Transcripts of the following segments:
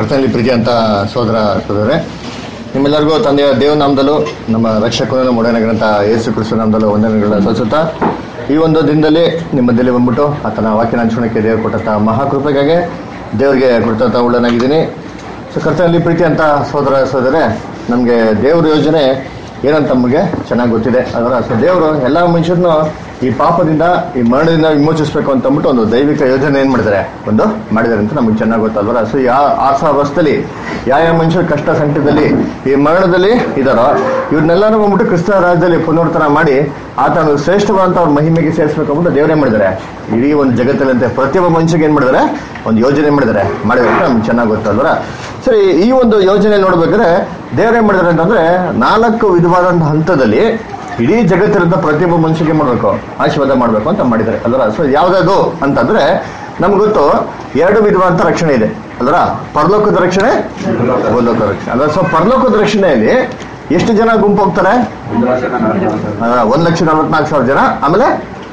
ಕರ್ತನಲ್ಲಿ ಪ್ರೀತಿ ಅಂತ ಸೋದರ ಸೋದರೇ ನಿಮ್ಮೆಲ್ಲರಿಗೂ ತಂದೆಯ ದೇವ ನಾಮದಲ್ಲೂ ನಮ್ಮ ರಕ್ಷಕನ ಮೊಡನಗರಂತ ಯೇಸು ಕ್ರಿಸ್ತು ನಾಮದಲ್ಲೂ ವಂದನೆಗಳನ್ನ ಸಲ್ಲಿಸುತ್ತಾ ಈ ಒಂದು ದಿನದಲ್ಲಿ ನಿಮ್ಮ ಮಧ್ಯದಲ್ಲಿ ಬಂದ್ಬಿಟ್ಟು ಆತನ ವಾಕ್ಯನ ಹಂಚ್ಕೊಳಕ್ಕೆ ದೇವರು ಕೊಟ್ಟಂತ ಮಹಾಕೃಪೆಗಾಗಿ ದೇವರಿಗೆ ಕೃತಜ್ಞತ ಉಳ್ಳನಾಗಿದ್ದೀನಿ ಸೊ ಕರ್ತನಲ್ಲಿ ಪ್ರೀತಿ ಅಂತ ಸೋದರ ಸೋದರೇ ನಮಗೆ ದೇವ್ರ ಯೋಜನೆ ಏನಂತ ನಮಗೆ ಚೆನ್ನಾಗಿ ಗೊತ್ತಿದೆ ಅದರ ಸೊ ದೇವರು ಎಲ್ಲ ಮನುಷ್ಯರನ್ನು ಈ ಪಾಪದಿಂದ ಈ ಮರಣದಿಂದ ವಿಮೋಚಿಸಬೇಕು ಅಂತ ಅಂದ್ಬಿಟ್ಟು ಒಂದು ದೈವಿಕ ಯೋಜನೆ ಏನ್ ಮಾಡಿದ್ದಾರೆ ಒಂದು ಮಾಡಿದ್ದಾರೆ ಅಂತ ನಮಗೆ ಚೆನ್ನಾಗಿ ಗೊತ್ತಲ್ವರ ಸೊ ಯಾ ಆಸಾವಸ್ಥೆಯಲ್ಲಿ ಯಾವ ಯಾವ ಮನುಷ್ಯರು ಕಷ್ಟ ಸಂಕಟದಲ್ಲಿ ಈ ಮರಣದಲ್ಲಿ ಇದಾರೋ ಇವ್ರನ್ನೆಲ್ಲಾನು ಬಂದ್ಬಿಟ್ಟು ಕ್ರಿಸ್ತ ರಾಜ್ಯದಲ್ಲಿ ಪುನರ್ತನ ಮಾಡಿ ಆತನ ಶ್ರೇಷ್ಠವಾದಂತ ಅವ್ರ ಮಹಿಮೆಗೆ ಸೇರಿಸಬೇಕು ಅಂದ್ಬಿಟ್ಟು ದೇವರೇ ಮಾಡಿದ್ದಾರೆ ಇಡೀ ಒಂದು ಜಗತ್ತಲ್ಲಂತೆ ಪ್ರತಿಯೊಬ್ಬ ಮನುಷ್ಯಗೆ ಏನ್ ಮಾಡಿದ್ದಾರೆ ಒಂದು ಯೋಜನೆ ಮಾಡಿದ್ದಾರೆ ಮಾಡಿದ್ದಾರೆ ಅಂತ ನಮ್ಗೆ ಚೆನ್ನಾಗಿ ಗೊತ್ತಲ್ವರ ಸರಿ ಈ ಒಂದು ಯೋಜನೆ ನೋಡ್ಬೇಕಾದ್ರೆ ದೇವ್ರೇನ್ ಮಾಡಿದ್ದಾರೆ ಅಂತಂದ್ರೆ ನಾಲ್ಕು ವಿಧವಾದಂತಹ ಹಂತದಲ್ಲಿ ಇಡೀ ಜಗತ್ತಿರಂತ ಪ್ರತಿಯೊಬ್ಬ ಮನುಷ್ಯಗೆ ಮಾಡಬೇಕು ಆಶೀರ್ವಾದ ಮಾಡಬೇಕು ಅಂತ ಮಾಡಿದ್ದಾರೆ ಅಲ್ವರ ಸೊ ಯಾವ್ದದು ಅಂತಂದ್ರೆ ನಮ್ಗೆ ಗೊತ್ತು ಎರಡು ವಿಧವಾದಂತ ರಕ್ಷಣೆ ಇದೆ ಅಲ್ವರ ಪರಲೋಕದ ರಕ್ಷಣೆ ಭೂಲೋಕದ ರಕ್ಷಣೆ ಅಲ್ವಾ ಸೊ ಪರಲೋಕದ ರಕ್ಷಣೆಯಲ್ಲಿ ಎಷ್ಟು ಜನ ಗುಂಪು ಹೋಗ್ತಾರೆ ಅಲ್ವಾ? ಒಂದ್ ಲಕ್ಷ ನಲವತ್ನಾಲ್ಕು ಸಾವಿರ ಜನ ಆಮೇಲೆ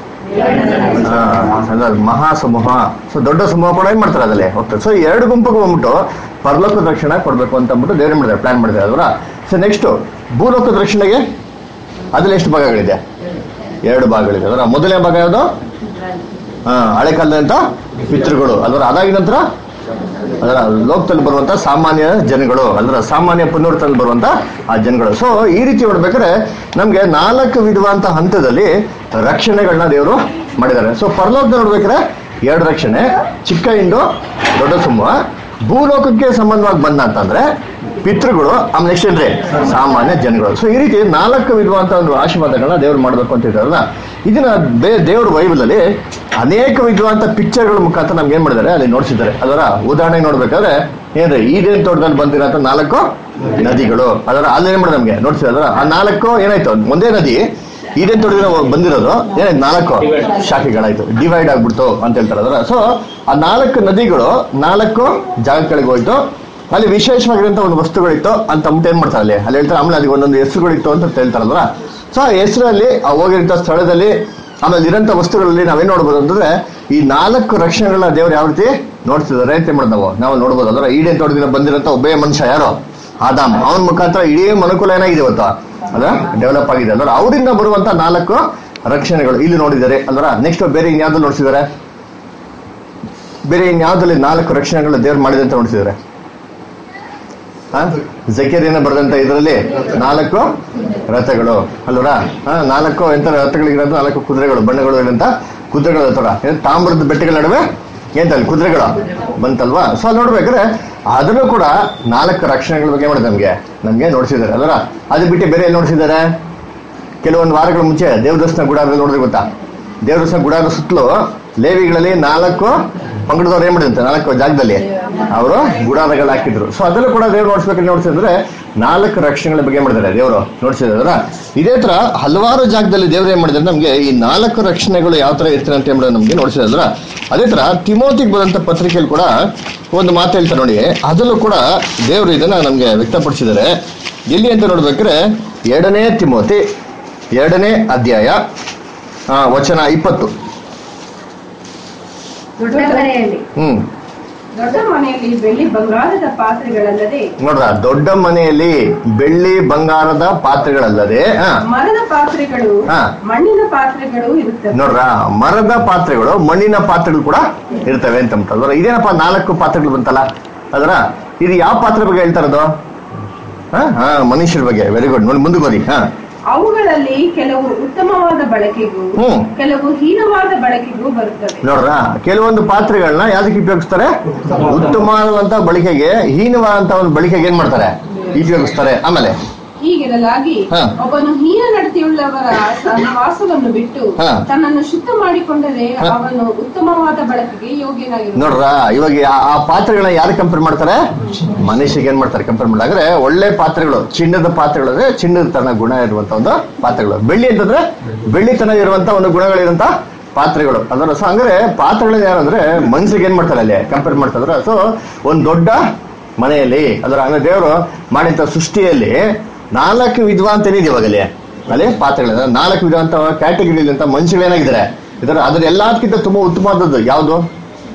ಆ, ಅಲ್ಲ, ಮಹಾ ಸಮೂಹ ಸೊ ದೊಡ್ಡ ಸಮೂಹ ಕೂಡ ಏನ್ ಮಾಡ್ತಾರೆ ಅದಲ್ಲಿ ಹೋಗ್ತಾರೆ ಸೊ ಎರಡು ಗುಂಪಿಗೆ ಬಂದ್ಬಿಟ್ಟು ಪರಲೋಕದ ರಕ್ಷಣೆ ಕೊಡ್ಬೇಕು ಅಂತ ಅಂದ್ಬಿಟ್ಟು ದೇವ್ರೆ ಮಾಡಿದ್ದಾರೆ ಪ್ಲಾನ್ ಮಾಡಿದ್ದಾರೆ ಅಲ್ವಾ ಸೊ ನೆಕ್ಸ್ಟ್ ಭೂಲೋಕದ ರಕ್ಷಣೆಗೆ ಅದ್ರಲ್ಲಿ ಎಷ್ಟು ಭಾಗಗಳಿದೆ ಎರಡು ಭಾಗಗಳಿದೆ ಅದರ ಮೊದಲನೇ ಭಾಗ ಯಾವುದು ಹಾ ಹಳೆ ಕಾಲದಂತ ಪಿತೃಗಳು ಅದರ ಅದಾಗಿ ನಂತರ ಅದರ ಲೋಕದಲ್ಲಿ ಬರುವಂತ ಸಾಮಾನ್ಯ ಜನಗಳು ಅದರ ಸಾಮಾನ್ಯ ಪುನರ್ತಲ್ಲಿ ಬರುವಂತ ಆ ಜನಗಳು ಸೊ ಈ ರೀತಿ ನೋಡ್ಬೇಕಾದ್ರೆ ನಮ್ಗೆ ನಾಲ್ಕು ವಿಧವಾದಂತ ಹಂತದಲ್ಲಿ ರಕ್ಷಣೆಗಳನ್ನ ದೇವರು ಮಾಡಿದ್ದಾರೆ ಸೊ ಪರಲೋಕದ ನೋಡ್ಬೇಕಾದ್ರೆ ಎರಡು ರಕ್ಷಣೆ ಚಿಕ್ಕ ಇಂಡು ದೊಡ್ಡ ಸಮೂಹ ಭೂಲೋಕಕ್ಕೆ ಸಂಬಂಧವಾಗಿ ಬಂದ ಅಂತಂದ್ರೆ ಪಿತೃಗಳು ಆಮೇಲೆ ನೆಕ್ಸ್ಟ್ ಏನ್ರಿ ಸಾಮಾನ್ಯ ಜನಗಳು ಸೊ ಈ ರೀತಿ ನಾಲ್ಕು ವಿಧವಾದಂತ ಒಂದು ಆಶೀರ್ವಾದಗಳನ್ನ ದೇವ್ರು ಮಾಡ್ಬೇಕು ಅಂತ ಇದ್ದಾರಲ್ಲ ಇದನ್ನ ಬೇ- ದೇವ್ರ ಬೈಬಲಲ್ಲಿ ಅನೇಕ ವಿಧವಾದಂತ ಪಿಕ್ಚರ್ಗಳ ಮುಖಾಂತರ ನಮ್ಗೆ ಏನ್ ಮಾಡಿದ್ದಾರೆ ಅಲ್ಲಿ ನೋಡ್ಸಿದ್ದಾರೆ ಅದರ ಉದಾಹರಣೆ ನೋಡ್ಬೇಕಾದ್ರೆ ಏನ್ರಿ ಈಡೇನ್ ತೋಟದಲ್ಲಿ ಬಂದಿರೋಂಥ ನಾಲ್ಕು ನದಿಗಳು ಅದರ ಅಲ್ಲಿ ಏನ್ ಮಾಡಿದ್ರೆ ನಮ್ಗೆ ನೋಡ್ಸಿದ್ರೆ ಅದರ ಆ ನಾಲ್ಕು ಏನಾಯ್ತು ಒಂದೇ ನದಿ ಈಡೇನ್ ತೋಟದಿಂದ ಬಂದಿರೋದು ಏನಾಯ್ತು ನಾಲ್ಕು ಶಾಖೆಗಳಾಯ್ತು ಡಿವೈಡ್ ಆಗ್ಬಿಡ್ತು ಅಂತ ಹೇಳ್ತಾರೆ ಅದರ ಸೊ ಆ ನಾಲ್ಕು ನದಿಗಳು ನಾಲ್ಕು ಜಾಗಗಳಿಗೆ ಹೋಯ್ತು ಅಲ್ಲಿ ವಿಶೇಷವಾಗಿರುವಂತ ಒಂದು ವಸ್ತುಗಳಿತ್ತು ಅಂತ ಅಂದ್ಬಿಟ್ಟು ಏನ್ ಮಾಡ್ತಾರೆ ಅಲ್ಲಿ ಅಲ್ಲಿ ಹೇಳ್ತಾರೆ ಆಮೇಲೆ ಅದಕ್ಕೆ ಒಂದೊಂದು ಹೆಸರುಗಳಿತ್ತು ಅಂತ ಹೇಳ್ತಾರಲ್ವ ಸೊ ಆ ಹೆಸರಲ್ಲಿ ಆ ಹೋಗಿರೋ ಸ್ಥಳದಲ್ಲಿ ಆಮೇಲೆ ಇರೋಂಥ ವಸ್ತುಗಳಲ್ಲಿ ನಾವೇನ್ ನೋಡ್ಬೋದು ಅಂತಂದ್ರೆ ಈ ನಾಲ್ಕು ರಕ್ಷಣೆಗಳನ್ನ ದೇವ್ರು ಯಾವ ರೀತಿ ನೋಡ್ತಿದ್ದಾರೆ ಅಂತ ಮಾಡೋದು ನಾವು ನಾವು ನೋಡ್ಬೋದು ಅಂದ್ರೆ ಈಡೇನ್ ತೋಟದಿಂದ ಬಂದಿರೋಂಥ ಒಬ್ಬೇ ಮನುಷ್ಯ ಯಾರು ಆದಾಮ್ ಅವನ ಮುಖಾಂತರ ಇಡೀ ಮನುಕುಲ ಏನಾಗಿದೆ ಇವತ್ತು ಅದ ಡೆವಲಪ್ ಆಗಿದೆ ಅಂದ್ರೆ ಅವರಿಂದ ಬರುವಂತ ನಾಲ್ಕು ರಕ್ಷಣೆಗಳು ಇಲ್ಲಿ ನೋಡಿದ್ದಾರೆ ಅಲ್ವರ ನೆಕ್ಸ್ಟ್ ಬೇರೆ ಇನ್ಯಾವ್ದು ನೋಡ್ಸಿದ್ದಾರೆ ಬೇರೆ ಇನ್ಯಾವ್ದಲ್ಲಿ ನಾಲ್ಕು ರಕ್ಷಣೆಗಳು ದೇವ್ರು ಮಾಡಿದೆ ಅಂತ ನೋಡ್ಸಿದ್ದಾರೆ ಜಕೇರಿಯನ್ನ ಬರೆದಂತ ಇದರಲ್ಲಿ ನಾಲ್ಕು ರಥಗಳು ಅಲ್ವರ ಹಾ ನಾಲ್ಕು ಎಂತ ರಥಗಳಿಗಿರೋದು ನಾಲ್ಕು ಕುದುರೆಗಳು ಬಣ್ಣಗಳು ಇರೋಂತ ಕುದುರೆಗಳು ಹತ್ರ ತಾಮ್ರದ ಬೆಟ್ಟಗಳ ನಡುವೆ ಎಂತಲ್ಲಿ ಕುದುರೆಗಳು ಬಂತಲ್ವಾ ಸೊ ಅಲ್ಲಿ ನೋಡ್ಬೇಕಾದ್ರೆ ಅದನ್ನು ಕೂಡ ನಾಲ್ಕು ರಕ್ಷಣೆಗಳ ಬಗ್ಗೆ ಮಾಡಿದೆ ನಮ್ಗೆ ನಮ್ಗೆ ನೋಡ್ಸಿದ್ದಾರೆ ಅಲ್ವರ ಅದು ಬಿಟ್ಟು ಬೇರೆ ಎಲ್ಲಿ ನೋಡ್ಸಿದ್ದಾರೆ ಕೆಲವೊಂದು ವಾರಗಳ ಮುಂಚೆ ದೇವದರ್ಶನ ಗುಡಾರದಲ್ಲಿ ನೋಡಿದ್ರೆ ಗೊತ್ತಾ ದೇವದರ್ಶನ ಗುಡಾರದ ಸುತ್ತಲೂ ಲೇವಿಗಳಲ್ಲಿ ನಾಲ್ಕು ಪಂಗಡದವ್ರು ಏನ್ ಮಾಡಿದಂತೆ ನಾಲ್ಕು ಜಾಗದಲ್ಲಿ ಅವರು ಗುಡಾರಗಳು ಹಾಕಿದ್ರು ಸೊ ಅದಲ್ಲೂ ಕೂಡ ದೇವ್ರು ನೋಡ್ಸ್ಬೇಕಂತ ನೋಡ್ಸಿದ್ರೆ ನಾಲ್ಕು ರಕ್ಷಣೆಗಳ ಬಗ್ಗೆ ಮಾಡಿದ್ದಾರೆ ದೇವರು ನೋಡ್ಸಿದ್ರ ಇದೇ ತರ ಹಲವಾರು ಜಾಗದಲ್ಲಿ ದೇವ್ರು ಏನ್ ಮಾಡಿದ್ರೆ ನಮ್ಗೆ ಈ ನಾಲ್ಕು ರಕ್ಷಣೆಗಳು ಯಾವ ತರ ಇರ್ತಾರೆ ಅಂತ ಹೇಳಿ ನಮ್ಗೆ ನೋಡ್ಸಿದ್ರ ಅದೇ ತರ ತಿಮೋತಿಗೆ ಬದಂತ ಪತ್ರಿಕೆಯಲ್ಲಿ ಕೂಡ ಒಂದು ಮಾತು ಹೇಳ್ತಾರೆ ನೋಡಿ ಅದರಲ್ಲೂ ಕೂಡ ದೇವರು ಇದನ್ನ ನಮ್ಗೆ ವ್ಯಕ್ತಪಡಿಸಿದ್ದಾರೆ ಎಲ್ಲಿ ಅಂತ ನೋಡ್ಬೇಕಾದ್ರೆ ಎರಡನೇ ತಿಮೋತಿ ಎರಡನೇ ಅಧ್ಯಾಯ ಆ, ವಚನ ಇಪ್ಪತ್ತು ದೊಡ್ಡ ಮನೆಯಲ್ಲಿ ಹ್ಮ್ ದೊಡ್ಡ ಮನೆಯಲ್ಲಿ ಬೆಳ್ಳಿ ಬಂಗಾರದ ಪಾತ್ರೆಗಳಲ್ಲದೆ ನೋಡ್ರ ದೊಡ್ಡ ಮನೆಯಲ್ಲಿ ಬೆಳ್ಳಿ ಬಂಗಾರದ ಪಾತ್ರೆಗಳಲ್ಲದೆ ಆ, ಮರದ ಪಾತ್ರೆಗಳು ಹಾ. ಮಣ್ಣಿನ ಪಾತ್ರೆಗಳು ಇರುತ್ತವೆ ನೋಡ್ರ ಮರದ ಪಾತ್ರೆಗಳು ಮಣ್ಣಿನ ಪಾತ್ರೆಗಳು ಕೂಡ ಇರ್ತವೆ ಅಂತ ಅಂತಾರೆ ಇದೇನಪ್ಪ ನಾಲ್ಕು ಪಾತ್ರೆಗಳು ಬಂತಲ್ಲ ಅದರ ಇದು ಯಾವ ಪಾತ್ರೆ ಬಗ್ಗೆ ಹೇಳ್ತಾರದು ಹಾ ಹಾ ಮನುಷ್ಯರ ಬಗ್ಗೆ ವೆರಿ ಗುಡ್ ನೋಡಿ ಮುಂದೆ ಬರಿ ಹಾ ಅವುಗಳಲ್ಲಿ ಕೆಲವು ಉತ್ತಮವಾದ ಬಳಕೆಗೂ ಹ್ಮ್. ಕೆಲವು ಹೀನವಾದ ಬಳಕೆಗೂ ಬರುತ್ತವೆ ನೋಡ್ರ ಕೆಲವೊಂದು ಪಾತ್ರೆಗಳನ್ನ ಯಾವ್ದಕ್ಕೆ ಉಪಯೋಗಿಸ್ತಾರೆ ಉತ್ತಮವಾದಂತ ಬಳಕೆಗೆ ಹೀನವಾದಂತ ಒಂದು ಬಳಕೆಗೆ ಏನ್ ಮಾಡ್ತಾರೆ ಉಪಯೋಗಿಸ್ತಾರೆ ಆಮೇಲೆ ಹೀಗಿರಲಾಗಿ ಹಾ. ಒಬ್ಬನು ಹೀನ ನಡತೆಯುಳ್ಳವರ ಸಹವಾಸವನ್ನು ಬಿಟ್ಟು ಹಾ. ತನ್ನನ್ನು ಶುದ್ಧ ಮಾಡಿಕೊಂಡರೆ ಹಾ. ಅವನು ಉತ್ತಮವಾದ ಬಳಕೆಗೆ ಯೋಗ್ಯನಾಗಿರುತ್ತಾನೆ ನೋಡ್ರ ಇವಾಗ ಆ- ಆ ಪಾತ್ರೆಗಳನ್ನ ಯಾರು ಕಂಪೇರ್ ಮಾಡ್ತಾರೆ ಮನುಷ್ಯಗೆ ಏನ್ ಮಾಡ್ತಾರೆ ಕಂಪೇರ್ ಮಾಡಿದ್ರೆ ಒಳ್ಳೆ ಪಾತ್ರೆಗಳು ಚಿನ್ನದ ಪಾತ್ರೆಗಳು ಅಂದ್ರೆ ಚಿನ್ನದ ತನ ಗುಣ ಇರುವಂತ ಒಂದು ಪಾತ್ರೆಗಳು ಬೆಳ್ಳಿ ಅಂತಂದ್ರೆ ಬೆಳ್ಳಿ ತನ ಇರುವಂತ ಒಂದು ಗುಣಗಳಿರುವಂತ ಪಾತ್ರೆಗಳು ಅದರ ಸೊ ಹಂಗಾರೆ ಪಾತ್ರೆಗಳು ಯಾರಂದ್ರೆ ಮನುಷ್ಯಗೆ ಏನ್ ಮಾಡ್ತಾರೆ ಅಲ್ಲಿ ಕಂಪೇರ್ ಮಾಡ್ತಾರೆ ಸೊ ಒಂದ್ ದೊಡ್ಡ ಮನೆಯಲ್ಲಿ ಅದರ ಅಂದ್ರೆ ದೇವರು ಮಾಡಿದಂತ ಸೃಷ್ಟಿಯಲ್ಲಿ ನಾಲ್ಕು ವಿಧವ ಅಂತ ಏನಿದೆ ಇವಾಗ ಅಲ್ಲಿ ಅಲ್ಲಿ ಪಾತ್ರೆಗಳು ನಾಲ್ಕು ವಿಧ ಅಂತ ಕ್ಯಾಟಗರಿ ಅಂತ ಮನುಷ್ಯಗಳು ಏನಾಗಿದ್ದಾರೆ ಇದರ ಅದ್ರ ಎಲ್ಲದಕ್ಕಿಂತ ತುಂಬಾ ಉತ್ತಮವಾದದ್ದು ಯಾವುದು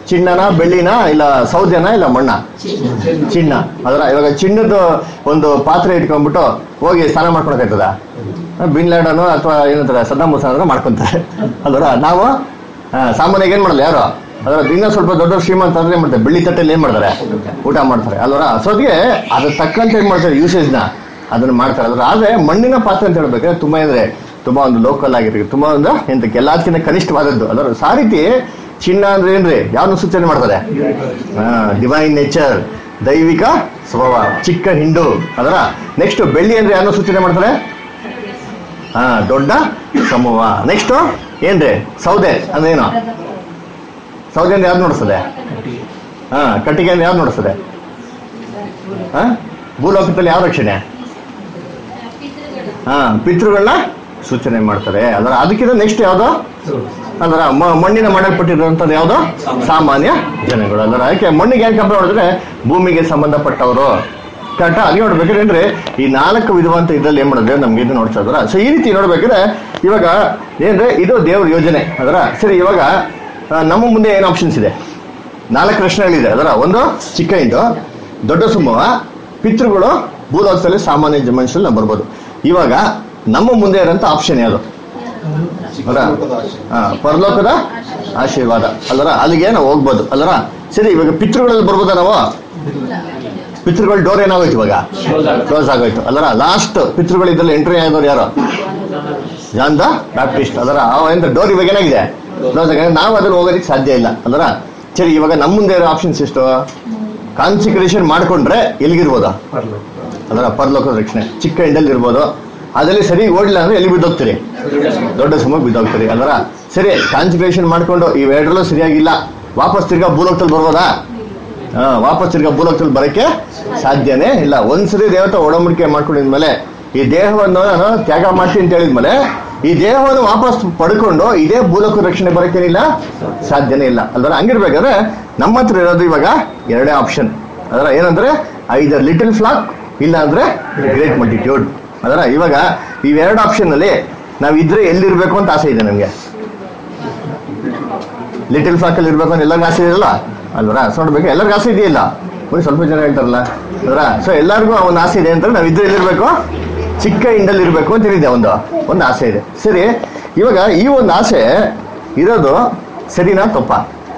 ಚಿನ್ನನ ಬೆಳ್ಳಿನ ಇಲ್ಲ ಸೌದೆನ ಇಲ್ಲ ಮಣ್ಣ ಚಿನ್ನ ಅದರ ಇವಾಗ ಚಿನ್ನದ ಒಂದು ಪಾತ್ರೆ ಇಟ್ಕೊಂಡ್ಬಿಟ್ಟು ಹೋಗಿ ಸ್ನಾನ ಮಾಡ್ಕೊಳಕಾಯ್ತದ ಬಿನ್ ಲ್ಯಾಡನು ಅಥವಾ ಏನಂತಾರೆ ಸದ್ದಾಂ ಹುಸೇನ್ ಅಂದ್ರೆ ಮಾಡ್ಕೊಂತಾರೆ ಅದರ ನಾವು ಆ, ಸಾಮಾನ್ಯವಾಗಿ ಏನ್ ಮಾಡಲ್ಲ ಯಾರು ಅದರ ದಿನ ಸ್ವಲ್ಪ ದೊಡ್ಡ ಶ್ರೀಮಂತ ಅಂದ್ರೆ ಏನ್ ಮಾಡ್ತಾರೆ ಬೆಳ್ಳಿ ತಟ್ಟೆಲಿ ಏನ್ ಮಾಡ್ತಾರೆ ಊಟ ಮಾಡ್ತಾರೆ ಅಲ್ವರ ಅಷ್ಟೊತ್ತಿಗೆ ಅದ್ರ ತಕ್ಕಂತೆ ಏನ್ ಮಾಡ್ತಾರೆ ಯೂಸೇಜ್ನ ಅದನ್ನ ಮಾಡ್ತಾರೆ ಅದ್ರ ಆದ್ರೆ ಮಣ್ಣಿನ ಪಾತ್ರೆ ಅಂತ ಹೇಳ್ಬೇಕಾದ್ರೆ ತುಂಬಾ ಅಂದ್ರೆ ತುಂಬಾ ಒಂದು ಲೋಕಲ್ ಆಗಿರುತ್ತೆ ತುಂಬಾ ಒಂದು ಎಂತಕ್ಕೆ ಎಲ್ಲದಕ್ಕಿಂತ ಕನಿಷ್ಠವಾದದ್ದು ಅದರ ಆ ರೀತಿ ಚಿನ್ನ ಅಂದ್ರೆ ಏನ್ರಿ ಯಾವ್ದು ಸೂಚನೆ ಮಾಡ್ತಾರೆ ಡಿವೈನ್ ನೇಚರ್ ದೈವಿಕ ಸ್ವಭಾವ ಚಿಕ್ಕ ಹಿಂಡು ಅದರ ನೆಕ್ಸ್ಟ್ ಬೆಳ್ಳಿ ಅಂದ್ರೆ ಯಾರನ್ನ ಸೂಚನೆ ಮಾಡ್ತಾರೆ ಹಾ ದೊಡ್ಡ ಸಮೂಹ ನೆಕ್ಸ್ಟ್ ಏನ್ರಿ ಸೌದೆ ಅಂದ್ರೆ ಏನು ಸೌದೆ ಅಂದ್ರೆ ಯಾವ್ದು ನೋಡಿಸ್ತದೆ ಹಾ ಕಟ್ಟಿಗೆ ಅಂದ್ರೆ ಯಾವ್ದು ನೋಡಿಸ್ತದೆ ಹಾ ಭೂಲೋಕದಲ್ಲಿ ಯಾವ ರಕ್ಷಣೆ ಹಾ ಪಿತೃಗಳನ್ನ ಸೂಚನೆ ಮಾಡ್ತಾರೆ ಅದರ ಅದಕ್ಕಿಂತ ನೆಕ್ಸ್ಟ್ ಯಾವ್ದು ಅದರ ಮ- ಮಣ್ಣಿನ ಮಾಡಲ್ಪಟ್ಟಿರುವಂತದ್ದು ಯಾವ್ದು ಸಾಮಾನ್ಯ ಜನಗಳು ಅದರ ಅದಕ್ಕೆ ಮಣ್ಣಿಗೆ ಏನ್ ಕಂಪೇರ್ ಮಾಡಿದ್ರೆ ಭೂಮಿಗೆ ಸಂಬಂಧಪಟ್ಟವರು ಕರೆಕ್ಟ್ ಅಲ್ಲಿ ನೋಡ್ಬೇಕಾದ್ರೆ ಈ ನಾಲ್ಕು ವಿಧವಂತ ಇದ್ರಲ್ಲಿ ಏನ್ ಮಾಡಿದ್ರೆ ನಮ್ಗೆ ಇದು ನೋಡ್ತಾ ಇದ್ರ ಸೊ ಈ ರೀತಿ ನೋಡ್ಬೇಕಾದ್ರೆ ಇವಾಗ ಏನ್ರೆ ಇದು ದೇವ್ರ ಯೋಜನೆ ಅದರ ಸರಿ ಇವಾಗ ಆ, ನಮ್ಮ ಮುಂದೆ ಏನು ಆಪ್ಷನ್ಸ್ ಇದೆ ನಾಲ್ಕು ಪ್ರಶ್ನೆಗಳಿದೆ ಅದರ ಒಂದು ಚಿಕ್ಕ ಇಂದು ದೊಡ್ಡ ಸಮೂಹ ಪಿತೃಗಳು ಭೂಲೋಕದಲ್ಲಿ ಸಾಮಾನ್ಯ ಜ- ಮನುಷ್ಯರಲ್ಲಿ ನಾವು ಬರ್ಬೋದು ಇವಾಗ ನಮ್ಮ ಮುಂದೆ ಇರೋಂಥ ಆಪ್ಷನ್ ಯಾವುದು ಅಲ್ಲ ಹಾ ಪರಲೋಕದ ಆಶೀರ್ವಾದ ಅಲ್ಲರ ಅಲ್ಲಿಗೆ ನಾವು ಹೋಗ್ಬೋದು ಅಲ್ಲರ ಸರಿ ಇವಾಗ ಪಿತೃಗಳಲ್ಲಿ ಬರ್ಬೋದಾ ನಾವು ಪಿತೃಗಳ ಡೋರ್ ಏನಾಗೋಯ್ತು ಇವಾಗ ಕ್ಲೋಸ್ ಆಗೋಯ್ತು ಅಲ್ಲರ ಲಾಸ್ಟ್ ಪಿತೃಗಳು ಇದ್ರಲ್ಲಿ ಎಂಟ್ರಿ ಆಗೋರು ಯಾರು ಜಾನ್ ದ ಬ್ಯಾಪ್ಟಿಸ್ಟ್ ಅದರ ಎಂತ ಡೋರ್ ಇವಾಗ ಏನಾಗಿದೆ ಕ್ಲೋಸ್ ಆಗಿದೆ ನಾವು ಅದ್ರಲ್ಲಿ ಹೋಗೋದಕ್ಕೆ ಸಾಧ್ಯ ಇಲ್ಲ ಅಲ್ಲರ ಸರಿ ಇವಾಗ ನಮ್ಮ ಮುಂದೆ ಇರೋ ಆಪ್ಷನ್ಸ್ ಎಷ್ಟು ಕಾನ್ಸಿಕ್ರೇಷನ್ ಮಾಡ್ಕೊಂಡ್ರೆ ಎಲ್ಲಿಗಿರ್ಬೋದಾ ಅದರ ಪರಲೋಕದ ರಕ್ಷಣೆ ಚಿಕ್ಕ ಇಂಡಲ್ಲಿ ಇರ್ಬೋದು ಅದರಲ್ಲಿ ಸರಿ ಓಡ್ಲಿಲ್ಲ ಅಂದ್ರೆ ಎಲ್ಲಿ ಬಿದ್ದೋಗ್ತೀರಿ ದೊಡ್ಡ ಸುಮ ಬಿದ್ದೋಗ್ತೀರಿ ಅದರ ಸರಿ ಕಾನ್ಸಂಟ್ರೇಷನ್ ಮಾಡ್ಕೊಂಡು ಇವೆರಡರಲ್ಲೂ ಸರಿಯಾಗಿಲ್ಲ ವಾಪಸ್ ತಿರ್ಗಾ ಭೂಲೋಕದಲ್ಲಿ ಬರ್ಬೋದಾ ಹಾ ವಾಪಸ್ ತಿರ್ಗಾ ಭೂಲೋಕದಲ್ಲಿ ಬರಕ್ಕೆ ಸಾಧ್ಯನೇ ಇಲ್ಲ ಒಂದ್ಸರಿ ದೇವತೆ ಒಡಂಬಡಿಕೆ ಮಾಡ್ಕೊಂಡಿದ್ಮೇಲೆ ಈ ದೇಹವನ್ನು ನಾನು ತ್ಯಾಗ ಮಾಡ್ತೀನಿ ಅಂತ ಹೇಳಿದ್ಮೇಲೆ ಈ ದೇಹವನ್ನು ವಾಪಸ್ ಪಡ್ಕೊಂಡು ಇದೇ ಭೂಲೋಕ ರಕ್ಷಣೆ ಬರಕ್ಕೇನಿಲ್ಲ ಸಾಧ್ಯನೇ ಇಲ್ಲ ಅಲ್ವರ ಹಂಗಿರ್ಬೇಕಾದ್ರೆ ನಮ್ಮ ಹತ್ರ ಇರೋದು ಇವಾಗ ಎರಡೇ ಆಪ್ಷನ್ ಅದರ ಏನಂದ್ರೆ ಐದರ್ ಲಿಟಲ್ ಫ್ಲಾಕ್ ಇಲ್ಲ ಅಂದ್ರೆ ಗ್ರೇಟ್ ಮಲ್ಟಿಟ್ಯೂಡ್ ಅದರ ಇವಾಗ ಇವೆರಡು ಆಪ್ಷನ್ ಅಲ್ಲಿ ನಾವ್ ಇದ್ರೆ ಎಲ್ಲಿರ್ಬೇಕು ಅಂತ ಆಸೆ ಇದೆ ನಮ್ಗೆ ಲಿಟಲ್ ಫ್ಲಾಕ್ ಅಲ್ಲಿ ಇರ್ಬೇಕು ಅಂತ ಎಲ್ಲರಿಗೂ ಆಸೆ ಇದೆಯಲ್ಲ ಅಲ್ವರ ಸೊ ನೋಡ್ಬೇಕು ಎಲ್ಲರಿಗೂ ಆಸೆ ಇದೆಯಲ್ಲ ಒಂದು ಸ್ವಲ್ಪ ಜನ ಹೇಳ್ತಾರಲ್ಲ ಅದರ ಸೊ ಎಲ್ಲರಿಗೂ ಒಂದು ಆಸೆ ಇದೆ ಅಂತ ನಾವ್ ಇದ್ರೆ ಎಲ್ಲಿರ್ಬೇಕು ಚಿಕ್ಕ ಇಂಡಲ್ಲಿ ಇರ್ಬೇಕು ಅಂತ ಹೇಳಿದೆ ಒಂದು ಒಂದು ಆಸೆ ಇದೆ ಸರಿ ಇವಾಗ ಈ ಒಂದು ಆಸೆ ಇರೋದು ಸರಿನಾ ತಪ್ಪಾ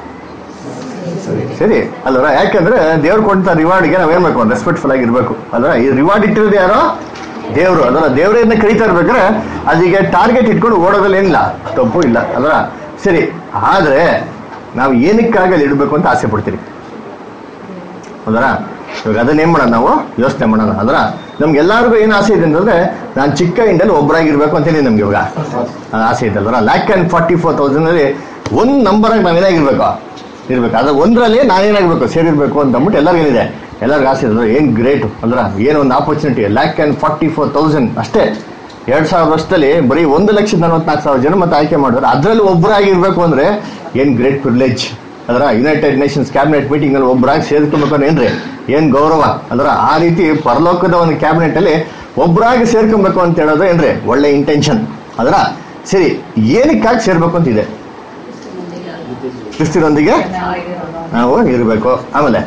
ಸರಿ ಅಲ್ವರ ಯಾಕಂದ್ರೆ ದೇವ್ರು ಕೊಡ್ತಾ ರಿವಾರ್ಡ್ಗೆ ನಾವೇನ್ ಬೇಕು ರೆಸ್ಪೆಕ್ಟ್ಫುಲ್ ಆಗಿರ್ಬೇಕು ಅಲ್ವರ ಈ ರಿವಾರ್ಡ್ ಇಟ್ಟಿರೋದು ಯಾರೋ ದೇವ್ರು ಅದರ ದೇವರನ್ನ ಕರೀತಾ ಇರ್ಬೇಕಾದ್ರೆ ಅದಕ್ಕೆ ಟಾರ್ಗೆಟ್ ಇಟ್ಕೊಂಡು ಓಡೋದ್ರಲ್ಲಿ ಏನಿಲ್ಲ ತಪ್ಪು ಇಲ್ಲ ಅಲ್ವರ ಸರಿ ಆದ್ರೆ ನಾವು ಏನಕ್ಕಾಗಿ ಅಲ್ಲಿ ಇಡಬೇಕು ಅಂತ ಆಸೆ ಪಡ್ತೀರಿ ಹೌದಾ ಇವಾಗ ಅದನ್ನ ಏನ್ ಮಾಡೋಣ ನಾವು ಯೋಚನೆ ಮಾಡೋಣ ಅದರ ನಮ್ಗೆ ಎಲ್ಲರಿಗೂ ಏನು ಆಸೆ ಇದೆ ಅಂತಂದ್ರೆ ನಾನು ಚಿಕ್ಕ ಇಂಡಲ್ಲಿ ಒಬ್ಬರಾಗಿರ್ಬೇಕು ಅಂತೇಳಿ ನಮ್ಗೆ ಇವಾಗ ಆ ಆಸೆ ಇದೆ ಅಲ್ವರ lakh and forty four thousand ಅಲ್ಲಿ ಒಂದ್ ನಂಬರ್ ಆಗಿ ನಾವೇನಾಗಿರ್ಬೇಕು ಇರ್ಬೇಕು ಅದ್ರ ಒಂದ್ರಲ್ಲಿ ನಾನೇನಾಗಿರ್ಬೇಕು ಸೇರಿರ್ಬೇಕು ಅಂತ ಅಂದ್ಬಿಟ್ಟು ಎಲ್ಲರಿಗೂ ಏನಿದೆ ಎಲ್ಲರಿಗೂ ಆಸೆ ಇದೆ ಏನ್ ಗ್ರೇಟ್ ಅಂದ್ರ ಏನೋ ಒಂದು opportunity lakh and forty four thousand ಅಷ್ಟೇ ಎರಡ್ ಸಾವಿರ ವರ್ಷದಲ್ಲಿ ಬರೀ ಒಂದು ಲಕ್ಷದ ನಲವತ್ನಾಲ್ಕು ಸಾವಿರ ಜನ ಮತ್ತೆ ಆಯ್ಕೆ ಮಾಡಿದ್ರೆ ಅದ್ರಲ್ಲಿ ಒಬ್ಬರಾಗಿರ್ಬೇಕು ಅಂದ್ರೆ ಏನ್ ಗ್ರೇಟ್ ಪ್ರಿವಿಲೇಜ್ ಅದರ ಯುನೈಟೆಡ್ ನೇಷನ್ಸ್ ಕ್ಯಾಬಿನೆಟ್ ಮೀಟಿಂಗ್ ಅಲ್ಲಿ ಒಬ್ಬರಾಗಿ ಸೇರ್ಕೊಬೇಕು ಅಂದ್ರೆ ಏನ್ರಿ ಏನ್ ಗೌರವ ಅದರ ಆ ರೀತಿ ಪರಲೋಕದ ಒಂದು ಕ್ಯಾಬಿನೆಟ್ ಅಲ್ಲಿ ಒಬ್ಬರಾಗಿ ಸೇರ್ಕೊಬೇಕು ಅಂತ ಹೇಳೋದು ಏನ್ರಿ ಒಳ್ಳೆ ಇಂಟೆನ್ಷನ್ ಅದರ ಸರಿ ಏನಕ್ಕಾಗಿ ಸೇರ್ಬೇಕು ಅಂತ ಇದೆ ಕ್ರಿಸ್ತಿರೊಂದಿಗೆ ನಾವು ಇರಬೇಕು ಆಮೇಲೆ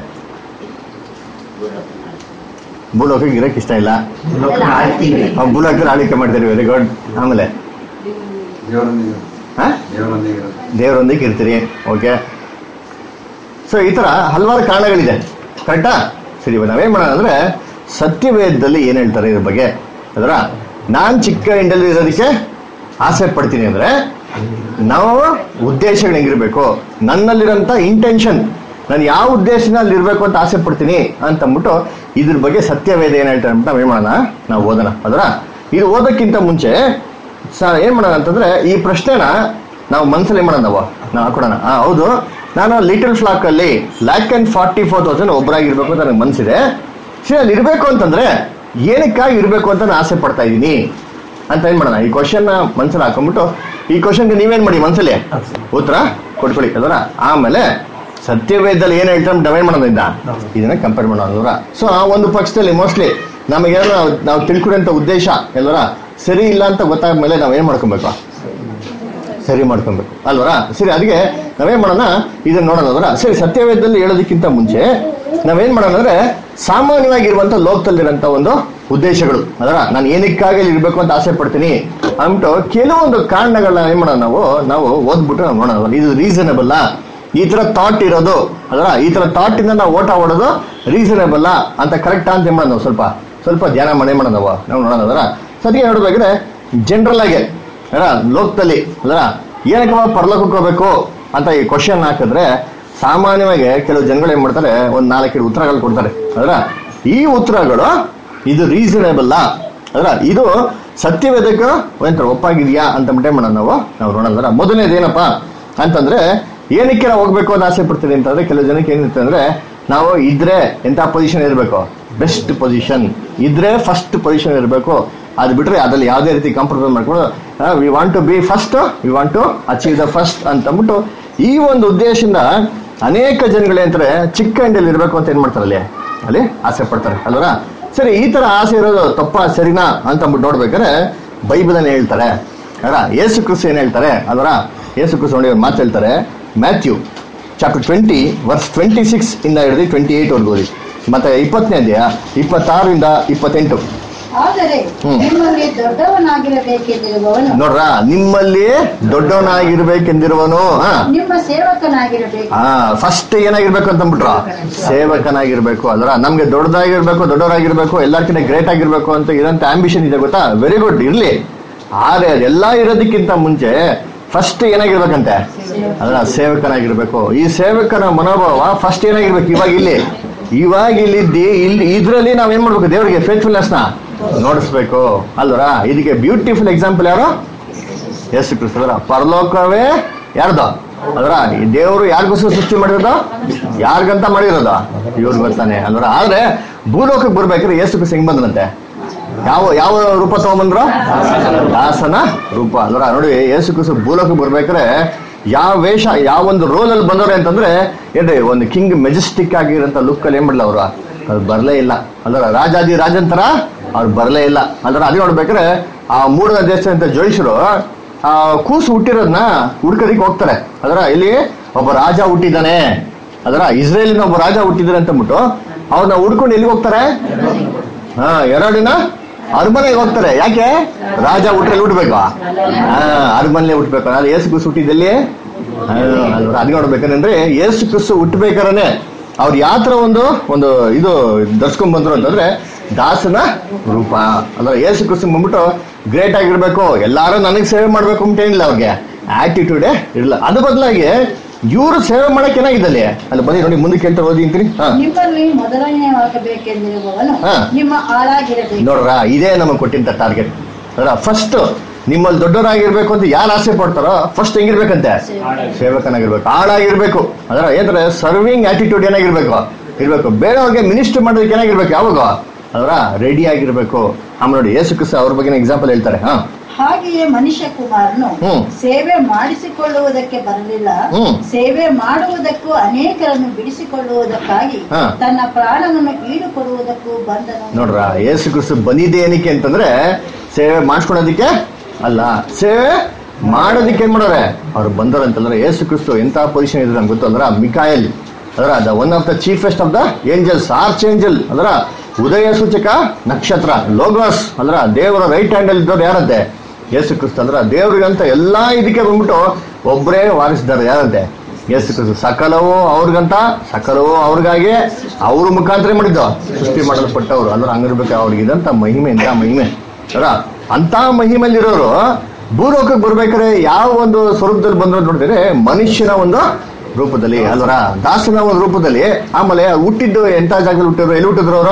ಭೂಲೋಕಕ್ಕೆ ಇರಕ್ಕೆ ಇಷ್ಟ ಇಲ್ಲ ಆ, ಭೂಲೋಕದಲ್ಲಿ ಆಳ್ವಿಕೆ ಮಾಡ್ತೀರಿ ವೆರಿ ಗುಡ್ ಆಮೇಲೆ ದೇವರೊಂದಿಗೆ ಹಾ ದೇವರೊಂದಿಗೆ ಇರೋದು. ದೇವರೊಂದಿಗೆ ಇರ್ತೀರಿ ಓಕೆ ಸೊ ಈ ತರ ಹಲವಾರು ಕಾರಣಗಳಿದೆ ಕರೆಕ್ಟಾ ಸರಿ ಇವಾಗ ನಾವೇನ್ ಮಾಡೋಣ ಅಂದ್ರೆ ಸತ್ಯವೇದದಲ್ಲಿ ಏನ್ ಹೇಳ್ತಾರೆ ಇದ್ರ ಬಗ್ಗೆ ಅದರ ನಾನ್ ಚಿಕ್ಕ ಇಂಡಲ್ಲಿ ಇರೋದಕ್ಕೆ ಆಸೆ ಪಡ್ತೀನಿ ಅಂದ್ರೆ ನಾವು ಉದ್ದೇಶಗಳು ಹೆಂಗಿರ್ಬೇಕು ನನ್ನಲ್ಲಿರೋಂಥ ಇಂಟೆನ್ಷನ್ ನಾನು ಯಾವ ಉದ್ದೇಶನ ಅಲ್ಲಿ ಇರ್ಬೇಕು ಅಂತ ಆಸೆ ಪಡ್ತೀನಿ ಅಂತ ಅಂದ್ಬಿಟ್ಟು ಇದ್ರ ಬಗ್ಗೆ ಸತ್ಯವೇದ ಏನ್ ಹೇಳ್ತಾರೆ ಅಂತ ನಾವೇನ್ ಮಾಡೋಣ ನಾವು ಓದೋಣ ಅದರ ಇದು ಓದೋಕ್ಕಿಂತ ಮುಂಚೆ ಸ ಏನ್ ಮಾಡೋಣ ಅಂತಂದ್ರೆ ಈ ಪ್ರಶ್ನೆನ ನಾವು ಮನ್ಸಲ್ಲಿ ಏನ್ ಮಾಡೋಣ ನಾವು ನಾವು ಹಾಕೊಡೋಣ ಆ ಹೌದು ನಾನು ಲಿಟಲ್ ಫ್ಲಾಕ್ ಅಲ್ಲಿ lakh and forty four thousand ಒಬ್ಬರಾಗಿರ್ಬೇಕು ಅಂತ ನನಗೆ ಮನ್ಸಿದೆ ಸರಿ ಅಲ್ಲಿ ಇರ್ಬೇಕು ಅಂತಂದ್ರೆ ಏನಕ್ಕಾಗಿ ಇರ್ಬೇಕು ಅಂತ ನಾನು ಆಸೆ ಪಡ್ತಾ ಇದ್ದೀನಿ ಅಂತ ಏನ್ ಮಾಡೋಣ ಈ ಕ್ವಶನ್ ಮನ್ಸಲ್ಲಿ ಹಾಕೊಂಡ್ಬಿಟ್ಟು ಈ ಕ್ವಶನ್ಗೆ ನೀವೇನ್ ಮಾಡಿ ಮನ್ಸಲ್ಲಿ ಉತ್ತರ ಕೊಟ್ಕೊಳ್ಳಿ ಅದರ ಆಮೇಲೆ ಸತ್ಯವೇದದಲ್ಲಿ ಏನ್ ಹೇಳ್ತಾರೆ ಡವೈನ್ ಮಾಡೋದ್ರಿಂದ ಇದನ್ನ ಕಂಪೇರ್ ಮಾಡೋದ್ರ ಸೊ ಆ ಒಂದು ಪಕ್ಷದಲ್ಲಿ ಮೋಸ್ಟ್ಲಿ ನಮಗೇನೋ ನಾವು- ನಾವು ತಿಳ್ಕೊಳ್ಳೋಂಥ ಉದ್ದೇಶ ಎಲ್ಲರ ಸರಿ ಇಲ್ಲ ಅಂತ ಗೊತ್ತಾದ್ಮೇಲೆ ನಾವ್ ಏನ್ ಮಾಡ್ಕೊಬೇಕು ಸರಿ ಮಾಡ್ಕೊಬೇಕು ಅಲ್ವರ ಸರಿ ಅದಕ್ಕೆ ನಾವೇನ್ ಮಾಡೋಣ ಇದನ್ನ ನೋಡೋಣ ಅದರ ಸರಿ ಸತ್ಯವೇದದಲ್ಲಿ ಹೇಳೋದಕ್ಕಿಂತ ಮುಂಚೆ ನಾವೇನ್ ಮಾಡೋಣ ಅಂದ್ರೆ ಸಾಮಾನ್ಯವಾಗಿರುವಂತ ಲೋಕದಲ್ಲಿರೋಂಥ ಒಂದು ಉದ್ದೇಶಗಳು ಅದರ ನಾನು ಏನಕ್ಕಾಗಿ ಇಲ್ಲಿ ಇರ್ಬೇಕು ಅಂತ ಆಸೆ ಪಡ್ತೀನಿ ಅಂದ್ಬಿಟ್ಟು ಕೆಲವೊಂದು ಕಾರಣಗಳನ್ನ ಏನ್ ಮಾಡೋಣ ನಾವು ನಾವು ಓದ್ಬಿಟ್ಟು ನಾವು ನೋಡೋಣ ಇದು ರೀಸನಬಲ್ ಈ ತರ ಥಾಟ್ ಇರೋದು ಅದರ ಈ ತರ ಥಾಟ್ ಇಂದ ನಾವು ಓಟ ಓಡೋದು ರೀಸನಬಲ್ ಅಂತ ಕರೆಕ್ಟಾ ಅಂತ ಏನ್ ಮಾಡೋಣ ನಾವು ಸ್ವಲ್ಪ ಸ್ವಲ್ಪ ಧ್ಯಾನ ಮನೆ ಮಾಡೋಣ ನಾವು ನಾವು ನೋಡೋಣ ಅದರ ಸದ್ಯ ನೋಡ್ಬೇಕಾದ್ರೆ ಜನರಲ್ ಆಗಿ ಅಲ್ಲ ಲೋಕದಲ್ಲಿ ಅದರ ಏನಕ್ಕವ ಪರಲೋಕಕ್ಕೆ ಹೋಗ್ಬೇಕು ಅಂತ ಈ ಕ್ವಶನ್ ಹಾಕಿದ್ರೆ ಸಾಮಾನ್ಯವಾಗಿ ಕೆಲವು ಜನಗಳು ಏನ್ ಮಾಡ್ತಾರೆ ಒಂದ್ ನಾಲ್ಕೈದು ಉತ್ತರಗಳು ಕೊಡ್ತಾರೆ ಅದರ ಈ ಉತ್ತರಗಳು ಇದು ರೀಸನೇಬಲ್ ಅದರ ಇದು ಸತ್ಯವೇದಕ್ಕೆ ಒಂಥರ ಒಪ್ಪಾಗಿದ್ಯಾ ಅಂತ ಬಿಟ್ಟೆ ಮಾಡೋಣ ನಾವು ನಾವು ನೋಡೋಣ ಮೊದಲನೇದು ಏನಪ್ಪಾ ಅಂತಂದ್ರೆ ಏನಕ್ಕೆ ನಾವು ಹೋಗ್ಬೇಕು ಅಂತ ಆಸೆ ಪಡ್ತೀವಿ ಅಂತಂದ್ರೆ ಕೆಲವು ಜನಕ್ಕೆ ಏನಿರುತ್ತೆ ಅಂದ್ರೆ ನಾವು ಇದ್ರೆ ಎಂತ ಪೊಸಿಷನ್ ಇರಬೇಕು ಬೆಸ್ಟ್ ಪೊಸಿಷನ್ ಇದ್ರೆ ಫಸ್ಟ್ ಪೊಸಿಷನ್ ಇರಬೇಕು ಅದು ಬಿಟ್ರೆ ಅದ್ರಲ್ಲಿ ಯಾವುದೇ ರೀತಿ ಕಾಂಪ್ರಮೈಸ್ ಮಾಡ್ಕೊಂಡು we want to be first we want to achieve the first ಅಂತಂದ್ಬಿಟ್ಟು ಈ ಒಂದು ಉದ್ದೇಶದಿಂದ ಅನೇಕ ಜನಗಳು ಏನಂತಾರೆ ಚಿಕ್ಕ ಇಂಡಿಯಲ್ಲಿ ಇರಬೇಕು ಅಂತ ಏನ್ ಮಾಡ್ತಾರೆ ಅಲ್ಲಿ ಅಲ್ಲಿ ಆಸೆ ಪಡ್ತಾರೆ ಅಲ್ವರ ಸರಿ ಈ ತರ ಆಸೆ ಇರೋದು ತಪ್ಪ ಸರಿನಾ ಅಂತ ಅಂದ್ಬಿಟ್ಟು ನೋಡ್ಬೇಕಾದ್ರೆ ಬೈಬಲ್ ಹೇಳ್ತಾರೆ ಅಲ್ಲ ಯೇಸು ಕ್ರಿಸ್ತು ಏನ್ ಹೇಳ್ತಾರೆ ಅಲ್ವರ ಯೇಸು ಕ್ರಿಸ್ತು ನೋಡಿ ಒಂದು ಮಾತು ಹೇಳ್ತಾರೆ Matthew chapter twenty verse twenty six ಇಂದ ಹಿಡಿದು ಟ್ವೆಂಟಿ ಏಟ್ ವರ್ಗು ಓದಿ ಮತ್ತೆ ಇಪ್ಪತ್ತನೇ ಅಧ್ಯಾಯ ಇಪ್ಪತ್ತಾರರಿಂದ ಇಪ್ಪತ್ತೆಂಟು ಆದರೆ ಹ್ಮ್. ನಿಮ್ಮಲ್ಲಿ ದೊಡ್ಡವನಾಗಿರಬೇಕೆಂದಿರುವವನು ನೋಡ್ರ ನಿಮ್ಮಲ್ಲಿ ದೊಡ್ಡವನಾಗಿರ್ಬೇಕೆಂದಿರುವನು ಹಾ ನಿಮ್ಮ ಸೇವಕನಾಗಿರಬೇಕು ಹಾ ಫಸ್ಟ್ ಏನಾಗಿರ್ಬೇಕು ಅಂತ ಅಂದ್ಬಿಟ್ರು ಸೇವಕನಾಗಿರ್ಬೇಕು ಅಲ್ರ ನಮ್ಗೆ ದೊಡ್ಡದಾಗಿರ್ಬೇಕು ದೊಡ್ಡವರಾಗಿರ್ಬೇಕು ಎಲ್ಲಾರ್ಕಿಂತ ಗ್ರೇಟ್ ಆಗಿರ್ಬೇಕು ಅಂತ ಇರೋಂತ ಆಂಬಿಷನ್ ಇದೆ ಗೊತ್ತಾ ವೆರಿ ಗುಡ್ ಇರ್ಲಿ ಆದ್ರೆ ಅದೆಲ್ಲ ಇರೋದಕ್ಕಿಂತ ಮುಂಚೆ ಫಸ್ಟ್ ಏನಾಗಿರ್ಬೇಕಂತೆ ಅದ್ರ ಸೇವಕನಾಗಿರ್ಬೇಕು ಈ ಸೇವಕನ ಮನೋಭಾವ ಫಸ್ಟ್ ಏನಾಗಿರ್ಬೇಕು ಇವಾಗ ಇಲ್ಲಿ ಇವಾಗ ಇಲ್ಲಿ ದೇ- ಇಲ್ಲಿ ಇದ್ರಲ್ಲಿ ನಾವ್ ಏನ್ ಮಾಡ್ಬೇಕು ದೇವರಿಗೆ ಫೇತ್ಫುಲ್ನೆಸ್ ನ ನೋಡಿಸ್ಬೇಕು ಅಲ್ವರ ಇದಕ್ಕೆ ಬ್ಯೂಟಿಫುಲ್ ಎಕ್ಸಾಂಪಲ್ ಯಾರು ಯೇಸು ಕ್ರಿಸ್ತದರ ಪರಲೋಕವೇ ಯಾರ್ದು ಅದರ ಈ ದೇವರು ಯಾರಿಗೋಸ್ಕರ ಸೃಷ್ಟಿ ಮಾಡಿರೋದು ಯಾರಿಗಂತ ಮಾಡಿರೋದು ಇವ್ರಿಗೆ ಗೊತ್ತಾನೆ ಅಲ್ವರ ಆದ್ರೆ ಭೂಲೋಕಕ್ಕೆ ಬರ್ಬೇಕಾದ್ರೆ ಯೇಸು ಕ್ರಿಸ್ತ ಹೆಂಗ್ ಬಂದ್ರಂತೆ ಯಾವ ಯಾವ ರೂಪ ತಗೊಂಬಂದ್ರು ದಾಸನ ರೂಪ ಅಲ್ವರ ನೋಡಿ ಯೇಸು ಕ್ರಿಸ್ತ ಭೂಲೋಕಕ್ಕೆ ಬರ್ಬೇಕಾದ್ರೆ ಯಾವ ವೇಷ ಯಾವ ಒಂದು ರೋಲ್ ಅಲ್ಲಿ ಬಂದವ್ರೆ ಅಂತಂದ್ರೆ ಏನ್ರಿ ಒಂದು ಕಿಂಗ್ ಮೆಜೆಸ್ಟಿಕ್ ಆಗಿರೋಂಥ ಲುಕ್ ಅಲ್ಲಿ ಏನ್ ಮಾಡಲ್ಲ ಅವರು ಅದು ಬರಲೇ ಇಲ್ಲ ಅಲ್ವರ ರಾಜಾದಿ ರಾಜಂತರ ಅವ್ರು ಬರಲೇ ಇಲ್ಲ ಅಲ್ವರ ಅದೇ ನೋಡ್ಬೇಕಾದ್ರೆ ಆ ಮೂಡನ ದೇಶ ಅಂತ ಜೋಯಿಸರು ಆ ಕೂಸು ಹುಟ್ಟಿರೋದನ್ನ ಹುಡ್ಕೋದಿಕ್ ಹೋಗ್ತಾರೆ ಅದರ ಇಲ್ಲಿ ಒಬ್ಬ ರಾಜ ಹುಟ್ಟಿದ್ದಾನೆ ಅದರ ಇಸ್ರೇಲಿನ ಒಬ್ಬ ರಾಜ ಹುಟ್ಟಿದಾರೆ ಅಂತ ಅಂದ್ಬಿಟ್ಟು ಅವ್ರನ್ನ ಹುಡ್ಕೊಂಡು ಎಲ್ಲಿಗೆ ಹೋಗ್ತಾರೆ ಹಾ ಎರಡಿನ ಅರಮನೆಗೆ ಹೋಗ್ತಾರೆ ಯಾಕೆ ರಾಜ ಹುಟ್ರಲ್ಲಿ ಹುಟ್ಬೇಕು ಹಾ ಅರಮನೆ ಹುಟ್ಬೇಕು ಅದು ಏಸು ಕುಸು ಹುಟ್ಟಿದಲ್ಲಿ ಅದು ನೋಡ್ಬೇಕಂದ್ರೆ ಏಸು ಕುಸು ಹುಟ್ಟಬೇಕಾರನೆ ಅವ್ರು ಯಾವ ತರ ಒಂದು ಒಂದು ಇದು ಧರ್ಸ್ಕೊಂಡ್ ಬಂದ್ರು ಅಂತಂದ್ರೆ ದಾಸನ ರೂಪ ಅಂದ್ರೆ ಏಸು ಕುಸು ಬಂದ್ಬಿಟ್ಟು ಗ್ರೇಟ್ ಆಗಿರ್ಬೇಕು ಎಲ್ಲಾರು ನನಗೆ ಸೇವೆ ಮಾಡ್ಬೇಕು ಅಂತ ಏನಿಲ್ಲ ಅವ್ರಿಗೆ ಆಟಿಟ್ಯೂಡೇ ಇರಲ್ಲ ಅದ್ರ ಬದಲಾಗಿ ಇವರು ಸೇವೆ ಮಾಡಕ್ ಏನಾಗಿದ್ದಲ್ಲಿ ಅಲ್ಲಿ ಬನ್ನಿ ನೋಡಿ ಮುಂದೆ ಕೇಳ್ತಾ ಓದಿ ಅಂತೀನಿ ಹಾ ನಿಮ್ಮಲ್ಲಿ ಮೊದಲನೆಯವಾಗಬೇಕೆಂದಿರುವವನು ಹಾ. ನಿಮ್ಮ ಆಳಾಗಿರಬೇಕು ನೋಡ್ರ ಇದೇ ನಮಗೆ ಕೊಟ್ಟಿದ್ದ ಟಾರ್ಗೆಟ್ ಅದರ ಫಸ್ಟ್ ನಿಮ್ಮಲ್ಲಿ ದೊಡ್ಡವರಾಗಿರ್ಬೇಕು ಅಂತ ಯಾರು ಆಸೆ ಪಡ್ತಾರೋ ಫಸ್ಟ್ ಹೆಂಗಿರ್ಬೇಕಂತೆ ಸೇವಕನಾಗಿರ್ಬೇಕು ಆಳಾಗಿರ್ಬೇಕು ಅದರ ಏನಂದ್ರೆ ಸರ್ವಿಂಗ್ ಆಟಿಟ್ಯೂಡ್ ಏನಾಗಿರ್ಬೇಕು ಇರ್ಬೇಕು ಬೇರೆಯವ್ರಿಗೆ ಮಿನಿಸ್ಟರ್ ಮಾಡೋದಕ್ಕೆ ಏನಾಗಿರ್ಬೇಕು ಯಾವಾಗ ಅದರ ರೆಡಿ ಆಗಿರ್ಬೇಕು ಆಮೇಲೆ ನೋಡಿ ಯೇಸು ಕ್ರಿಸ್ತ ಅವ್ರ ಬಗ್ಗೆ ಎಕ್ಸಾಂಪಲ್ ಹೇಳ್ತಾರೆ ಹಾ ಹಾಗೆಯೇ ಮನುಷ್ಯ ಕುಮಾರನು ಹ್ಮ್. ಸೇವೆ ಮಾಡಿಸಿಕೊಳ್ಳುವುದಕ್ಕೆ ಬರಲಿಲ್ಲ ಹ್ಮ್. ಸೇವೆ ಮಾಡುವುದಕ್ಕೂ ಅನೇಕರನ್ನು ಬಿಡಿಸಿಕೊಳ್ಳುವುದಕ್ಕಾಗಿ ಹಾ. ತನ್ನ ಪ್ರಾಣವನ್ನು ಈಡು ಕೊಡುವುದಕ್ಕೂ ಬಂದನು ನೋಡ್ರ ಯೇಸು ಕ್ರಿಸ್ತು ಬಂದಿದ್ದೆ ಏನಕ್ಕೆ ಅಂತಂದ್ರೆ ಸೇವೆ ಮಾಡಿಸ್ಕೊಳೋದಿಕ್ಕೆ ಅಲ್ಲ ಸೇವೆ ಮಾಡೋದಿಕ್ಕೆ ಏನ್ ಮಾಡೋರೆ ಅವ್ರು ಬಂದವ್ರು ಅಂತಂದ್ರೆ ಯೇಸು ಕ್ರಿಸ್ತು ಎಂತ ಪೊಸಿಷನ್ ಇದ್ರೆ ನಮ್ಗೆ ಗೊತ್ತಂದ್ರ ಮಿಕಾಯಲ್ ಅದರ the one of the chiefest of the angels archangel ಅದರ ಉದಯ ಸೂಚಕ ನಕ್ಷತ್ರ ಲೋಗೋಸ್ ಅದರ ದೇವರ ರೈಟ್ ಹ್ಯಾಂಡ್ ಅಲ್ಲಿ ಇದ್ದವ್ರು ಯಾರಂತೆ ಯೇಸು ಕ್ರಿಸ್ತು ಅಂದ್ರ ದೇವ್ರಿಗಂತ ಎಲ್ಲಾ ಇದಕ್ಕೆ ಬಂದ್ಬಿಟ್ಟು ಒಬ್ಬರೇ ವಾರಿಸಿದ್ದಾರೆ ಯಾರಂತೆ ಯೇಸು ಕ್ರಿಸ್ತು ಸಕಲವೂ ಅವ್ರಿಗಂತ ಸಕಲವೂ ಅವ್ರಿಗಾಗಿ ಅವ್ರ ಮುಖಾಂತರ ಮಾಡಿದ್ದು ಸೃಷ್ಟಿ ಮಾಡಲ್ಪಟ್ಟವ್ರು ಅಂದ್ರೆ ಹಂಗಿರ್ಬೇಕು ಅವ್ರಿಗೆ ಇದಂತ ಮಹಿಮೆ ಎಂತ ಮಹಿಮೆ ಅಲ್ಲ ಅಂತ ಮಹಿಮೆಯಲ್ಲಿರೋರು ಭೂಲೋಕಕ್ಕೆ ಬರ್ಬೇಕಾದ್ರೆ ಯಾವ ಒಂದು ಸ್ವರೂಪದಲ್ಲಿ ಬಂದ್ರು ಅಂತ ನೋಡಿದ್ರೆ ಮನುಷ್ಯನ ಒಂದು ರೂಪದಲ್ಲಿ ಅಲ್ವರ ದಾಸನ ಒಂದು ರೂಪದಲ್ಲಿ ಆಮೇಲೆ ಹುಟ್ಟಿದ್ದು ಎಂತ ಜಾಗದಲ್ಲಿ ಹುಟ್ಟಿದ್ರು ಎಲ್ಲಿ ಹುಟ್ಟಿದ್ರು ಅವರು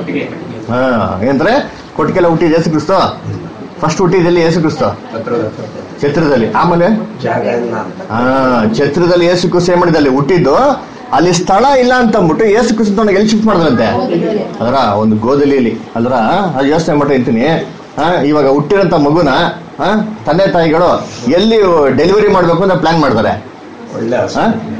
ಹಾ ಏನಂದ್ರೆ ಕೊಟ್ಟಿಗೆಲ್ಲ ಹುಟ್ಟಿದ ಯೇಸು ಕ್ರಿಸ್ತು ಫಸ್ಟ್ ಹುಟ್ಟಿದಲ್ಲಿ ಯೇಸು ಕ್ರಿಸ್ತು ಛತ್ರದಲ್ಲಿ ಆಮೇಲೆ ಜಾಗ ಇಲ್ಲ ಆ ಛತ್ರದಲ್ಲಿ ಏಸು ಕ್ರಿಸ್ತು ಏನ್ ಮಾಡಿದಲ್ಲಿ ಹುಟ್ಟಿದ್ದು ಅಲ್ಲಿ ಸ್ಥಳ ಇಲ್ಲ ಅಂತ ಅಂದ್ಬಿಟ್ಟು ಏಸು ಕ್ರಿಸ್ತು ಎಲ್ಲಿ ಶಿಫ್ಟ್ ಮಾಡಿದ್ರಂತೆ ಅದರ ಒಂದು ಗೋದಲಿಯಲ್ಲಿ ಅದರ ಅದು ಯೋಚನೆ ಮಾಡಿ ಅಂತೀನಿ ಆ, ಇವಾಗ ಹುಟ್ಟಿರೋಂಥ ಮಗುನ ಆ, ತಂದೆ ತಾಯಿಗಳು ಎಲ್ಲಿ ಡೆಲಿವರಿ ಮಾಡ್ಬೇಕು ಅಂತ ಪ್ಲಾನ್ ಮಾಡ್ತಾರೆ ಒಳ್ಳೆ ಆ? ಆಸೆ.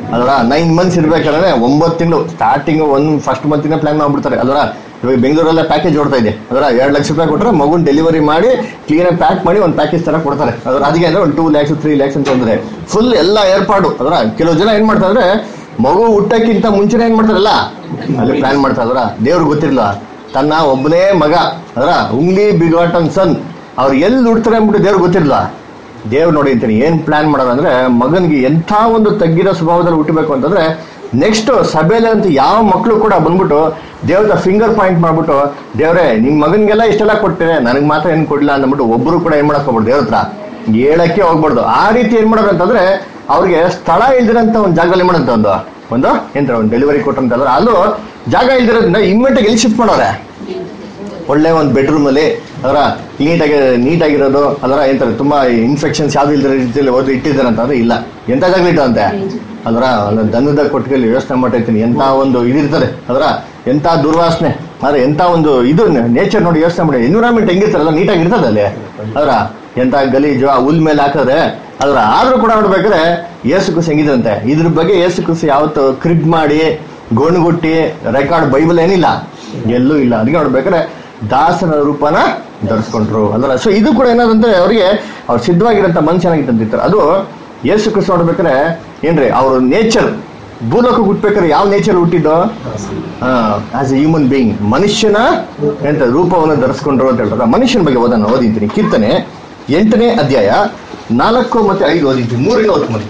ಅಲ್ವಾ ನೈನ್ ಮಂತ್ಸ್ ಇರ್ಬೇಕಾದ್ರೆ ಒಂಬತ್ತು ತಿಂಗಳು ಸ್ಟಾರ್ಟಿಂಗ್ ಒಂದ್ ಫಸ್ಟ್ ಮಂತಿನ ಪ್ಲಾನ್ ಮಾಡ್ಬಿಡ್ತಾರೆ ಅಲ್ವಾ ಇವಾಗ ಬೆಂಗಳೂರಲ್ಲೇ ಪ್ಯಾಕೇಜ್ ಓಡ್ತಾ ಇದೆ ಅದರ ಎರಡು ಲಕ್ಷ ರೂಪಾಯಿ ಕೊಟ್ಟರೆ ಮಗುನ್ ಡೆಲಿವರಿ ಮಾಡಿ ಕ್ಲೀನಾಗಿ ಪ್ಯಾಕ್ ಮಾಡಿ ಒಂದು ಪ್ಯಾಕೇಜ್ ತರ ಕೊಡ್ತಾರೆ ಅದ್ರ ಅದಕ್ಕೆ ಅಂದ್ರೆ ಒಂದು ಟೂ ಲ್ಯಾಕ್ಸ್ ತ್ರೀ ಲ್ಯಾಕ್ಸ್ ಅಂತ ಅಂದ್ರೆ ಫುಲ್ ಎಲ್ಲ ಏರ್ಪಾಡು ಅದರ ಕೆಲವು ಜನ ಏನ್ ಮಾಡ್ತಾರೆ ಅಂದ್ರೆ ಮಗು ಹುಟ್ಟಕ್ಕಿಂತ ಮುಂಚೆನೆ ಏನ್ ಮಾಡ್ತಾರಲ್ಲ ಅಲ್ಲಿ ಪ್ಲಾನ್ ಮಾಡ್ತಾರೆ ಅದರ ದೇವ್ರಿಗೆ ಗೊತ್ತಿರಲ್ಲ ತನ್ನ ಒಬ್ಬನೇ ಮಗ ಅದರ ಉಂಗ್ಲಿ ಬಿಗಾಟನ್ ಸನ್ ಅವ್ರು ಎಲ್ಲಿ ಹುಡ್ತಾರೆ ಅಂದ್ಬಿಟ್ಟು ದೇವ್ರಿಗೆ ಗೊತ್ತಿರಲ್ಲ ದೇವ್ರು ನೋಡಿ ಅಂತೀನಿ ಏನ್ ಪ್ಲಾನ್ ಮಾಡೋದು ಅಂದ್ರೆ ಮಗನಿಗೆ ಎಂಥ ಒಂದು ತಗ್ಗಿದ ಸ್ವಭಾವದಲ್ಲಿ ಹುಟ್ಟಬೇಕು ಅಂತಂದ್ರೆ ನೆಕ್ಸ್ಟ್ ಸಭೆಯಲ್ಲಿ ಅಂತ ಯಾವ ಮಕ್ಕಳು ಕೂಡ ಬಂದ್ಬಿಟ್ಟು ದೇವ್ರ ಫಿಂಗರ್ ಪಾಯಿಂಟ್ ಮಾಡ್ಬಿಟ್ಟು ದೇವ್ರೆ ನಿಮ್ ಮಗನ್ಗೆಲ್ಲ ಇಷ್ಟೆಲ್ಲ ಕೊಡ್ತೇನೆ ನನಗೆ ಮಾತ್ರ ಏನ್ ಕೊಡ್ಲಿಲ್ಲ ಅಂದ್ಬಿಟ್ಟು ಒಬ್ರು ಕೂಡ ಏನ್ ಮಾಡಕ್ ಹೋಗ್ಬಿಡ್ದು ದೇವ್ರ ಹತ್ರ ಹೇಳಕ್ಕೆ ಹೋಗ್ಬಾರ್ದು ಆ ರೀತಿ ಏನ್ ಮಾಡೋದು ಅಂತಂದ್ರೆ ಅವ್ರಿಗೆ ಸ್ಥಳ ಇಲ್ದಿರಂತ ಒಂದು ಜಾಗದಲ್ಲಿ ಏನ್ ಮಾಡೋದು ಒಂದು ಒಂದು ಎಂತ ಒಂದು ಡೆಲಿವರಿ ಕೊಟ್ಟಂತಂದ್ರೆ ಅಲ್ಲೂ ಜಾಗ ಇಲ್ದಿರೋದ್ರಿಂದ ಇಮ್ಮಿಡಿಯೇಟ್ ಎಲ್ಲಿ ಶಿಫ್ಟ್ ಮಾಡೋರೆ ಒಳ್ಳೆ ಒಂದು ಬೆಡ್ರೂಮ್ ಅಲ್ಲಿ ಅದರ ನೀಟಾಗಿ ನೀಟಾಗಿರೋದು ಅದರ ಎಂತಾರೆ ತುಂಬಾ ಇನ್ಫೆಕ್ಷನ್ಸ್ ಯಾವ್ದು ಇಲ್ದಿರೋ ರೀತಿಯಲ್ಲಿ ಓದಿ ಇಟ್ಟಿದ್ದಾರೆ ಅಂತಂದ್ರೆ ಇಲ್ಲ ಎಂತ ಜಾಗ ಇಟ್ಟಂತೆ ಅದರ ದನದ ಕೊಟ್ಟಿಗೆಯಲ್ಲಿ ಯೋಚನೆ ಮಾಡಿರ್ತೀನಿ ಎಂತ ಒಂದು ಇದಿರ್ತದೆ ಅದರ ಎಂತ ದುರ್ವಾಸನೆ ಆದ್ರೆ ಎಂತ ಒಂದು ಇದು ನೇಚರ್ ನೋಡಿ ಯೋಚನೆ ಮಾಡಿ ಎನ್ವಿರಾನ್ಮೆಂಟ್ ಹೆಂಗಿರ್ತಾರಲ್ಲ ನೀಟಾಗಿ ಇರ್ತದೆ ಅಲ್ಲಿ ಅದರ ಎಂತ ಗಲೀಜು ಆ ಹುಲ್ ಮೇಲೆ ಹಾಕಿದ್ರೆ ಅದರ ಆದ್ರೂ ಕೂಡ ನೋಡ್ಬೇಕಾದ್ರೆ ಏಸು ಕುಸ್ ಹೆಂಗಿದಂತೆ ಇದ್ರ ಬಗ್ಗೆ ಏಸು ಕುಸ್ ಯಾವತ್ತು ಕ್ರಿಬ್ ಮಾಡಿ ಗೋಣುಗುಟ್ಟಿ ರೆಕಾರ್ಡ್ ಬೈಬಲ್ ಏನಿಲ್ಲ ಎಲ್ಲೂ ಇಲ್ಲ ಅದಕ್ಕೆ ನೋಡ್ಬೇಕಾದ್ರೆ ದಾಸನ ರೂಪನ ಧರಿಸ್ಕೊಂಡ್ರು ಅಲ್ಲ ಸೊ ಇದು ಕೂಡ ಏನಾದಂದ್ರೆ ಅವರಿಗೆ ಅವ್ರು ಸಿದ್ಧವಾಗಿರಂತ ಮನುಷ್ಯನಾಗಿತ್ತಂತಿರ್ತಾರೆ ಅದು ಯೇಸು ಕ್ರಿಸ್ತ ನೋಡ್ಬೇಕಾದ್ರೆ ಏನ್ರಿ ಅವ್ರ ನೇಚರ್ ಭೂಲೋಕ ಹುಟ್ಬೇಕಾದ್ರೆ ಯಾವ ನೇಚರ್ ಹುಟ್ಟಿದ್ದು ಆಸ್ ಎ ಹ್ಯೂಮನ್ ಬೀಯಿಂಗ್ ಮನುಷ್ಯನ ಎಂತ ರೂಪವನ್ನು ಧರಿಸ್ಕೊಂಡ್ರು ಅಂತ ಹೇಳ್ತಾರೆ ಮನುಷ್ಯನ ಬಗ್ಗೆ ಓದೋಣ ಓದಿದ್ದೀನಿ ಕೀರ್ತನೆ ಎಂಟನೇ ಅಧ್ಯಾಯ ನಾಲ್ಕು ಮತ್ತೆ ಐದು ಓದಿದ್ದೀನಿ ಮೂರನೇ ಓದ್ ಮಾಡಿ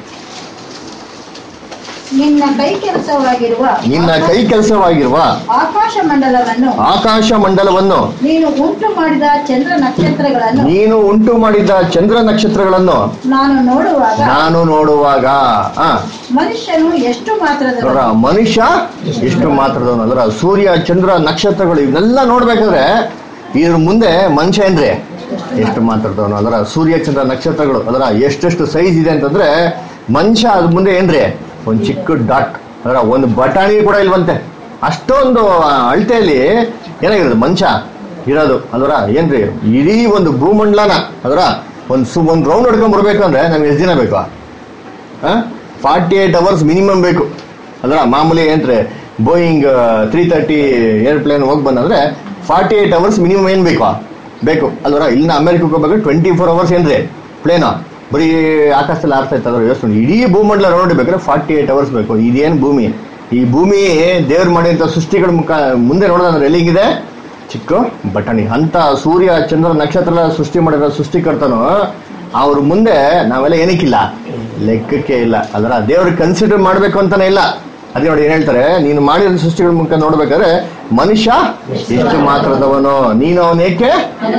ನಿನ್ನ ಕೈ ಕೆಲಸವಾಗಿರುವ ನಿನ್ನ ಕೈ ಕೆಲಸವಾಗಿರುವ ಆಕಾಶ ಮಂಡಲವನ್ನು ಆಕಾಶ ಮಂಡಲವನ್ನು ನೀನು ಉಂಟು ಮಾಡಿದ ಚಂದ್ರ ನಕ್ಷತ್ರಗಳನ್ನು ನೀನು ಉಂಟು ಮಾಡಿದ ಚಂದ್ರ ನಕ್ಷತ್ರಗಳನ್ನು ನಾನು ನೋಡುವಾಗ ನಾನು ನೋಡುವಾಗ ಆ ಮನುಷ್ಯನು ಎಷ್ಟು ಮಾತ್ರದ ನೋಡ್ರ ಮನುಷ್ಯ ಎಷ್ಟು ಮಾತ್ರದವನು ಅದರ ಸೂರ್ಯ ಚಂದ್ರ ನಕ್ಷತ್ರಗಳು ಇವನ್ನೆಲ್ಲ ನೋಡ್ಬೇಕಾದ್ರೆ ಇದ್ರ ಮುಂದೆ ಮನುಷ್ಯ ಏನ್ರಿ ಎಷ್ಟು ಮಾತ್ರದವನು ಅದರ ಸೂರ್ಯ ಚಂದ್ರ ನಕ್ಷತ್ರಗಳು ಅದರ ಎಷ್ಟೆಷ್ಟು ಸೈಜ್ ಇದೆ ಅಂತಂದ್ರೆ ಮನುಷ್ಯ ಅದ್ ಮುಂದೆ ಏನ್ರಿ ಒಂದ್ ಚಿಕ್ಕ ಡಾಟ್ ಅದರ ಒಂದು ಬಟಾಣಿ ಕೂಡ ಇಲ್ವಂತೆ ಅಷ್ಟೊಂದು ಆ, ಅಳತೆಯಲ್ಲಿ ಏನಾಗಿರೋದು ಮನುಷ್ಯ ಇರೋದು ಅದರ ಏನ್ರಿ ಇಡೀ ಒಂದು ಭೂಮಂಡಲನ ಅದರ ಒಂದ್ ಸು ಒಂದ್ ರೌಂಡ್ ಹೊಡ್ಕೊಂಡ್ ಬರ್ಬೇಕಂದ್ರೆ ನಮ್ಗೆ ಎಷ್ಟು ದಿನ ಬೇಕು ಫಾರ್ಟಿ ಏಟ್ ಅವರ್ಸ್ ಮಿನಿಮಮ್ ಬೇಕು ಅದರ ಮಾಮೂಲಿ ಏನ್ರೆ ಬೋಯಿಂಗ್ ತ್ರೀ ತರ್ಟಿ ಏರ್ಪ್ಲೇನ್ ಹೋಗಿ ಬಂದಂದ್ರೆ ಫಾರ್ಟಿ ಏಟ್ ಅವರ್ಸ್ ಮಿನಿಮಮ್ ಏನ್ ಬೇಕು ಬೇಕು ಅಲ್ವರ ಇಲ್ಲಿನ ಅಮೆರಿಕಕ್ಕೆ ಹೋಗ್ಬೇಕು ಟ್ವೆಂಟಿ ಫೋರ್ ಅವರ್ಸ್ ಏನ್ರಿ ಪ್ಲೇನ್ ಬರೀ ಆಕಾಶದಲ್ಲಿ ಆಡ್ತಾ ಇರ್ತದ್ರ ಯೋಚನೆ ಇಡೀ ಭೂಮಂಡಲ ರೌಂಡ್ ಬೇಕಾದ್ರೆ ಫಾರ್ಟಿ ಏಟ್ ಅವರ್ಸ್ ಬೇಕು ಇದೇನ್ ಭೂಮಿ ಈ ಭೂಮಿ ದೇವ್ರು ಮಾಡಿದಂತ ಸೃಷ್ಟಿಗಳ ಮುಖ ಮುಂದೆ ನೋಡೋದಂದ್ರೆ ಎಲ್ಲಿಗಿದೆ ಚಿಕ್ಕ ಬಟಣಿ ಅಂತ ಸೂರ್ಯ ಚಂದ್ರ ನಕ್ಷತ್ರ ಸೃಷ್ಟಿ ಮಾಡಿರೋ ಸೃಷ್ಟಿಕರ್ತನು ಅವ್ರ ಮುಂದೆ ನಾವೆಲ್ಲ ಏನಕ್ಕಿಲ್ಲ ಲೆಕ್ಕಕ್ಕೆ ಇಲ್ಲ ಅದರ ದೇವ್ರಿಗೆ ಕನ್ಸಿಡರ್ ಮಾಡ್ಬೇಕು ಅಂತಾನೆ ಇಲ್ಲ ಅದೇ ನೋಡಿ ಏನ್ ಹೇಳ್ತಾರೆ ನೀನು ಮಾಡಿದ ಸೃಷ್ಟಿಗಳ ಮುಖ ನೋಡ್ಬೇಕಾದ್ರೆ ಮನುಷ್ಯ ಎಷ್ಟು ಮಾತ್ರದವನು ನೀನು ಅವನೇಕೆ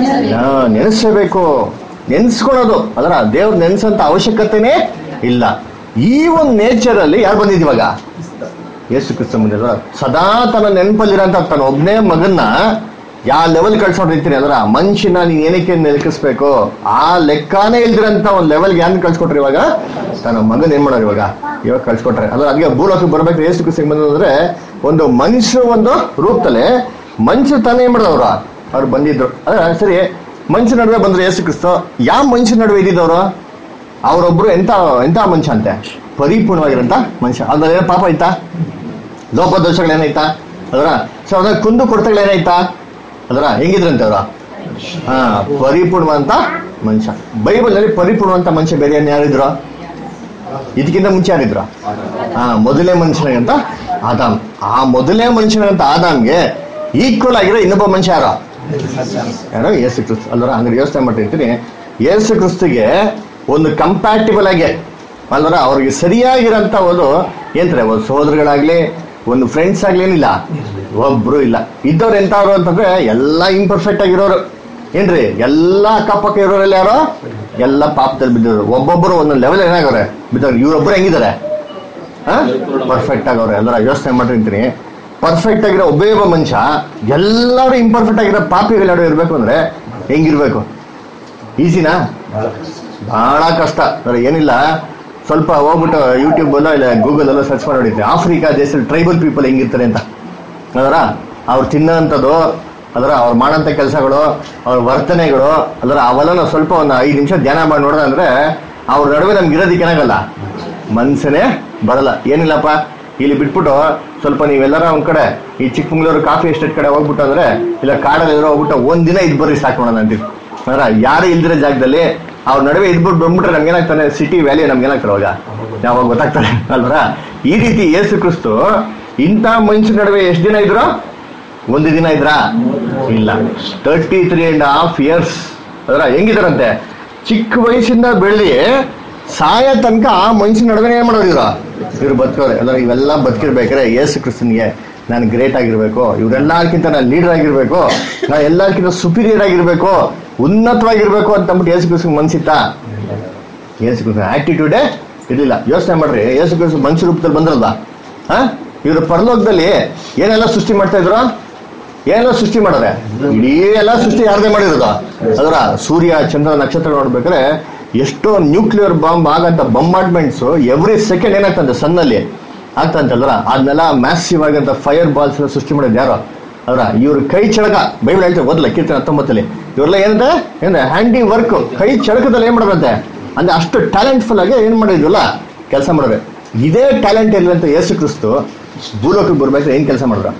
ನೆನೆಸಬೇಕು ನೆನ್ಸ್ಕೊಳೋದು ಅದರ ದೇವ್ರ ನೆನ್ಸಂತ ಅವಶ್ಯಕತೆನೇ ಇಲ್ಲ ಈ ಒಂದು ನೇಚರ್ ಅಲ್ಲಿ ಯಾರು ಬಂದಿದ್ದೀವಾಗ ಯೇಸು ಕ್ರಿಸ್ತ ಮುಂದೆ ಅಲ್ವಾ? ಸದಾ ತನ್ನ ನೆನಪಲ್ಲಿರೋಂಥ ತನ್ನ ಒಬ್ಬನೇ ಮಗನ್ನ ಯಾವ ಲೆವೆಲ್ ಕಳ್ಸ್ಕೊಂಡಿರ್ತೀನಿ ಅದರ ಮನುಷ್ಯನ ನೀನ್ ಏನಕ್ಕೆ ನೆಲಕಿಸ್ಬೇಕು ಆ ಲೆಕ್ಕನೇ ಇಲ್ದಿರಂತ ಒಂದು ಲೆವೆಲ್ಗೆ ಯಾರು ಕಳ್ಸ್ಕೊಟ್ರಿ ಇವಾಗ ತನ್ನ ಮಗನ್ ಏನ್ ಮಾಡೋರು ಇವಾಗ ಇವಾಗ ಕಳ್ಸ್ಕೊಟ್ರೆ ಅದ್ರ ಅದಕ್ಕೆ ಭೂಲೋಕಕ್ಕೆ ಬರ್ಬೇಕು ಯೇಸು ಕ್ರಿಸ್ತ ಬಂದ್ರೆ ಒಂದು ಮನುಷ್ಯ ಒಂದು ರೂಪದಲ್ಲಿ ಮನುಷ್ಯ ತಾನೇ ಏನ್ ಮಾಡೋರು ಅವ್ರು ಬಂದಿದ್ರು ಅದ್ರ ಸರಿ ಮನುಷ್ಯ ನಡುವೆ ಬಂದ್ರು ಯೇಸು ಕ್ರಿಸ್ತ ಯಾವ ಮನುಷ್ಯ ನಡುವೆ ಇದ್ದಿದ್ದವರು ಅವರೊಬ್ರು ಎಂತ ಎಂತ ಮನುಷ್ಯ ಅಂತೆ ಪರಿಪೂರ್ಣವಾಗಿರಂತ ಮನುಷ್ಯ ಅದ್ರಲ್ಲಿ ಪಾಪ ಐತಾ ಲೋಪದೋಷಗಳೇನಾಯ್ತಾ ಅದರ ಸೊ ಅದ್ರ ಕುಂದು ಕೊರತೆಗಳೇನಾಯ್ತಾ ಅದರ ಹೆಂಗಿದ್ರಂತೆ ಅವರ ಹಾ ಪರಿಪೂರ್ಣವಂತ ಮನುಷ್ಯ ಬೈಬಲ್ ನಲ್ಲಿ ಪರಿಪೂರ್ಣವಂತ ಮನುಷ್ಯ ಬೇರೆ ಏನ್ ಯಾರಿದ್ರು ಇದಕ್ಕಿಂತ ಮುಂಚೆ ಯಾರಿದ್ರು ಹಾ ಮೊದಲೇ ಮನುಷ್ಯನಾಗಂತ ಆದಾಮ್ ಆ ಮೊದಲೇ ಮನುಷ್ಯನಾಗಂತ ಆದಾಮ್ಗೆ ಈಕ್ವಲ್ ಆಗಿರೋ ಇನ್ನೊಬ್ಬ ಮನುಷ್ಯ ಯಾರೋ ಯಾರೋ ಯೇಸು ಕ್ರಿಸ್ತ ಅಲ್ವರ ಹಂಗಾರೆ ಯೋಚನೆ ಮಾಡ್ತಿರ್ತೀನಿ ಯೇಸು ಕ್ರಿಸ್ತಿಗೆ ಒಂದು ಕಂಪ್ಯಾಟಿಬಲ್ ಆಗಿ ಅಲ್ವರ ಅವ್ರಿಗೆ ಸರಿಯಾಗಿರೋಂಥ ಒಂದು ಏನ್ತಾರೆ ಒಂದು ಸಹೋದರಗಳಾಗ್ಲಿ ಒಂದು ಫ್ರೆಂಡ್ಸ್ ಆಗ್ಲಿ ಏನಿಲ್ಲ ಒಬ್ರು ಇಲ್ಲ ಇದ್ದವ್ರು ಎಂತವ್ರು ಅಂತಂದ್ರೆ ಎಲ್ಲ ಇಂಪರ್ಫೆಕ್ಟ್ ಆಗಿರೋರು ಏನ್ರಿ ಎಲ್ಲ ಅಕ್ಕಪಕ್ಕ ಇರೋರೆಲ್ಲ ಯಾರೋ ಎಲ್ಲ ಪಾಪದಲ್ಲಿ ಬಿದ್ದವರು ಒಬ್ಬೊಬ್ಬರು ಒಂದೊಂದು ಲೆವೆಲ್ ಏನಾಗವ್ರೆ ಬಿದ್ದವ್ರು ಇವ್ರೊಬ್ರು ಹೆಂಗಿದ್ದಾರೆ ಪರ್ಫೆಕ್ಟ್ ಆಗವ್ರೆ ಎಲ್ಲರ ಯೋಚನೆ ಮಾಡಿರ್ತೀನಿ ಪರ್ಫೆಕ್ಟ್ ಆಗಿರೋ ಒಬ್ಬೇ ಒಬ್ಬ ಮನುಷ್ಯ ಎಲ್ಲರೂ ಇಂಪರ್ಫೆಕ್ಟ್ ಆಗಿರೋ ಪಾಪಿಗಳ ನಡುವೆ ಇರ್ಬೇಕು ಅಂದ್ರೆ ಹೆಂಗಿರ್ಬೇಕು ಈಸಿನಾ ಬಹಳ ಕಷ್ಟ ಅಂದ್ರೆ ಏನಿಲ್ಲ ಸ್ವಲ್ಪ ಹೋಗ್ಬಿಟ್ಟು ಯೂಟ್ಯೂಬ್ ಅಲ್ಲೋ ಇಲ್ಲ ಗೂಗಲ್ ಅಲ್ಲೋ ಸರ್ಚ್ ಮಾಡಿ ನೋಡಿದ್ದೆ ಆಫ್ರಿಕಾ ದೇಶದಲ್ಲಿ ಟ್ರೈಬಲ್ ಪೀಪಲ್ ಹೆಂಗಿರ್ತಾರೆ ಅಂತ ಅದರ ಅವ್ರು ತಿನ್ನೋಂಥದ್ದು ಅದರ ಅವ್ರು ಮಾಡೋಂಥ ಕೆಲಸಗಳು ಅವ್ರ ವರ್ತನೆಗಳು ಅದರ ಅವೆಲ್ಲ ನಾವು ಸ್ವಲ್ಪ ಒಂದು ಐದು ನಿಮಿಷ ಧ್ಯಾನ ಮಾಡಿ ನೋಡೋದಂದ್ರೆ ಅವ್ರ ನಡುವೆ ನಮ್ಗೆ ಇರೋದಕ್ಕೆ ಏನಾಗಲ್ಲ ಮನ್ಸನೇ ಬರಲ್ಲ ಏನಿಲ್ಲಪ್ಪ ಇಲ್ಲಿ ಬಿಟ್ಬಿಟ್ಟು ಸ್ವಲ್ಪ ನೀವೆಲ್ಲರ ಒಂದ್ ಕಡೆ ಈ ಚಿಕ್ಕಮಂಗ್ಳೂರು ಕಾಫಿ ಎಸ್ಟೇಟ್ ಕಡೆ ಹೋಗ್ಬಿಟ್ಟು ಅಂದ್ರೆ ಇಲ್ಲ ಕಾಡಲ್ಲಿ ಎಲ್ಲೋ ಹೋಗ್ಬಿಟ್ಟು ಒಂದ್ ದಿನ ಇದ್ ಬರ್ರಿ ಸಾಕು ಮಾಡೋಣ ಅಂತೀವಿ ಅಂದ್ರೆ ಯಾರು ಇಲ್ದಿರೋ ಜಾಗದಲ್ಲಿ ಅವ್ರ ನಡುವೆ ಇದ್ಬಿಟ್ಟು ಬಂದ್ಬಿಟ್ರೆ ನಮ್ಗೇನಾಗ್ತಾನೆ ಸಿಟಿ ವ್ಯಾಲಿ ನಮ್ಗೇನಾಗ್ತಾರೆ ಅವಾಗ ಯಾವಾಗ ಗೊತ್ತಾಗ್ತಾರೆ ಅಲ್ವರ ಈ ರೀತಿ ಯೇಸು ಕ್ರಿಸ್ತು ಇಂಥ ಮನುಷ್ಯ ನಡುವೆ ಎಷ್ಟು ದಿನ ಇದ್ರು ಒಂದು ದಿನ ಇದ್ರಾ ಇಲ್ಲ thirty three and half years ಅದರ ಹೆಂಗಿದಾರಂತೆ ಚಿಕ್ಕ ವಯಸ್ಸಿಂದ ಬೆಳ್ಳಿ ಸಾಯ ತನಕ ಆ ಮನುಷ್ಯನ ನಡುವೆ ಏನ್ ಮಾಡೋರು ಇವ್ರು ಇವ್ರು ಬದುಕೋರೆ ಅಲ್ಲ ಇವೆಲ್ಲ ಬದುಕಿರ್ಬೇಕಾದ್ರೆ ಯೇಸು ಕ್ರಿಸ್ತನ್ಗೆ ನಾನು ಗ್ರೇಟ್ ಆಗಿರ್ಬೇಕು ಇವರೆಲ್ಲಕ್ಕಿಂತ ನಾನು ಲೀಡರ್ ಆಗಿರ್ಬೇಕು ನಾನು ಎಲ್ಲಕ್ಕಿಂತ ಸುಪೀರಿಯರ್ ಆಗಿರ್ಬೇಕು ಉನ್ನತವಾಗಿರ್ಬೇಕು ಅಂತ ಅಂದ್ಬಿಟ್ಟು ಯೇಸು ಕ್ರಿಸ್ತನ್ ಮನ್ಸಿತ್ತಾ ಯೇಸು ಕ್ರಿಸ್ತನ ಆಟಿಟ್ಯೂಡೇ ಇರಲಿಲ್ಲ ಯೋಚನೆ ಮಾಡ್ರಿ ಯೇಸು ಕ್ರಿಸ್ತ ಮನುಷ್ಯ ರೂಪದಲ್ಲಿ ಬಂದ್ರಲ್ವಾ ಹಾ ಇವರು ಪರಲೋಕದಲ್ಲಿ ಏನೆಲ್ಲ ಸೃಷ್ಟಿ ಮಾಡ್ತಾ ಇದ್ರು ಏನೆಲ್ಲ ಸೃಷ್ಟಿ ಮಾಡೋರೆ ಇಡೀ ಎಲ್ಲ ಸೃಷ್ಟಿ ಯಾರದೇ ಮಾಡಿರೋದು ಅದರ ಸೂರ್ಯ ಚಂದ್ರ ನಕ್ಷತ್ರ ನೋಡ್ಬೇಕಾದ್ರೆ ಎಷ್ಟೋ ನ್ಯೂಕ್ಲಿಯರ್ ಬಾಂಬ್ ಆಗಂತ ಬಂಬಾರ್ಡ್ಮೆಂಟ್ಸ್ ಎವ್ರಿ ಸೆಕೆಂಡ್ ಏನಾಗ್ತಂತೆ ಸನ್ನಲ್ಲಿ ಆಗ್ತಂತಲ್ರ ಅದನ್ನೆಲ್ಲ ಮ್ಯಾಸಿವ್ ಆಗಂತ ಫೈರ್ ಬಾಲ್ಸ್ ಸೃಷ್ಟಿ ಮಾಡೋದು ಯಾರು ಅವರ ಇವ್ರ ಕೈ ಚಳಕ ಬೈಬಲ್ ಹೇಳ್ತಾರೆ ಓದಲ್ಲ ಕೀರ್ತನೆ ಹತ್ತೊಂಬತ್ತಲ್ಲಿ ಇವ್ರೆಲ್ಲ ಏನಂತೆ ಏನಂದ್ರೆ ಹ್ಯಾಂಡಿ ವರ್ಕ್ ಕೈ ಚಳಕದಲ್ಲಿ ಏನ್ ಮಾಡೋದಂತೆ ಅಂದ್ರೆ ಅಷ್ಟು ಟ್ಯಾಲೆಂಟ್ಫುಲ್ ಆಗಿ ಏನ್ ಮಾಡಿದ್ವಲ್ಲ ಕೆಲಸ ಮಾಡೋದು ಇದೇ ಟ್ಯಾಲೆಂಟ್ ಇಲ್ಲ ಅಂತ ಯೇಸು ಕ್ರಿಸ್ತು ಭೂಲೋಕಕ್ಕೆ ಬರ್ಬೇಕಾದ್ರೆ ಏನ್ ಕೆಲಸ ಮಾಡಿದ್ರು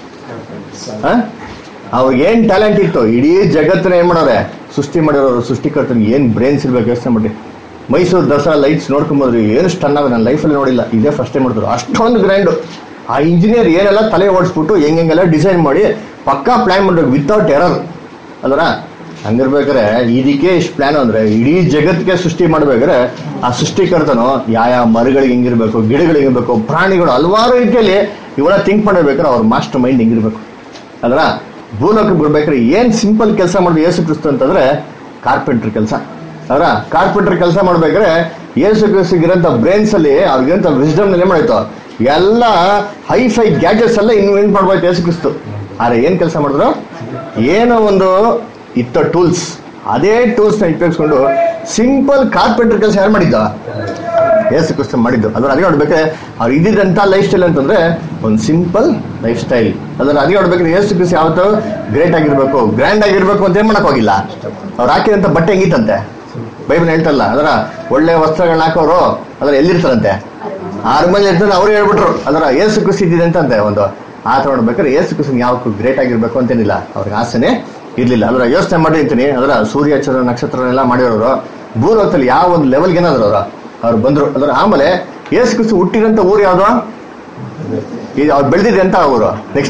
ಆ? ಅವ್ರಿಗೆ ಏನ್ ಟ್ಯಾಲೆಂಟ್ ಇತ್ತು ಇಡೀ ಜಗತ್ತನ್ನ ಏನ್ ಮಾಡೋರೆ ಸೃಷ್ಟಿ ಮಾಡಿರೋರು ಸೃಷ್ಟಿಕರ್ತನಿಗೆ ಏನ್ ಬ್ರೈನ್ಸ್ ಇರ್ಬೇಕು ಯೋಚನೆ ಮಾಡಿ ಮೈಸೂರು ದಸರಾ ಲೈಟ್ಸ್ ನೋಡ್ಕೊಂಬೋದ್ರಿ ಏನು ಸ್ಟನ್ ಆಗ ನಾನು ಲೈಫಲ್ಲಿ ನೋಡಿಲ್ಲ ಇದೇ ಫಸ್ಟ್ ಟೈಮ್ ಮಾಡಿದ್ರು ಅಷ್ಟೊಂದು ಗ್ರ್ಯಾಂಡ್ ಆ ಇಂಜಿನಿಯರ್ ಏನೆಲ್ಲ ತಲೆ ಓಡಿಸ್ಬಿಟ್ಟು ಹೆಂಗೆಲ್ಲ ಡಿಸೈನ್ ಮಾಡಿ ಪಕ್ಕಾ ಪ್ಲಾನ್ ಮಾಡ್ಬೇಕು ವಿತೌಟ್ ಎರರ್ ಅಲ್ವರ ಹಂಗಿರ್ಬೇಕಾದ್ರೆ ಇದಕ್ಕೆ ಇಷ್ಟು ಪ್ಲಾನ್ ಅಂದ್ರೆ ಇಡೀ ಜಗತ್ತಿಗೆ ಸೃಷ್ಟಿ ಮಾಡ್ಬೇಕಾದ್ರೆ ಆ ಸೃಷ್ಟಿಕರ್ತನು ಯಾವ ಯಾವ ಮರಗಳಿಗೆ ಹೆಂಗಿರ್ಬೇಕು ಗಿಡಗಳಿಗೆ ಹೆಂಗಿರ್ಬೇಕು ಪ್ರಾಣಿಗಳು ಹಲವಾರು ರೀತಿಯಲ್ಲಿ ಇವೆಲ್ಲ ಥಿಂಕ್ ಮಾಡಬೇಕಾದ್ರೆ ಅವ್ರ ಮಾಸ್ಟರ್ ಮೈಂಡ್ ಹೆಂಗಿರ್ಬೇಕು ಅಲ್ರ ಭೂಲೋಕಕ್ಕೆ ಬರ್ಬೇಕಾದ್ರೆ ಏನ್ ಸಿಂಪಲ್ ಕೆಲಸ ಮಾಡೋದು ಯೇಸು ಕ್ರಿಸ್ತು ಅಂತಂದ್ರೆ ಕಾರ್ಪೆಂಟರ್ ಕೆಲಸ ಅವರ ಕಾರ್ಪೆಂಟರ್ ಕೆಲಸ ಮಾಡ್ಬೇಕಾದ್ರೆ ಯೇಸು ಕ್ರಿಸ್ತಿಗಿರಂತ ಬ್ರೈನ್ಸ್ ಅಲ್ಲಿ ಅವ್ರಿಗಿರಂತ ವಿಸ್ಡಮ್ ಏನ್ ಮಾಡಾಯ್ತು ಎಲ್ಲ ಹೈ ಫೈ ಗ್ಯಾಜೆಟ್ಸ್ ಎಲ್ಲ ಇನ್ವೆಂಟ್ ಮಾಡ್ಬೇಕು ಯೇಸು ಕ್ರಿಸ್ತು ಆದ್ರೆ ಏನ್ ಕೆಲಸ ಮಾಡಿದ್ರು ಏನೋ ಒಂದು ಇತ್ತ ಟೂಲ್ಸ್ ಅದೇ ಟೂಲ್ಸ್ ನ ಉಪಯೋಗಿಸ್ಕೊಂಡು ಸಿಂಪಲ್ ಕಾರ್ಪೆಂಟರ್ ಕೆಲಸ ಯಾರು ಮಾಡಿದ್ದ ಯೇಸು ಕ್ರಿಸ್ತ ಮಾಡಿದ್ದು ಅದ್ರ ಅದೇ ನೋಡ್ಬೇಕಾದ್ರೆ ಅವ್ರು ಇದ್ದಿದ್ದಂತ ಲೈಫ್ ಸ್ಟೈಲ್ ಅಂತಂದ್ರೆ ಒಂದು ಸಿಂಪಲ್ ಲೈಫ್ ಸ್ಟೈಲ್ ಅದ್ರ ಅದೇ ನೋಡ್ಬೇಕಾದ್ರೆ ಯೇಸು ಕ್ರಿಸ್ತ ಯಾವತ್ತು ಗ್ರೇಟ್ ಆಗಿರ್ಬೇಕು ಗ್ರ್ಯಾಂಡ್ ಆಗಿರ್ಬೇಕು ಅಂತ ಏನ್ ಮಾಡಕ್ ಹೋಗಿಲ್ಲ ಅವ್ರು ಹಾಕಿದಂತ ಬಟ್ಟೆ ಹೆಂಗಿತ್ತಂತೆ ಬೈಬಲ್ ಹೇಳ್ತಲ್ಲ ಅದರ ಒಳ್ಳೆ ವಸ್ತ್ರಗಳನ್ನ ಹಾಕೋರು ಅದ್ರ ಎಲ್ಲಿರ್ತಾರಂತೆ ಆರ್ಮೇಲೆ ಇರ್ತಾರೆ ಅವ್ರು ಹೇಳ್ಬಿಟ್ರು ಅದರ ಏಸು ಕುಸಿ ಇದ್ದಿದೆ ಅಂತಂತೆ ಒಂದು ಆತ ನೋಡ್ಬೇಕಾದ್ರೆ ಏಸು ಕುಸಿನ ಯಾವಕ್ಕೂ ಗ್ರೇಟ್ ಆಗಿರ್ಬೇಕು ಅಂತೇನಿಲ್ಲ ಅವ್ರಿಗೆ ಆಸೆನೆ ಇರ್ಲಿಲ್ಲ ಅದರ ಯೋಚನೆ ಮಾಡಿರ್ತೀನಿ ಅದರ ಸೂರ್ಯ ಚಂದ್ರ ನಕ್ಷತ್ರ ಎಲ್ಲ ಮಾಡಿರೋರು ಭೂಲೋಕದಲ್ಲಿ ಯಾವ ಒಂದು ಲೆವೆಲ್ಗೆ ಏನಾದ್ರು ಅವರು ಅವ್ರು ಬಂದ್ರು ಅದರ ಆಮೇಲೆ ಏಸು ಕುಸಿ ಹುಟ್ಟಿದಂತ ಊರು ಯಾವ್ದು ಇದು ಅವ್ರು ಬೆಳೆದಿದೆ ಎಂತ ಊರು ನೆಕ್ಸ್ಟ್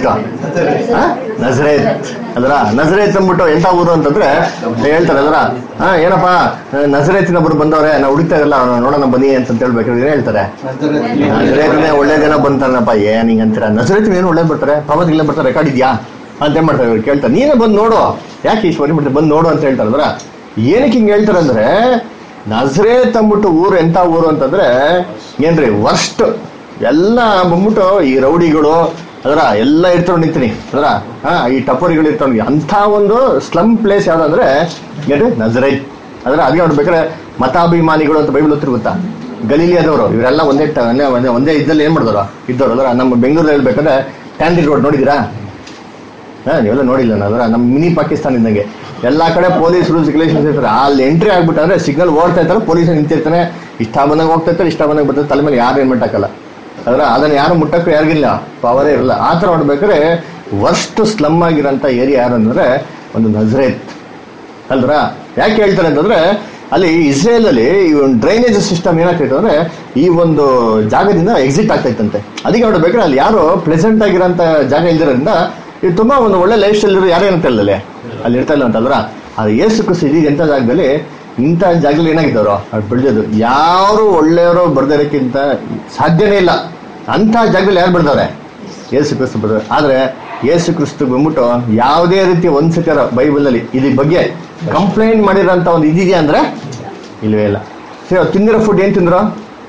ನಜರೇತ್ ಅದ್ರ ನಜರೇತ್ ಅಂದ್ಬಿಟ್ಟು ಎಂತ ಊರು ಅಂತಂದ್ರೆ ಹೇಳ್ತಾರೆ ಅದ್ರ ಹಾ ಏನಪ್ಪಾ ನಜರೇತಿನ ಒಬ್ರು ಬಂದವ್ರೆ ನಾವು ಹುಡುಕ್ತಾ ಇರಲ್ಲ ನೋಡೋಣ ಬನ್ನಿ ಅಂತ ಹೇಳ್ಬೇಕಾದ್ರೆ ಏನ್ ಹೇಳ್ತಾರೆ ನಜರೇತಿನ ಒಳ್ಳೆ ಜನ ಬಂತಾರಪ್ಪ ಏನ್ ಹಿಂಗ್ ಅಂತೀರ ನಜರೇತಿನ ಏನು ಒಳ್ಳೆ ಬರ್ತಾರೆ ಪವನ್ಗಿಲ್ಲ ಬರ್ತಾರೆ ರೆಕಾರ್ಡ್ ಇದೆಯಾ ಅಂತ ಏನ್ ಮಾಡ್ತಾರೆ ಇವ್ರು ಕೇಳ್ತಾರೆ ನೀನೇ ಬಂದು ನೋಡು ಯಾಕೆ ಈಶ್ವರಿ ಬಿಡ್ತಾರೆ ಬಂದು ನೋಡು ಅಂತ ಹೇಳ್ತಾರೆ ಅದ್ರ ಏನಕ್ಕೆ ಹಿಂಗ್ ಹೇಳ್ತಾರೆ ಅಂದ್ರೆ ನಜರೇತ್ ಅಂದ್ಬಿಟ್ಟು ಊರು ಎಂತ ಊರು ಅಂತಂದ್ರೆ ಏನ್ರಿ ವರ್ಸ್ಟ್ ಎಲ್ಲ ಬಂದ್ಬಿಟ್ಟು ಈ ರೌಡಿಗಳು ಅದರ ಎಲ್ಲ ಇರ್ತಾವ್ ನಿಂತೀನಿ ಅದರ ಹಾ ಈ ಟಪೋರಿಗಳು ಇರ್ತಾವ್ ಅಂತ ಒಂದು ಸ್ಲಮ್ ಪ್ಲೇಸ್ ಯಾವ್ದಂದ್ರೆ ಏನ್ರಿ ನಜರೈತ್ ಅದರ ಅದೇ ನೋಡ್ಬೇಕಾದ್ರೆ ಮತಾಭಿಮಾನಿಗಳು ಅಂತ ಬೈಬಲ್ ಗೊತ್ತಿರ್ ಗೊತ್ತಾ ಗಲೀಲಿಯಾದವರು ಇವರೆಲ್ಲ ಒಂದೇ ಟ- ಒಂದೇ- ಒಂದೇ ಒಂದೇ ಇದ್ದಲ್ಲಿ ಏನ್ ಮಾಡಿದವರು ಇದ್ದವ್ರು ಅದರ ನಮ್ಮ ಬೆಂಗಳೂರಲ್ಲಿ ಹೇಳ್ಬೇಕಾದ್ರೆ ಟ್ಯಾಂಡಿ ರೋಡ್ ನೋಡಿದಿರಾ ಹಾ ನೀವೆಲ್ಲ ನೋಡಿಲ್ಲ ಅದರ ನಮ್ಮ ಮಿನಿ ಪಾಕಿಸ್ತಾನ ಇದ್ದಂಗೆ ಎಲ್ಲಾ ಕಡೆ ಪೊಲೀಸ್ ರೂಲ್ಸ್ ರೆಗ್ಯುಲೇಷನ್ಸ್ ಇರ್ತಾರೆ ಅಲ್ಲಿ ಎಂಟ್ರಿ ಆಗ್ಬಿಟ್ಟಾದ್ರೆ ಸಿಗ್ನಲ್ ಓಡ್ತಾ ಇರ್ತಾರೆ ಪೊಲೀಸ್ ನಿಂತಿರ್ತಾನೆ ಇಷ್ಟ ಬಂದಂಗೆ ಹೋಗ್ತಾ ಇರ್ತಾರೆ ಇಷ್ಟ ಬಂದಂಗೆ ಬರ್ತಾರೆ ತಲೆ ಮೇಲೆ ಯಾರು ಏನ್ ಹಾಕಲ್ಲ ಅದರ ಅದನ್ನ ಯಾರು ಮುಟ್ಟಕ್ಕೂ ಯಾರಿಗಿಲ್ಲ ಪವರೇ ಇರಲ್ಲ ಆ ಥರ ನೋಡ್ಬೇಕಾದ್ರೆ ವರ್ಸ್ಟ್ ಸ್ಲಮ್ ಆಗಿರೋಂಥ ಏರಿಯಾ ಯಾರು ಅಂದ್ರೆ ಒಂದು ನಜರೇತ್ ಅಲ್ರ ಯಾಕೆ ಹೇಳ್ತಾರೆ ಅಂತಂದ್ರೆ ಅಲ್ಲಿ ಇಸ್ರೇಲ್ ಅಲ್ಲಿ ಈ ಒಂದು ಡ್ರೈನೇಜ್ ಸಿಸ್ಟಮ್ ಏನಾಗ್ತೈತೆ ಅಂದ್ರೆ ಈ ಒಂದು ಜಾಗದಿಂದ ಎಕ್ಸಿಟ್ ಆಗ್ತೈತಂತೆ ಅದಕ್ಕೆ ನೋಡ್ಬೇಕಾದ್ರೆ ಅಲ್ಲಿ ಯಾರು ಪ್ಲೆಸೆಂಟ್ ಆಗಿರೋಂಥ ಜಾಗ ಇಲ್ದಿರೋದ್ರಿಂದ ಇದು ತುಂಬಾ ಒಂದು ಒಳ್ಳೆ ಲೈಫ್ ಸ್ಟೈಲ್ ಇರೋ ಯಾರು ಏನಂತ ಅಲ್ಲಿ ಅಲ್ಲಿ ಇರ್ತಾ ಇಲ್ಲ ಅಂತಲ್ರ ಅದು ಏಸು ಕುಸಿ ಇದೀಗ ಎಂಥ ಜಾಗದಲ್ಲಿ ಇಂಥ ಜಾಗದಲ್ಲಿ ಏನಾಗಿದ್ದವರು ಅದು ಬೆಳೆಯೋದು ಯಾರು ಒಳ್ಳೆಯವರು ಬರ್ದಿರೋಕ್ಕಿಂತ ಸಾಧ್ಯನೇ ಇಲ್ಲ ಅಂಥ ಜಾಗದಲ್ಲಿ ಯಾರು ಬೆಳೆದವ್ರೆ ಯೇಸು ಕ್ರಿಸ್ತು ಬರ್ತಾರೆ ಆದ್ರೆ ಯೇಸು ಕ್ರಿಸ್ತು ಬಂದ್ಬಿಟ್ಟು ಯಾವುದೇ ರೀತಿ ಒಂದ್ಸತಿ ಬೈಬಲ್ ಅಲ್ಲಿ ಇದ್ರ ಬಗ್ಗೆ ಕಂಪ್ಲೇಂಟ್ ಮಾಡಿರೋಂಥ ಒಂದು ಇದಿದೆಯಾ ಅಂದ್ರೆ ಇಲ್ವೇ ಇಲ್ಲ ಸರಿ ಅವ್ರು ತಿಂದಿರೋ ಫುಡ್ ಏನ್ ತಿಂದ್ರು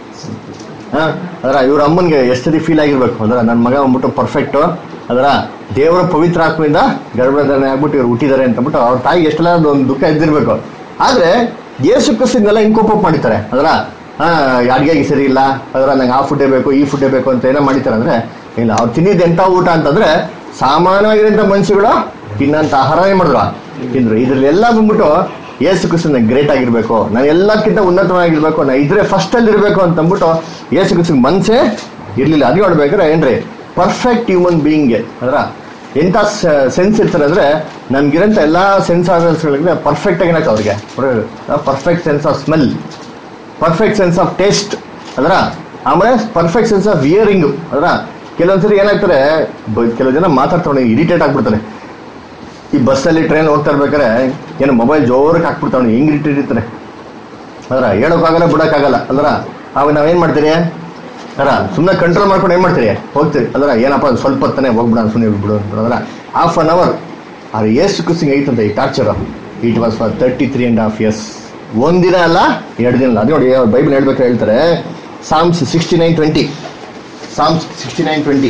ಹಾ ಅದರ ಇವ್ರ ಅಮ್ಮನ್ಗೆ ಎಷ್ಟು ಸತಿ ಫೀಲ್ ಆಗಿರ್ಬೇಕು ಅದರ ನನ್ನ ಮಗ ಬಂದ್ಬಿಟ್ಟು ಪರ್ಫೆಕ್ಟ್ ಅದರ ದೇವರ ಪವಿತ್ರ ಆತ್ಮದಿಂದ ಗರ್ಭಧಾರಣೆ ಆಗ್ಬಿಟ್ಟು ಇವ್ರು ಹುಟ್ಟಿದ್ದಾರೆ ಅಂತ ಬಿಟ್ಟು ಅವ್ರ ತಾಯಿಗೆ ಎಷ್ಟೆಲ್ಲ ಒಂದು ದುಃಖ ಇದ್ದಿರ್ಬೇಕು ಆದ್ರೆ ಯೇಸು ಕ್ರಿಸ್ತನ್ನೆಲ್ಲ ಹಿಂಗ್ ಕೋಪ ಮಾಡಿತಾರೆ ಅದರ ಹಾ ಅಡ್ಗೆಗೆ ಸರಿ ಇಲ್ಲ ಅದರ ನಂಗೆ ಆ ಫುಡ್ಡೇ ಬೇಕು ಈ ಫುಡ್ಡೇ ಬೇಕು ಅಂತ ಏನೋ ಮಾಡಿತಾರೆ ಅಂದ್ರೆ ಇಲ್ಲ ಅವ್ರು ತಿನ್ನಿದ್ದು ಎಂತ ಊಟ ಅಂತಂದ್ರೆ ಸಾಮಾನ್ಯವಾಗಿರೋಂಥ ಮನುಷ್ಯಗಳು ತಿನ್ನಂತ ಆಹಾರನೇ ಮಾಡಿದ್ರು ತಿಂದ್ರು ಇದ್ರಲ್ಲೆಲ್ಲ ಬಂದ್ಬಿಟ್ಟು ಯೇಸು ಕ್ರಿಸ್ತನ ಗ್ರೇಟ್ ಆಗಿರ್ಬೇಕು ನಾನು ಎಲ್ಲಕ್ಕಿಂತ ಉನ್ನತವಾಗಿರ್ಬೇಕು ನಾ ಇದ್ರೆ ಫಸ್ಟ್ ಅಲ್ಲಿ ಇರ್ಬೇಕು ಅಂತ ಅಂದ್ಬಿಟ್ಟು ಯೇಸು ಕ್ರಿಸ್ತನ ಮನ್ಸೇ ಇರ್ಲಿಲ್ಲ ಅದು ನೋಡ್ಬೇಕಾದ್ರೆ ಏನ್ರಿ ಪರ್ಫೆಕ್ಟ್ ಹ್ಯೂಮನ್ ಬೀಯಿಂಗ್ಗೆ ಅದರ ಎಂಥ ಸೆನ್ಸ್ ಇರ್ತಾರೆ ಅಂದ್ರೆ ನನ್ಗಿರಂತ ಎಲ್ಲಾ ಸೆನ್ಸ್ ಆರ್ಗನ್ಸ್ಗಳಿಗೆ ಪರ್ಫೆಕ್ಟ್ ಆಗಿನಾಕ ಅವ್ರಿಗೆ perfect sense of smell perfect sense of taste ಅದರ ಆಮೇಲೆ ಪರ್ಫೆಕ್ಟ್ ಸೆನ್ಸ್ ಆಫ್ ಇಯರಿಂಗ್ ಅದರ ಕೆಲವೊಂದ್ಸರಿ ಏನಾಗ್ತಾರೆ ಬ- ಕೆಲವು ಜನ ಮಾತಾಡ್ತಾವೆ ಇರಿಟೇಟ್ ಆಗ್ಬಿಡ್ತಾರೆ ಈ ಬಸ್ಸಲ್ಲಿ ಟ್ರೈನ್ ಹೋಗ್ತಾ ಇರ್ಬೇಕಾದ್ರೆ ಏನು ಮೊಬೈಲ್ ಜೋರಕ್ಕೆ ಹಾಕ್ಬಿಡ್ತಾವೆ ಹೆಂಗ್ ಇರಿಟೇಟ್ ಇರ್ತಾರೆ ಅದರ ಹೇಳೋಕ್ಕಾಗಲ್ಲ ಬಿಡೋಕ್ಕಾಗಲ್ಲ ಅಲ್ರ ಅವಾಗ ನಾವೇನ್ ಮಾಡ್ತೀರಿ ಅದರ ಸುಮ್ಮನೆ ಕಂಟ್ರೋಲ್ ಮಾಡ್ಕೊಂಡು ಏನ್ ಮಾಡ್ತೀರಿ ಹೋಗ್ತೀರಿ ಅದರ ಏನಪ್ಪ ಅದು ಸ್ವಲ್ಪ ಹೊತ್ತನೇ ಹೋಗ್ಬಿಡ ಸುಮ್ಮನೆ ಬಿಡು ಅಂತ ಅದರ ಹಾಫ್ ಅನ್ ಅವರ್ ಅದು ಎಷ್ಟು ಕುಸಿಂಗ್ ಐತಂತ ಈ torture it was for thirty three and half years ಒಂದಿನ ಅಲ್ಲ ಎರಡು ದಿನ ಅಲ್ಲ ಅದು ನೋಡಿ ಬೈಬಲ್ ಹೇಳ್ಬೇಕಾದ್ರೆ ಹೇಳ್ತಾರೆ Psalms sixty nine twenty Psalms sixty nine twenty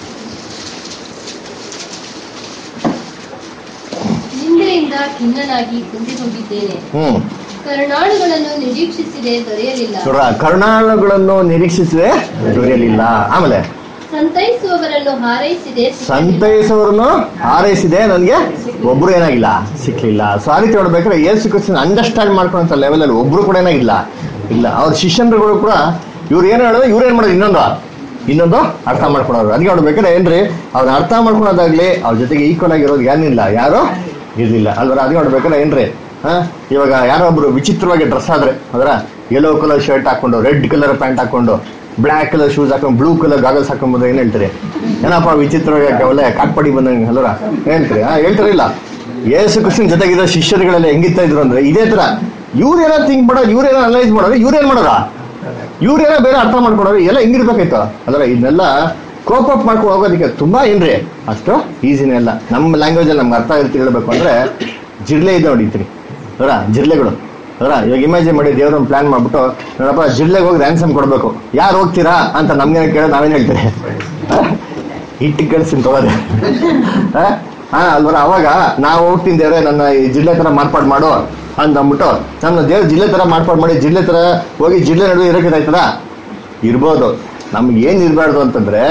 ನಿಂದೆಯಿಂದ ಖಿನ್ನನಾಗಿ ಕುಂದಿ ಹೋಗಿದ್ದೇನೆ ಹ್ಮ್ ಕರುಣಾಳುಗಳನ್ನು ನಿರೀಕ್ಷಿಸಿದೆ ದೊರೆಯಲಿಲ್ಲ ನೋಡ್ರ ಕರುಣಾಳುಗಳನ್ನು ನಿರೀಕ್ಷಿಸಿದೆ ದೊರೆಯಲಿಲ್ಲ ಆಮೇಲೆ ಸಂತೈಸುವವರನ್ನು ಹಾರೈಸಿದೆ ಸಿಕ್ಕಲಿಲ್ಲ. ಸಂತೈಸೋರನ್ನು ಹಾರೈಸಿದೆ ನನಗೆ ಒಬ್ರು ಏನಾಗಿಲ್ಲ ಸಿಕ್ಲಿಲ್ಲ ಸೊ ಆ ರೀತಿ ನೋಡ್ಬೇಕಾದ್ರೆ ಯೇಸು ಕ್ರಿಸ್ತನ ಅಂಡರ್ಸ್ಟ್ಯಾಂಡ್ ಮಾಡ್ಕೊಂತ ಲೆವೆಲ್ ಅಲ್ಲಿ ಒಬ್ರು ಕೂಡ ಏನಾಗಿಲ್ಲ ಇಲ್ಲ ಅವ್ರ ಶಿಷ್ಯನ್ರುಗಳು ಕೂಡ ಇವ್ರು ಏನ್ ಹೇಳಿದ್ರೆ ಇವ್ರು ಏನ್ ಮಾಡೋದು ಇನ್ನೊಂದು ಇನ್ನೊಂದು ಅರ್ಥ ಮಾಡ್ಕೊಳೋರು ಅದಕ್ಕೆ ನೋಡ್ಬೇಕಾದ್ರೆ ಏನ್ರಿ ಅವ್ರನ್ನ ಅರ್ಥ ಮಾಡ್ಕೊಳೋದಾಗ್ಲಿ ಅವ್ರ ಜೊತೆಗೆ ಈಕ್ವಲ್ ಆಗಿರೋದು ಏನಿಲ್ಲ ಯಾರು ಇರ್ಲಿಲ್ಲ ಅಲ್ವರ ಅದಕ್ಕೆ ನೋಡ್ಬೇಕಾದ್ರೆ ಏನ್ರಿ ಹಾ ಇವಾಗ ಯಾರೋ ಒಬ್ರು ವಿಚಿತ್ರವಾಗಿ ಡ್ರೆಸ್ ಆದ್ರೆ ಅದರ ಯೆಲ್ಲೋ ಕಲರ್ ಶರ್ಟ್ ಹಾಕೊಂಡು ರೆಡ್ ಕಲರ್ ಪ್ಯಾಂಟ್ ಹಾಕೊಂಡು ಬ್ಲ್ಯಾಕ್ ಕಲರ್ ಶೂಸ್ ಹಾಕೊಂಡು ಬ್ಲೂ ಕಲರ್ ಗಾಗಲ್ಸ್ ಹಾಕೊಂಡ್ಬಂದ್ರೆ ಏನ್ ಹೇಳ್ತೀರಿ ಏನಪ್ಪ ವಿಚಿತ್ರವಾಗಿ ಹಾಕಿ ಒಳ್ಳೆ ಕಾಟ್ಪಡಿ ಬಂದಂಗೆ ಅಲ್ವರ ಹೇಳ್ತೀರಿ ಹಾ ಹೇಳ್ತಾರಿಲ್ಲ ಯೇಸು ಕೃಷ್ಣನ್ ಜೊತೆಗಿರೋ ಶಿಷ್ಯರುಗಳೆಲ್ಲ ಹೆಂಗಿತ್ತಾ ಇದ್ರು ಅಂದ್ರೆ ಇದೇ ತರ ಇವ್ರೇನೋ ಥಿಂಕ್ ಮಾಡೋದು ಇವ್ರೇನೋ ಅನಲೈಸ್ ಮಾಡೋದು ಇವ್ರೇನ್ ಮಾಡೋದ ಇವ್ರೇನೋ ಬೇರೆ ಅರ್ಥ ಮಾಡ್ಕೊಡೋರು ಎಲ್ಲ ಹೆಂಗಿರ್ಬೇಕಾಯ್ತು ಅದ್ರ ಇದನ್ನೆಲ್ಲ ಕೋಪ್ ಅಪ್ ಮಾಡ್ಕೊಂಡು ಹೋಗೋದಕ್ಕೆ ತುಂಬಾ ಏನ್ರಿ ಅಷ್ಟು ಈಸಿನೇ ಅಲ್ಲ ನಮ್ಮ ಲ್ಯಾಂಗ್ವೇಜ್ ಅಲ್ಲಿ ನಮ್ಗೆ ಅರ್ಥ ಇರ್ತಿ ಹೇಳ್ಬೇಕು ಅಂದ್ರೆ ಜಿರ್ಲೆ ಇದೆ ನೋಡಿರ್ತೀನಿ ಅವರ ಜಿರ್ಲೆಗಳು ಅವರ ಇವಾಗ ಇಮ್ಯಾಜಿನ್ ಮಾಡಿ ದೇವ್ರನ್ನ ಪ್ಲಾನ್ ಮಾಡ್ಬಿಟ್ಟು ನೋಡಪ್ಪ ಜಿರ್ಲೆಗೆ ಹೋಗಿ ರ್ಯಾನ್ಸಮ್ ಕೊಡ್ಬೇಕು ಯಾರು ಹೋಗ್ತೀರಾ ಅಂತ ನಮ್ಗೆ ಕೇಳೋದು ನಾವೇನ್ ಹೇಳ್ತೀರಿ ಇಟ್ಟು ಕಳಿಸ್ತೀನಿ ತಗೋದೆ ಹಾ ಅಲ್ವರ ಅವಾಗ ನಾವು ಹೋಗ್ತೀನಿ ದೇವ್ರೆ ನನ್ನ ಈ ಜಿಲ್ಲೆ ತರ ಮಾರ್ಪಾಡು ಮಾಡು ಅಂತ ಅಂದ್ಬಿಟ್ಟು ನಮ್ಮ ದೇವ್ರ ಜಿಲ್ಲೆ ತರ ಮಾರ್ಪಾಡು ಮಾಡಿ ಜಿಲ್ಲೆ ತರ ಹೋಗಿ ಜಿಲ್ಲೆ ನಡುವೆ ಇರೋಕ್ಕಾಯ್ತದ ಇರ್ಬೋದು ನಮ್ಗೆ ಏನ್ ಇರಬಾರ್ದು ಅಂತಂದ್ರೆ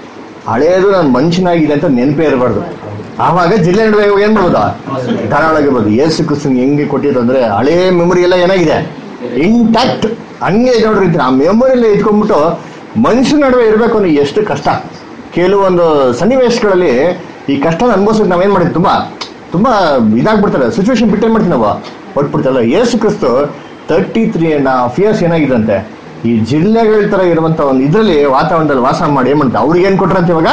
ಹಳೇದು ನಾನು ಮನುಷ್ಯನಾಗಿದೆ ಅಂತ ನೆನಪೇ ಇರಬಾರ್ದು ಆವಾಗ ಜಿಲ್ಲೆ ನಡುವೆ ಹೋಗಿ ಏನ್ ಮಾಡ್ಬೋದು ಧಾರಾಳಾಗಿರ್ಬೋದು ಏಸು ಕ್ರಿಸ್ತನ್ ಹೆಂಗೆ ಕೊಟ್ಟಿದ್ದು ಅಂದ್ರೆ ಹಳೇ ಮೆಮೊರಿ ಎಲ್ಲ ಏನಾಗಿದೆ ಇಂಟ್ಯಾಕ್ಟ್ ಹಂಗೆ ಇದೆ ನೋಡ್ರಿ ಆ ಮೆಮೊರಿಯಲ್ಲಿ ಇಟ್ಕೊಂಡ್ಬಿಟ್ಟು ಮನುಷ್ಯನ ನಡುವೆ ಇರಬೇಕು ಅಂದ್ರೆ ಎಷ್ಟು ಕಷ್ಟ ಕೆಲವೊಂದು ಸನ್ನಿವೇಶಗಳಲ್ಲಿ ಈ ಕಷ್ಟನ ಅನುಭವಿಸೋಕೆ ನಾವೇನ್ ಮಾಡಿದ್ವಿ ತುಂಬಾ ತುಂಬಾ ಇದಾಗ್ಬಿಡ್ತಾರೆ ಸಿಚುವೇಶನ್ ಬಿಟ್ಟೇನ್ ಮಾಡ್ತೀವಿ ನಾವು ಹೊಟ್ಬಿಡ್ತಲ್ಲ Yesu Kristu thirty three and half years ಏನಾಗಿದಂತೆ ಈ ಜಿಲ್ಲೆಗಳ ತರ ಇರುವಂತ ಒಂದು ಇದ್ರಲ್ಲಿ ವಾತಾವರಣದಲ್ಲಿ ವಾಸ ಮಾಡಿ ಏನ್ ಮಾಡ್ತಾರೆ ಅವ್ರಿಗೆ ಏನ್ ಕೊಟ್ರಂತ ಇವಾಗ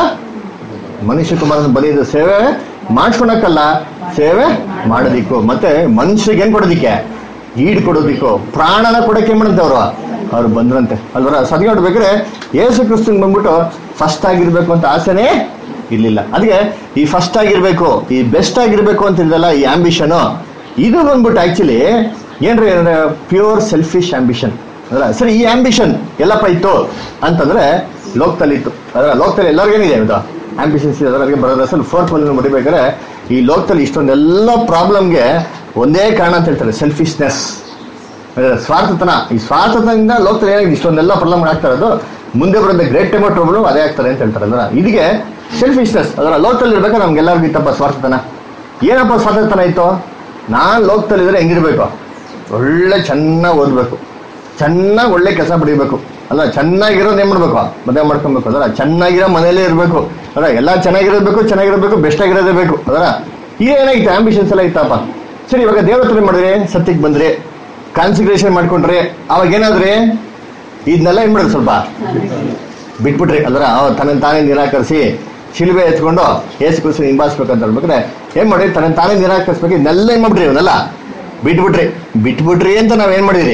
ಮನುಷ್ಯ ಕುಮಾರನ ಬಲಿಯದ ಸೇವೆ ಮಾಡ್ಕೊಳಕ್ಕಲ್ಲ ಸೇವೆ ಮಾಡೋದಿಕ್ಕೂ ಮತ್ತೆ ಮನುಷ್ಯಗೆ ಏನ್ ಕೊಡೋದಿಕ್ಕೆ ಈಡ್ ಕೊಡೋದಿಕ್ಕೂ ಪ್ರಾಣನ ಕೊಡಕ್ಕೆ ಏನ್ ಮಾಡಂತೆ ಅವರು ಅವ್ರು ಬಂದ್ರಂತೆ ಅಲ್ವರ ಸದ್ಯ ನೋಡ್ಬೇಕಾದ್ರೆ ಯೇಸು ಕ್ರಿಸ್ತನ್ ಬಂದ್ಬಿಟ್ಟು ಫಸ್ಟ್ ಆಗಿರ್ಬೇಕು ಅಂತ ಆಸೆನೇ ಇರ್ಲಿಲ್ಲ ಅದಕ್ಕೆ ಈ ಫಸ್ಟ್ ಆಗಿರ್ಬೇಕು ಈ ಬೆಸ್ಟ್ ಆಗಿರ್ಬೇಕು ಅಂತ ಇದ್ದಲ್ಲ ಈ ಆಂಬಿಷನ್ ಇದು ಬಂದ್ಬಿಟ್ಟು ಆಕ್ಚುಲಿ ಏನ್ರಿ ಪ್ಯೂರ್ ಸೆಲ್ಫಿಶ್ ಆಂಬಿಷನ್ ಅಲ್ಲ ಸರಿ ಈ ಆಂಬಿಷನ್ ಎಲ್ಲಪ್ಪ ಇತ್ತು ಅಂತಂದ್ರೆ ಲೋಕದಲ್ಲಿ ಇತ್ತು ಅದರ ಲೋಕದಲ್ಲಿ ಎಲ್ಲರಿಗೇನಿದೆ ಇದು ಆಂಬಿಷನ್ಸ್ ಇದೆ ಅದಕ್ಕೆ ಬರೋದ್ರ ಫೋರ್ತ್ ಅಲ್ಲಿ ಬರಿಬೇಕಾದ್ರೆ ಈ ಲೋಕದಲ್ಲಿ ಇಷ್ಟೊಂದೆಲ್ಲ ಪ್ರಾಬ್ಲಮ್ಗೆ ಒಂದೇ ಕಾರಣ ಅಂತ ಹೇಳ್ತಾರೆ ಸೆಲ್ಫಿಶ್ನೆಸ್ ಸ್ವಾರ್ಥತನ ಈ ಸ್ವಾರ್ಥತನದಿಂದ ಲೋಕದಲ್ಲಿ ಏನಾಗಿದೆ ಇಷ್ಟೊಂದೆಲ್ಲ ಪ್ರಾಬ್ಲಮ್ ಆಗ್ತಾ ಇರೋದು ಮುಂದೆ ಬರೋದ ಗ್ರೇಟ್ ಟೈಮೋ ಟ್ರಬಲ್ ಅದೇ ಆಗ್ತಾರೆ ಅಂತ ಹೇಳ್ತಾರೆ ಅದರ ಇದಕ್ಕೆ ಸೆಲ್ಫಿಶ್ನೆಸ್ ಅದರ ಲೋಕದಲ್ಲಿ ಇರ್ಬೇಕಾದ್ರೆ ನಮ್ಗೆಲ್ಲರಿಗೂ ಇತ್ತಪ್ಪ ಸ್ವಾರ್ಥತನ ಏನಪ್ಪ ಸ್ವಾರ್ಥತನ ಇತ್ತು ನಾನ್ ಲೋಕದಲ್ಲಿ ಇದ್ರೆ ಹೆಂಗಿರ್ಬೇಕು ಒಳ್ಳೆ ಚೆನ್ನಾಗಿ ಓದ್ಬೇಕು ಚೆನ್ನಾಗಿ ಒಳ್ಳೆ ಕೆಲಸ ಪಡಿಬೇಕು ಅಲ್ಲ ಚೆನ್ನಾಗಿರೋದು ಏನ್ ಮಾಡ್ಬೇಕು ಮದುವೆ ಮಾಡ್ಕೊಬೇಕು ಅದರ ಚೆನ್ನಾಗಿರೋ ಮನೇಲೇ ಇರಬೇಕು ಅದರ ಎಲ್ಲ ಚೆನ್ನಾಗಿರಬೇಕು ಚೆನ್ನಾಗಿರಬೇಕು ಬೆಸ್ಟ್ ಆಗಿರೋದೇ ಬೇಕು ಅದರ ಈಗ ಏನಾಗಿತ್ತು ಆಂಬಿಷನ್ಸ್ ಎಲ್ಲ ಇತ್ತಪ್ಪ ಸರಿ ಇವಾಗ ದೇವ್ರ ಹತ್ರ ಏನ್ ಮಾಡಿದ್ರಿ ಸತ್ಯಕ್ಕೆ ಬಂದ್ರಿ ಕಾನ್ಸಿಗ್ರೇಷನ್ ಮಾಡ್ಕೊಂಡ್ರಿ ಅವಾಗ ಏನಾದ್ರಿ ಇದನ್ನೆಲ್ಲ ಏನ್ ಮಾಡಿದ್ರಿ ಸ್ವಲ್ಪ ಬಿಟ್ಬಿಟ್ರಿ ಅಲ್ರ ತನ್ನ ತಾನೇ ನಿರಾಕರಿಸಿ ಶಿಲ್ಬೆ ಎತ್ಕೊಂಡು ಏಸು ಕುರಿಸಿ ಹಿಂಬಾಲಿಸ್ಬೇಕಂತ ಹೇಳ್ಬೇಕಾದ್ರೆ ಏನ್ ಮಾಡಿ ತನ್ನ ತಾನೇ ನಿರಾಕರಿಸ್ಬೇಕು ಇದನ್ನೆಲ್ಲ ಏನ್ ಮಾಡ್ಬಿಟ್ರಿ ಇವನ್ನೆಲ್ಲ ಬಿಟ್ಬಿಟ್ರಿ ಬಿಟ್ಬಿಟ್ರಿ ಅಂತ ನಾವ್ ಏನ್ ಮಾಡಿದ್ರಿ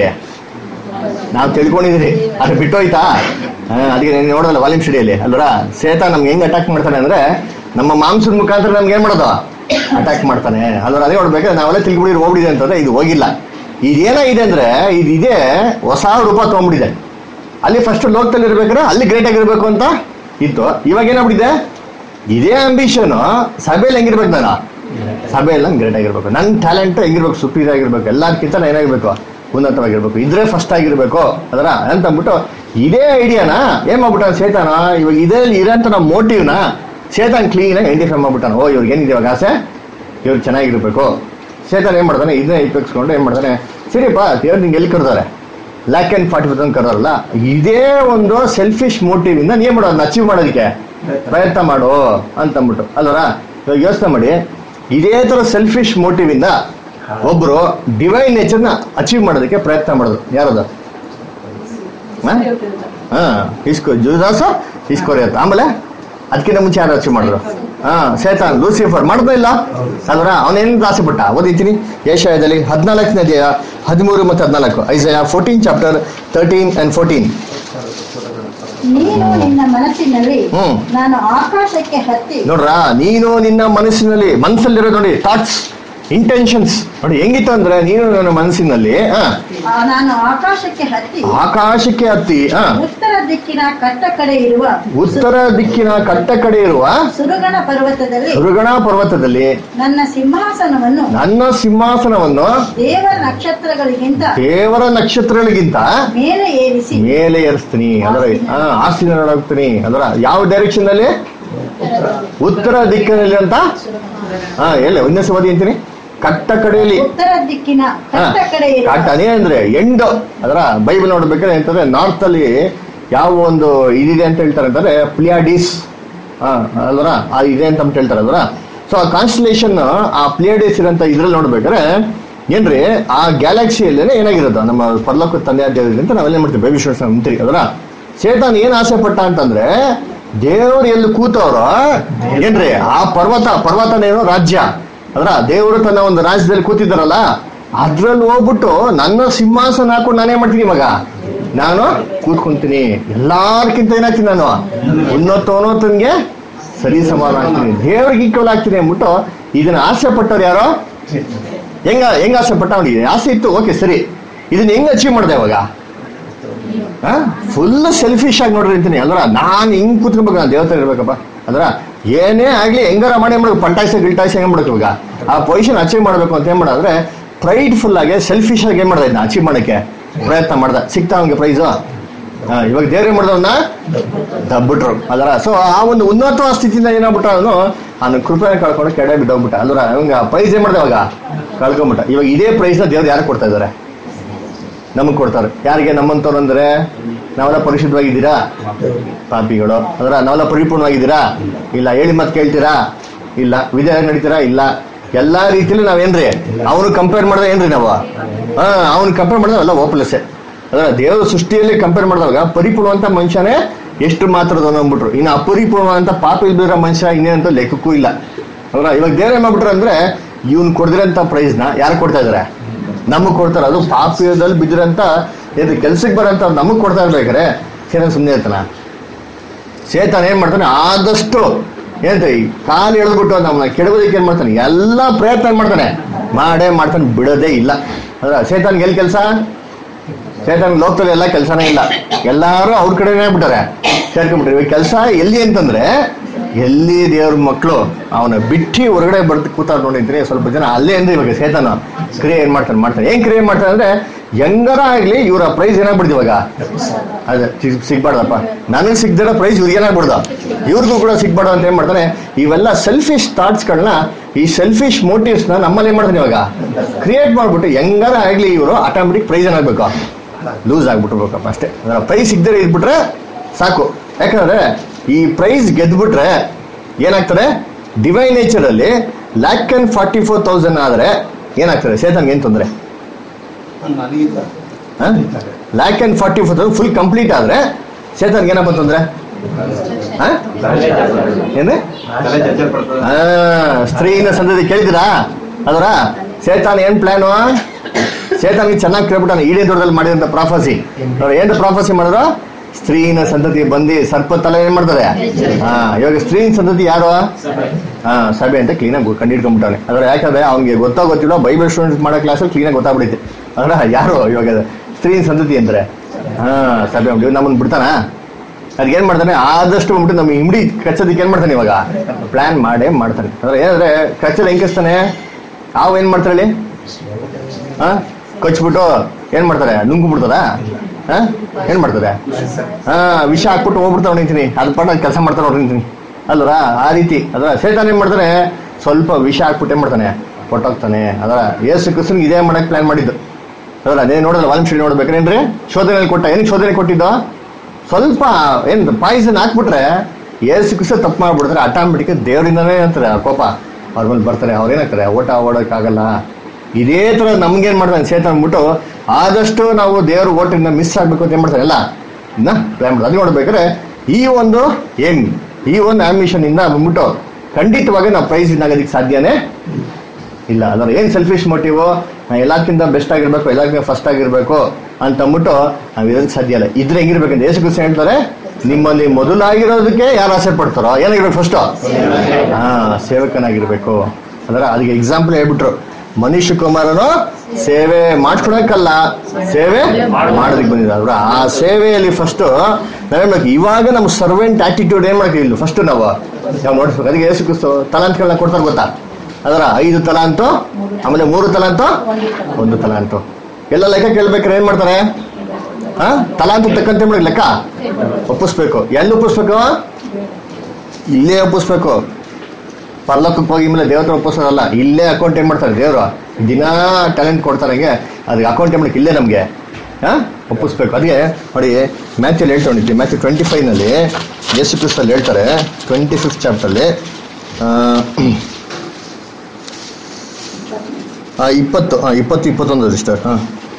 ನಾವು ತಿಳ್ಕೊಂಡಿದ್ರಿ ಅದು ಬಿಟ್ಟೋಯ್ತಾ ಹಾ, ಅದಕ್ಕೆ ನೀನು ನೋಡೋದಲ್ಲ ವಾಲ್ಯೂಮ್ ಸ್ಟಡಿಯಲ್ಲಿ ಅಲ್ವರ ಸೇತ ನಮ್ಗೆ ಹೆಂಗ್ ಅಟ್ಯಾಕ್ ಮಾಡ್ತಾನೆ ಅಂದ್ರೆ ನಮ್ಮ ಮಾಂಸದ ಮುಖಾಂತರ ನಮ್ಗೆ ಏನ್ ಮಾಡೋದು ಅಟ್ಯಾಕ್ ಮಾಡ್ತಾನೆ ಅಲ್ವರ ಅದೇ ನೋಡ್ಬೇಕಾದ್ರೆ ನಾವೆಲ್ಲ ತಿಳ್ಕೊಂಡಿರಿ ಹೋಗ್ಬಿಡಿದೆ ಅಂತಂದ್ರೆ ಇದು ಹೋಗಿಲ್ಲ ಇದೇನಾಗಿದೆ ಅಂದ್ರೆ ಇದು ಇದೇ ಹೊಸ ರೂಪ ತಗೊಂಡ್ಬಿಟ್ಟಿದೆ ಅಲ್ಲಿ ಫಸ್ಟ್ ಲೋಕದಲ್ಲಿ ಇರ್ಬೇಕಾದ್ರೆ ಅಲ್ಲಿ ಗ್ರೇಟ್ ಆಗಿರ್ಬೇಕು ಅಂತ ಇತ್ತು ಇವಾಗ ಏನಾಗ್ಬಿಟ್ಟಿದೆ ಇದೇ ಅಂಬಿಷನ್ ಸಭೆಯಲ್ಲಿ ಹೆಂಗಿರ್ಬೇಕು ನಾನು ಸಭೆಯಲ್ಲಿ ನಂಗೆ ಗ್ರೇಟ್ ಆಗಿರ್ಬೇಕು ನನ್ನ ಟ್ಯಾಲೆಂಟ್ ಹೆಂಗಿರ್ಬೇಕು ಸುಪೀರಿಯರ್ ಆಗಿರ್ಬೇಕು ಎಲ್ಲದಕ್ಕಿಂತ ನಾನು ಏನಾಗಿರ್ಬೇಕು ಉನ್ನತವಾಗಿರ್ಬೇಕು ಇದ್ರೆ ಫಸ್ಟ್ ಆಗಿರ್ಬೇಕು ಅದರ ಅಂತ ಅಂದ್ಬಿಟ್ಟು ಇದೇ ಐಡಿಯಾನ ಏನ್ ಮಾಡ್ಬಿಟ್ಟ ಸೇತಾನ ಇವಾಗ ಇದ್ರಲ್ಲಿ ಇರೋಂಥ ನಮ್ಮ ಮೋಟಿವ್ನ ಸೇತಾನ್ ಕ್ಲೀನ್ ಆಗಿ ಐಡೆಂಟಿಫೈ ಮಾಡ್ಬಿಟ್ಟಾನ ಓ ಇವ್ರಿಗೆ ಏನಿದೆ ಇವಾಗ ಆಸೆ ಇವ್ರು ಚೆನ್ನಾಗಿರ್ಬೇಕು ಸೇತಾನ್ ಏನ್ ಮಾಡ್ತಾನೆ ಇದನ್ನ ಉಪಯೋಗಿಸ್ಕೊಂಡು ಏನ್ ಮಾಡ್ತಾನೆ ಸರಿಯಪ್ಪ ದೇವ್ರು ನಿಂಗೆ ಎಲ್ಲಿ ಕರೆದಾರೆ ಲ್ಯಾಕ್ ಅಂಡ್ ಫಾರ್ಟಿ ಪರ್ಸೆಂಟ್ ಕರೋಲ್ಲ ಇದೇ ಒಂದು ಸೆಲ್ಫಿಶ್ ಮೋಟಿವ್ ಇಂದ ನೀನ್ ಮಾಡೋದನ್ನ ಅಚೀವ್ ಮಾಡೋದಕ್ಕೆ ಪ್ರಯತ್ನ ಮಾಡು ಅಂತ ಅಂದ್ಬಿಟ್ಟು ಅಲ್ವರ ಇವಾಗ ಯೋಚನೆ ಮಾಡಿ ಇದೇ ತರ ಸೆಲ್ಫಿಶ್ ಮೋಟಿವ್ ಇಂದ ಒಬ್ರು ಡಿವೈನ್ ನೇಚರ್ನ ಅಚೀವ್ ಮಾಡೋದಕ್ಕೆ ಪ್ರಯತ್ನ ಮಾಡೋದು ಯಾರದು ಹಾ? ಹಾ ಇಸ್ಕೋ ಜುದಾಸ ಇಸ್ಕೋರಿಯತ್ತ ಆಮೇಲೆ ಅದಕ್ಕಿಂತ ಮುಂಚೆ ಯಾರು ಅಚೀವ್ ಮಾಡಿದ್ರು ಹಾ ಸೇತಾನ್ ಲೂಸಿಫರ್ ಮಾಡ್ತಾ ಇಲ್ಲ ಅಲ್ವರ ಅವನೇನು ಆಸೆ ಪಟ್ಟ ಓದಿತೀನಿ ಏಷಯದಲ್ಲಿ ಹದಿನಾಲ್ಕನೇ ಅಧ್ಯಾಯ ಹದಿಮೂರು ಮತ್ತು ಹದಿನಾಲ್ಕು Isaiah fourteen chapter thirteen and fourteen ನೀನು ನಿನ್ನ ಮನಸ್ಸಿನಲ್ಲಿ ಹ್ಮ್. ನಾನು ಆಕಾಶಕ್ಕೆ ಹತ್ತಿ ನೋಡ್ರ ನೀನು ನಿನ್ನ ಮನಸ್ಸಿನಲ್ಲಿ ಮನಸ್ಸಲ್ಲಿರೋ ನೋಡಿ ಥಾಟ್ಸ್ ಇಂಟೆನ್ಷನ್ಸ್ ನೋಡಿ ಹೆಂಗಿತ್ತು ಅಂದ್ರೆ ನೀನು ನನ್ನ ಮನಸ್ಸಿನಲ್ಲಿ ಹಾ ಆ, ನಾನು ಆಕಾಶಕ್ಕೆ ಹತ್ತಿ ಆಕಾಶಕ್ಕೆ ಹತ್ತಿ ಹಾ ಉತ್ತರ ದಿಕ್ಕಿನ ಕಟ್ಟ ಕಡೆ ಇರುವ ಉತ್ತರ ದಿಕ್ಕಿನ ಕಟ್ಟ ಕಡೆ ಇರುವ ಸುರುಗಣ ಪರ್ವತದಲ್ಲಿ ಋಗಣ ಪರ್ವತದಲ್ಲಿ ನನ್ನ ಸಿಂಹಾಸನವನ್ನು ನನ್ನ ಸಿಂಹಾಸನವನ್ನು ದೇವರ ನಕ್ಷತ್ರಗಳಿಗಿಂತ ದೇವರ ನಕ್ಷತ್ರಗಳಿಗಿಂತ ಮೇಲೆ ಏರಿಸಿ ಮೇಲೆ ಏರಿಸ್ತೀನಿ ಅದರ ಹಾ ಆಸ್ತಿನ ನೋಡೋಗ್ತೀನಿ ಅದರ ಯಾವ ಡೈರೆಕ್ಷನ್ ಅಲ್ಲಿ ಉತ್ತರ ದಿಕ್ಕಿನಲ್ಲಿ ಅಂತ ಹಾ ಎಲ್ಲ ಒಂದೇ ಸಮಾಧಿ ಅಂತೀನಿ ಕಟ್ಟ ಕಡೆಯಲ್ಲಿ ಉತ್ತರ ದಿಕ್ಕಿನ ಹಾ, ಕಟ್ಟ ಕಡೆ ಇರುವ ಕಟ್ಟ ಅದೇ ಅಂದ್ರೆ ಎಂಡ್ ಅದರ ಬೈಬಲ್ ನೋಡ್ಬೇಕಾದ್ರೆ ಅಂತಂದ್ರೆ ನಾರ್ತ್ ಅಲ್ಲಿ ಯಾವ ಒಂದು ಇದಿದೆ ಅಂತ ಹೇಳ್ತಾರೆ ಅಂತಂದ್ರೆ ಪ್ಲಿಯಾಡಿಸ್ ಹಾ ಅಲ್ವರ ಆ ಇದೆ ಅಂತ ಅಂದ್ಬಿಟ್ಟು ಹೇಳ್ತಾರೆ ಅದರ ಸೊ ಆ ಕಾನ್ಸ್ಟಲೇಷನ್ ಆ ಪ್ಲಿಯಾಡಿಸ್ ಇರೋಂಥ ಇದ್ರಲ್ಲಿ ನೋಡ್ಬೇಕಾದ್ರೆ ಏನ್ರಿ ಆ ಗ್ಯಾಲಕ್ಸಿಯಲ್ಲೇನೆ ಏನಾಗಿರೋದು ನಮ್ಮ ಪರ್ಲೋಕ ತಂದೆ ದೇವರಿಗೆ ಅಂತ ನಾವೆಲ್ಲ ಮಾಡ್ತೀವಿ ಬೇಬಿ ಶೋರ್ಸ್ ಅಂತೀವಿ ಅದರ ಸೇತಾನ್ ಏನ್ ಆಸೆ ಪಟ್ಟ ಅಂತಂದ್ರೆ ದೇವ್ರು ಎಲ್ಲಿ ಕೂತವ್ರೋ ಏನ್ರಿ ಆ ಪರ್ವತ ಪರ್ವತನೇನೋ ರಾಜ್ಯ ಅದ್ರ ದೇವರು ತನ್ನ ಒಂದು ರಾಜ್ಯದಲ್ಲಿ ಕೂತಿದ್ದಾರಲ್ಲ ಅದ್ರಲ್ಲಿ ಹೋಗ್ಬಿಟ್ಟು ನನ್ನ ಸಿಂಹಾಸನ ಹಾಕೊಂಡು ನಾನೇ ಮಾಡ್ತೀನಿ ಮಗ ನಾನು ಕೂತ್ಕೊಂತೀನಿ ಎಲ್ಲಾರ್ಕಿಂತ ಏನಾಗ್ತೀನಿ ನಾನು ಉನ್ನತೋನ್ನತನ್ಗೆ ಸರಿ ಸಮಾನ ಆಗ್ತೀನಿ ದೇವ್ರಿಗೆ ಈಕ್ವಲ್ ಆಗ್ತೀನಿ ಅಂದ್ಬಿಟ್ಟು ಇದನ್ನ ಆಸೆ ಪಟ್ಟವ್ರು ಯಾರೋ ಹೆಂಗ ಹೆಂಗ ಆಸೆ ಪಟ್ಟ ಅವನಿಗೆ ಆಸೆ ಇತ್ತು ಓಕೆ ಸರಿ ಇದನ್ನ ಹೆಂಗ್ ಅಚೀವ್ ಮಾಡ್ದೆ ಇವಾಗ ಫುಲ್ ಸೆಲ್ಫಿಶ್ ಆಗಿ ನೋಡ್ರಿ ಅಂತೀನಿ ಅಲ್ರ ನಾನು ಹಿಂಗ್ ಕೂತ್ಕೋಬೇಕು ನಾನು ದೇವತೆ ಇರ್ಬೇಕಪ್ಪ ಅಂದ್ರ ಏನೇ ಆಗ್ಲಿ ಹೆಂಗಾರ ಮಾಡಿ ಮಾಡ್ಬೇಕು ಪಂಟಾಯ್ಸ ಗಿಲ್ಟಾಯ್ಸ ಹೆಂಗ್ ಮಾಡ್ಬೇಕು ಇವಾಗ ಆ ಪೊಸಿಷನ್ ಅಚೀವ್ ಮಾಡ್ಬೇಕು ಅಂತ ಏನ್ ಮಾಡಿದ್ರೆ ಪ್ರೈಡ್ಫುಲ್ ಆಗಿ ಸೆಲ್ಫಿಶ್ ಆಗಿ ಏನ್ ಮಾಡ್ದ ಇದನ್ನ ಅಚೀವ್ ಮಾಡಕ್ಕೆ ಪ್ರಯತ್ನ ಮಾಡ್ದ ಸಿಗ್ತಾ ಅವನಿಗೆ ಪ್ರೈಸು ಇವಾಗ ದೇವ್ರೇ ಮಾಡ್ದವನ್ನ ದಬ್ಬಿಟ್ರು ಅದರ ಸೊ ಆ ಒಂದು ಉನ್ನತ ಸ್ಥಿತಿಯಿಂದ ಏನಾಗ್ಬಿಟ್ಟ ಅವನು ಅವನು ಕೃಪೆ ಕಳ್ಕೊಂಡು ಕೆಡೆ ಬಿದ್ದೋಗ್ಬಿಟ್ಟ ಅಲ್ರ ಅವಂಗ ಪ್ರೈಸ್ ಏನ್ ಮಾಡ್ದೆ ಇವಾಗ ಕಳ್ಕೊಂಬಿಟ್ಟ ಇವಾಗ ಇದೇ ಪ್ರೈಸ್ ನ ದೇವ್ರು ಯಾರು ಕೊಡ್ತಾ ಇದಾರೆ ನಮಗ್ ಕೊಡ್ತಾರೆ ಯಾರಿಗೆ ನಮ್ಮಂತವ್ರು ಅಂದ್ರೆ ನಾವೆಲ್ಲ ಪರಿಶುದ್ಧವಾಗಿದ್ದೀರಾ ಪಾಪಿಗಳು ಅದರ ನಾವೆಲ್ಲ ಪರಿಪೂರ್ಣವಾಗಿದ್ದೀರಾ ಇಲ್ಲ ಹೇಳಿ ಮತ್ತೆ ಕೇಳ್ತೀರಾ ಇಲ್ಲ ವಿದ್ಯೆ ನಡೀತೀರಾ ಇಲ್ಲ ಎಲ್ಲಾ ರೀತಿಯಲ್ಲಿ ನಾವೇನ್ರಿ ಅವನು ಕಂಪೇರ್ ಮಾಡಿದ್ರೆ ಏನ್ರಿ ನಾವು ಹಾ ಅವ್ನು ಕಂಪೇರ್ ಮಾಡಿದ್ರೆ ಎಲ್ಲ ಓಪ್ಲೆಸ್ಸೆ ಅದರ ದೇವರ ಸೃಷ್ಟಿಯಲ್ಲಿ ಕಂಪೇರ್ ಮಾಡಿದಾಗ ಪರಿಪೂರ್ಣವಂತ ಮನುಷ್ಯನೇ ಎಷ್ಟು ಮಾತ್ರದ ಅಂದ್ಬಿಟ್ರು ಇನ್ನು ಅಪರಿಪೂರ್ಣವಂತ ಪಾಪ ಇಲ್ದಿರೋ ಮನುಷ್ಯ ಇನ್ನೇನಂತ ಲೆಕ್ಕಕ್ಕೂ ಇಲ್ಲ ಅವರ ಇವಾಗ ದೇವ್ರ ಏನ್ ಮಾಡ್ಬಿಟ್ರು ಅಂದ್ರೆ ಇವ್ನು ಕೊಡ್ದಿರಂತ ಪ್ರೈಸ್ ನ ಯಾರು ಕೊಡ್ತಾ ಇದಾರೆ ನಮಗ್ ಕೊಡ್ತಾರ ಅದು ಪಾಪದಲ್ಲಿ ಬಿದ್ದಿರಂತ ಇದು ಕೆಲ್ಸಕ್ಕೆ ಬರಂತ ನಮಗ್ ಕೊಡ್ತಾ ಇರ್ಬೇಕಾರೆ ಸೇನ ಸುಮ್ಮನೆ ಇರ್ತಾನ ಸೇತಾನ ಏನ್ ಮಾಡ್ತಾನೆ ಆದಷ್ಟು ಏನಂತ ಈ ಕಾಲು ಎಳೆದ್ಬಿಟ್ಟು ನಮ್ಮನ್ನ ಕೆಡಗೋದಕ್ಕೆ ಏನ್ ಮಾಡ್ತಾನೆ ಎಲ್ಲಾ ಪ್ರಯತ್ನ ಏನ್ ಮಾಡ್ತಾನೆ ಮಾಡೇ ಮಾಡ್ತಾನೆ ಬಿಡೋದೇ ಇಲ್ಲ ಅದ್ರ ಸೇತಾನ್ಗೆ ಎಲ್ಲಿ ಕೆಲಸ ಸೇತಾನ್ ಲೋಕದಲ್ಲಿ ಎಲ್ಲ ಕೆಲಸನೇ ಇಲ್ಲ ಎಲ್ಲಾರು ಅವ್ರ ಕಡೆನೇ ಬಿಟ್ಟಾರೆ ಸೇರ್ಕೊಂಡ್ಬಿಟ್ರೆ ಇವಾಗ ಕೆಲಸ ಎಲ್ಲಿ ಅಂತಂದ್ರೆ ಎಲ್ಲಿ ದೇವ್ರ ಮಕ್ಕಳು ಅವನ ಬಿಟ್ಟಿ ಹೊರಗಡೆ ಬರ್ದು ಕೂತಾರ ನೋಡಿದ್ರೆ ಸ್ವಲ್ಪ ಜನ ಅಲ್ಲೇ ಅಂದ್ರೆ ಇವಾಗ ಸೇತಾನ ಕ್ರಿಯೆ ಏನ್ ಮಾಡ್ತಾನೆ ಮಾಡ್ತಾನೆ ಏನ್ ಕ್ರಿಯೆ ಮಾಡ್ತಾನೆ ಅಂದ್ರೆ ಹೆಂಗಾರ ಆಗ್ಲಿ ಇವ್ರ ಪ್ರೈಸ್ ಏನಾಗ್ಬಿಡ್ದು ಇವಾಗ ಅದೇ ಸಿಗ್- ಸಿಗ್ಬಾರ್ದಪ್ಪ ನನಗೆ ಸಿಗ್ದಿರೋ ಪ್ರೈಸ್ ಇವ್ರಿಗೆ ಏನಾಗ್ಬಿಡ್ದು ಇವ್ರಿಗೂ ಕೂಡ ಸಿಗ್ಬಾರ್ದು ಅಂತ ಏನ್ ಮಾಡ್ತಾನೆ ಇವೆಲ್ಲ ಸೆಲ್ಫಿಶ್ ಥಾಟ್ಸ್ಗಳನ್ನ ಈ ಸೆಲ್ಫಿಶ್ ಮೋಟಿವ್ಸ್ ನ ನಮ್ಮಲ್ಲಿ ಏನ್ ಮಾಡ್ತಾನೆ ಇವಾಗ ಕ್ರಿಯೇಟ್ ಮಾಡ್ಬಿಟ್ಟು ಹೆಂಗಾರ ಆಗ್ಲಿ ಇವರು ಆಟೋಮೆಟಿಕ್ ಪ್ರೈಸ್ ಏನಾಗ್ಬೇಕು ಲೂಸ್ ಆಗ್ಬಿಟ್ಟಿರ್ಬೇಕಪ್ಪ ಅಷ್ಟೇ ಅದರ ಪ್ರೈಸ್ ಸಿಗ್ದೇ ಇದ್ಬಿಟ್ರೆ ಸಾಕು ಯಾಕಂದ್ರೆ ಈ ಪ್ರೈಸ್ ಗೆದ್ಬಿಟ್ರೆ ಏನಾಗ್ತದೆ ಡಿವೈನ್ ನೇಚರ್ ಅಲ್ಲಿ lakh and forty four thousand ಆದ್ರೆ ಏನಾಗ್ತದೆ ಸೇತನ್ಗೆ ಏನ್ ತೊಂದ್ರೆ ನನಗಿಲ್ಲ lakh and forty four thousand full complete ಆದ್ರೆ ಸೇತನ್ಗೆ ಏನಪ್ಪ ತೊಂದ್ರೆ ಆ? ಏನ್ರಿ ತಲೆ ಚಚ್ಚಲ್ ಬರ್ತದೆ ಆ, ಸ್ತ್ರೀನ ಸಂದತಿ ಕೇಳಿದಿರಾ ಅದರ ಸೇತಾನ್ ಏನ್ ಪ್ಲಾನು ಸೇತಾನ್ಗೆ ಚೆನ್ನಾಗಿ ಕೇಳ್ಬಿಟ್ಟಾನೆ ಇಡೀ ದೊಡ್ಡದಲ್ಲಿ ಮಾಡಿದಂತ ಪ್ರಾಫಸಿ ಅವ್ರು ಏನ್ ಪ್ರಾಫಸಿ ಮಾಡಿದ್ರು ಸ್ತ್ರೀನ ಸಂತತಿ ಬಂದು ಸರ್ಪ ತಲೆ ಏನ್ ಮಾಡ್ತಾರೆ ಹಾ ಇವಾಗ ಸ್ತ್ರೀನ ಸಂತತಿ ಯಾರು ಹಾ ಸಭೆ ಅಂತ ಕ್ಲೀನಾಗಿ ಕಂಡಿಡ್ಕೊಂಡ್ಬಿಟ್ಟಾನೆ ಅದ್ರ ಯಾಕಂದ್ರೆ ಅವ್ನಿಗೆ ಗೊತ್ತೋ ಗೊತ್ತಿಲ್ಲ ಬೈಬಲ್ ಸ್ಟೂಡೆಂಟ್ಸ್ ಮಾಡೋ ಕ್ಲಾಸಲ್ಲಿ ಕ್ಲೀನಾಗಿ ಗೊತ್ತಾಗ್ಬಿಡುತ್ತೆ ಅದ್ರ ಯಾರು ಇವಾಗ ಸ್ತ್ರೀನ ಸಂತತಿ ಅಂದ್ರೆ ಹಾ ಸಭೆ ಇವ್ ನಮ್ಮನ್ನ ಬಿಡ್ತಾನ ಅದಕ್ಕೆ ಏನ್ ಮಾಡ್ತಾನೆ ಆದಷ್ಟು ಬಂದ್ಬಿಟ್ಟು ನಮ್ಗೆ ಇಮ್ಡಿ ಕಚ್ಚೋದಕ್ಕೆ ಏನ್ ಮಾಡ್ತಾನೆ ಇವಾಗ ಪ್ಲಾನ್ ಮಾಡೇ ಮಾಡ್ತಾನೆ ಅಂದ್ರೆ ಏನಂದ್ರೆ ಕಚ್ಚಲ್ ಹೆಂಗಿಸ್ತಾನೆ ಹಾವು ಏನ್ ಮಾಡ್ತಾರೆ ಹೇಳಿ ಹಾ ಕಚ್ಬಿಟ್ಟು ಏನ್ ಮಾಡ್ತಾರೆ ನುಂಗು ಬಿಡ್ತದ ಹಾ ಏನ್ ಮಾಡ್ತಾರೆ ಹಾ ವಿಷ ಹಾಕ್ಬಿಟ್ಟು ಹೋಗ್ಬಿಡ್ತಾವ ನಿಂತೀನಿ ಅದ್ ಪಟ್ಟ ಕೆಲಸ ಮಾಡ್ತಾನೆ ನೋಡ್ರಿ ನಿಂತೀನಿ ಅಲ್ವರ ಆ ರೀತಿ ಅದ್ರ ಸೇತಾನ ಏನ್ ಮಾಡ್ತಾನೆ ಸ್ವಲ್ಪ ವಿಷ ಹಾಕ್ಬಿಟ್ಟು ಏನ್ ಮಾಡ್ತಾನೆ ಕೊಟ್ಟೋಗ್ತಾನೆ ಅದರ ಯೇಸು ಕ್ರಿಸ್ತನ್ಗೆ ಇದೇ ಮಾಡಕ್ ಪ್ಲಾನ್ ಮಾಡಿದ್ದು ಅದರ ಅದೇ ನೋಡಲ್ಲ ವಾಲ್ಮೀಕಿ ನೋಡ್ಬೇಕೇನ್ರಿ ಶೋಧನೆ ಕೊಟ್ಟ ಏನಕ್ಕೆ ಶೋಧನೆ ಕೊಟ್ಟಿದ್ದು ಸ್ವಲ್ಪ ಏನ್ ಪಾಯ್ಸನ್ ಹಾಕ್ಬಿಟ್ರೆ ಏಸು ಕ್ರಿಸ್ತ ತಪ್ಪು ಮಾಡ್ಬಿಡ್ತಾರೆ ಆಟೋಮೆಟಿಕ್ ದೇವರಿಂದನೇ ಅಂತಾರೆ ಆ ಕೋಪ ಅವ್ರ ಮೇಲೆ ಬರ್ತಾರೆ ಅವ್ರೇನಾಗ್ತಾರೆ ಓಟ ಓಡೋಕ್ಕಾಗಲ್ಲ ಇದೇ ತರ ನಮ್ಗೇನ್ ಮಾಡ್ತಾನೆ ಸೇತ ಅಂದ್ಬಿಟ್ಟು ಆದಷ್ಟು ನಾವು ದೇವ್ರ ಓಟಿಂದ ಮಿಸ್ ಆಗ್ಬೇಕು ಅಂತ ಏನ್ ಮಾಡ್ತಾರೆ ಎಲ್ಲ ಇನ್ನ ಪ್ಲಾನ್ ಮಾಡ್ತಾರೆ ಅದು ನೋಡ್ಬೇಕಾದ್ರೆ ಈ ಒಂದು ಏಮ್ ಈ ಒಂದು ಆಂಬಿಷನ್ ಇಂದ ಬಂದ್ಬಿಟ್ಟು ಖಂಡಿತವಾಗಿ ನಾವು ಪ್ರೈಸ್ ವಿನ್ ಆಗೋದಕ್ಕೆ ಸಾಧ್ಯನೇ ಇಲ್ಲ ಅದರ ಏನ್ ಸೆಲ್ಫಿಶ್ ಮೋಟಿವ್ ಎಲ್ಲಕ್ಕಿಂತ ಬೆಸ್ಟ್ ಆಗಿರ್ಬೇಕು ಎಲ್ಲಕ್ಕಿಂತ ಫಸ್ಟ್ ಆಗಿರ್ಬೇಕು ಅಂತ ಅಂದ್ಬಿಟ್ಟು ನಾವ್ ಇದಕ್ಕೆ ಸಾಧ್ಯ ಇಲ್ಲ ಇದ್ರೆ ಹೆಂಗಿರ್ಬೇಕಂತ ಯೇಸು ಕ್ರಿಸ್ತ ಹೇಳ್ತಾರೆ ನಿಮ್ಮಲ್ಲಿ ಮೊದಲಾಗಿರೋದಕ್ಕೆ ಯಾರು ಆಸೆ ಪಡ್ತಾರೋ ಏನಾಗಿರ್ಬೇಕು ಫಸ್ಟ್ ಹಾ ಸೇವಕನಾಗಿರ್ಬೇಕು ಅದರ ಅದಕ್ಕೆ ಎಕ್ಸಾಂಪಲ್ ಹೇಳ್ಬಿಟ್ರು ಮನುಷ್ಯ ಕುಮಾರನು ಸೇವೆ ಮಾಡ್ಕೊಳಕ್ಕಲ್ಲ ಸೇವೆ ಮಾಡೋದಕ್ಕೆ ಬಂದಿದ್ದಾರೆ ಅವ್ರ ಆ ಸೇವೆಯಲ್ಲಿ ಫಸ್ಟ್ ನಾವೇನ್ಬೇಕು ಇವಾಗ ನಮ್ಮ ಸರ್ವೆಂಟ್ ಆಟಿಟ್ಯೂಡ್ ಏನ್ ಮಾಡಕ್ಕೆ ಇಲ್ಲ ಫಸ್ಟ್ ನಾವು ನಾವು ನೋಡಿಸ್ಬೇಕು ಅದಕ್ಕೆ ಯೇಸು ಕ್ರಿಸ್ತು ತಲಾಂತ್ಗಳನ್ನ ಕೊಡ್ತಾರೆ ಗೊತ್ತಾ ಅದರ ಐದು ತಲಾಂತು ಆಮೇಲೆ ಮೂರು ತಲಾಂತು ಒಂದು ತಲಾಂತು ಎಲ್ಲ ಲೆಕ್ಕ ಕೇಳ್ಬೇಕಾರೆ ಏನ್ ಮಾಡ್ತಾರೆ ಹಾ ತಲಾಂತು ತಕ್ಕಂತೆ ಮಾಡಿ ಲೆಕ್ಕ ಒಪ್ಪಿಸ್ಬೇಕು ಎಲ್ಲಿ ಒಪ್ಪಿಸ್ಬೇಕು ಇಲ್ಲೇ ಒಪ್ಪಿಸ್ಬೇಕು ಪರ್ಲೋಕಕ್ಕೆ ಹೋಗಿ ಮೇಲೆ ದೇವತ್ರ ಒಪ್ಪಿಸೋದಲ್ಲ ಇಲ್ಲೇ ಅಕೌಂಟ್ ಏನ್ ಮಾಡ್ತಾರೆ ದೇವರು ದಿನಾ ಟ್ಯಾಲೆಂಟ್ ಕೊಡ್ತಾರೆ ಹಂಗೆ ಅದಕ್ಕೆ ಅಕೌಂಟ್ ಏನ್ ಮಾಡಕ್ಕೆ ಇಲ್ಲೇ ನಮಗೆ ಹಾ ಒಪ್ಪಿಸ್ಬೇಕು ಅದಕ್ಕೆ ನೋಡಿ ಮ್ಯಾಚಲ್ಲಿ ಹೇಳ್ಕೊಂಡಿದ್ವಿ ಮ್ಯಾಚ್ ಟ್ವೆಂಟಿ ಫೈವ್ನಲ್ಲಿ ಯೇಸು ಕ್ರಿಸ್ತಲ್ಲಿ ಹೇಳ್ತಾರೆ ಟ್ವೆಂಟಿ ಫಿಫ್ತ್ ಚಾಪ್ಟರ್ಲಿ ಇಪ್ಪತ್ತು ಆ, ಇಪ್ಪತ್ತು ಇಪ್ಪತ್ತೊಂದು ಸಿಸ್ಟರ್ ಹಾಂ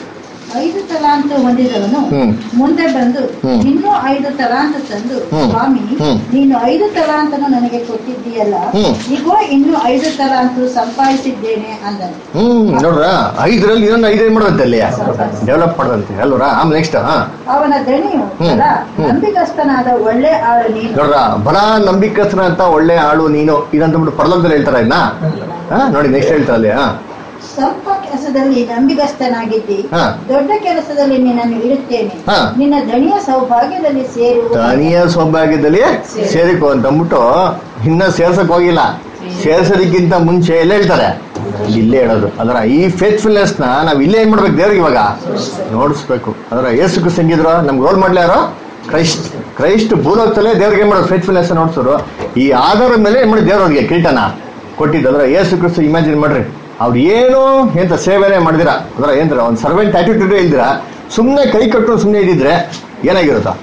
ಐದು ತಲಾಂತು ಹೊಂದಿದವನು ಹ್ಮ್. ಮುಂದೆ ಬಂದು ಹ್ಮ್. ಇನ್ನೂ ಐದು ತಲಾಂತು ತಂದು ಹ್ಮ್. ಸ್ವಾಮಿ ಹ್ಮ್. ನೀನು ಐದು ತಲಾಂತನು ನನಗೆ ಕೊಟ್ಟಿದ್ದೀಯಲ್ಲ ಹ್ಮ್. ಈಗೋ ಇನ್ನು ಐದು ತಲಾಂತು ಸಂಪಾದಿಸಿದ್ದೇನೆ ಅಂದನು ಹ್ಮ್ ನೋಡ್ರ ಐದರಲ್ಲಿ ಇನ್ನೊಂದು ಐದು ಏನ್ ಮಾಡೋದಂತೆ ಅಲ್ಲಿ ಡೆವಲಪ್ ಮಾಡೋದಂತೆ ಅಲ್ವರ ಆಮೇಲೆ ನೆಕ್ಸ್ಟ್ ಹಾ ಅವನ ದಣಿಯು ಹ್ಮ್. ಅಲ್ಲ ಹ್ಮ್. ನಂಬಿಗಸ್ತನಾದ ಒಳ್ಳೆ ಆಳು ನೀನು ನೋಡ್ರ ಬರ ನಂಬಿಕಸ್ನ ಅಂತ ಒಳ್ಳೆ ಆಳು ನೀನು ಇದಂತ ಬಿಟ್ಟು ಪರಲೋಕದಲ್ಲಿ ಹೇಳ್ತಾರ ಇದನ್ನ ಹಾ ನೋಡಿ ನೆಕ್ಸ್ಟ್ ಹೇಳ್ತಾರೆ ಅಲ್ಲಿ ಹಾ ಸ್ವಲ್ಪ ಕೆಲಸದಲ್ಲಿ ನಂಬಿಗಸ್ತನಾಗಿದ್ದಿ ಹಾ. ದೊಡ್ಡ ಕೆಲಸದಲ್ಲಿ ನಿನ್ನನ್ನು ಇಡುತ್ತೇನೆ ಹಾ. ನಿನ್ನ ದಣಿಯ ಸೌಭಾಗ್ಯದಲ್ಲಿ ಸೇರು ತನಿಯ ಸೌಭಾಗ್ಯದಲ್ಲಿ ಸೇರಿಕೋ ಅಂತ ಅಂದ್ಬಿಟ್ಟು ಇನ್ನ ಸೇರ್ಸಕ್ ಹೋಗಿಲ್ಲ ಸೇರ್ಸೋದಕ್ಕಿಂತ ಮುಂಚೆ ಎಲ್ಲ ಹೇಳ್ತಾರೆ ಇಲ್ಲೇ ಹೇಳೋದು ಅದರ ಈ ಫೇತ್ಫುಲ್ನೆಸ್ ನ ನಾವ್ ಇಲ್ಲೇ ಏನ್ ಮಾಡ್ಬೇಕು ದೇವ್ರಿಗೆ ಇವಾಗ ನೋಡಿಸ್ಬೇಕು ಅದರ ಏಸು ಸಂಗಿದ್ರು ನಮ್ಗೆ ರೋಲ್ ಮಾಡ್ಲಿ ಯಾರು ಕ್ರೈಸ್ಟ್ ಕ್ರೈಸ್ಟ್ ಭೂಲೋಕದಲ್ಲೇ ದೇವ್ರಿಗೆ ಏನ್ ಮಾಡೋದು ಫೇತ್ಫುಲ್ನೆಸ್ ನೋಡ್ಸೋರು ಈ ಆಧಾರದ ಮೇಲೆ ಏನ್ ಮಾಡಿ ದೇವ್ರವ್ರಿಗೆ ಕಿರೀಟನ ಕೊಟ್ಟಿದ್ದು ಅದರ ಏಸು ಕ್ರಿಸ್ತು ಇಮ್ಯಾಜಿನ್ ಮಾಡ್ರಿ ಅವ್ರು ಏನು ಎಂತ ಸೇವೆನೇ ಮಾಡಿದಿರ ಅದರ ಏನ್ರ ಒಂದು ಸರ್ವೆಂಟ್ ಆಟಿಟ್ಯೂಡ್ ಇಲ್ದಿರ ಸುಮ್ಮನೆ ಕೈ ಕಟ್ಟು ಸುಮ್ಮನೆ ಇದ್ದಿದ್ರೆ ಏನಾಗಿರುತ್ತಾ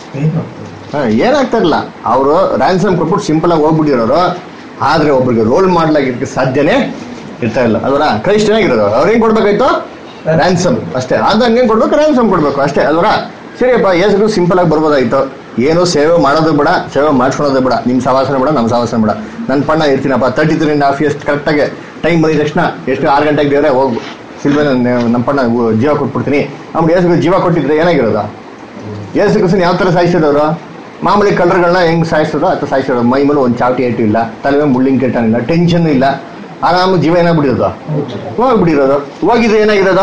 ಹಾ, ಏನಾಗ್ತಾ ಇಲ್ಲ ಅವರು ರ್ಯಾನ್ಸಮ್ ಕೊಟ್ಬಿಟ್ಟು ಸಿಂಪಲ್ ಆಗಿ ಹೋಗ್ಬಿಟ್ಟಿರೋರು ಆದ್ರೆ ಒಬ್ರಿಗೆ ರೋಲ್ ಮಾಡ್ಲಾಗಿರ್ಕೆ ಸಾಧ್ಯನೇ ಇರ್ತಾ ಇಲ್ಲ ಅದರ ಕ್ರೈಸ್ಟ್ ಏನಾಗಿರೋದು ಅವ್ರೇನ್ ಕೊಡ್ಬೇಕಾಯ್ತು ರ್ಯಾನ್ಸಮ್ ಅಷ್ಟೇ ಆದಂಗೆ ಏನ್ ಕೊಡ್ಬೇಕು ರ್ಯಾನ್ಸಮ್ ಕೊಡ್ಬೇಕು ಅಷ್ಟೇ ಅಲ್ವರ ಸರಿಯಪ್ಪ ಏಸು ಸಿಂಪಲ್ ಆಗಿ ಬರ್ಬೋದಾಯ್ತು ಏನು ಸೇವೆ ಮಾಡೋದು ಬೇಡ ಸೇವೆ ಮಾಡ್ಕೊಳೋದು ಬೇಡ ನಿಮ್ ಸವಾಸನೆ ಬೇಡ ನಮ್ಮ ಸವಾಸನೆ ಬೇಡ ನನ್ನ ಪಣ್ಣ ಇರ್ತೀನಪ್ಪ thirty three and half years ಕರೆಕ್ಟಾಗಿ ಟೈಮ್ ಬಂದಿದ ತಕ್ಷಣ ಎಷ್ಟು ಆರು ಗಂಟೆಗೆ ದೇವ್ರೆ ಹೋಗು ಸಿಲ್ವೆ ನಮ್ಮ ಪಣ್ಣ ಜೀವ ಕೊಟ್ಬಿಡ್ತೀನಿ ಆಮೇಲೆ ಏಸು ಜೀವ ಕೊಟ್ಟಿದ್ರೆ ಏನಾಗಿರೋದು ಯೇಸು ಕ್ರಿಸ್ತನ್ ಯಾವ ತರ ಸಾಯಿಸಿದವರು ಮಾಮೂಲಿ ಕಲರ್ಗಳನ್ನ ಹೆಂಗ್ ಸಾಯಿಸೋದು ಅಥವಾ ಸಾಯಿಸೋದು ಮೈ ಮೇಲೆ ಒಂದು ಚಾವಟಿ ಏಟು ಇಲ್ಲ ತಲೆ ಮೇಲೆ ಮುಳ್ಳಿನ ಕೆಟ್ಟನಿಲ್ಲ ಟೆನ್ಷನ್ ಇಲ್ಲ ಆರಾಮ ಜೀವ ಏನಾಗ್ಬಿಟ್ಟಿರೋದು ಹೋಗ್ಬಿಟ್ಟಿರೋದು ಹೋಗಿದ್ರೆ ಏನಾಗಿರೋದು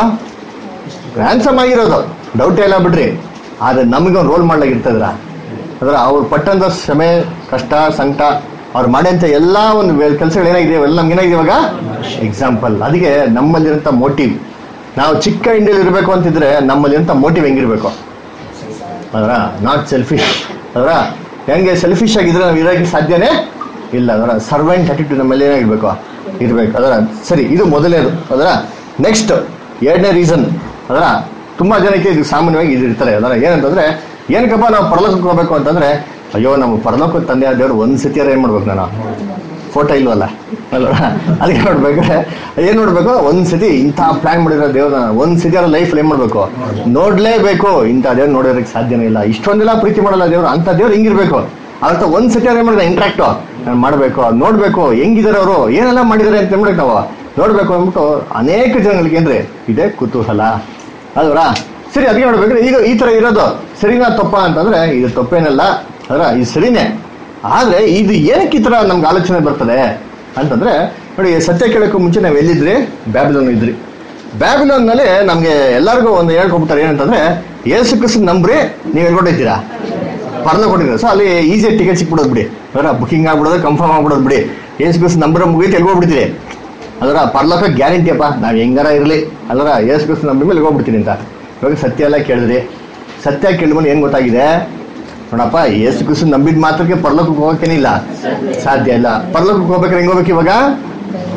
ರ್ಯಾನ್ಸಮ್ ಆಗಿರೋದು ಡೌಟ್ ಇಲ್ಲ ಬಿಡ್ರಿ ಆದ್ರೆ ನಮಗೆ ಒಂದು ರೋಲ್ ಮಾಡ್ಲಾಗಿರ್ತದ್ರ ಅದರ ಅವ್ರು ಪಟ್ಟಂತ ಶ್ರಮೆ ಕಷ್ಟ ಸಂಕಟ ಅವ್ರು ಮಾಡಿದಂತ ಎಲ್ಲಾ ಒಂದು ಕೆಲಸಗಳು ಏನಾಗಿದೆ ಎಲ್ಲ ನಮ್ಗೆ ಏನಾಗಿದೆ ಇವಾಗ ಎಕ್ಸಾಂಪಲ್ ಅದಕ್ಕೆ ನಮ್ಮಲ್ಲಿರಂತ ಮೋಟಿವ್ ನಾವು ಚಿಕ್ಕ ಇಂಡಿಯಲ್ಲಿ ಇರಬೇಕು ಅಂತಿದ್ರೆ ನಮ್ಮಲ್ಲಿರಂತ ಮೋಟಿವ್ ಹೆಂಗಿರ್ಬೇಕು ಅದರ ನಾಟ್ ಸೆಲ್ಫಿಶ್ ಅದರ ಹೆಂಗೆ ಸೆಲ್ಫಿಶ್ ಆಗಿದ್ರೆ ನಾವು ಇರೋಕ್ಕೆ ಸಾಧ್ಯನೇ ಇಲ್ಲ ಅದರ ಸರ್ವೆಂಟ್ ಅಟಿಟ್ಯೂಡ್ ನಮ್ಮಲ್ಲಿ ಏನಾಗಿರ್ಬೇಕು ಇರ್ಬೇಕು ಅದರ ಸರಿ ಇದು ಮೊದಲನೇದು ಅದರ ನೆಕ್ಸ್ಟ್ ಎರಡನೇ ರೀಸನ್ ಅದರ ತುಂಬಾ ಜನಕ್ಕೆ ಇದು ಸಾಮಾನ್ಯವಾಗಿ ಇದು ಇರ್ತಾರೆ ಅದರ ಏನಂತಂದ್ರೆ ಏನಕ್ಕಪ್ಪ ನಾವು ಪರಲೋಕಕ್ಕೆ ಹೋಗ್ಬೇಕು ಅಂತಂದ್ರೆ ಅಯ್ಯೋ ನಮ್ಮ ಪರಲೋಕದ ತಂದೆ ದೇವ್ರು ಒಂದ್ ಸತಿಯಾರ ಏನ್ ಮಾಡ್ಬೇಕು ನಾನು ಫೋಟೋ ಇಲ್ವಲ್ಲ ಅಲ್ವಾ ಅದಕ್ಕೆ ನೋಡ್ಬೇಕಾದ್ರೆ ಏನ್ ನೋಡ್ಬೇಕು ಒಂದ್ ಸತಿ ಇಂಥ ಪ್ಲಾನ್ ಮಾಡಿರೋ ದೇವ್ರ ಒಂದ್ ಸತಿ ಅವ್ರ ಲೈಫ್ ಏನ್ ಮಾಡ್ಬೇಕು ನೋಡ್ಲೇಬೇಕು ಇಂಥ ದೇವ್ರು ನೋಡೋದಕ್ಕೆ ಸಾಧ್ಯನೇ ಇಲ್ಲ ಇಷ್ಟೊಂದೆಲ್ಲ ಪ್ರೀತಿ ಮಾಡಲ್ಲ ದೇವ್ರು ಅಂತ ದೇವ್ರು ಹಿಂಗಿರ್ಬೇಕು ಅಂತ ಒಂದ್ ಸತಿ ಅವ್ರು ಏನ್ ಮಾಡಿದ ಇಂಟ್ರಾಕ್ಟ್ ನಾನು ಮಾಡ್ಬೇಕು ಅದ್ ನೋಡ್ಬೇಕು ಹೆಂಗಿದಾರೆ ಅವರು ಏನೆಲ್ಲ ಮಾಡಿದಾರೆ ಅಂತ ಹೇಳ್ಬಿಟ್ಟು ನಾವು ನೋಡ್ಬೇಕು ಅಂದ್ಬಿಟ್ಟು ಅನೇಕ ಜನಗಳಿಗೆ ಏನ್ರಿ ಇದೇ ಕುತೂಹಲ ಅಲ್ವರಾ ಸರಿ ಅದಕ್ಕೆ ನೋಡ್ಬೇಕ್ರೆ ಈಗ ಈ ತರ ಇರೋದು ಸರಿನಾ ತಪ್ಪ ಅಂತಂದ್ರೆ ಇದು ತಪ್ಪೇನಲ್ಲ ಅದ್ರ ಇದು ಸರಿನೇ ಆದ್ರೆ ಇದು ಏನಕ್ಕೆ ಈ ತರ ನಮ್ಗೆ ಆಲೋಚನೆ ಬರ್ತದೆ ಅಂತಂದ್ರೆ ನೋಡಿ ಸತ್ಯ ಕೇಳಕ್ಕೂ ಮುಂಚೆ ನಾವು ಎಲ್ಲಿದ್ರಿ ಬ್ಯಾಬಿಲೋನ್ ಇದ್ರಿ ಬ್ಯಾಬಿಲೋನ್ ನಲ್ಲಿ ನಮ್ಗೆ ಎಲ್ಲರಿಗೂ ಒಂದು ಹೇಳ್ಕೊಬಿಟ್ಟಾರೆ ಏನಂತಂದ್ರೆ ಏಸು ಕ್ರಿಸ್ತನ್ ನಂಬ್ರಿ ನೀವು ಎಲ್ಕೊಟ್ಟಿದ್ದೀರಾ ಪರ್ದ ಕೊಟ್ಟಿದ್ದಾರೆ ಸೊ ಅಲ್ಲಿ ಈಸಿ ಟಿಕೆಟ್ ಸಿಕ್ಬಿಡೋದು ಬಿಡಿ ಅದರ ಬುಕಿಂಗ್ ಆಗ್ಬಿಡೋದು ಕನ್ಫರ್ಮ್ ಆಗ್ಬಿಡೋದು ಬಿಡಿ ಏಸು ಕ್ರಿಸ್ತನ್ ನಂಬರ್ ಮುಗಿತು ಎಲ್ಗೋಗ್ಬಿಡ್ತೀರಿ ಅದರ ಪರ್ಲೋಕ ಗ್ಯಾರಂಟಿ ಅಪ್ಪ ನಾವ್ ಹೆಂಗಾರ ಇರ್ಲಿ ಅದರ ಏಸು ಕ್ರಿಸ್ತನ್ ನಂಬಿ ಮೇಲೆ ಹೋಗ್ಬಿಡ್ತೀನಿ ಅಂತ ಇವಾಗ ಸತ್ಯ ಎಲ್ಲ ಕೇಳಿದ್ರಿ ಸತ್ಯ ಕೇಳಿದ್ಮೇಲೆ ಏನ್ ಗೊತ್ತಾಗಿದೆ ನೋಡಪ್ಪ ಏಸು ಕ್ರಿಸ್ತನ್ ನಂಬಿದ ಮಾತ್ರಕ್ಕೆ ಪರಲೋಕಕ್ಕೆ ಹೋಗಕ್ಕೇನಿಲ್ಲ ಸಾಧ್ಯ ಇಲ್ಲ ಪರಲೋಕಕ್ಕೆ ಹೋಗ್ಬೇಕಾದ್ರೆ ಹೆಂಗ್ ಹೋಗ್ಬೇಕು ಇವಾಗ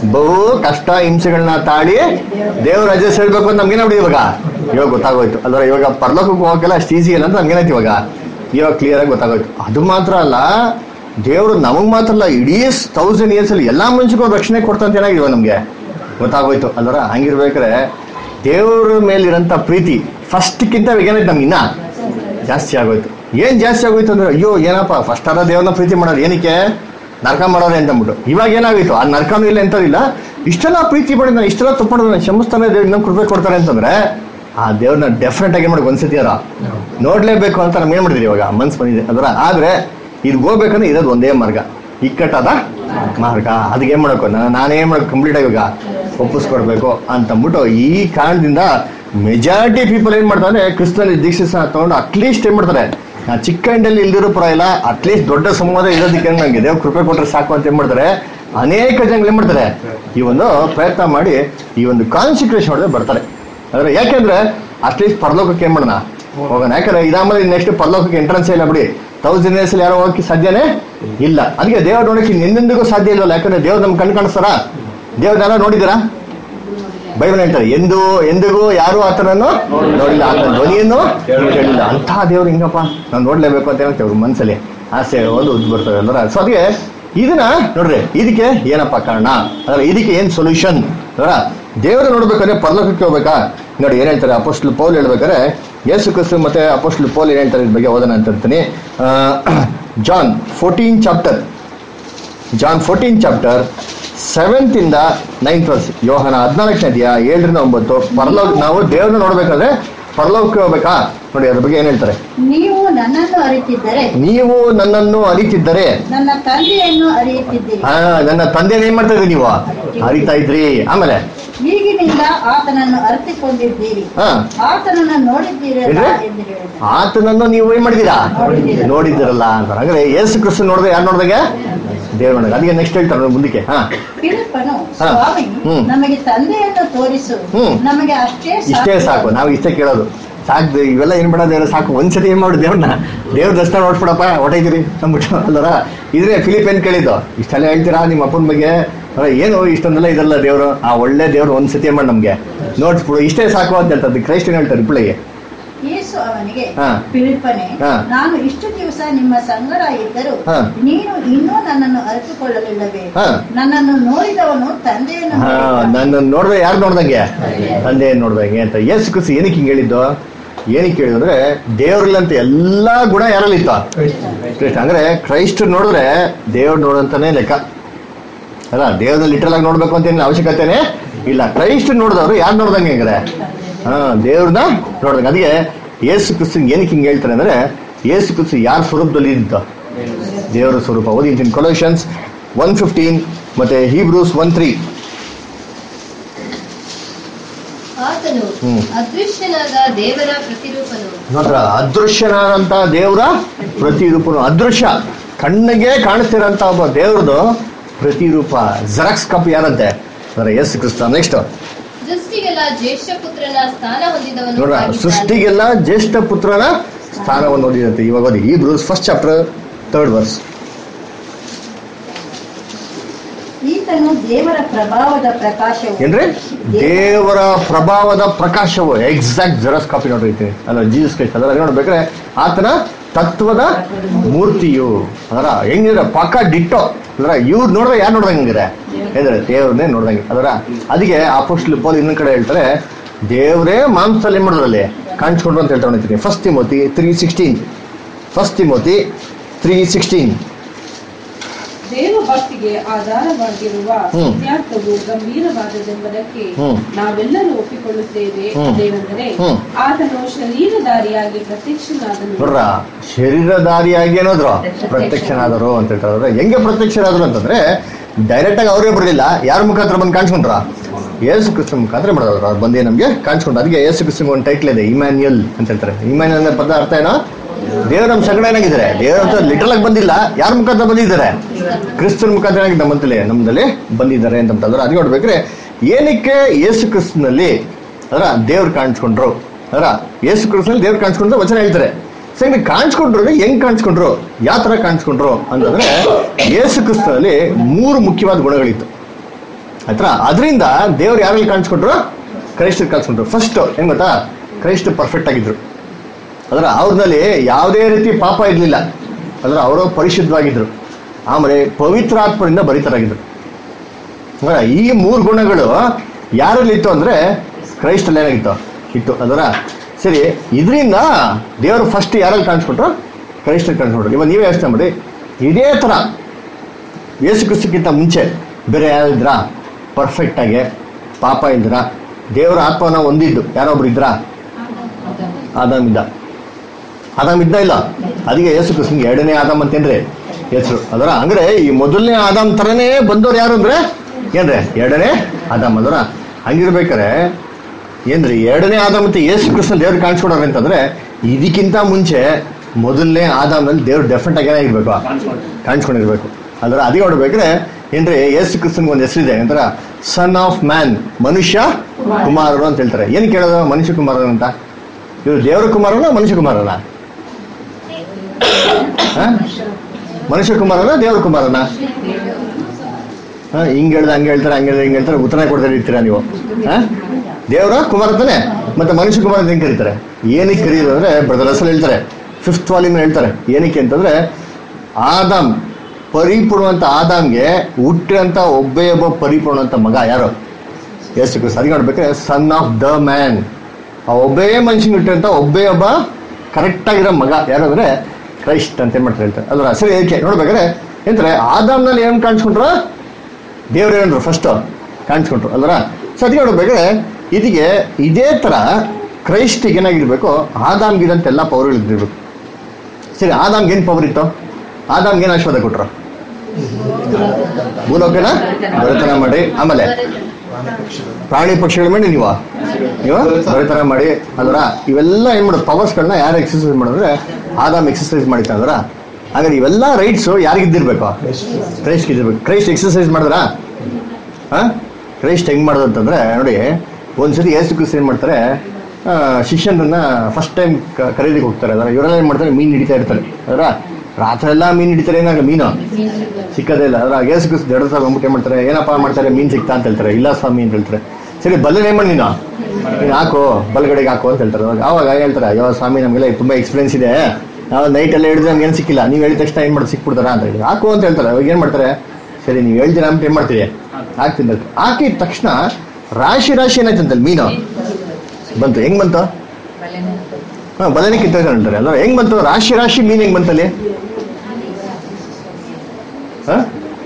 ಬಹು ಕಷ್ಟ ಹಿಂಸೆಗಳನ್ನ ತಾಳಿ ದೇವ್ರ ರಾಜ್ಯ ಸೇರ್ಬೇಕು ಅಂತ ನಮ್ಗೇನ ಬಿಡಿ ಇವಾಗ ಇವಾಗ ಗೊತ್ತಾಗೋಯ್ತು ಅಲ್ವಾ ಇವಾಗ ಪರ್ಲೋಕಕ್ಕೆ ಹೋಗಕ್ಕೆಲ್ಲ ಅಷ್ಟು ಈಸಿ ಇಲ್ಲ ಅಂತ ನಮ್ಗೇನಾಯ್ತು ಇವಾಗ ಇವಾಗ ಕ್ಲಿಯರ್ ಆಗಿ ಗೊತ್ತಾಗೋಯ್ತು ಅದು ಮಾತ್ರ ಅಲ್ಲ ದೇವರು ನಮಗ್ ಮಾತ್ರ ಅಲ್ಲ ಇಡೀ ತೌಸಂಡ್ ಇಯರ್ಸ್ ಅಲ್ಲಿ ಎಲ್ಲಾ ಮನುಷ್ಯಗೂ ರಕ್ಷಣೆ ಕೊಡ್ತಂತ ಏನಾಗಿದೆ ಇವಾಗ ನಮ್ಗೆ ಗೊತ್ತಾಗೋಯ್ತು ಅಲ್ವರ ಹಂಗಿರ್ಬೇಕಾದ್ರೆ ದೇವ್ರ ಮೇಲಿರಂತ ಪ್ರೀತಿ ಫಸ್ಟ್ಕ್ಕಿಂತ ಏನಾಯ್ತು ನಮ್ಗೆ ಇನ್ನ ಜಾಸ್ತಿ ಆಗೋಯ್ತು ಏನ್ ಜಾಸ್ತಿ ಆಗೋಯ್ತು ಅಂದ್ರೆ ಅಯ್ಯೋ ಏನಪ್ಪ ಫಸ್ಟ್ ಅದ ದೇವ್ರನ್ನ ಪ್ರೀತಿ ಮಾಡೋದು ಏನಕ್ಕೆ ನರಕ ಮಾಡೋರೆ ಅಂತ ಅಂದ್ಬಿಟ್ಟು ಇವಾಗ ಏನಾಗೋಯ್ತು ಆ ನರಕನೂ ಇಲ್ಲ ಎಂತದಿಲ್ಲ ಇಷ್ಟೆಲ್ಲ ಪ್ರೀತಿ ಮಾಡಿ ನಾನು ಇಷ್ಟೆಲ್ಲ ತಪ್ಪು ಮಾಡಿದ್ರೆ ಕ್ಷಮಿಸ್ತಾನೆ ದೇವ್ರು ಇನ್ನೊಂದು ಕೃಪೆ ಕೊಡ್ತಾರೆ ಅಂತಂದ್ರೆ ಆ ದೇವ್ರನ್ನ ಡೆಫಿನೆಟ್ ಆಗಿ ಮಾಡಿ ಒಂದ್ಸತಿ ಅದ ನೋಡ್ಲೇಬೇಕು ಅಂತ ನಮ್ಗೆ ಏನ್ ಮಾಡಿದ್ರಿ ಇವಾಗ ಮನ್ಸು ಬಂದಿದೆ ಅದರ ಆದ್ರೆ ಇದು ಹೋಗ್ಬೇಕಂದ್ರೆ ಇರೋದು ಒಂದೇ ಮಾರ್ಗ ಇಕ್ಕಟ್ಟಾದ ಮಾರ್ಗ ಅದಕ್ಕೆ ಏನ್ ಮಾಡಬೇಕು ನಾನೇನ್ ಮಾಡಬೇಕು ಕಂಪ್ಲೀಟ್ ಆಗಿ ಇವಾಗ ಒಪ್ಪಿಸ್ಕೊಡ್ಬೇಕು ಅಂತಂದ್ಬಿಟ್ಟು ಈ ಕಾರಣದಿಂದ ಮೆಜಾರಿಟಿ ಪೀಪಲ್ ಏನ್ ಮಾಡ್ತಾರೆ ಕ್ರಿಸ್ತನಲ್ಲಿ ದೀಕ್ಷಿಸ ತಗೊಂಡು ಅಟ್ಲೀಸ್ಟ್ ಏನ್ ಮಾಡ್ತಾರೆ ಆ ಚಿಕ್ಕ ಇಂಡಲ್ಲಿ ಇಲ್ದಿರೋ ಪರ ಇಲ್ಲ ಅಟ್ಲೀಸ್ಟ್ ದೊಡ್ಡ ಸಮೂಹ ಇರೋದಕ್ಕೆ ನಂಗೆ ದೇವ್ ಕೃಪೆ ಕೊಟ್ರೆ ಸಾಕು ಅಂತ ಏನ್ ಮಾಡ್ತಾರೆ ಅನೇಕ ಜನಗಳು ಏನ್ ಮಾಡ್ತಾರೆ ಈ ಒಂದು ಪ್ರಯತ್ನ ಮಾಡಿ ಈ ಒಂದು ಕಾನ್ಸಿಕ್ರೇಷನ್ ಮಾಡಿದ್ರೆ ಬರ್ತಾರೆ ಆದ್ರೆ ಯಾಕೆಂದ್ರೆ ಅಟ್ಲೀಸ್ಟ್ ಪರಲೋಕಕ್ಕೆ ಏನ್ ಮಾಡೋಣ ಹೋಗೋಣ ಯಾಕಂದ್ರೆ ಇದಾದ್ಮೇಲೆ ನೆಕ್ಸ್ಟ್ ಪರಲೋಕಕ್ಕೆ ಎಂಟ್ರೆನ್ಸ್ ಇಲ್ಲ ಬಿಡಿ ತೌಸಂಡ್ ಇಯರ್ಸ್ ಯಾರೋ ಹೋಗಕ್ಕೆ ಸಾಧ್ಯನೇ ಇಲ್ಲ ಅದಕ್ಕೆ ದೇವ್ರ ನೋಡಕ್ಕೆ ಎಂದೆಂದಿಗೂ ಸಾಧ್ಯ ಇಲ್ವಲ್ಲ ಯಾಕಂದ್ರೆ ದೇವ್ರು ನಮ್ ಕಣ್ ಕಾಣಿಸ್ತಾರ ದೇವ್ರ ಯಾರೋ ನೋಡಿದಿರಾ ಬೈಬಲ್ ಹೇಳ್ತಾರೆ ಎಂದು ಎಂದಿಗೂ ಯಾರು ಆತನನ್ನು ನೋಡಿಲ್ಲ ಆತನ ಧ್ವನಿಯನ್ನು ಕೇಳಿಲ್ಲ ಅಂತಹ ದೇವ್ರು ಹಿಂಗಪ್ಪ ನಾವು ನೋಡ್ಲೇಬೇಕು ಅಂತ ಹೇಳ್ತೇವೆ ಅವ್ರ ಮನ್ಸಲ್ಲಿ ಆಸೆ ಒಂದು ಉದ್ದು ಬರ್ತದೆ ಅಲ್ವರ ಸೊ ಅದಕ್ಕೆ ಇದನ್ನ ನೋಡ್ರಿ ಇದಕ್ಕೆ ಏನಪ್ಪ ಕಾರಣ ಅಂದ್ರೆ ಇದಕ್ಕೆ ಏನ್ ಸೊಲ್ಯೂಷನ್ ಅವರ ದೇವರು ನೋಡ್ಬೇಕಾದ್ರೆ ಪರಲೋಕಕ್ಕೆ ಹೋಗ್ಬೇಕಾ ನೋಡಿ ಏನ್ ಹೇಳ್ತಾರೆ ಅಪೋಸ್ಟ್ಲ್ ಪೌಲ್ ಹೇಳ್ಬೇಕಾದ್ರೆ ಯೇಸು ಕ್ರಿಸ್ತು ಮತ್ತೆ ಅಪೋಸ್ಟ್ಲ್ ಪೌಲ್ ಏನ್ ಹೇಳ್ತಾರೆ ಇದ್ರ ಬಗ್ಗೆ ಓದೋಣ ಅಂತ ಇರ್ತೀನಿ John fourteen chapter John fourteen chapter seventh ಇಂದ ನೈನ್ತ್ ವರ್ಸ್ ಯೋಹನ ಹದಿನಾಲ್ಕನೇ ಅಧ್ಯಾಯ ಏಳರಿಂದ ಒಂಬತ್ತು ಪರಲೋಕ ನಾವು ದೇವ್ರನ್ನ ನೋಡ್ಬೇಕಾದ್ರೆ ಪರಲೋಕಕ್ಕೆ ಹೋಗ್ಬೇಕಾ ನೋಡಿ ಅದ್ರ ಬಗ್ಗೆ ಏನ್ ಹೇಳ್ತಾರೆ ನೀವು ನನ್ನನ್ನು ಅರಿತಿದ್ದರೆ ನೀವು ನನ್ನನ್ನು ಅರಿತಿದ್ದರೆ ನನ್ನ ತಂದೆಯನ್ನು ಅರಿಯುತ್ತಿದ್ದೀರಿ ಆ, ನನ್ನ ತಂದೆನ ಏನ್ ಮಾಡ್ತಾ ಇದ್ರಿ ನೀವು ಅರಿತಾ ಇದ್ರಿ ಆಮೇಲೆ ಈಗಿನಿಂದ ಆತನನ್ನು ಅರಿತುಕೊಂಡಿದ್ದೀರಿ ಹಾ ಆತನನ್ನು ನೋಡಿದ್ದೀರಲ್ಲ ಏನ್ರಿ? ಎಂದು ಹೇಳಿದ ಆತನನ್ನು ನೀವು ಏನ್ ಮಾಡಿದೀರಾ ನೋಡಿದ್ದೀರ. ನೋಡಿದಿರಲ್ಲ ಅಂತ ಅಂದ್ರೆ ಯೇಸು ಕ್ರಿಸ್ತು ನೋಡಿದ್ರೆ ಯಾರು ನೋಡಿದಾಗ ದೇವ್ರ ನೋಡಿದಾಗ ಅದಕ್ಕೆ ನೆಕ್ಸ್ಟ್ ಹೇಳ್ತಾರೆ ನೋಡಿ ಮುಂದಕ್ಕೆ ಹಾ ಫಿಲಿಪ್ಪನು ಹಾ. ಸ್ವಾಮಿ ಹ್ಮ್. ನಮಗೆ ತಂದೆಯನ್ನು ತೋರಿಸು ಹ್ಮ್. ನಮಗೆ ಅಷ್ಟೇ ಇಷ್ಟೇ ಸಾಕು ನಾವು ಇಷ್ಟೇ ಕೇಳೋದು ಸಾಕು ಇವೆಲ್ಲ ಏನ್ ಬೇಡ ದೇವ್ರ ಸಾಕು ಒಂದ್ಸತಿ ಏನ್ ಮಾಡು ದೇವ್ರನ್ನ ದೇವ್ರ ದರ್ಶನ ನೋಡ್ಬಿಡಪ್ಪ ಹೊಟ್ಟೈತಿರಿ ಅಂದ್ಬಿಟ್ಟು ಅಲ್ಲರ ಇದ್ರೆ ಫಿಲಿಪ್ ಏನ್ ಕೇಳಿದ್ದು ಇಷ್ಟೆಲ್ಲ ಹೇಳ್ತೀರಾ ನಿಮ್ಮ ಅಪ್ಪನ ಬಗ್ಗೆ ಅಲ್ಲ, ಏನು ಇಷ್ಟೊಂದೆಲ್ಲ ಇದಲ್ಲ ದೇವ್ರು ಆ ಒಳ್ಳೆ ದೇವ್ರು ಒಂದ್ಸತಿ ಏನ್ ಮಾಡಿ ನಮ್ಗೆ ನೋಡ್ಸ್ಬಿಡು ಇಷ್ಟೇ ಸಾಕು ಅಂತ ಹೇಳ್ತಾರೆ ಕ್ರೈಸ್ಟ್ ಏನ್ ಹೇಳ್ತಾರೆ ರಿಪ್ಲೈಗೆ ಯೇಸು ಅವನಿಗೆ ಹಾ. ಫಿಲಿಪ್ಪನೇ ಹಾ. ನಾನು ಇಷ್ಟು ದಿವಸ ನಿಮ್ಮ ಸಂಗಡ ಇದ್ದರೂ ಹಾ. ನೀನು ಇನ್ನೂ ನನ್ನನ್ನು ಅರಿತುಕೊಳ್ಳಲಿಲ್ಲವೇ ಹಾ. ನನ್ನನ್ನು ನೋಡಿದವನು ತಂದೆಯನ್ನು ಹಾ ನೋಡಿದ. ನನ್ನ ನೋಡ್ದೆ ಯಾರು ನೋಡ್ದಂಗೆ ತಂದೆ ನೋಡ್ದಂಗೆ ಅಂತ ಯೇಸು ಕ್ರಿಸ್ತು ಏನಕ್ಕೆ ಹಿಂಗೆ ಹೇಳಿದ್ದು ಏನಕ್ಕೆ ಹೇಳಿದ್ರು ಅಂದ್ರೆ ದೇವ್ರಲ್ಲಂತ ಎಲ್ಲಾ ಗುಣ ಯಾರಲ್ಲಿತ್ತು ಕ್ರೈಸ್ಟ್ ಅಂದ್ರೆ ಕ್ರೈಸ್ಟ್ ನೋಡಿದ್ರೆ ದೇವ್ರು ನೋಡಂತಾನೆ ಲೆಕ್ಕ ಅಲ್ಲ ದೇವ್ರನ್ನ ಲಿಟರಲ್ ಆಗಿ ನೋಡ್ಬೇಕು ಅಂತ ಏನಿಲ್ಲ ಅವಶ್ಯಕತೆನೇ ಇಲ್ಲ ಕ್ರೈಸ್ಟ್ ನೋಡಿದವರು ಯಾರು ನೋಡ್ದಂಗೆ ಹೆಂಗ್ರೆ ಹಾ ದೇವ್ರನ್ನ ನೋಡ್ದಂಗೆ ಅದಕ್ಕೆ ಯೇಸು ಕ್ರಿಸ್ತು ಏನಕ್ಕೆ ಹಿಂಗೆ ಹೇಳ್ತಾರೆ ಅಂದ್ರೆ ಯೇಸು ಕ್ರಿಸ್ತು ಯಾರ ಸ್ವರೂಪದಲ್ಲಿ ಇದ್ದ ದೇವರ ಸ್ವರೂಪ ಓದಿ ಕೊಲೋಷನ್ಸ್ ಒನ್ ಫಿಫ್ಟೀನ್ ಮತ್ತೆ ಹೀಬ್ರೂಸ್ ಒನ್ ತ್ರೀ ಆತನು ಹ್ಮ್. ಅದೃಶ್ಯನಾದ ದೇವರ ಪ್ರತಿರೂಪನು ನೋಡ್ರ ಅದೃಶ್ಯನಾದಂತ ದೇವರ ಪ್ರತಿರೂಪನು ಅದೃಶ್ಯ ಕಣ್ಣಿಗೆ ಕಾಣಿಸ್ತಿರೋಂತ ಒಬ್ಬ ದೇವ್ರದು ಪ್ರತಿರೂಪ ಜೆರಾಕ್ಸ್ ಕಾಪಿ ಯಾರಂತೆ ಅಂದ್ರೆ ಎಸ್ ಕ್ರಿಸ್ತ ನೆಕ್ಸ್ಟ್ ಸೃಷ್ಟಿಗೆಲ್ಲ ಜ್ಯೇಷ್ಠ ಪುತ್ರನ ಸ್ಥಾನ ಹೊಂದಿದವನು ನೋಡ್ರ ಆಗಿದ್ದಾನೆ. ಸೃಷ್ಟಿಗೆಲ್ಲ ಜ್ಯೇಷ್ಠ ಪುತ್ರನ ಸ್ಥಾನವನ್ನು ಓದಿದಂತೆ ಇವಾಗ ಓದಿ Hebrews first chapter third verse ಈತನು ದೇವರ ಪ್ರಭಾವದ ಪ್ರಕಾಶವು ಏನ್ರಿ ದೇವರ ಪ್ರಭಾವದ ಪ್ರಕಾಶವು ಎಕ್ಸಾಕ್ಟ್ ಜೆರಾಕ್ಸ್ ಕಾಪಿ ನೋಡಿರ್ತೀನಿ ಅಲ್ಲ ಜೀಸಸ್ ಕ್ರೈಸ್ಟ್ ಅದರ ನೋಡ್ಬೇಕಾದ್ರೆ ಆತನ ತತ್ವದ ಮೂರ್ತಿಯು ಅದರ ಹೆಂಗಿದ್ರೆ ಪಕ್ಕ ಡಿಟ್ಟೋ ಅದರ ಇವ್ರು ನೋಡಿದ್ರೆ ಯಾರು ನೋಡ್ದಂಗೆ ಹಂಗಿದೆ ಹೇಳಿದ್ರೆ ದೇವ್ರನ್ನೇ ನೋಡ್ದಂಗೆ ಅದರ ಅದಕ್ಕೆ ಅಪೋಸ್ಟ್ಲ್ ಪೋಲ್ ಇನ್ನೊಂದ್ ಕಡೆ ಹೇಳ್ತಾರೆ ದೇವರೇ ಮಾಂಸದಲ್ಲಿ ಏನ್ ಮಾಡಿದ್ರಲ್ಲಿ ಕಾಣಿಸ್ಕೊಂಡ್ರು ಅಂತ ಹೇಳ್ತಾ ಹೊಣಿತೀನಿ first Timothy three sixteen first Timothy three sixteen ದೇವ ಭಕ್ತಿಗೆ ಆಧಾರವಾಗಿರುವ ಹ್ಮ್. ಪುಣ್ಯಾರ್ಥವು ಗಂಭೀರವಾದದೆಂಬುದಕ್ಕೆ ಹ್ಮ್. ನಾವೆಲ್ಲರೂ ಒಪ್ಪಿಕೊಳ್ಳುತ್ತೇವೆ ಹ್ಮ್. ಅದೇನೆಂದರೆ ಹ್ಮ್. ಆತನು ಶರೀರಧಾರಿಯಾಗಿ ಪ್ರತ್ಯಕ್ಷನಾದನು ನೋಡ್ರ ಶರೀರಧಾರಿಯಾಗಿ ಏನಾದ್ರು ಪ್ರತ್ಯಕ್ಷನಾದರು ಅಂತ ಹೇಳ್ತಾರೆ ಹೆಂಗೆ ಪ್ರತ್ಯಕ್ಷರಾದ್ರು ಅಂತಂದ್ರೆ ಡೈರೆಕ್ಟ್ ಆಗಿ ಅವರೇ ಬರಲಿಲ್ಲ ಯಾರ ಮುಖಾಂತರ ಬಂದು ಕಾಣಿಸ್ಕೊಂಡ್ರ ಯೇಸು ಕ್ರಿಸ್ತ ಮುಖಾಂತರ ಮಾಡಿದ್ರು ಅವ್ರು ಬಂದೇ ನಮ್ಗೆ ಕಾಣಿಸ್ಕೊಂಡು ಅದಕ್ಕೆ ಯೇಸು ಕ್ರಿಸ್ತಂಗೆ ಒಂದು ಟೈಟ್ಲ್ ಇದೆ ಇಮ್ಯಾನ್ಯಲ್ ಅಂತ ಹೇಳ್ತಾರೆ ಇಮ್ಯಾನ್ಯಲ್ ಅಂದ್ರೆ ಪದ ಅರ್ಥ ಏನೋ ದೇವ್ರ ನಮ್ಮ ಸಂಗಡ ಏನಾಗಿದ್ದಾರೆ ದೇವ್ರ ಅಂತ ಲಿಟಲ್ ಆಗಿ ಬಂದಿಲ್ಲ ಯಾರ ಮುಖಾಂತರ ಬಂದಿದ್ದಾರೆ ಕ್ರಿಸ್ತನ ಮುಖಾಂತರ ಏನಾಗಿದೆ ನಮ್ಮಂತಲೇ ನಮ್ಮದಲ್ಲಿ ಬಂದಿದ್ದಾರೆ ಅಂತ ಅಂತಂದ್ರೆ ಅದಕ್ಕೆ ನೋಡ್ಬೇಕ್ರೆ ಏನಕ್ಕೆ ಯೇಸು ಕ್ರಿಸ್ತನಲ್ಲಿ ಅದರ ದೇವ್ರು ಕಾಣಿಸ್ಕೊಂಡ್ರು ಅದರ ಯೇಸು ಕ್ರಿಸ್ತನಲ್ಲಿ ದೇವ್ರು ಕಾಣಿಸ್ಕೊಂಡ್ರೆ ವಚನ ಹೇಳ್ತಾರೆ ಸರಿ ಕಾಣಿಸ್ಕೊಂಡ್ರು ಅಂದ್ರೆ ಹೆಂಗ್ ಕಾಣಿಸ್ಕೊಂಡ್ರು ಯಾವ ತರ ಕಾಣಿಸ್ಕೊಂಡ್ರು ಅಂತಂದ್ರೆ ಯೇಸು ಕ್ರಿಸ್ತನಲ್ಲಿ ಮೂರು ಮುಖ್ಯವಾದ ಗುಣಗಳಿತ್ತು ಆಯ್ತಾ ಅದರಿಂದ ದೇವ್ರು ಯಾರಲ್ಲಿ ಕಾಣಿಸ್ಕೊಟ್ರು ಕ್ರೈಸ್ತ ಕಾಣಿಸ್ಕೊಂಡ್ರು ಫಸ್ಟ್ ಏನ್ ಗೊತ್ತಾ ಕ್ರೈಸ್ಟ್ ಪರ್ಫೆಕ್ಟ್ ಆಗಿದ್ರು ಅದರ ಅವ್ರಲ್ಲಿ ಯಾವುದೇ ರೀತಿ ಪಾಪ ಇರಲಿಲ್ಲ ಅದರ ಅವರು ಪರಿಶುದ್ಧವಾಗಿದ್ರು ಆಮೇಲೆ ಪವಿತ್ರ ಆತ್ಮರಿಂದ ಭರಿತರಾಗಿದ್ರು ಅಂದ್ರೆ ಈ ಮೂರು ಗುಣಗಳು ಯಾರಲ್ಲಿ ಇತ್ತು ಅಂದ್ರೆ ಕ್ರೈಸ್ತಲ್ಲಿ ಏನಾಗಿತ್ತು ಇತ್ತು ಅದರ ಸರಿ ಇದರಿಂದ ದೇವರು ಫಸ್ಟ್ ಯಾರಲ್ಲಿ ಕಾಣಿಸ್ಕೊಟ್ರು ಕ್ರೈಸ್ತಲ್ಲಿ ಕಾಣಿಸ್ಕೊಟ್ರು ಇವಾಗ ನೀವೇ ಯೋಚನೆ ಮಾಡಿ ಇದೇ ಥರ ಯೇಸು ಕ್ರಿಸ್ತಕ್ಕಿಂತ ಮುಂಚೆ ಬೇರೆ ಯಾರಿದ್ರಾ ಪರ್ಫೆಕ್ಟ್ ಆಗಿ ಪಾಪ ಇದ್ರ ದೇವರ ಆತ್ಮನ ಹೊಂದಿದ್ದು ಯಾರೊಬ್ರು ಇದ್ರಾ ಆದಾಮ್ ಇದ್ದ ಆದಾಮ್ ಇದ್ದ ಇಲ್ಲ ಅದಕ್ಕೆ ಯೇಸು ಕ್ರಿಸ್ತನ್ಗೆ ಎರಡನೇ ಆದಾಮ್ ಅಂತೇನ್ರಿ ಹೆಸರು ಅದರ ಅಂದ್ರೆ ಈ ಮೊದಲನೇ ಆದಾಮ್ ತರನೇ ಬಂದವ್ರು ಯಾರು ಅಂದ್ರೆ ಏನ್ರಿ ಎರಡನೇ ಆದಾಮ್ ಅದರ ಹಂಗಿರ್ಬೇಕಾರೆ ಏನ್ರಿ ಎರಡನೇ ಆದಾಮ್ ಮತ್ತೆ ಯೇಸು ಕ್ರಿಸ್ತನ್ ದೇವ್ರು ಕಾಣಿಸ್ಕೊಡೋರು ಅಂತಂದ್ರೆ ಇದಕ್ಕಿಂತ ಮುಂಚೆ ಮೊದಲನೇ ಆದಾಮ್ನಲ್ಲಿ ದೇವ್ರು ಡೆಫಿನೆಟ್ ಆಗಿ ಏನಾಗಿರ್ಬೇಕು ಕಾಣಿಸ್ಕೊಂಡಿರ್ಬೇಕು ಅದರ ಅದೇ ನೋಡ್ಬೇಕ್ರೆ ಏನ್ರಿ ಯೇಸು ಕ್ರಿಸ್ತನ್ಗೆ ಒಂದು ಹೆಸರಿದೆ ಅಂತರ ಸನ್ ಆಫ್ ಮ್ಯಾನ್ ಮನುಷ್ಯ ಕುಮಾರರು ಅಂತ ಹೇಳ್ತಾರೆ ಏನ್ ಕೇಳೋದು ಮನುಷ್ಯ ಕುಮಾರರು ಅಂತ ಇವರು ದೇವರ ಕುಮಾರನ ಮನುಷ್ಯ ಕುಮಾರನ ಮನುಷ್ಯ ಕುಮಾರನ ದೇವರ ಕುಮಾರನ ಹಾ, ಹಿಂಗ್ ಹೇಳ್ದ ಹಂಗೆ ಹೇಳ್ತಾರೆ ಹಂಗೆ ಹೇಳ್ತಾರೆ, ಹಿಂಗೆ ಹೇಳ್ತಾರೆ ಉತ್ತರ ಕೊಡ್ತಾ ಇರ್ತೀರಾ ನೀವು ಹಾ? ದೇವರ ಕುಮಾರ ತಾನೆ ಮತ್ತೆ ಮನುಷ್ಯ ಕುಮಾರ ಅಂತ ಹೆಂಗ್ ಕರೀತಾರೆ ಏನಕ್ಕೆ ಕರೀದು ಅಂದ್ರೆ ಬ್ರದರ್ ಅಸಲ್ ಹೇಳ್ತಾರೆ ಫಿಫ್ತ್ ವಾಲ್ಯೂಮ್ ಹೇಳ್ತಾರೆ ಏನಕ್ಕೆ ಅಂತಂದ್ರೆ ಆದಾಮ್ ಪರಿಪೂರ್ಣವಂತ ಆದಾಮ್ಗೆ ಹುಟ್ಟಿರಂತ ಒಬ್ಬೇ ಒಬ್ಬ ಪರಿಪೂರ್ಣವಂತ ಮಗ ಯಾರು ಯೇಸು ಕ್ರಿಸ್ತ ಅದಕ್ಕೆ ನೋಡ್ಬೇಕಾದ್ರೆ ಸನ್ ಆಫ್ ದ ಮ್ಯಾನ್ ಆ ಒಬ್ಬೇ ಮನುಷ್ಯನ ಹುಟ್ಟಿರಂತ ಒಬ್ಬೇ ಒಬ್ಬ ಕರೆಕ್ಟ್ ಆಗಿರೋ ಮಗ ಯಾರು ಅಂದ್ರೆ ಕ್ರೈಸ್ಟ್ ಅಂತ ಏನ್ ಮಾಡ್ತಾರೆ ಹೇಳ್ತಾರೆ ಅಲ್ವಾ ಸರಿ ಏಕೆ ನೋಡ್ಬೇಕಾದ್ರೆ ಎಂತಾರೆ ಆದಾಮ್ನಲ್ಲಿ ಏನ್ ಕಾಣಿಸ್ಕೊಂಡ್ರ ದೇವ್ರು ಏನಂದ್ರು ಫಸ್ಟ್ ಕಾಣಿಸ್ಕೊಂಡ್ರು ಅಲ್ವರ ಸೊ ಅದಕ್ಕೆ ನೋಡ್ಬೇಕಾದ್ರೆ ಇದಕ್ಕೆ ಇದೇ ತರ ಕ್ರೈಸ್ಟಿಗೆ ಏನಾಗಿರ್ಬೇಕು ಆದಾಮ್ಗೆ ಇದಂತ ಎಲ್ಲ ಪವರ್ಗಳು ಇದ್ದಿರ್ಬೇಕು ಸರಿ ಆದಾಮ್ಗೆ ಏನ್ ಪವರ್ ಇತ್ತು ಆದಾಮ್ಗೆ ಏನ್ ಆಶೀರ್ವಾದ ಕೊಟ್ರು ಭೂಲೋಕನ ದೊರೆತನ ಮಾಡಿ ಆಮೇಲೆ ಪ್ರಾಣಿ ಪಕ್ಷಿಗಳ ಮೇಲೆ ನೀವು ನೀವು ದೊರೆತನ ಮಾಡಿ ಅಲ್ವರ ಇವೆಲ್ಲ ಏನ್ ಮಾಡೋದು ಪವರ್ಸ್ಗಳನ್ನ ಯಾರು ಎಕ್ಸರ್ಸೈಸ್ ಮಾಡಿದ್ರೆ ಆದಾಮ್ ಎಕ್ಸರ್ಸೈಸ್ ಮಾಡಿತ್ತ ಅಂದ್ರ ಹಾಗಾದ್ರೆ ಇವೆಲ್ಲ ರೈಟ್ಸ್ ಯಾರಿಗಿದ್ದಿರ್ಬೇಕು ಕ್ರೈಸ್ಟ್ ಇದ್ದಿರ್ಬೇಕು ಕ್ರೈಸ್ಟ್ ಎಕ್ಸರ್ಸೈಸ್ ಮಾಡಿದ್ರಾ ಹಾ ಕ್ರೈಸ್ಟ್ ಹೆಂಗ್ ಮಾಡೋದು ಅಂತಂದ್ರೆ ನೋಡಿ ಒಂದ್ಸತಿ ಏಸು ಕ್ರಿಸ್ತ ಏನ್ ಮಾಡ್ತಾರೆ ಆ, ಶಿಷ್ಯನನ್ನ ಫಸ್ಟ್ ಟೈಮ್ ಖರೀದಿಗೆ ಹೋಗ್ತಾರೆ ಅದರ ಇವರೆಲ್ಲ ಏನ್ ಮಾಡ್ತಾರೆ ಮೀನ್ ಹಿಡಿತಾ ಇರ್ತಾರೆ ಅದರ ರಾತ್ರಿ ಎಲ್ಲ ಮೀನ್ ಹಿಡಿತಾರೆ ಏನಾಗಲ್ಲ ಮೀನು ಸಿಕ್ಕದೇ ಇಲ್ಲ ಅದ್ರ ಏಸು ಕ್ರಿಸ್ತ ದೊಡ್ಡ ಸಲ ಬಂದ್ಬಿಟ್ಟು ಏನ್ ಮಾಡ್ತಾರೆ ಏನಪ್ಪ ಮಾಡ್ತಾರೆ ಮೀನ್ ಸಿಗ್ತಾ ಅಂತ ಹೇಳ್ತಾರೆ ಇಲ್ಲ ಸ್ವಾಮಿ ಅಂತ ಹೇಳ್ತಾರೆ ಸರಿ ಬಲ್ಲ ಏನ್ ಮಾಡಿ ನೀನು ನೀನು ಹಾಕು ಬಲಗಡೆಗೆ ಹಾಕು ಅಂತ ಹೇಳ್ತಾರೆ ಅವಾಗ ಅವಾಗ ಹೇಳ್ತಾರೆ ಅಯ್ಯೋ ಸ್ವಾಮಿ ನಮಗೆಲ್ಲ ತುಂಬಾ ಎಕ್ಸ್ಪೀರಿಯನ್ಸ್ ಇದೆ ನಾವು ನೈಟ್ ಎಲ್ಲ ಹಿಡಿದ್ರೆ ನಮ್ಗೆ ಏನು ಸಿಕ್ಕಿಲ್ಲ ನೀವು ಹೇಳಿದ ತಕ್ಷಣ ಏನ್ ಮಾಡಿ ಸಿಕ್ಬಿಡ್ತಾರ ಅಂತ ಹೇಳಿ ಹಾಕು ಅಂತ ಹೇಳ್ತಾರೆ ಅವಾಗ ಏನ್ ಮಾಡ್ತಾರೆ ಸರಿ ನೀವು ಹೇಳ್ತೀರಾ ಅಂತ ಏನ್ ಮಾಡ್ತೀರಿ ಹಾಕ್ತೀನಿ ಅಂತ. ಹಾಕಿದ ತಕ್ಷಣ ರಾಶಿ ರಾಶಿ ಏನಾಯ್ತು ಅಂತಲ್ಲಿ ಮೀನು ಬಂತು ಹೆಂಗ್ ಬಂತು ಹಾ ಬದನೆ ಕಿತ್ತಾರೆ ಅಲ್ಲ ಹೆಂಗ್ ಬಂತು ರಾಶಿ ರಾಶಿ ಮೀನ್ ಹೆಂಗ್ ಬಂತಲ್ಲಿ ಹಾ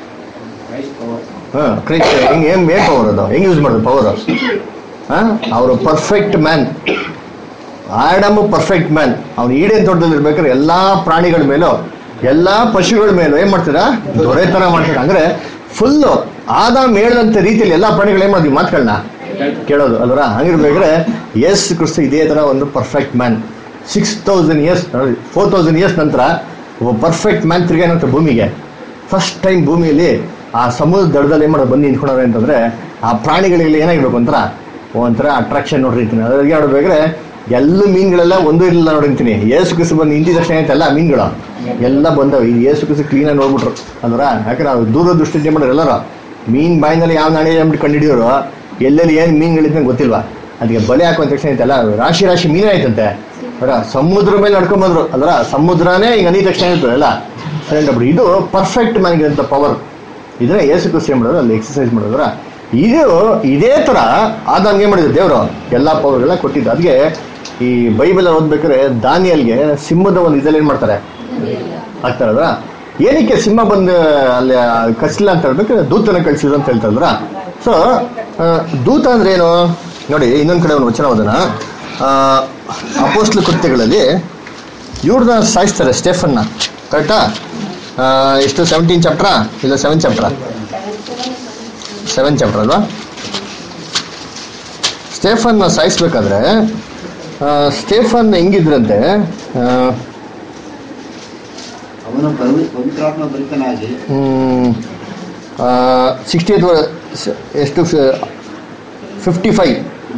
ಹಾ ಕ್ರೈಸ್ಟ್ ಹೆಂಗ್ ಏನ್ ಏನ್ ಪವರ್ ಅದು ಹೆಂಗ್ ಯೂಸ್ ಮಾಡೋದು ಪವರ್ ಹಾ ಅವರು perfect man Adam perfect man ಅವ್ನು ಈಡೇನ್ ತೋಟದಲ್ಲಿ ಇರ್ಬೇಕಾದ್ರೆ ಎಲ್ಲಾ ಪ್ರಾಣಿಗಳ ಮೇಲೂ ಎಲ್ಲಾ ಪಶುಗಳ ಮೇಲೂ ಏನ್ ಮಾಡ್ತೀರಾ ದೊರೆತನ ಮಾಡ್ತಾರೆ ಅಂದ್ರೆ ಫುಲ್ ಆದಾಮ್ ಹೇಳ್ದಂತ ರೀತಿಯಲ್ಲಿ ಎಲ್ಲಾ ಪ್ರಾಣಿಗಳು ಏನ್ ಮಾಡಿದ್ವಿ ಮಾತುಗಳನ್ನ ಕೇಳೋದು ಅಲ್ವರ ಹಂಗಿರ್ಬೇಕಾದ್ರೆ ಎಸ್ ಕ್ರಿಸ್ತ ಇದೇ ತರ ಒಂದು perfect man six thousand years four thousand years ನಂತರ ಒಬ್ಬ ಪರ್ಫೆಕ್ಟ್ ಮ್ಯಾನ್ ತಿರ್ಗಿ ಏನಂತ ಭೂಮಿಗೆ ಫಸ್ಟ್ ಟೈಮ್ ಭೂಮಿಯಲ್ಲಿ ಆ ಸಮುದ್ರ ದಡದಲ್ಲಿ ಏನ್ ಮಾಡೋದು ಬಂದು ನಿಂತ್ಕೊಂಡವ್ರೆ ಅಂತಂದ್ರೆ ಆ ಪ್ರಾಣಿಗಳಿಗೆ ಏನಾಗಿರ್ಬೇಕು ಒಂಥರ ಒಂಥರ ಅಟ್ರಾಕ್ಷನ್ ನೋಡ್ರಿ ಅಂತೀನಿ ಅದ್ರಿಗೆ ನೋಡ್ಬೇಕಾದ್ರೆ ಎಲ್ಲ ಮೀನುಗಳೆಲ್ಲ ಒಂದು ಇರಲಿಲ್ಲ ನೋಡಿರ್ತೀನಿ ಏಸು ಕುಸು ಬಂದು ನಿಂತಿದ ತಕ್ಷಣ ಏನಾಯ್ತು ಎಲ್ಲ ಮೀನುಗಳು ಎಲ್ಲ ಬಂದವು ಈ ಏಸು ಕುಸು ಕ್ಲೀನಾಗಿ ನೋಡ್ಬಿಟ್ರು ಅಲ್ವರ ಯಾಕಂದ್ರೆ ಅವ್ರು ದೂರ ದೃಷ್ಟಿ ಮಾಡೋರು ಎಲ್ಲರೂ ಮೀನ್ ಬಾಯಿನಲ್ಲಿ ಯಾವ ನಾಣೆ ಅಂದ್ಬಿಟ್ಟು ಕಂಡಿಡಿಯೋರು ಎಲ್ಲೆಲ್ಲಿ ಏನು ಮೀನುಗಳಿದ್ದಂಗೆ ಗೊತ್ತಿಲ್ವಾ ಅದಕ್ಕೆ ಬಲೆ ಹಾಕುವ ತಕ್ಷಣ ಐತಲ್ಲ ರಾಶಿ ರಾಶಿ ಮೀನು ಆಯ್ತಂತೆ ಅವರ ಸಮುದ್ರ ಮೇಲೆ ನಡ್ಕೊಂಡ್ ಬಂದ್ರು ಅಲ್ರ ಸಮುದ್ರನೇ ಈಗ ಅಂದಿದ ತಕ್ಷಣ ಇರ್ತದೆ ಅಲ್ಲ ಸೈಲೆಂಟ್ ಆಗ್ಬಿಡು. ಇದು ಪರ್ಫೆಕ್ಟ್ ಮನೆಗಿರಂತ ಪವರ್ ಇದನ್ನ ಏಸು ಕ್ರಿಸ್ತ ಮಾಡೋದು ಅಲ್ಲಿ ಎಕ್ಸರ್ಸೈಸ್ ಮಾಡೋದ್ರ ಇದು ಇದೇ ತರ ಆದಾಮ್ಗೆ ಏನ್ ಮಾಡಿದ್ರು ದೇವರು ಎಲ್ಲಾ ಪವರ್ಗಳನ್ನ ಕೊಟ್ಟಿದ್ದು ಅದಕ್ಕೆ ಈ ಬೈಬಲ್ ಓದ್ಬೇಕಾದ್ರೆ ದಾನಿಯಲ್ಗೆ ಸಿಂಹದ ಒಂದು ಇದಲ್ಲಿ ಏನ್ ಮಾಡ್ತಾರೆ ಆಗ್ತಾರದ್ರ ಏನಕ್ಕೆ ಸಿಂಹ ಬಂದು ಅಲ್ಲಿ ಕಚ್ಲಿಲ್ಲ ಅಂತ ಹೇಳ್ಬೇಕಾದ್ರೆ ದೂತನ ಕಳಿಸಿದ್ರು ಅಂತ ಹೇಳ್ತಾರದ್ರ ಸೊ ದೂತ ಅಂದ್ರೆ ಏನು ನೋಡಿ ಇನ್ನೊಂದ್ ಕಡೆ ಒಂದು ವಚನ ಓದೋಣ ಅಪೋಸ್ಲ ಕೃತ್ಯಗಳಲ್ಲಿ ಇವ್ರನ್ನ ಸಾಯಿಸ್ತಾರೆ ಸ್ಟೇಫನ್ನ ಕರೆಕ್ಟಾ ಎಷ್ಟು ಸೆವೆಂಟೀನ್ ಚಾಪ್ಟ್ರಾ ಇಲ್ಲ ಸೆವೆನ್ ಚಾಪ್ಟ್ರಾ ಸೆವೆನ್ ಚಾಪ್ಟರ್ ಅಲ್ವಾ ಸ್ಟೇಫನ್ ಸಾಯಿಸ್ಬೇಕಾದ್ರೆ ಆ, ಸ್ಟೇಫನ್ ಹೆಂಗಿದ್ರಂತೆ ಅವನು ಪವಿ- ಪವಿತ್ರಾತ್ಮ ಭರಿತನಾಗಿ ಸಿಕ್ಸ್ಟಿ ಏಟ್ ಎಷ್ಟು ಫಿಫ್ಟಿ ಫೈವ್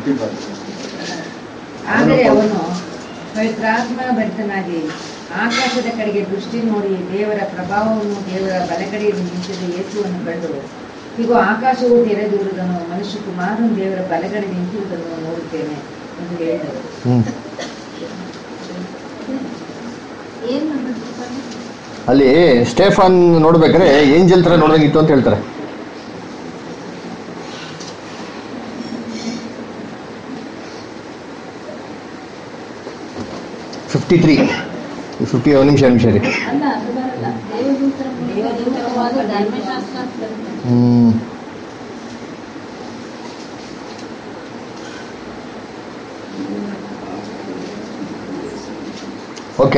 ಆದರೆ ಅವನು ಪವಿತ್ರಾತ್ಮ ಭರಿತನಾಗಿ ಆಕಾಶದ ಕಡೆಗೆ ದೃಷ್ಟಿ ನೋಡಿ ದೇವರ ಪ್ರಭಾವವನ್ನು ದೇವರ ಬಲಗಡೆಯಲ್ಲಿ ನಿಂತಿದ್ದ ಯೇಸುವನ್ನು ಕಂಡು ಈಗ ಆಕಾಶವು ತೆರೆದಿರುವುದನ್ನು ಮನುಷ್ಯ ಕುಮಾರನು ದೇವರ ಬಲಗಡೆ ನಿಂತಿರುವುದನ್ನು ನೋಡುತ್ತೇನೆ ಎಂದು ಹೇಳಿದರು ಹ್ಮ್ ಏನ್ ಮಾಡ್ಬೇಕು ಸ್ವಾಮಿ? ಅಲ್ಲಿ ಸ್ಟೇಫನ್ ನೋಡ್ಬೇಕಾದ್ರೆ ಏಂಜಲ್ ತರ ನೋಡ್ದಂಗಿತ್ತು ಅಂತ ಹೇಳ್ತಾರೆ ಫಿಫ್ಟಿ ತ್ರೀ ಫಿಫ್ಟಿ ಒಂದು ನಿಮಿಷ ನಿಮಿಷ ರೀ ಅಲ್ಲ ಅದು ಬರಲ್ಲ ದೇವದೂತರ ದೇವದೂತರವಾದ ಧರ್ಮಶಾಸ್ತ್ರ ಅಂತ ಬರುತ್ತೆ. ಹ್ಮ್ ಓಕೆ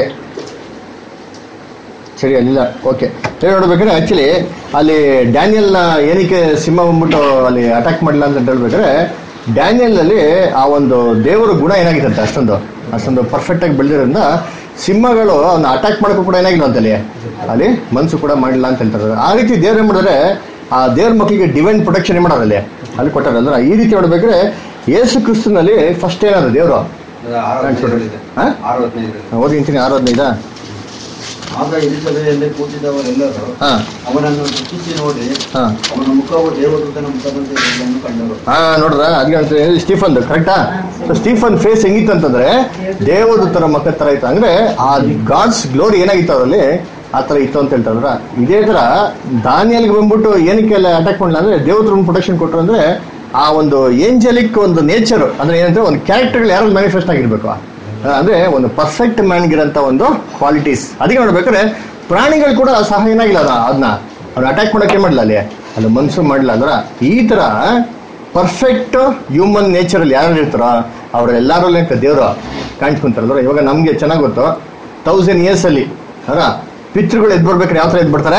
ಸರಿ ಅಲ್ಲಿಲ್ಲ ಓಕೆ ಸರಿ ನೋಡ್ಬೇಕಾದ್ರೆ ಆಕ್ಚುಲಿ ಅಲ್ಲಿ ಡ್ಯಾನಿಯಲ್ನ ಏನಕ್ಕೆ ಸಿಂಹ ಬಂದ್ಬಿಟ್ಟು ಅಲ್ಲಿ ಅಟ್ಯಾಕ್ ಮಾಡಲಿಲ್ಲ ಅಂತ ಹೇಳ್ಬೇಕಾದ್ರೆ ಡ್ಯಾನಿಯಲ್ ಅಲ್ಲಿ ಆ ಒಂದು ದೇವರ ಗುಣ ಏನಾಗಿತ್ತಂತೆ ಅಷ್ಟೊಂದು ಅಷ್ಟೊಂದು ಪರ್ಫೆಕ್ಟ್ ಆಗಿ ಬೆಳೆದಿರೋದ್ರಿಂದ ಸಿಂಹಗಳು ಅವನ್ನ ಅಟ್ಯಾಕ್ ಮಾಡೋಕ್ಕೂ ಕೂಡ ಏನಾಗಿಲ್ಲ ಅಂತಲ್ಲಿ ಅಲ್ಲಿ ಮನ್ಸು ಕೂಡ ಮಾಡಿಲ್ಲ ಅಂತ ಹೇಳ್ತಾರೆ ಆ ರೀತಿ ದೇವ್ರು ಏನ್ ಮಾಡಿದ್ರೆ ಆ ದೇವ್ರ ಮಕ್ಕಳಿಗೆ ಡಿವೈನ್ ಪ್ರೊಟೆಕ್ಷನ್ ಏನ್ ಮಾಡೋರಲ್ಲಿ ಅಲ್ಲಿ ಕೊಟ್ಟಾರೆ ಅಂದ್ರೆ ಈ ರೀತಿ ನೋಡ್ಬೇಕಾದ್ರೆ ಯೇಸು ಕ್ರಿಸ್ತನಲ್ಲಿ ಫಸ್ಟ್ ಏನಾದ್ರು ದೇವರು ಆರು ಹದಿನೈದರಲ್ಲಿದೆ. ಹಾ? ಆರು ಹದಿನೈದರಲ್ಲಿ. ಓದಿ ಇಂತೀನಿ ಆರು ಹದಿನೈದಾ ಆಗ ಎಲಿಸಭೆಯಲ್ಲಿ ಕೂತಿದ್ದವರೆಲ್ಲರೂ ಹಾ ಅವನನ್ನು ದುಃಖಿಸಿ ನೋಡಿ ಹಾ ಅವನ ಮುಖವು ದೇವದೂತನ ಮುಖದಂತೆ ಇರುವುದನ್ನು ಕಂಡರು ಹಾ ನೋಡ್ರ ಅದ್ಗೆ ಹೇಳ್ತೀನಿ ಸ್ಟೀಫನ್ ಕರೆಕ್ಟಾ ಸ್ಟೀಫನ್ ಫೇಸ್ ಹೆಂಗಿತ್ತು ಅಂತಂದ್ರೆ ದೇವದೂತರ ಮಕ್ಕ ತರ ಇತ್ತು ಅಂದ್ರೆ ಆ ಗಾಡ್ಸ್ ಗ್ಲೋರಿ ಏನಾಗಿತ್ತು ಅವರಲ್ಲಿ ಆ ತರ ಇತ್ತು ಅಂತ ಹೇಳ್ತಾರ ಇದೇ ತರ ದಾನಿಯಲ್ಗೆ ಬಂದ್ಬಿಟ್ಟು ಏನಕ್ಕೆ ಅಟ್ಯಾಕ್ ಮಾಡಲ್ಲ ಅಂದ್ರೆ ದೇವದ್ರ ಪ್ರೊಟೆಕ್ಷನ್ ಕೊಟ್ಟರು ಅಂದ್ರೆ ಆ ಒಂದು ಏಂಜಲಿಕ್ ಒಂದು ನೇಚರ್ ಅಂದ್ರೆ ಏನಂದ್ರೆ ಒಂದು ಕ್ಯಾರೆಕ್ಟರ್ಗಳು ಯಾರು ಮ್ಯಾನಿಫೆಸ್ಟ್ ಆಗಿರ್ಬೇಕು ಆ, ಅಂದ್ರೆ ಒಂದು ಪರ್ಫೆಕ್ಟ್ ಮ್ಯಾನ್ಗಿರಂತ ಒಂದು ಕ್ವಾಲಿಟೀಸ್ ಅದಕ್ಕೆ ನೋಡ್ಬೇಕಾದ್ರೆ ಪ್ರಾಣಿಗಳು ಕೂಡ ಸಹ ಏನಾಗಿಲ್ಲ ಅದ ಅದನ್ನ ಅವ್ರು ಅಟ್ಯಾಕ್ ಮಾಡಕ್ಕೆ ಮಾಡಿಲ್ಲ ಅಲ್ಲಿ ಅಲ್ಲಿ ಮನ್ಸು ಮಾಡಿಲ್ಲ ಅಂದ್ರ ಈ ತರ ಪರ್ಫೆಕ್ಟ್ ಹ್ಯೂಮನ್ ನೇಚರ್ ಅಲ್ಲಿ ಯಾರು ಇರ್ತಾರೋ ಅವರೆಲ್ಲರಲ್ಲೇ ದೇವರು ಕಾಣಿಸ್ಕೊಂತಾರಲ್ವ ಇವಾಗ ನಮ್ಗೆ ಚೆನ್ನಾಗಿ ಗೊತ್ತು ತೌಸಂಡ್ ಇಯರ್ಸ್ ಅಲ್ಲಿ ಅರ ಪಿತೃಗಳು ಎದ್ ಬರ್ಬೇಕಾದ್ರೆ ಯಾವ ತರ ಎದ್ ಬರ್ತಾರೆ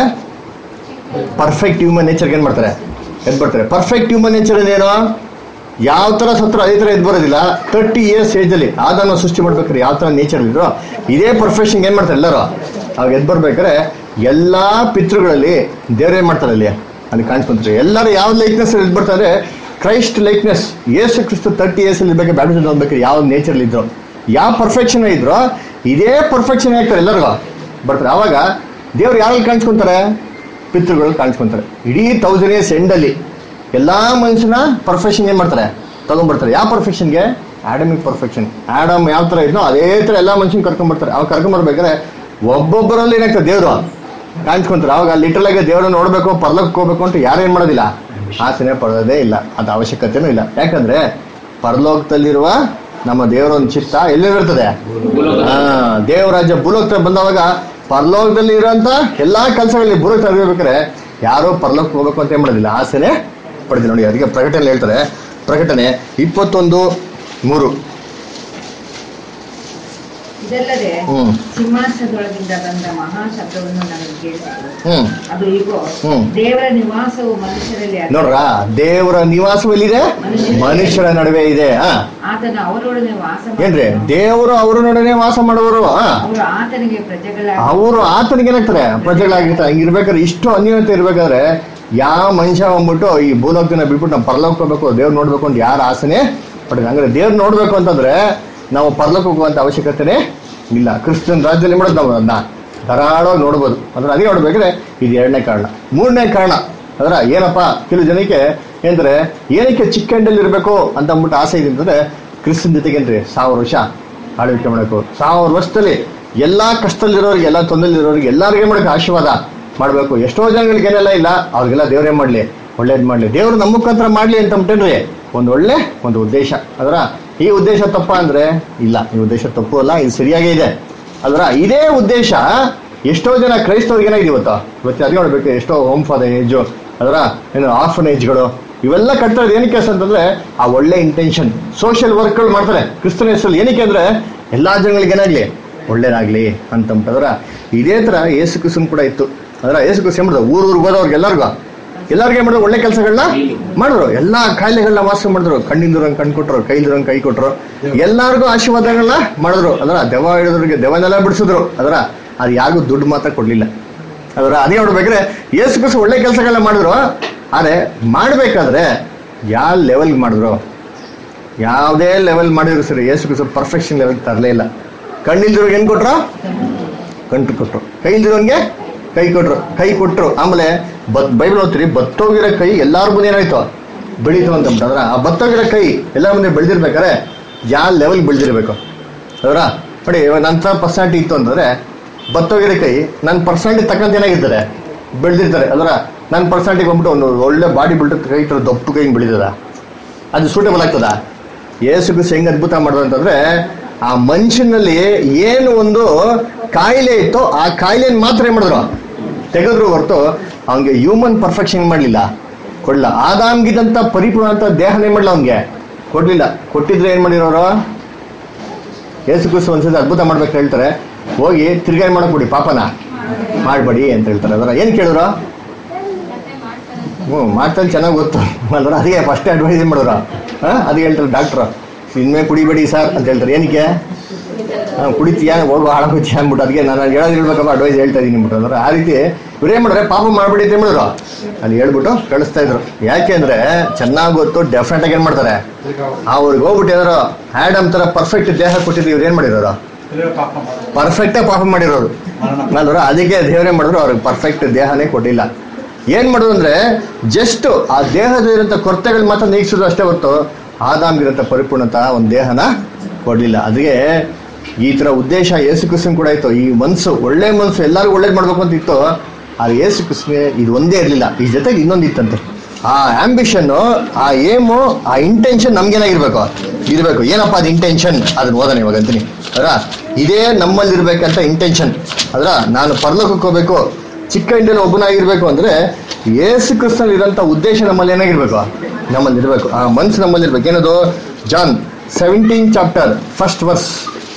ಪರ್ಫೆಕ್ಟ್ ಹ್ಯೂಮನ್ ನೇಚರ್ಗೆ ಏನ್ ಮಾಡ್ತಾರೆ ಎದ್ ಬರ್ತಾರೆ ಪರ್ಫೆಕ್ಟ್ ಹ್ಯೂಮನ್ ನೇಚರ್ ಏನು ಯಾವ ತರ ಸತ್ರ ಅದೇ ತರ ಎದ್ ಬರೋದಿಲ್ಲ ತರ್ಟಿ ಇಯರ್ಸ್ ಏಜ್ ಅಲ್ಲಿ ಆದನ್ನ ಸೃಷ್ಟಿ ಮಾಡ್ಬೇಕಾದ್ರೆ ಯಾವ ತರ ನೇಚರ್ ಇದ್ರು ಇದೇ ಪ್ರೊಫೆಷನ್ ಏನ್ ಮಾಡ್ತಾರೆ ಎಲ್ಲರೂ ಅವಾಗ ಎದ್ ಬರ್ಬೇಕಾದ್ರೆ ಎಲ್ಲಾ ಪಿತೃಗಳಲ್ಲಿ ದೇವ್ರು ಏನ್ ಮಾಡ್ತಾರೆ ಅಲ್ಲಿ ಅಲ್ಲಿ ಕಾಣಿಸ್ಕೊಂತಾರೆ ಎಲ್ಲರೂ ಯಾವ ಲೈಕ್ನೆಸ್ ಎದ್ ಬರ್ತಾರೆ Christ likeness Yesu Kristu thirty years ಅಲ್ಲಿ ಬೇಕಾದ್ರೆ ಬ್ಯಾಪ್ಟಿಸಮ್ ಹೋಗ್ಬೇಕಾದ್ರೆ ಯಾವ ನೇಚರ್ ಇದ್ರು ಯಾವ ಪರ್ಫೆಕ್ಷನ್ ಇದ್ರು ಇದೇ ಪರ್ಫೆಕ್ಷನ್ ಆಗ್ತಾರೆ ಎಲ್ಲರಿಗೂ ಬರ್ತಾರೆ ಅವಾಗ ದೇವ್ರು ಯಾರಲ್ಲಿ ಕಾಣಿಸ್ಕೊಂತಾರೆ ಪಿತೃಗಳು ಕಾಣಿಸ್ಕೊಂತಾರೆ ಇಡೀ ತೌಸಂಡ್ ಇಯರ್ಸ್ ಎಂಡಲ್ಲಿ ಎಲ್ಲಾ ಮನುಷ್ಯನ ಪರ್ಫೆಕ್ಷನ್ ಏನ್ ಮಾಡ್ತಾರೆ ತಗೊಂಡ್ಬರ್ತಾರೆ ಯಾವ ಪರ್ಫೆಕ್ಷನ್ಗೆ ಆಡಮಿಕ್ ಪರ್ಫೆಕ್ಷನ್ ಆಡಮ್ ಯಾವ ತರ ಇದ್ನೋ ಅದೇ ತರ ಎಲ್ಲಾ ಮನುಷ್ಯನ್ ಕರ್ಕೊಂಡ್ಬರ್ತಾರೆ ಅವಾಗ ಕರ್ಕೊಂಡ್ಬರ್ಬೇಕಾದ್ರೆ ಒಬ್ಬೊಬ್ಬರಲ್ಲಿ ಏನಾಗ್ತದೆ ದೇವ್ರು ಕಾಣಿಸ್ಕೊಂತಾರೆ ಅವಾಗ ಲಿಟರಲ್ ಆಗಿ ದೇವ್ರನ್ನ ನೋಡ್ಬೇಕು ಪರ್ಲಕ್ಕೆ ಹೋಗ್ಬೇಕು ಅಂತ ಯಾರು ಏನ್ ಮಾಡೋದಿಲ್ಲ ಆಸೆನೆ ಪಡೋದೇ ಇಲ್ಲ ಅದು ಅವಶ್ಯಕತೆನೂ ಇಲ್ಲ ಯಾಕಂದ್ರೆ ಪರಲೋಕದಲ್ಲಿರುವ ನಮ್ಮ ದೇವರ ಒಂದು ಚಿತ್ತ ಎಲ್ಲಿರ್ತದೆ ಹಾ ದೇವರಾಜ್ಯ ಭೂಲೋಕದಲ್ಲಿ ಬಂದವಾಗ ಪರಲೋಕದಲ್ಲಿ ಇರೋಂತ ಎಲ್ಲಾ ಕೆಲಸಗಳಲ್ಲಿ ಭೂಲೋಕ ಇರ್ಬೇಕಾದ್ರೆ ಯಾರೋ ಪರಲೋಕ ಹೋಗ್ಬೇಕು ಅಂತ ಏನ್ ಮಾಡೋದಿಲ್ಲ ಆಸೆನೆ ಪಡೆದಿಲ್ಲ ನೋಡಿ ಅದಕ್ಕೆ ಪ್ರಕಟಣೆ ಹೇಳ್ತಾರೆ ಪ್ರಕಟಣೆ ಇಪ್ಪತ್ತೊಂದು ಮೂರು ಇದಲ್ಲದೆ ಹ್ಮ್ ಸಿಂಹಾಸನದೊಳಗಿಂದ ಬಂದ ಮಹಾ ಶಬ್ದವನ್ನು ನನಗೆ ಕೇಳಿಸಿತು ಹ್ಮ್ ಅದು ಈಗೋ ಹ್ಮ್. ದೇವರ ನಿವಾಸವು ಮನುಷ್ಯರಲ್ಲಿ ಅಲ್ಲ. ನೋಡ್ರ ದೇವರ ನಿವಾಸವೆಲ್ಲಿದೆ ಮನುಷ್ಯರ ನಡುವೆ ಇದೆ ಹಾ ಆತನು ಅವರೊಡನೆ ವಾಸ ಏನ್ರಿ ಮಾಡುವನು. ದೇವರು ಅವರ ನಡುವೆ ವಾಸ ಮಾಡುವರು ಹಾ ಅವರು ಆತನಿಗೆ ಪ್ರಜೆಗಳ ಅವರು ಆತನಿಗೆ ಏನಾಗ್ತಾರೆ ಪ್ರಜೆಗಳಾಗಿರ್ತಾರೆ ಹಂಗಿರ್ಬೇಕಾದ್ರೆ ಇಷ್ಟು ಅನ್ಯೋನ್ಯತೆ ಇರ್ಬೇಕಾದ್ರೆ ಯಾವ ಮನುಷ್ಯ ಬಂದ್ಬಿಟ್ಟು ಈ ಭೂಲೋಕನ ಬಿಟ್ಬಿಟ್ಟು ನಾವು ಪರಲೋಕ ಹೋಗ್ಬೇಕು ದೇವ್ರು ನೋಡ್ಬೇಕು ಅಂತ ಯಾರ ಆಸೆನೆ ಪಡೆದ ಹಂಗಾರೆ ದೇವ್ರು ನೋಡ್ಬೇಕು ಅಂತಂದ್ರೆ ನಾವು ಪರಲೋಕ ಹೋಗುವಂತ ಅವಶ್ಯಕತೆನೇ ಇಲ್ಲ ಕ್ರಿಶ್ಚಿಯನ್ ರಾಜ್ಯದಲ್ಲಿ ಮಾಡೋದು ನಾವು ಅದನ್ನ ಧಾರಾಳವಾಗಿ ನೋಡ್ಬೋದು ಅಂದ್ರೆ ಅದೇ ನೋಡ್ಬೇಕಾದ್ರೆ ಇದು ಎರಡನೇ ಕಾರಣ ಮೂರನೇ ಕಾರಣ ಅದರ ಏನಪ್ಪ ಕೆಲವು ಜನಕ್ಕೆ ಏನಂದ್ರೆ ಏನಕ್ಕೆ ಚಿಕ್ಕಂಡಲ್ಲಿ ಇರಬೇಕು ಅಂತ ಅಂದ್ಬಿಟ್ಟು ಆಸೆ ಇದೆ ಅಂತಂದ್ರೆ ಕ್ರಿಸ್ತನ್ ಜೊತೆಗೆ ಏನ್ರಿ ಸಾವಿರ ವರ್ಷ ಆಳ್ವಿಕೆ ಮಾಡಬೇಕು ಸಾವಿರ ವರ್ಷದಲ್ಲಿ ಎಲ್ಲಾ ಕಷ್ಟದಲ್ಲಿರೋರಿಗೆ ಎಲ್ಲಾ ತೊಂದರೆಲಿರೋರಿಗೆ ಎಲ್ಲರಿಗೂ ಮಾಡಬೇಕು ಆಶೀರ್ವಾದ ಮಾಡಬೇಕು ಎಷ್ಟೋ ಜನಗಳಿಗೆ ಏನೆಲ್ಲ ಇಲ್ಲ ಅವ್ರಿಗೆಲ್ಲ ದೇವ್ರೇ ಮಾಡ್ಲಿ ಒಳ್ಳೇದ್ ಮಾಡ್ಲಿ ದೇವ್ರು ನಮ್ಮ ಮುಖಾಂತರ ಮಾಡ್ಲಿ ಅಂತ ಅಂದ್ಬಿಟ್ಟೇನ್ರಿ ಒಂದು ಒಳ್ಳೆ ಒಂದು ಉದ್ದೇಶ ಅದರ ಈ ಉದ್ದೇಶ ತಪ್ಪ ಅಂದ್ರೆ ಇಲ್ಲ ಈ ಉದ್ದೇಶ ತಪ್ಪು ಅಲ್ಲ ಇದು ಸರಿಯಾಗೇ ಇದೆ ಅದರ ಇದೇ ಉದ್ದೇಶ ಎಷ್ಟೋ ಜನ ಕ್ರೈಸ್ತವ್ರಿಗೆ ಏನಾಗಿದೆ ಇವತ್ತು ಇವತ್ತು ಅದೇ ನೋಡ್ಬೇಕು ಎಷ್ಟೋ ಹೋಮ್ ಫಾರ್ ಏಜು ಅದರ ಏನು ಆರ್ಫನೇಜ್ಗಳು ಇವೆಲ್ಲ ಕಟ್ತಾ ಇರೋದು ಏನಕ್ಕೆ ಅಂತಂದ್ರೆ ಆ ಒಳ್ಳೆ ಇಂಟೆನ್ಷನ್ ಸೋಷಿಯಲ್ ವರ್ಕ್ಗಳು ಮಾಡ್ತಾರೆ ಕ್ರಿಸ್ತನ ಹೆಸರಲ್ಲಿ ಏನಕ್ಕೆ ಅಂದ್ರೆ ಎಲ್ಲಾ ಜನಗಳಿಗೆ ಏನಾಗ್ಲಿ ಒಳ್ಳೇದಾಗ್ಲಿ ಅಂತಂದ್ರೆ ಇದೇ ತರ ಏಸು ಕ್ರಿಸ್ತನ್ ಕೂಡ ಇತ್ತು ಅದರ ಏಸು ಕ್ರಿಸ್ತ ಏನ್ ಮಾಡಿದ್ರು ಊರ್ ಊರಿಗೆ ಹೋದವ್ರಿಗೆ ಎಲ್ಲರಿಗೂ ಎಲ್ಲರಿಗೂ ಏನ್ ಮಾಡಿದ್ರು ಒಳ್ಳೆ ಕೆಲಸಗಳನ್ನ ಮಾಡಿದ್ರು ಎಲ್ಲಾ ಕಾಯಿಲೆಗಳನ್ನ ವಾಸ ಮಾಡಿದ್ರು ಕಣ್ಣಿಂದಿರೋಂಗ್ ಕಣ್ ಕೊಟ್ರು ಕೈಲಿರೋಂಗ್ ಕೈ ಕೊಟ್ರು ಎಲ್ಲಾರ್ಗೂ ಆಶೀರ್ವಾದಗಳನ್ನ ಮಾಡಿದ್ರು ಅದರ ದೆವ ಹಿಡಿದ್ರಿಗೆ ದೆವನೆಲ್ಲ ಬಿಡಿಸಿದ್ರು ಅದರ ಅದು ಯಾರಿಗೂ ದುಡ್ಡು ಮಾತ್ರ ಕೊಡ್ಲಿಲ್ಲ ಅದರ ಅದೇ ನೋಡ್ಬೇಕ್ರೆ ಏಸು ಕ್ರಿಸ್ತ ಒಳ್ಳೆ ಕೆಲಸಗಳನ್ನ ಮಾಡಿದ್ರು ಆದ್ರೆ ಮಾಡ್ಬೇಕಾದ್ರೆ ಯಾವ ಲೆವೆಲ್ಗೆ ಮಾಡಿದ್ರು ಯಾವುದೇ ಲೆವೆಲ್ ಮಾಡಿದ್ರು ಸರಿ ಏಸು ಕ್ರಿಸ್ತ ಪರ್ಫೆಕ್ಷನ್ ಲೆವೆಲ್ ತರಲೇ ಇಲ್ಲ ಕಣ್ಣಿಲ್ದಿರೋರ್ಗೆ ಏನ್ ಕೊಟ್ರು ಕಂಟು ಕೊಟ್ರು ಕೈಲ್ದಿರೋನ್ಗೆ ಕೈ ಕೊಟ್ರು ಕೈ ಕೊಟ್ರು ಆಮೇಲೆ ಬತ್ ಬೈಬಲ್ ಓದ್ತೀರಿ ಬತ್ತೋಗಿರೋ ಕೈ ಎಲ್ಲಾರ ಮುಂದೆ ಏನಾಯ್ತು ಬೆಳೀತು ಅಂತ ಅಂದ್ರೆ ಆ ಬತ್ತೋಗಿರೋ ಕೈ ಎಲ್ಲಾರ ಮುಂದೆ ಬೆಳೆದಿರ್ಬೇಕಾರೆ ಯಾವ ಲೆವೆಲ್ ಬೆಳೆದಿರ್ಬೇಕು ಅವರ ನೋಡಿ ಇವಾಗ ನನ್ನ ಪರ್ಸನಾಲಿಟಿ ಇತ್ತು ಅಂತಂದ್ರೆ ಬತ್ತೋಗಿರೋ ಕೈ ನನ್ನ ಪರ್ಸನಾಲಿಟಿ ತಕ್ಕಂತ ಏನಾಗಿರ್ತಾರೆ ಬೆಳೆದಿರ್ತಾರೆ ಅದರ ನನ್ನ ಪರ್ಸನಾಲಿಟಿಗೆ ಬಂದ್ಬಿಟ್ಟು ಒಂದು ಒಳ್ಳೆ ಬಾಡಿ ಬಿಲ್ಡರ್ ಕೈ ಥರ ದಪ್ಪು ಕೈ ಹಿಂಗ್ ಬೆಳೀತದ ಅದು ಸೂಟಬಲ್ ಆಗ್ತದ ಯೇಸು ಕ್ರಿಸ್ತ ಹೆಂಗ್ ಅದ್ಭುತ ಮಾಡೋದು ಅಂತಂದ್ರೆ ಆ ಮನುಷ್ಯನಲ್ಲಿ ಏನು ಒಂದು ಕಾಯಿಲೆ ಇತ್ತು ಆ ಕಾಯಿಲೆನ ಮಾತ್ರ ಏನ್ ಮಾಡಿದ್ರು ತೆಗೆದ್ರು ಹೊರತು ಅವನಿಗೆ ಹ್ಯೂಮನ್ ಪರ್ಫೆಕ್ಷನ್ ಮಾಡಲಿಲ್ಲ ಕೊಡ್ಲಿಲ್ಲ ಆದಾಮ್ಗಿದಂತ ಪರಿಪೂರ್ಣ ಅಂತ ದೇಹನೇ ಮಾಡಲ್ಲ ಅವನಿಗೆ ಕೊಡ್ಲಿಲ್ಲ ಕೊಟ್ಟಿದ್ರೆ ಏನ್ ಮಾಡಿರೋರು ಯೇಸು ಕ್ರಿಸ್ತ ಒಂದ್ಸತಿ ಅದ್ಭುತ ಮಾಡ್ಬೇಕು ಹೇಳ್ತಾರೆ ಹೋಗಿ ತಿರ್ಗಾಯಿ ಮಾಡಕ್ ಬಿಡಿ ಪಾಪನ ಮಾಡ್ಬೇಡಿ ಅಂತ ಹೇಳ್ತಾರೆ ಅದರ ಏನ್ ಕೇಳಿದ್ರು ಹ್ಞೂ ಮಾಡ್ತಾನೆ ಚೆನ್ನಾಗಿ ಗೊತ್ತು ಅಂದ್ರೆ ಅದಕ್ಕೆ ಫಸ್ಟ್ ಅಡ್ವೈಸ್ ಏನು ಮಾಡಿದ್ರು ಹಾಂ ಅದು ಹೇಳ್ತಾರೆ ಡಾಕ್ಟ್ರು ಇನ್ಮೇ ಕುಡಿಬೇಡಿ ಸರ್ ಅಂತ ಹೇಳ್ತಾರೆ ಏನಕ್ಕೆ ಹಾಂ ಕುಡಿತೀಯ ಹೋಗೋ ಹಾಳಾಗೋತೀಯ ಅಂದ್ಬಿಟ್ಟು ಅದಕ್ಕೆ ನಾನು ಹೇಳೋದು ಹೇಳ್ಬೇಕಪ್ಪ ಅಡ್ವೈಸ್ ಹೇಳ್ತಾ ಇದೀನಿ ಅಂದ್ಬಿಟ್ಟು ಅಂದ್ರೆ ಆ ರೀತಿ ಇವ್ರೇನ್ ಮಾಡಿದ್ರೆ ಪಾಪ ಮಾಡ್ಬೇಡಿ ಅಂತ ಏನ್ ಮಾಡಿದ್ರು ಅಲ್ಲಿ ಹೇಳ್ಬಿಟ್ಟು ಕಳಿಸ್ತಾ ಇದ್ರು ಯಾಕೆ ಅಂದ್ರೆ ಚೆನ್ನಾಗಿ ಗೊತ್ತು ಡೆಫಿನೆಟ್ ಆಗಿ ಏನ್ ಮಾಡ್ತಾರೆ ಅವ್ರಿಗೆ ಹೋಗ್ಬಿಟ್ಟು ಏನಾರು ಆ್ಯಡಮ್ ತರ ಪರ್ಫೆಕ್ಟ್ ದೇಹ ಕೊಟ್ಟಿದ್ದು ಇವ್ರು ಏನ್ ಮಾಡಿರೋರು ಪರ್ಫೆಕ್ಟೇ ಪಾಪ ಮಾಡಿರೋರು ಅಲ್ವರ ಅದಕ್ಕೆ ದೇವರೇ ಮಾಡಿದ್ರು ಅವ್ರಿಗೆ ಪರ್ಫೆಕ್ಟ್ ದೇಹನೇ ಕೊಟ್ಟಿಲ್ಲ ಏನ್ ಮಾಡೋದು ಅಂದ್ರೆ ಜಸ್ಟ್ ಆ ದೇಹದಲ್ಲಿರಂತ ಕೊರತೆಗಳು ಮಾತ್ರ ನೀಗಿಸೋದು ಅಷ್ಟೇ ಹೊತ್ತು ಆದಾಮ್ಗಿರಂತ ಪರಿಪೂರ್ಣತ ಒಂದು ದೇಹನ ಕೊಡ್ಲಿಲ್ಲ ಅದಕ್ಕೆ ಈ ತರ ಉದ್ದೇಶ ಯೇಸು ಕ್ರಿಸ್ತನ್ ಕೂಡ ಇತ್ತು ಈ ಮನ್ಸು ಒಳ್ಳೆ ಮನ್ಸು ಎಲ್ಲರಿಗೂ ಒಳ್ಳೇದ್ ಮಾಡ್ಬೇಕು ಅಂತ ಇತ್ತು ಆ ಯೇಸು ಕ್ರಿಸ್ಗೆ ಇದು ಒಂದೇ ಇರಲಿಲ್ಲ ಈ ಜೊತೆಗೆ ಇನ್ನೊಂದು ಇತ್ತಂತೆ ಆ ಆಂಬಿಷನ್ ಆ ಏಮು ಆ ಇಂಟೆನ್ಷನ್ ನಮ್ಗೇನಾಗಿರ್ಬೇಕು ಇರ್ಬೇಕು ಏನಪ್ಪ ಅದು ಇಂಟೆನ್ಷನ್ ಅದನ್ನ ಓದೋಣ ಇವಾಗ ಅಂತೀನಿ ಅದರ ಇದೇ ನಮ್ಮಲ್ಲಿ ಇರ್ಬೇಕಂತ ಇಂಟೆನ್ಷನ್ ಅದರ ನಾನು ಪರಲೋಕಕ್ಕೆ ಹೋಗ್ಬೇಕು ಚಿಕ್ಕ ಇಂಡಿಯಲ್ಲಿ ಒಬ್ಬನಾಗಿರ್ಬೇಕು ಅಂದ್ರೆ ಯೇಸು ಕ್ರಿಸ್ತನಲ್ಲಿ ಇರೋಂಥ ಉದ್ದೇಶ ನಮ್ಮಲ್ಲಿ ಏನಾಗಿರ್ಬೇಕು ನಮ್ಮಲ್ಲಿ ಇರ್ಬೇಕು ಆ ಮನ್ಸು ನಮ್ಮಲ್ಲಿ ಇರ್ಬೇಕು ಏನದು John seventeen chapter first verse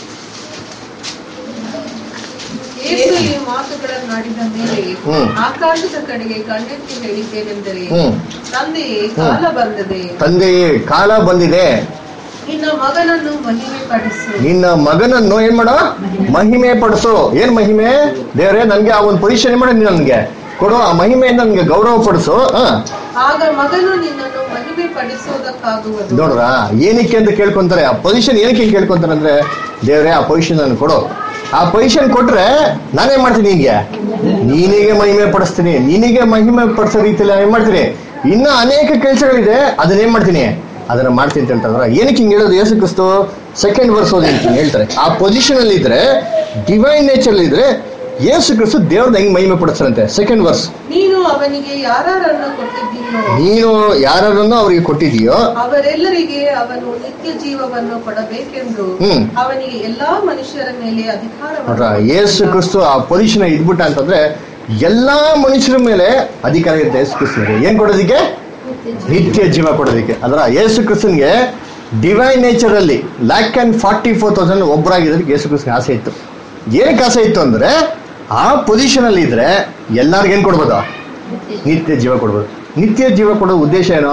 Yesu ಈ ಮಾತುಗಳನ್ನಾಡಿದ ಮೇಲೆ ಹ್ಮ್. ಆಕಾಶದ ಕಡೆಗೆ ಕಣ್ಣೆತ್ತಿ ಹೇಳಿದ್ದೇನೆಂದರೆ ಹ್ಮ್. ತಂದೆಯೇ ಕಾಲ ಬಂದದೆ ತಂದೆಯೇ ಕಾಲ ಬಂದಿದೆ ನಿನ್ನ ಮಗನನ್ನು ಮಹಿಮೆ ಪಡಿಸು ನಿನ್ನ ಮಗನನ್ನು ಏನ್ ಮಾಡೋ ಮಹಿಮೆ ಪಡಿಸು ಏನ್ ಮಹಿಮೆ ದೇವರೇ ನನ್ಗೆ ಆ ಒಂದು ಪೊಸಿಷನ್ ಮಾಡಿ ನನ್ಗೆ ಕೊಡು ಆ ಮಹಿಮೆಯಿಂದ ನನ್ಗೆ ಗೌರವ ಪಡಿಸು ಹ ಆಗ ಮಗನು ನಿನ್ನನ್ನು ಮಹಿಮೆ ಪಡಿಸುವುದಕ್ಕಾಗುವುದು ನೋಡ್ರ ಏನಕ್ಕೆ ಅಂತ ಕೇಳ್ಕೊಂತಾರೆ ಆ ಪೊಸಿಷನ್ ಏನಕ್ಕೆ ಕೇಳ್ಕೊಂತಾರೆ ಅಂದ್ರೆ ದೇವ್ರೆ ಆ ಪೊಸಿಷನ್ ನಾನು ಕೊಡು ಆ ಪೊಸಿಷನ್ ಕೊಟ್ರೆ ನಾನೇನ್ ಮಾಡ್ತೀನಿ ನಿಂಗೆ ನೀನಿಗೆ ಮಹಿಮೆ ಪಡಿಸ್ತೀನಿ ನಿನಗೆ ಮಹಿಮೆ ಪಡಿಸೋ ರೀತಿಯಲ್ಲಿ ನಾನು ಏನ್ ಮಾಡ್ತೀನಿ ಇನ್ನ ಅನೇಕ ಕೆಲಸಗಳಿದೆ ಅದನ್ನೇನ್ ಮಾಡ್ತೀನಿ ಅದನ್ನ ಮಾಡ್ತೀನಿ ಅಂತ ಹೇಳ್ತಾರೆ ಏನಕ್ಕೆ ಹಿಂಗೆ ಹೇಳೋದು ಯೇಸು ಕ್ರಿಸ್ತು ಸೆಕೆಂಡ್ ವರ್ಸ್ ಓದಿ ಅಂತ ಹೇಳ್ತಾರೆ ಆ ಪೊಸಿಷನ್ ಅಲ್ಲಿ ಇದ್ರೆ ಡಿವೈನ್ ನೇಚರ್ ಅಲ್ಲಿ ಇದ್ರೆ ಯೇಸು ಕ್ರಿಸ್ತು ದೇವ್ರನ್ನ ಹೆಂಗ್ ಮಹಿಮೆ ಪಡಿಸ್ತಾರಂತೆ ಸೆಕೆಂಡ್ ವರ್ಸ್ ನೀನು ಅವನಿಗೆ ಯಾರನ್ನು ಕೊಟ್ಟಿದ್ದೀನೋ ನೀನು ಯಾರನ್ನು ಅವರಿಗೆ ಕೊಟ್ಟಿದೀಯೋ ಅವರೆಲ್ಲರಿಗೆ ಅವನು ನಿತ್ಯ ಜೀವವನ್ನು ಕೊಡಬೇಕೆಂದು ಹ್ಮ್. ಅವನಿಗೆ ಎಲ್ಲಾ ಮನುಷ್ಯರ ಮೇಲೆ ನೋಡ್ರ ಅಧಿಕಾರವನ್ನು ಯೇಸು ಕ್ರಿಸ್ತು ಆ ಪೊಸಿಷನ್ ಇದ್ಬಿಟ್ಟ ಅಂತಂದ್ರೆ ಎಲ್ಲಾ ಮನುಷ್ಯರ ಮೇಲೆ ಅಧಿಕಾರ ಇರುತ್ತೆ ಯೇಸು ಕ್ರಿಸ್ತನಿಗೆ ಏನ್ ಕೊಡೋದಿಕ್ಕೆ ನಿತ್ಯ ಜೀವ ಕೊಡೋದಿಕ್ಕೆ ಅದರ ಯೇಸು ಕ್ರಿಸ್ತನ್ಗೆ ಡಿವೈನ್ ನೇಚರ್ ಅಲ್ಲಿ lakh and forty four thousand ಒಬ್ಬರಾಗಿದ್ದಕ್ಕೆ ಯೇಸು ಕ್ರಿಸ್ತನ್ಗೆ ಆಸೆ ಇತ್ತು ಏನಕ್ಕೆ ಆಸೆ ಇತ್ತು ಅಂದ್ರೆ ಆ ಪೊಸಿಷನ್ ಅಲ್ಲಿ ಇದ್ರೆ ಎಲ್ಲಾರ್ಗು ಏನ್ ಕೊಡ್ಬೋದು ನಿತ್ಯ ಜೀವ ಕೊಡ್ಬೋದು ನಿತ್ಯ ಜೀವ ಕೊಡೋ ಉದ್ದೇಶ ಏನು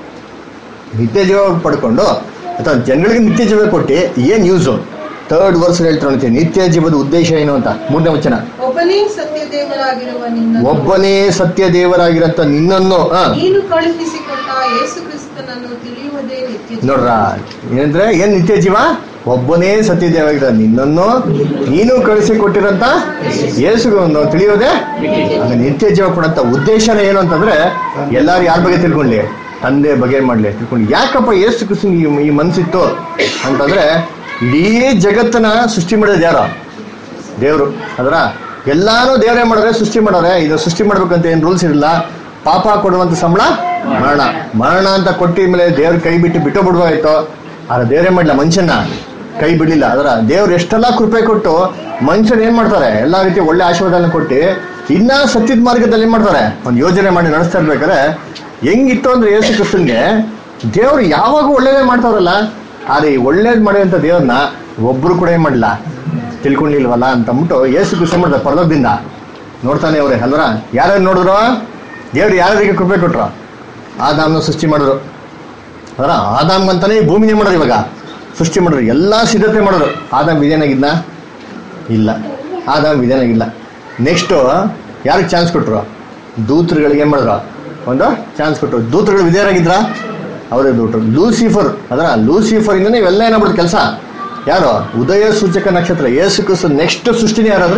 ನಿತ್ಯ ಜೀವ ಪಡ್ಕೊಂಡು ಅಥವಾ ಜನಗಳಿಗೆ ನಿತ್ಯ ಜೀವ ಕೊಟ್ಟು ಏನ್ ಯೂಸು ಥರ್ಡ್ ವರ್ಸ್ ಹೇಳ್ತಾರೆ ಅಂತೆ, ನಿತ್ಯ ಜೀವದ ಉದ್ದೇಶ ಏನು ಅಂತ ಮೂರನೇ ವಚನ ಒಬ್ಬನೇ ಸತ್ಯದೇವರಾಗಿರುವ ನಿನ್ನ ಒಬ್ಬನೇ ಸತ್ಯ ದೇವರಾಗಿರಂತ ನಿನ್ನನ್ನು ಆ, ನೀನು ಕಳುಹಿಸಿಕೊಟ್ಟ ಯೇಸು ಕ್ರಿಸ್ತನನ್ನು ತಿಳಿಯುವುದೇ ನಿತ್ಯ ಜೀವ. ನೋಡ್ರ ಏನಂದ್ರೆ ಏನ್ ನಿತ್ಯ ಜೀವ ಒಬ್ಬನೇ ಸತ್ಯ ದೇವರಾಗಿರ ನಿನ್ನನ್ನು ನೀನು ಕಳಿಸಿ ಕೊಟ್ಟಿರಂತ ಯೇಸುಗಳನ್ನು ತಿಳಿಯೋದೇ ಆಗ ನಿತ್ಯ ಜೀವ ಕೊಡಂತ ಉದ್ದೇಶನೇ ಏನು ಅಂತಂದ್ರೆ ಎಲ್ಲಾರು ಯಾರ ಬಗ್ಗೆ ತಿಳ್ಕೊಳ್ಳಿ ತಂದೆ ಬಗ್ಗೆ ಮಾಡ್ಲಿ ತಿಳ್ಕೊಂಡು ಯಾಕಪ್ಪ ಯೇಸು ಕ್ರಿಸ್ತನ್ ಈ ಈ ಮನ್ಸಿತ್ತು ಅಂತಂದ್ರೆ ಇಡೀ ಜಗತ್ತನ್ನ ಸೃಷ್ಟಿ ಮಾಡೋದು ಯಾರು ದೇವ್ರು ಅದರ ಎಲ್ಲಾನು ದೇವರೇ ಮಾಡಿದ್ರೆ ಸೃಷ್ಟಿ ಮಾಡೋರೆ ಇದು ಸೃಷ್ಟಿ ಮಾಡ್ಬೇಕಂತ ಏನ್ ರೂಲ್ಸ್ ಇರಲ್ಲ ಪಾಪ ಕೊಡುವಂತ ಸಂಬಳ ಮರಣ ಮರಣ ಅಂತ ಕೊಟ್ಟಿದ ಮೇಲೆ ದೇವ್ರ ಕೈ ಬಿಟ್ಟು ಬಿಟ್ಟು ಬಿಡ್ಬೋದಾಯ್ತು ಆದ್ರೆ ದೇವರೇ ಮಾಡಲ್ಲ ಮನುಷ್ಯನ ಕೈ ಬಿಡ್ಲಿಲ್ಲ ಅದರ ದೇವ್ರು ಎಷ್ಟೆಲ್ಲ ಕೃಪೆ ಕೊಟ್ಟು ಮನುಷ್ಯನ್ ಏನ್ ಮಾಡ್ತಾರೆ ಎಲ್ಲಾ ರೀತಿ ಒಳ್ಳೆ ಆಶೀರ್ವಾದನ ಕೊಟ್ಟು ಇನ್ನ ಸತ್ಯದ ಮಾರ್ಗದಲ್ಲಿ ಏನ್ ಮಾಡ್ತಾರೆ ಒಂದು ಯೋಜನೆ ಮಾಡಿ ನಡೆಸ್ತಾ ಇರ್ಬೇಕಾದ್ರೆ ಹೆಂಗಿತ್ತು ಅಂದ್ರೆ ಯೇಸು ಕ್ರಿಸ್ತನ್ಗೆ ದೇವ್ರು ಯಾವಾಗ ಒಳ್ಳೇದೇ ಮಾಡ್ತಾವ್ರಲ್ಲ ಆದ್ರೆ ಈ ಒಳ್ಳೇದ್ ಮಾಡಿದಂತ ದೇವ್ರನ್ನ ಒಬ್ರು ಕೂಡ ಏನ್ ಮಾಡಲ್ಲ ತಿಳ್ಕೊಂಡಿಲ್ವಲ್ಲ ಅಂತ ಅಂದ್ಬಿಟ್ಟು ಯೇಸು ಕೃಷ್ಣ ಮಾಡಿದ ಪರಲೋಕದಿಂದ ನೋಡ್ತಾನೆ ಅವ್ರೆ ಅಲ್ವರ ಯಾರ್ಯಾರು ನೋಡಿದ್ರು ದೇವ್ರು ಯಾರ್ಯಾರಿಗೆ ಕೃಪೆ ಕೊಟ್ರು ಆದಾಮ್ನ ಸೃಷ್ಟಿ ಮಾಡಿದ್ರು ಅದರ ಆದಾಮ್ಗಂತಾನೆ ಈ ಭೂಮಿನೇ ಮಾಡೋರು ಇವಾಗ ಸೃಷ್ಟಿ ಮಾಡಿದ್ರು ಎಲ್ಲಾ ಸಿದ್ಧತೆ ಮಾಡಿದ್ರು ಆದಾಮ್ ವಿಧೇನಾಗಿದ್ನ ಇಲ್ಲ ಆದಾಮ್ ವಿಧೇನಾಗಿಲ್ಲ ನೆಕ್ಸ್ಟ್ ಯಾರಿಗೆ ಚಾನ್ಸ್ ಕೊಟ್ರು ದೂತರುಗಳಿಗೆ ಏನ್ ಮಾಡಿದ್ರು ಒಂದು ಚಾನ್ಸ್ ಕೊಟ್ರು ದೂತರುಗಳು ವಿಧೇಯರಾಗಿದ್ರ ಅವರೇ ದೂತರು ಲೂಸಿಫರ್ ಅದರ ಲೂಸಿಫರ್ ಇಂದನೇ ಇವೆಲ್ಲ ಏನಾಗ್ಬಿಡುತ್ತೆ ಕೆಲಸ ಯಾರು ಉದಯ ಸೂಚಕ ನಕ್ಷತ್ರ ಯೇಸು ಕ್ರಿಸ್ತು ನೆಕ್ಸ್ಟ್ ಸೃಷ್ಟಿನೇ ಯಾರಂದ್ರೆ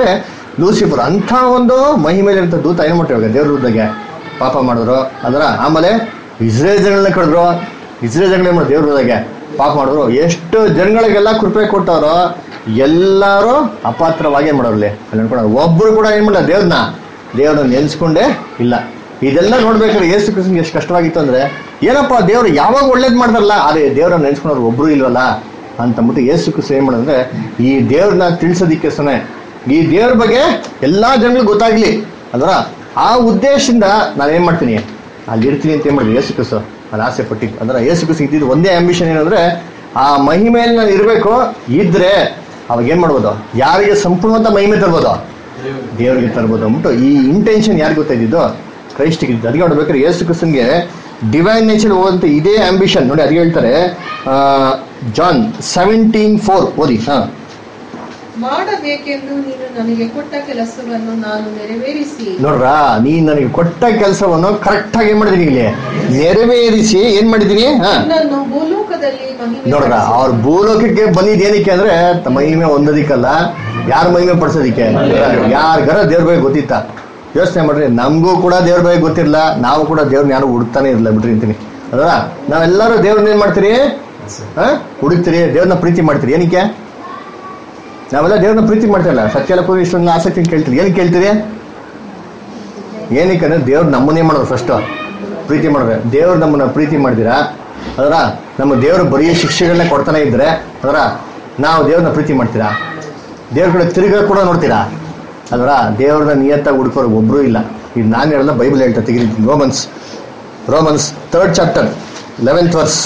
ಲೂಸಿಫರ್ ಅಂಥ ಒಂದು ಮಹಿಮೇಲಿರುವಂಥ ದೂತ ಏನು ಮಾಡ್ತಾರೆ ಇವಾಗ ದೇವ್ರ ವಿರುದ್ಧಗೆ ಪಾಪ ಮಾಡಿದ್ರು ಅದರ ಆಮೇಲೆ ಇಸ್ರೇಲ್ ಜನಗಳನ್ನ ಕಳೆದ್ರು ಇಸ್ರೇಲ್ ಜನಗಳೇ ಮಾಡಿದ್ರು ದೇವ್ರ ವಿರುದ್ಧಗೆ ಪಾಪ ಮಾಡಿದ್ರು ಎಷ್ಟು ಜನಗಳಿಗೆಲ್ಲ ಕೃಪೆ ಕೊಟ್ಟವರು ಎಲ್ಲರೂ ಅಪಾತ್ರವಾಗಿ ಮಾಡೋರ್ಲಿ ಅಲ್ಲಿ ಅನ್ಕೊಳ್ಳೋದು ಒಬ್ರು ಕೂಡ ಏನ್ ಮಾಡಲ್ಲ ದೇವ್ರನ್ನ ದೇವ್ರನ್ನ ನೆನ್ಸ್ಕೊಂಡೇ ಇಲ್ಲ ಇದೆಲ್ಲ ನೋಡ್ಬೇಕಾದ್ರೆ ಏಸು ಕ್ರಿಸ್ತನ್ಗೆ ಎಷ್ಟು ಕಷ್ಟವಾಗಿತ್ತು ಅಂದ್ರೆ ಏನಪ್ಪ ದೇವ್ರು ಯಾವಾಗ ಒಳ್ಳೇದ್ ಮಾಡ್ತಾರಲ್ಲ ಅದೇ ದೇವ್ರನ್ನ ನೆನ್ಸ್ಕೊಂಡವ್ರು ಒಬ್ರು ಇಲ್ವಲ್ಲ ಅಂತಂದ್ಬಿಟ್ಟು ಏಸು ಕ್ರಿಸ್ತ ಏನ್ ಮಾಡೋದಂದ್ರೆ ಈ ದೇವ್ರನ್ನ ತಿಳಿಸೋದಿಕ್ಕೆ ಸನೆ ಈ ದೇವ್ರ ಬಗ್ಗೆ ಎಲ್ಲಾ ಜನಗಳಿಗೆ ಗೊತ್ತಾಗ್ಲಿ ಅದರ ಆ ಉದ್ದೇಶದಿಂದ ನಾನು ಏನ್ ಮಾಡ್ತೀನಿ ಅಲ್ಲಿ ಇರ್ತೀನಿ ಅಂತ ಏನ್ ಮಾಡಿದ್ವಿ ಏಸು ಕ್ರಿಸ್ತ ಅಲ್ಲಿ ಆಸೆ ಪಟ್ಟಿದ್ದು ಅಂದ್ರೆ ಏಸು ಕ್ರಿಸ್ತ ಇದ್ದಿದ್ದು ಒಂದೇ ಆಂಬಿಷನ್ ಏನಂದ್ರೆ ಆ ಮಹಿಮೆಯಲ್ಲಿ ನಾನು ಇರಬೇಕು ಇದ್ರೆ ಅವಾಗ ಏನ್ ಮಾಡ್ಬೋದು ಯಾರಿಗೆ ಸಂಪೂರ್ಣವಂತ ಮಹಿಮೆ ತರ್ಬೋದು ದೇವರಿಗೆ ತರ್ಬೋದು ಅಂದ್ಬಿಟ್ಟು ಈ ಇಂಟೆನ್ಷನ್ ಯಾರು ಗೊತ್ತಾಯ್ತಿದ್ದು ಕ್ರೈಸ್ಟಿಗೆ ಇದ್ದು ಅದಕ್ಕೆ ನೋಡ್ಬೇಕಾದ್ರೆ ಯೇಸು ಕ್ರಿಸ್ತನ್ಗೆ ಡಿವೈನ್ ನೇಚರ್ ಹೋದಂತ ಇದೇ ಆಂಬಿಷನ್ ನೋಡಿ ಅದಕ್ಕೆ ಹೇಳ್ತಾರೆ ಜಾನ್ ಸೆವೆಂಟೀನ್ ಫೋರ್ ಓದಿ ಹಾ ಮಾಡಬೇಕೆಂದು ನೀನು ನನಗೆ ಕೊಟ್ಟ ಕೆಲಸವನ್ನು ನಾನು ನೆರವೇರಿಸಿ ನೋಡ್ರ ನೀನ್ ನನಗೆ ಕೊಟ್ಟ ಕೆಲಸವನ್ನು ಕರೆಕ್ಟ್ ಆಗಿ ಏನ್ ಮಾಡಿದೀನಿ ಇಲ್ಲಿ ನೆರವೇರಿಸಿ ಏನ್ ಮಾಡಿದೀನಿ ಹಾ ನನ್ನನ್ನು ಭೂಲೋಕದಲ್ಲಿ ಮಹಿಮೆ ನೋಡ್ರ ಅವ್ರ ಭೂಲೋಕಕ್ಕೆ ಬಂದಿದ್ ಏನಕ್ಕೆ ಅಂದ್ರೆ ತ- ಮಹಿಮೆ ಹೊಂದೋದಿಕ್ಕಲ್ಲ ಯಾರ ಮಹಿಮೆ ಪಡಿಸೋದಿಕ್ಕೆ ಯಾರಿಗಾರ ದೇವ್ರ ಬಗ್ಗೆ ಗೊತ್ತಿತ್ತ ಯೋಚನೆ ಮಾಡ್ರಿ ನಮಗೂ ಕೂಡ ದೇವ್ರ ಬಗ್ಗೆ ಗೊತ್ತಿರಲ್ಲ ನಾವು ಕೂಡ ದೇವ್ರನ್ನ ಯಾರು ಹುಡುಕ್ತಾನೆ ಇರಲ್ಲ ಬಿಡ್ರಿ ಅಂತೀನಿ ಅದರ ನಾವೆಲ್ಲರೂ ದೇವ್ರನ್ನ ಏನ್ ಮಾಡ್ತೀರಿ ಹಾ ಹುಡುಕ್ತೀರಿ ದೇವ್ರನ್ನ ಪ್ರೀತಿ ಮಾಡ್ತೀರಿ ಏನಕ್ಕೆ ನಾವೆಲ್ಲ ದೇವ್ರನ್ನ ಪ್ರೀತಿ ಮಾಡ್ತಿರಲ್ಲ ಸತ್ಯಲ ಕೂಡ ಇಷ್ಟೊಂದು ಆಸಕ್ತಿ ಕೇಳ್ತೀರಿ ಏನಕ್ಕೆ ಕೇಳ್ತೀರಿ ಏನಕ್ಕೆ ಅಂದ್ರೆ ದೇವ್ರು ನಮ್ಮನ್ನೇ ಮಾಡೋದು ಫಸ್ಟ್ ಪ್ರೀತಿ ಮಾಡಿದ್ರೆ ದೇವ್ರು ನಮ್ಮನ್ನ ಪ್ರೀತಿ ಮಾಡಿದಿರಾ ಅದರ ನಮ್ಮ ದೇವ್ರು ಬರೀ ಶಿಕ್ಷೆಗಳನ್ನ ಕೊಡ್ತಾನೆ ಇದ್ರೆ ಅದರ ನಾವು ದೇವ್ರನ್ನ ಪ್ರೀತಿ ಮಾಡ್ತೀರಾ ದೇವ್ರ ಕಡೆ ತಿರುಗ ಕೂಡ ನೋಡ್ತೀರಾ ಅದರ ದೇವ್ರನ್ನ ನಿಯತ್ತಾಗಿ ಹುಡ್ಕೋರು ಒಬ್ರು ಇಲ್ಲ ಇದು ನಾನು ಹೇಳಲ್ಲ ಬೈಬಲ್ ಹೇಳ್ತಾ ತೆಗಿತೀನಿ Romans Romans third chapter eleventh verse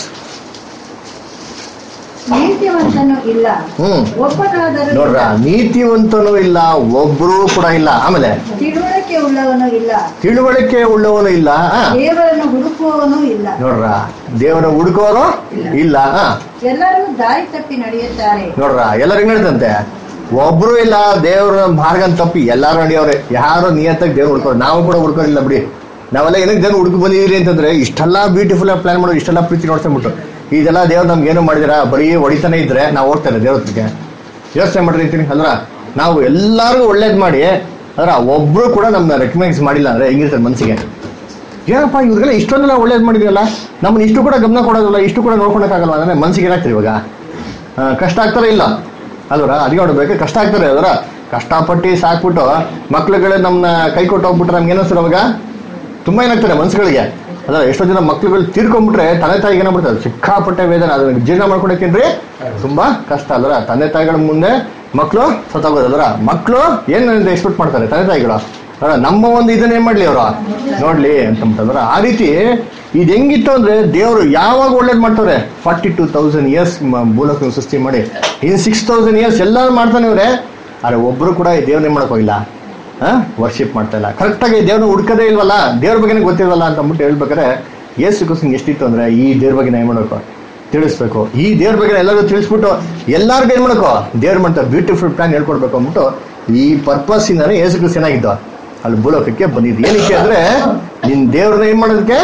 ನೀತಿವಂತನು ಇಲ್ಲ ಹ್ಮ್ ಒಬ್ಬನಾದರೂ ನೋಡ್ರ ಇಲ್ಲ. ನೀತಿವಂತನೂ ಇಲ್ಲ ಒಬ್ರು ಕೂಡ ಇಲ್ಲ ಆಮೇಲೆ ತಿಳುವಳಿಕೆ ಉಳ್ಳವನು ಇಲ್ಲ ತಿಳುವಳಿಕೆ ಉಳ್ಳವನು ಇಲ್ಲ ಆ, ದೇವರನ್ನು ಹುಡುಕುವವನು ಇಲ್ಲ ನೋಡ್ರ ದೇವರ ಹುಡುಕೋರು ಇಲ್ಲ ಆ, ಎಲ್ಲರೂ ದಾರಿ ತಪ್ಪಿ ನಡೆಯುತ್ತಾರೆ ನೋಡ್ರ ಎಲ್ಲರಿಗೂ ನಡ್ದಂತೆ ಒಬ್ರು ಇಲ್ಲ ದೇವ್ರ ಮಾರ್ಗನ್ ತಪ್ಪಿ ಎಲ್ಲಾರು ನಡೆಯವ್ರೆ ಯಾರು ನಿಯತ್ತಾಗಿ ದೇವ್ರು ಹುಡ್ಕೋರು ನಾವು ಕೂಡ ಹುಡ್ಕೋರಿಲ್ಲ ಬಿಡಿ ನಾವೆಲ್ಲ ಏನಕ್ಕೆ ದೇವ್ರು ಹುಡುಕ್ ಬಂದಿದ್ದೀರಿ ಅಂತಂದ್ರೆ ಇಷ್ಟೆಲ್ಲ ಬ್ಯೂಟಿಫುಲ್ ಆಗಿ ಪ್ಲಾನ್ ಮಾಡೋದು ಇಷ್ಟೆಲ್ಲ ಪ್ರೀತಿ ನೋಡ್ಕೊಂಡ್ಬಿಟ್ಟು ಇದೆಲ್ಲ ದೇವ್ರು ನಮ್ಗೆ ಏನು ಮಾಡಿದಿರಾ ಬರೀ ಹೊಡಿತಾನೆ ಇದ್ರೆ ನಾವು ಹೋಗ್ತಾರೆ ದೇವ್ರ ಹತ್ರಕ್ಕೆ ಯೋಚನೆ ಮಾಡ್ರಿ ಅಂತೀನಿ ಅಲ್ರ ನಾವು ಎಲ್ಲಾರ್ಗು ಒಳ್ಳೇದ್ ಮಾಡಿ ಅದ್ರ ಒಬ್ರು ಕೂಡ ನಮ್ನ ರೆಕಮೆಂಡ್ಸ್ ಮಾಡಿಲ್ಲ ಅಂದ್ರೆ ಹೆಂಗಿರ್ತಾರೆ ಮನ್ಸಿಗೆ ಏನಪ್ಪ ಇವ್ರಿಗೆಲ್ಲ ಇಷ್ಟೊಂದೆಲ್ಲ ಒಳ್ಳೇದು ಮಾಡಿದ್ರಲ್ಲ ನಮ್ಮನ್ನ ಇಷ್ಟು ಕೂಡ ಗಮನ ಕೊಡೋದಿಲ್ಲ ಇಷ್ಟು ಕೂಡ ನೋಡ್ಕೊಳಕ್ಕಾಗಲ್ಲ ಅಂದ್ರೆ ಮನ್ಸಿಗೆ ಏನಾಗ್ತದೆ ಇವಾಗ ಆ, ಕಷ್ಟ ಆಗ್ತಾರೆ ಇಲ್ಲ ಅಲ್ವರ ಅದಕ್ಕೆ ನೋಡ್ಬೇಕು ಕಷ್ಟ ಆಗ್ತಾರೆ ಅದರ ಕಷ್ಟಪಟ್ಟು ಸಾಕ್ಬಿಟ್ಟು ಮಕ್ಳುಗಳೇ ನಮ್ಮನ್ನ ಕೈ ಕೊಟ್ಟು ಹೋಗ್ಬಿಟ್ರೆ ನಮ್ಗೆ ಏನಿಸ್ತಾರೆ ಅವಾಗ ತುಂಬಾ ಏನಾಗ್ತಾರೆ ಮನ್ಸುಗಳಿಗೆ ಅದರ ಎಷ್ಟೋ ಜನ ಮಕ್ಳುಗಳು ತೀರ್ಕೊಂಡ್ಬಿಟ್ರೆ ತಂದೆ ತಾಯಿಗೆ ಏನಾಗ್ಬಿಡ್ತಾರೆ ಸಿಕ್ಕಾಪಟ್ಟೆ ವೇದನೆ ಅದನ್ನ ಜೀರ್ಣ ಮಾಡ್ಕೊಳಕ್ಕೇನ್ರಿ ತುಂಬಾ ಕಷ್ಟ ಅಲ್ವರ ತಂದೆ ತಾಯಿಗಳ ಮುಂದೆ ಮಕ್ಕಳು ಸತ್ತೋಗೋದು ಅದರ ಮಕ್ಕಳು ಏನ್ ಎಕ್ಸ್ಪೆಕ್ಟ್ ಮಾಡ್ತಾರೆ ತಂದೆ ತಾಯಿಗಳು ಅಲ್ಲ ನಮ್ಮ ಒಂದು ಇದನ್ನ ಏನ್ ಮಾಡ್ಲಿ ಅವರು ನೋಡ್ಲಿ ಅಂತಂದ್ರೆ ಆ ರೀತಿ ಇದು ಹೆಂಗಿತ್ತು ಅಂದ್ರೆ ದೇವರು ಯಾವಾಗ ಒಳ್ಳೇದ್ ಮಾಡ್ತಾರೆ ಫಾರ್ಟಿ ಟೂ ತೌಸಂಡ್ ಇಯರ್ಸ್ ಮೂಲಕ ಸೃಷ್ಟಿ ಮಾಡಿ ಇನ್ ಸಿಕ್ಸ್ ತೌಸಂಡ್ ಇಯರ್ಸ್ ಎಲ್ಲರೂ ಮಾಡ್ತಾನೆ ಇವ್ರೆ ಆದ್ರೆ ಒಬ್ರು ಕೂಡ ಈ ದೇವ್ರನ್ನ ಏನ್ ಮಾಡಕ್ ಹೋಗಿಲ್ಲ ವರ್ಷಿಪ್ ಮಾಡ್ತಾ ಇಲ್ಲ ಕರೆಕ್ಟಾಗಿ ದೇವ್ರನ್ನ ಹುಡ್ಕದೇ ಇಲ್ವಲ್ಲ ದೇವ್ರ ಬಗ್ಗೆನೇ ಗೊತ್ತಿಲ್ವಲ್ಲ ಅಂತ ಅಂದ್ಬಿಟ್ಟು ಹೇಳ್ಬೇಕಾರೆ ಏಸು ಕ್ರಿಸ್ತನ್ಗೆ ಎಷ್ಟಿತ್ತು ಅಂದ್ರೆ ಈ ದೇವ್ರ ಬಗ್ಗೆ ಏನ್ ಮಾಡ್ಬೇಕು ತಿಳಿಸ್ಬೇಕು ಈ ದೇವ್ರ ಬಗ್ಗೆ ಎಲ್ಲರಿಗೂ ತಿಳಿಸ್ಬಿಟ್ಟು ಎಲ್ಲಾರ್ಗು ಏನ್ ಮಾಡ್ಕೋ ದೇವ್ರ ಮಾಡ್ತಾರೆ ಬ್ಯೂಟಿಫುಲ್ ಪ್ಲಾನ್ ಹೇಳ್ಕೊಡ್ಬೇಕು ಅಂದ್ಬಿಟ್ಟು ಈ ಪರ್ಪಸ್ ಇಂದಾನೆ ಏಸು ಕ್ರಿಸ್ತ ಏನಾಗಿದ್ದು ಅಲ್ಲಿ ಭೂಲೋಕಕ್ಕೆ ಬಂದಿದ್ದು ಏನಕ್ಕೆ ಅಂದ್ರೆ ನಿನ್ ದೇವ್ರನ್ನ ಏನ್ ಮಾಡೋದಕ್ಕೆ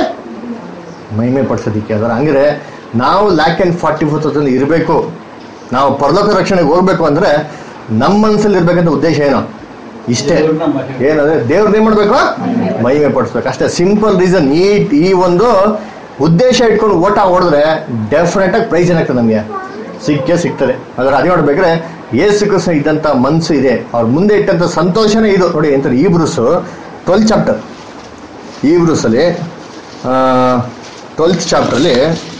ಮಹಿಮೆ ಪಡಿಸೋದಿಕ್ಕೆ ಅದರ ಹಂಗ್ರೆ ನಾವು lakh and forty four thousand ಇರಬೇಕು ನಾವು ಪರಲೋಕ ರಕ್ಷಣೆಗೆ ಹೋಗ್ಬೇಕು ಅಂದ್ರೆ ನಮ್ಮ ಮನಸ್ಸಲ್ಲಿ ಇರ್ಬೇಕಂತ ಉದ್ದೇಶ ಏನು ಇಷ್ಟೇ ಏನಂದ್ರೆ ದೇವ್ರನ್ನ ಏನ್ ಮಾಡ್ಬೇಕು ಮಹಿಮೆ ಪಡಿಸ್ಬೇಕು ಅಷ್ಟೇ ಸಿಂಪಲ್ ರೀಸನ್ ಈ ಈ ಒಂದು ಉದ್ದೇಶ ಇಟ್ಕೊಂಡು ಓಟ ಹೊಡೆದ್ರೆ ಡೆಫಿನೆಟ್ ಆಗಿ ಪ್ರೈಸ್ ಏನಾಗ್ತದೆ ನಮಗೆ ಸಿಕ್ಕೇ ಸಿಗ್ತದೆ ಅದರ ಅದೇ ನೋಡ್ಬೇಕಾದ್ರೆ ಏಸು ಕೃಷ್ಣ ಇದ್ದಂತ ಮನ್ಸು ಇದೆ ಅವ್ರ ಮುಂದೆ ಇಟ್ಟಂತ ಸಂತೋಷನೇ ಇದು ನೋಡಿ ಎಂತ ಈ ಬ್ರೂಸು ಟ್ವೆಲ್ ಚಾಪ್ಟರ್ ಈ ಬ್ರೂಸಲ್ಲಿ ಟ್ವೆಲ್ತ್ ಚಾಪ್ಟ್ರಲ್ಲಿ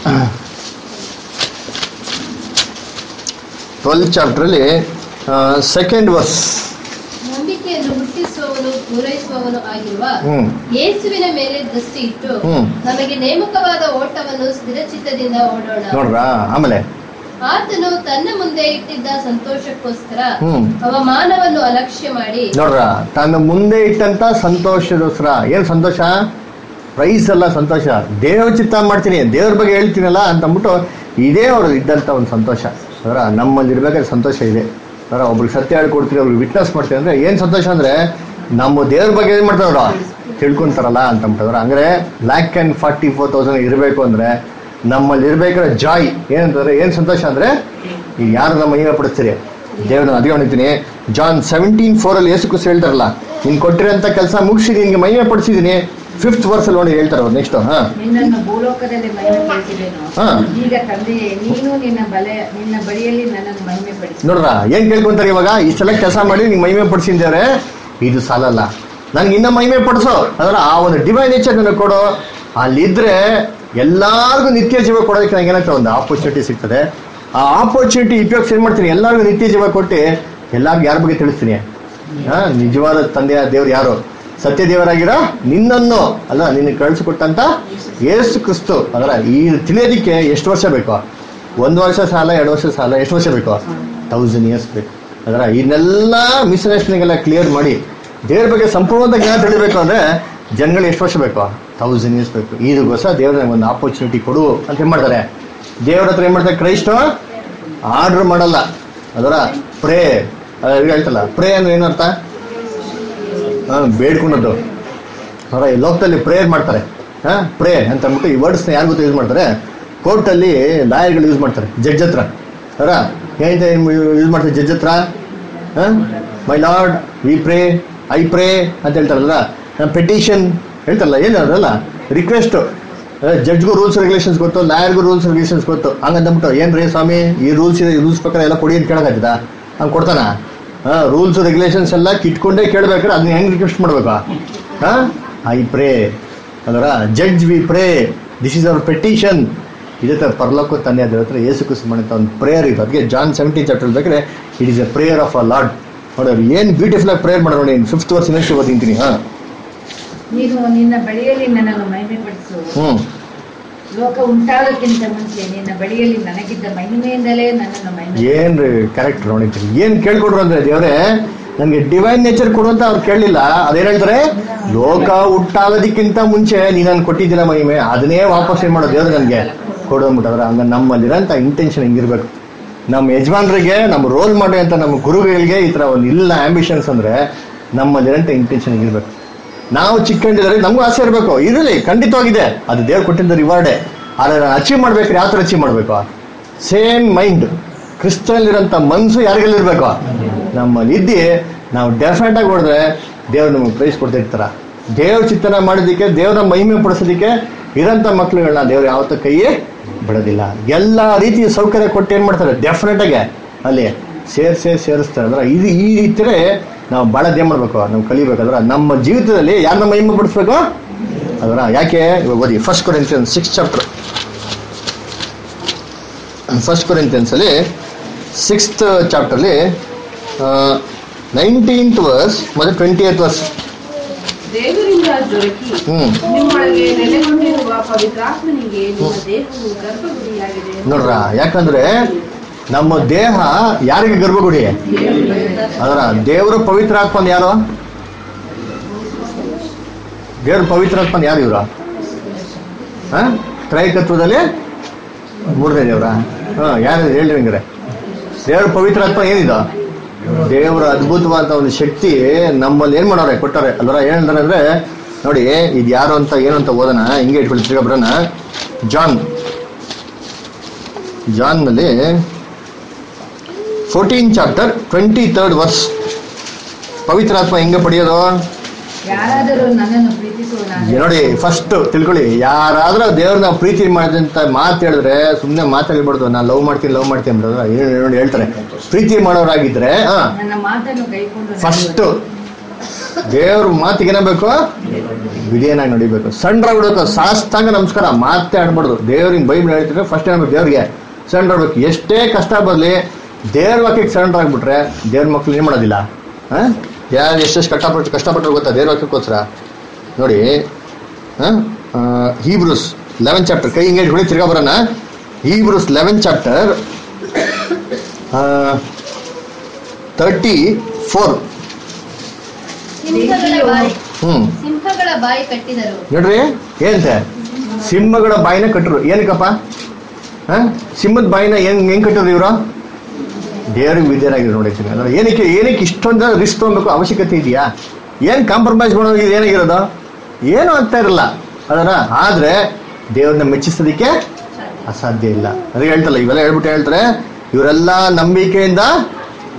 ಟ್ವೆಲ್ತ್ ಚಾಪ್ಟ್ರಲ್ಲಿ ಸೆಕೆಂಡ್ ವರ್ಸ್ ನಂಬಿಕೆಯನ್ನು ಹುಟ್ಟಿಸುವವನು ಪೂರೈಸುವವನು ಆಗಿರುವ ಹ್ಮ್ ಯೇಸುವಿನ ಮೇಲೆ ದೃಷ್ಟಿ ಇಟ್ಟು ಹ್ಮ್. ನಮಗೆ ನೇಮಕವಾದ ಓಟವನ್ನು ಸ್ಥಿರಚಿತ್ತದಿಂದ ಓಡೋಣ ನೋಡ್ರಾ ಆಮೇಲೆ ಆತನು ತನ್ನ ಮುಂದೆ ಇಟ್ಟಿದ್ದ ಸಂತೋಷಕ್ಕೋಸ್ಕರ ಹ್ಮ್. ಅವಮಾನವನ್ನು ಅಲಕ್ಷ್ಯ ಮಾಡಿ ನೋಡ್ರ ತನ್ನ ಮುಂದೆ ಇಟ್ಟಂತ ಸಂತೋಷದೋಸ್ಕರ ಏನ್ ಸಂತೋಷ ಪ್ರೈಸ್ ಅಲ್ಲ ಸಂತೋಷ ದೇವ ಚಿತ್ತ ಮಾಡ್ತೀನಿ ದೇವ್ರ ಬಗ್ಗೆ ಹೇಳ್ತೀನಲ್ಲ ಅಂತ ಅಂದ್ಬಿಟ್ಟು ಇದೇ ಅವ್ರು ಇದ್ದಂತ ಒಂದು ಸಂತೋಷ ಅದರ ನಮ್ಮಲ್ಲಿ ಇರ್ಬೇಕಾದ್ರೆ ಸಂತೋಷ ಇದೆ ಅದರ ಒಬ್ರಿಗೆ ಸತ್ಯ ಹೇಳ್ಕೊಡ್ತೀವಿ ಅವ್ರಿಗೆ ವಿಟ್ನೆಸ್ ಮಾಡ್ತೀವಿ ಅಂದ್ರೆ ಏನ್ ಸಂತೋಷ ಅಂದ್ರೆ ನಮ್ಮ ದೇವ್ರ ಬಗ್ಗೆ ಏನ್ ಮಾಡ್ತಾರ ತಿಳ್ಕೊಂತಾರಲ್ಲ ಅಂತ ಅಂದ್ಬಿಟ್ಟವ್ರ ಅಂದ್ರೆ lakh and forty four thousand ಇರಬೇಕು ಅಂದ್ರೆ ನಮ್ಮಲ್ಲಿ ಇರ್ಬೇಕಾದ್ರೆ ಜಾಯ್ ಏನಂತಂದ್ರೆ ಏನ್ ಸಂತೋಷ ಅಂದ್ರೆ ಈಗ ಯಾರು ನಮ್ಮ ಮಹಿಮೆ ಪಡಿಸ್ತೀರಿ ದೇವ್ರನ್ನ ಅದೇ ಹೊಣಿತೀನಿ ಜಾನ್ ಸೆವೆಂಟೀನ್ ಫೋರ್ ಅಲ್ಲಿ ಯೇಸು ಕ್ರಿಸ್ತ ಹೇಳ್ತಾರಲ್ಲ ನೀನ್ ಕೊಟ್ಟಿರೋಂಥ ಕೆಲಸ ಮುಗಿಸಿ ನಿನ್ಗೆ ಮಹಿಮೆ ಪಡಿಸಿದೀನಿ ಫಿಫ್ತ್ ವರ್ಸ್ ಅಲ್ಲಿ ನೋಡಿ ಹೇಳ್ತಾರೆ ಅವ್ರು ನೆಕ್ಸ್ಟ್ ಹಾ ನಿನ್ನನ್ನು ಭೂಲೋಕದಲ್ಲಿ ಮಹಿಮೆ ಪಡಿಸಿದೆನು ಹಾ. ಈಗ ತಂದೆಯೇ ನೀನು ನಿನ್ನ ಬಲೆ ನಿನ್ನ ಬಳಿಯಲ್ಲಿ ನನ್ನನ್ನು ಮಹಿಮೆ ಪಡಿಸಿ ನೋಡ್ರ ಏನ್ ಕೇಳ್ಕೊಂತಾರೆ ಇವಾಗ ಇಷ್ಟೆಲ್ಲ ಕೆಲಸ ಮಾಡಿ ನಿಂಗೆ ಮಹಿಮೆ ಪಡಿಸಿದ್ದೇವ್ರೆ ಇದು ಸಾಲಲ್ಲ ನನ್ಗೆ ಇನ್ನ ಮಹಿಮೆ ಪಡಿಸೋ ಅದರ ಆ ಒಂದು ಡಿವೈನ್ ನೇಚರ್ ನನಗೆ ಕೊಡು ಅಲ್ಲಿದ್ರೆ ಎಲ್ಲಾರ್ಗು ನಿತ್ಯ ಜೀವ ಕೊಡೋದಕ್ಕೆ ನಂಗೆ ಏನಾಗ್ತದೆ ಒಂದು ಆಪರ್ಚುನಿಟಿ ಸಿಗ್ತದೆ ಆ ಆಪರ್ಚುನಿಟಿ ಉಪಯೋಗಿಸಿ ಏನ್ ಮಾಡ್ತೀನಿ ಎಲ್ಲಾರ್ಗು ನಿತ್ಯ ಜೀವ ಕೊಟ್ಟು ಎಲ್ಲಾರ್ಗು ಯಾರ ಬಗ್ಗೆ ತಿಳಿಸ್ತೀನಿ ಹಾ ನಿಜವಾದ ತಂದೆಯ ದೇವ್ರು ಯಾರು ಸತ್ಯ ದೇವರಾಗಿರೋ ನಿನ್ನನ್ನು ಅಲ್ಲ ನಿನ್ನ ಕಳಿಸಿಕೊಟ್ಟಂತ ಏಸು ಕ್ರಿಸ್ತು ಅದರ ಈ ತಿಳಿಯೋದಿಕ್ಕೆ ಎಷ್ಟು ವರ್ಷ ಬೇಕು ಒಂದು ವರ್ಷ ಸಾಲ ಎರಡು ವರ್ಷ ಸಾಲ ಎಷ್ಟು ವರ್ಷ ಬೇಕು ತೌಸಂಡ್ ಇಯರ್ಸ್ ಬೇಕು ಅದರ ಇದನ್ನೆಲ್ಲ ಮಿಸ್ಅಂಡರ್ಸ್ಟ್ಯಾಂಡಿಂಗ್ ಕ್ಲಿಯರ್ ಮಾಡಿ ದೇವ್ರ ಬಗ್ಗೆ ಸಂಪೂರ್ಣವಾದ ಜ್ಞಾನ ತಿಳಿಬೇಕು ಅಂದ್ರೆ ಜನಗಳು ಎಷ್ಟು ವರ್ಷ ಬೇಕು ತೌಸಂಡ್ ಇಯರ್ಸ್ ಬೇಕು ಇದಕ್ಕೋಸ್ಕರ ದೇವ್ರ ನಂಗೆ ಒಂದು ಆಪರ್ಚುನಿಟಿ ಕೊಡು ಅಂತ ಏನ್ ಮಾಡ್ತಾರೆ ದೇವ್ರ ಹತ್ರ ಏನ್ ಮಾಡ್ತಾರೆ ಕ್ರೈಸ್ತ ಆರ್ಡರ್ ಮಾಡಲ್ಲ ಅದರ ಪ್ರೇ ಹೇಳ್ತಲ್ಲ ಪ್ರೇ ಅಂದ್ರೆ ಏನರ್ಥ ಹಾ ಬೇಡ್ಕೊಂಡದ್ದು ಅವರ ಈ ಲೋಕದಲ್ಲಿ ಪ್ರೇಯರ್ ಮಾಡ್ತಾರೆ ಹಾ ಪ್ರೇ ಅಂತ ಅಂದ್ಬಿಟ್ಟು ಈ ವರ್ಡ್ಸ್ನ ಯಾರು ಗೊತ್ತು ಯೂಸ್ ಮಾಡ್ತಾರೆ ಕೋರ್ಟಲ್ಲಿ ಲಾಯರ್ಗಳು ಯೂಸ್ ಮಾಡ್ತಾರೆ ಜಡ್ಜ್ ಹತ್ರ ಅವರ ಏನಂತ ಯೂಸ್ ಮಾಡ್ತಾರೆ ಜಡ್ಜ್ ಹತ್ರ my lord we pray I pray ಅಂತ ಹೇಳ್ತಾರಲ್ಲ ಪೆಟಿಷನ್ ಹೇಳ್ತಾರಲ್ಲ ಏನು ಅದಲ್ಲ ರಿಕ್ವೆಸ್ಟ್ ಜಡ್ಜ್ಗೂ ರೂಲ್ಸ್ ರೆಗ್ಯುಲೇಷನ್ಸ್ ಗೊತ್ತು ಲಾಯರ್ಗೂ ರೂಲ್ಸ್ ರೆಗ್ಯುಲೇಷನ್ಸ್ ಗೊತ್ತು ಹಂಗಂದ್ಬಿಟ್ಟು ಏನ್ರಿ ಸ್ವಾಮಿ ಈ ರೂಲ್ಸ್ ಇದೆ ಈ ರೂಲ್ಸ್ ಪ್ರಕಾರ ಎಲ್ಲ ಕೊಡಿ ಅಂತ ಕೇಳಕತ್ತಿದ ಹಂಗೆ ಕೊಡ್ತಾನ ರೂಲ್ಸ್ ರೆಗ್ಯುಲೇಷನ್ಸ್ ಎಲ್ಲ ಕಿಟ್ಕೊಂಡೇ ಕೇಳ್ಬೇಕಾದ್ರೆ ಅದನ್ನ ಹೆಂಗ್ ರಿಕ್ವೆಸ್ಟ್ ಮಾಡ್ಬೇಕಾ ಹಾ ಐ ಪ್ರೇ ಅದರ judge we pray this is our petition ಇದೇ ಥರ ಪರಲೋಕ ತಂದೆ ಅದ್ರ ಹತ್ರ ಏಸು ಕುಸು ಮಾಡಿದ ಒಂದು ಪ್ರೇಯರ್ ಇದು ಅದಕ್ಕೆ ಜಾನ್ ಸೆವೆಂಟೀನ್ ಚಾಪ್ಟರ್ ಬೇಕಾದ್ರೆ it is a prayer of a lord ನೋಡಿ ಅವ್ರು ಏನು ಬ್ಯೂಟಿಫುಲ್ ಆಗಿ ಪ್ರೇಯರ್ ಮಾಡೋಣ ನೋಡಿ ಫಿಫ್ತ್ ವರ್ಷ ನೆಕ್ಸ್ಟ್ ಓದಿಂತೀನಿ ಹಾ ನೀನು ನಿನ್ನ ಬಳಿಯಲ್ಲಿ ನನ್ನನ್ನು ಮಹಿಮೆ ಪಡಿಸು ಹ್ಮ್ ಲೋಕ ಉಂಟಾಗಕ್ಕಿಂತ ಮುಂಚೆ ನಿನ್ನ ಬಳಿಯಲ್ಲಿ ನನಗಿದ್ದ ಮಹಿಮೆಯಿಂದಲೇ ನನ್ನನ್ನು ಮಹಿಮೆ ಏನ್ರಿ ಕರೆಕ್ಟ್ ನೋಡಿದ್ರಿ ಏನ್ ಕೇಳ್ಕೊಡ್ರು ಅಂದ್ರೆ ದೇವ್ರೆ ನನ್ಗೆ ಡಿವೈನ್ ನೇಚರ್ ಕೊಡು ಅಂತ ಅವ್ರು ಕೇಳಲಿಲ್ಲ ಅದೇನ್ ಹೇಳ್ತಾರೆ ಲೋಕ ಹುಟ್ಟಾಗೋದಕ್ಕಿಂತ ಮುಂಚೆ ನೀ ನನ್ ಕೊಟ್ಟಿದ್ದೀರ ಮಹಿಮೆ ಅದನ್ನೇ ವಾಪಸ್ ಏನ್ ಮಾಡೋದು ದೇವ್ರು ನನ್ಗೆ ಕೊಡು ಅಂದ್ಬಿಟ್ಟವ್ರೆ ಹಂಗ ನಮ್ಮಲ್ಲಿರೋಂಥ ಇಂಟೆನ್ಷನ್ ಹಿಂಗಿರ್ಬೇಕು ನಮ್ಮ ಯಜಮಾನ್ರಿಗೆ ನಮ್ಮ ರೋಲ್ ಮಾಡಿ ಅಂತ ನಮ್ಮ ಗುರುಗಳಿಗೆ ಈ ತರ ಒಂದು ಇಲ್ಲ ಆಂಬಿಷನ್ಸ್ ಅಂದ್ರೆ ನಮ್ಮಲ್ಲಿರೋಂಥ ಇಂಟೆನ್ಷನ್ ಹಿಂಗಿರ್ಬೇಕು ನಾವು ಚಿಕ್ಕಂಡಿದ್ರೆ ನಮಗೂ ಆಸೆ ಇರಬೇಕು ಇರಲಿ ಖಂಡಿತವಾಗಿದೆ ಅದು ದೇವ್ರು ಕೊಟ್ಟಿದ್ದ ರಿವಾರ್ಡೇ ಆದರೆ ಅಚೀವ್ ಮಾಡ್ಬೇಕಾದ್ರೆ ಯಾವ ಥರ ಅಚೀವ್ ಮಾಡಬೇಕು ಸೇಮ್ ಮೈಂಡ್ ಕ್ರಿಸ್ತನಲ್ಲಿರೋಂಥ ಮನಸ್ಸು ಯಾರಿಗೆಲ್ಲಿರ್ಬೇಕು ನಮ್ಮಲ್ಲಿ ಇದ್ದಿ ನಾವು ಡೆಫಿನೆಟ್ ಆಗಿ ಹೊಡೆದ್ರೆ ದೇವ್ರು ನಮಗೆ ಪ್ರೈಸ್ ಕೊಡ್ತಾ ಇರ್ತಾರ ದೇವ್ರ ಚಿತ್ತನ ಮಾಡೋದಕ್ಕೆ ದೇವ್ರ ಮಹಿಮೆ ಪಡಿಸೋದಕ್ಕೆ ಇರೋಂಥ ಮಕ್ಳುಗಳನ್ನ ದೇವ್ರು ಯಾವತ್ತೂ ಕೈಯೇ ಬಿಡೋದಿಲ್ಲ ಎಲ್ಲ ರೀತಿಯ ಸೌಕರ್ಯ ಕೊಟ್ಟು ಏನು ಮಾಡ್ತಾರೆ ಡೆಫಿನೆಟ್ ಆಗಿ ಅಲ್ಲಿ ಸೇರ್ಸೇ ಸೇರಿಸ್ತಾರೆ ಅಂದ್ರೆ ಇದು ಈ ರೀತಿಯೇ ನಾವು ಭಾಳ ಏನ್ ಮಾಡ್ಬೇಕು ನಾವು ಕಲಿಬೇಕಾದ್ರೆ ನಮ್ಮ ಜೀವಿತದಲ್ಲಿ ಯಾರನ್ನ ಮಹಿಮೆ ಪಡಿಸ್ಬೇಕು ಅದರ ಯಾಕೆ ಇವಾಗ ಓದಿ first Corinthian six chapter first Corinthians ಅಲ್ಲಿ ಸಿಕ್ಸ್ತ್ ಚಾಪ್ಟರ್ಲಿ ನೈನ್ಟೀನ್ತ್ ವರ್ಸ್ ಮತ್ತೆ ಟ್ವೆಂಟಿ ಏತ್ ವರ್ಸ್ ದೇವರಿಂದ ದೊರಕಿ ಹ್ಮ್ ನಿಮ್ಮೊಳಗೆ ನೆಲೆಗೊಂಡಿರುವ ಪವಿತ್ರಾತ್ಮನಿಗೆ ನಿಮ್ಮ ದೇಹವು ಗರ್ಭಗುಡಿಯಾಗಿದೆ ನೋಡ್ರ ಯಾಕಂದ್ರೆ ನಮ್ಮ ದೇಹ ಯಾರಿಗೆ ಗರ್ಭಗುಡಿ ಅದರ ದೇವರು ಪವಿತ್ರಾತ್ಮನ್ ಯಾರು ದೇವ್ರ ಪವಿತ್ರಾತ್ಮನ್ ಯಾರು ಇವ್ರು ಹ ತ್ರೈಕತ್ವದಲ್ಲಿ ಮೂರನೇ ದೇವ್ರ ಹಾ ಯಾರು ಹೇಳಿ ಹಂಗಾರೆ ದೇವ್ರ ಪವಿತ್ರಾತ್ಮ ಏನಿದು ದೇವರ ಅದ್ಭುತವಾದ ಒಂದು ಶಕ್ತಿ ನಮ್ಮಲ್ಲಿ ಏನ್ ಮಾಡೋರೆ ಕೊಟ್ಟಾರೆ ಅಲ್ವರ ಏನಂತಾರೆ ಅಂದ್ರೆ ನೋಡಿ ಇದು ಯಾರು ಅಂತ ಏನು ಅಂತ ಓದೋಣ ಹಿಂಗೆ ಇಟ್ಕೊಳ್ಳಿ ತಿರ್ಗಾ ಬರೋಣ ಜಾನ್ ಜಾನ್ನಲ್ಲಿ fourteen chapter twenty third verse ಪವಿತ್ರಾತ್ಮ ಹೆಂಗೆ ಪಡೆಯೋದು ಯಾರಾದರೂ ನನ್ನನ್ನು ಪ್ರೀತಿಸುವನಾದರೆ ನೋಡಿ ಫಸ್ಟ್ ತಿಳ್ಕೊಳ್ಳಿ ಯಾರಾದ್ರೂ ದೇವ್ರನ್ನ ಪ್ರೀತಿ ಮಾಡಿದಂತ ಮಾತು ಹೇಳಿದ್ರೆ ಸುಮ್ಮನೆ ಮಾತಾಡ್ಬಾರ್ದು ನಾನು ಲವ್ ಮಾಡ್ತೀನಿ ಲವ್ ಮಾಡ್ತೀನಿ ಅಂದ್ರಲ್ಲ ಏನು ನೋಡಿ ಹೇಳ್ತಾರೆ ಪ್ರೀತಿ ಮಾಡೋರಾಗಿದ್ರೆ ಹಾ ನನ್ನ ಮಾತನ್ನು ಕೈಕೊಂಡು ಫಸ್ಟ್ ದೇವ್ರ ಮಾತಿಗೆ ಏನಾಗಬೇಕು ವಿಧಿಯನ್ನಾಗಿ ನಡಿಬೇಕು ಸಣ್ಣ ಸಾಷ್ಟಾಂಗ ನಮಸ್ಕಾರ ಮಾತೇ ಆಡ್ಬಾರ್ದು ದೇವ್ರಿಗೆ ಬೈಬಲ್ ಹೇಳ್ತಿದ್ರೆ ಫಸ್ಟ್ ಏನಾಗಬೇಕು ದೇವ್ರಿಗೆ ಸಣ್ಣ ಆಗ್ಬೇಕು ಎಷ್ಟೇ ಕಷ್ಟ ಬರಲಿ ದೇವ್ರ ವಾಕ್ಯಕ್ಕೆ ಸರೆಂಡರ್ ಆಗ್ಬಿಟ್ರೆ ದೇವ್ರ ಮಕ್ಳು ಏನ್ ಮಾಡೋದಿಲ್ಲ ಹಾ ಯಾರು ಎಷ್ಟೆಷ್ಟು ಕಷ್ಟಪಟ್ಟು ಕಷ್ಟಪಟ್ಟರು ಗೊತ್ತಾ ದೇವ್ರ ವಾಕ್ಯಕ್ಕೋಸ್ಕರ ನೋಡಿ ಹೀಬ್ರೂಸ್ ಲೆವೆನ್ ಚಾಪ್ಟರ್ ಕೈ ಹಿಂಗೆ ಇಟ್ಕೊಳ್ಳಿ ತಿರ್ಗಾ ಬರೋಣ Hebrews eleven chapter thirty four ಸಿಂಹಗಳ ಬಾಯಿ ಹ್ಮ್ ಸಿಂಹಗಳ ಬಾಯಿ ಕಟ್ಟಿದರು ನೋಡ್ರಿ ಏನಂತೆ ಸಿಂಹಗಳ ಬಾಯಿನ ಕಟ್ಟರು ಏನಕ್ಕಪ್ಪ ಹ ಸಿಂಹದ ಬಾಯಿನ ಏನ್ ಹೆಂಗ್ ಕಟ್ಟರು ಇವರು ದೇವ್ರಿಗೆ ವಿದ್ಯರಾಗಿದ್ರು ನೋಡಿದ್ದೀನಿ ಅಂದ್ರೆ ಏನಕ್ಕೆ ಏನಕ್ಕೆ ಇಷ್ಟೊಂದು ರಿಸ್ಕ್ ತಗೊಬೇಕು ಅವಶ್ಯಕತೆ ಇದೆಯಾ ಏನ್ ಕಾಂಪ್ರಮೈಸ್ ಮಾಡೋದು ಇದು ಏನಾಗಿರೋದು ಏನು ಅಂತ ಇರಲ್ಲ ಅದರ ಆದ್ರೆ ದೇವ್ರನ್ನ ಮೆಚ್ಚಿಸೋದಕ್ಕೆ ಅಸಾಧ್ಯ ಇಲ್ಲ ಅದಕ್ಕೆ ಹೇಳ್ತಲ್ಲ ಇವೆಲ್ಲ ಹೇಳ್ಬಿಟ್ಟು ಹೇಳ್ತಾರೆ ಇವರೆಲ್ಲ ನಂಬಿಕೆಯಿಂದ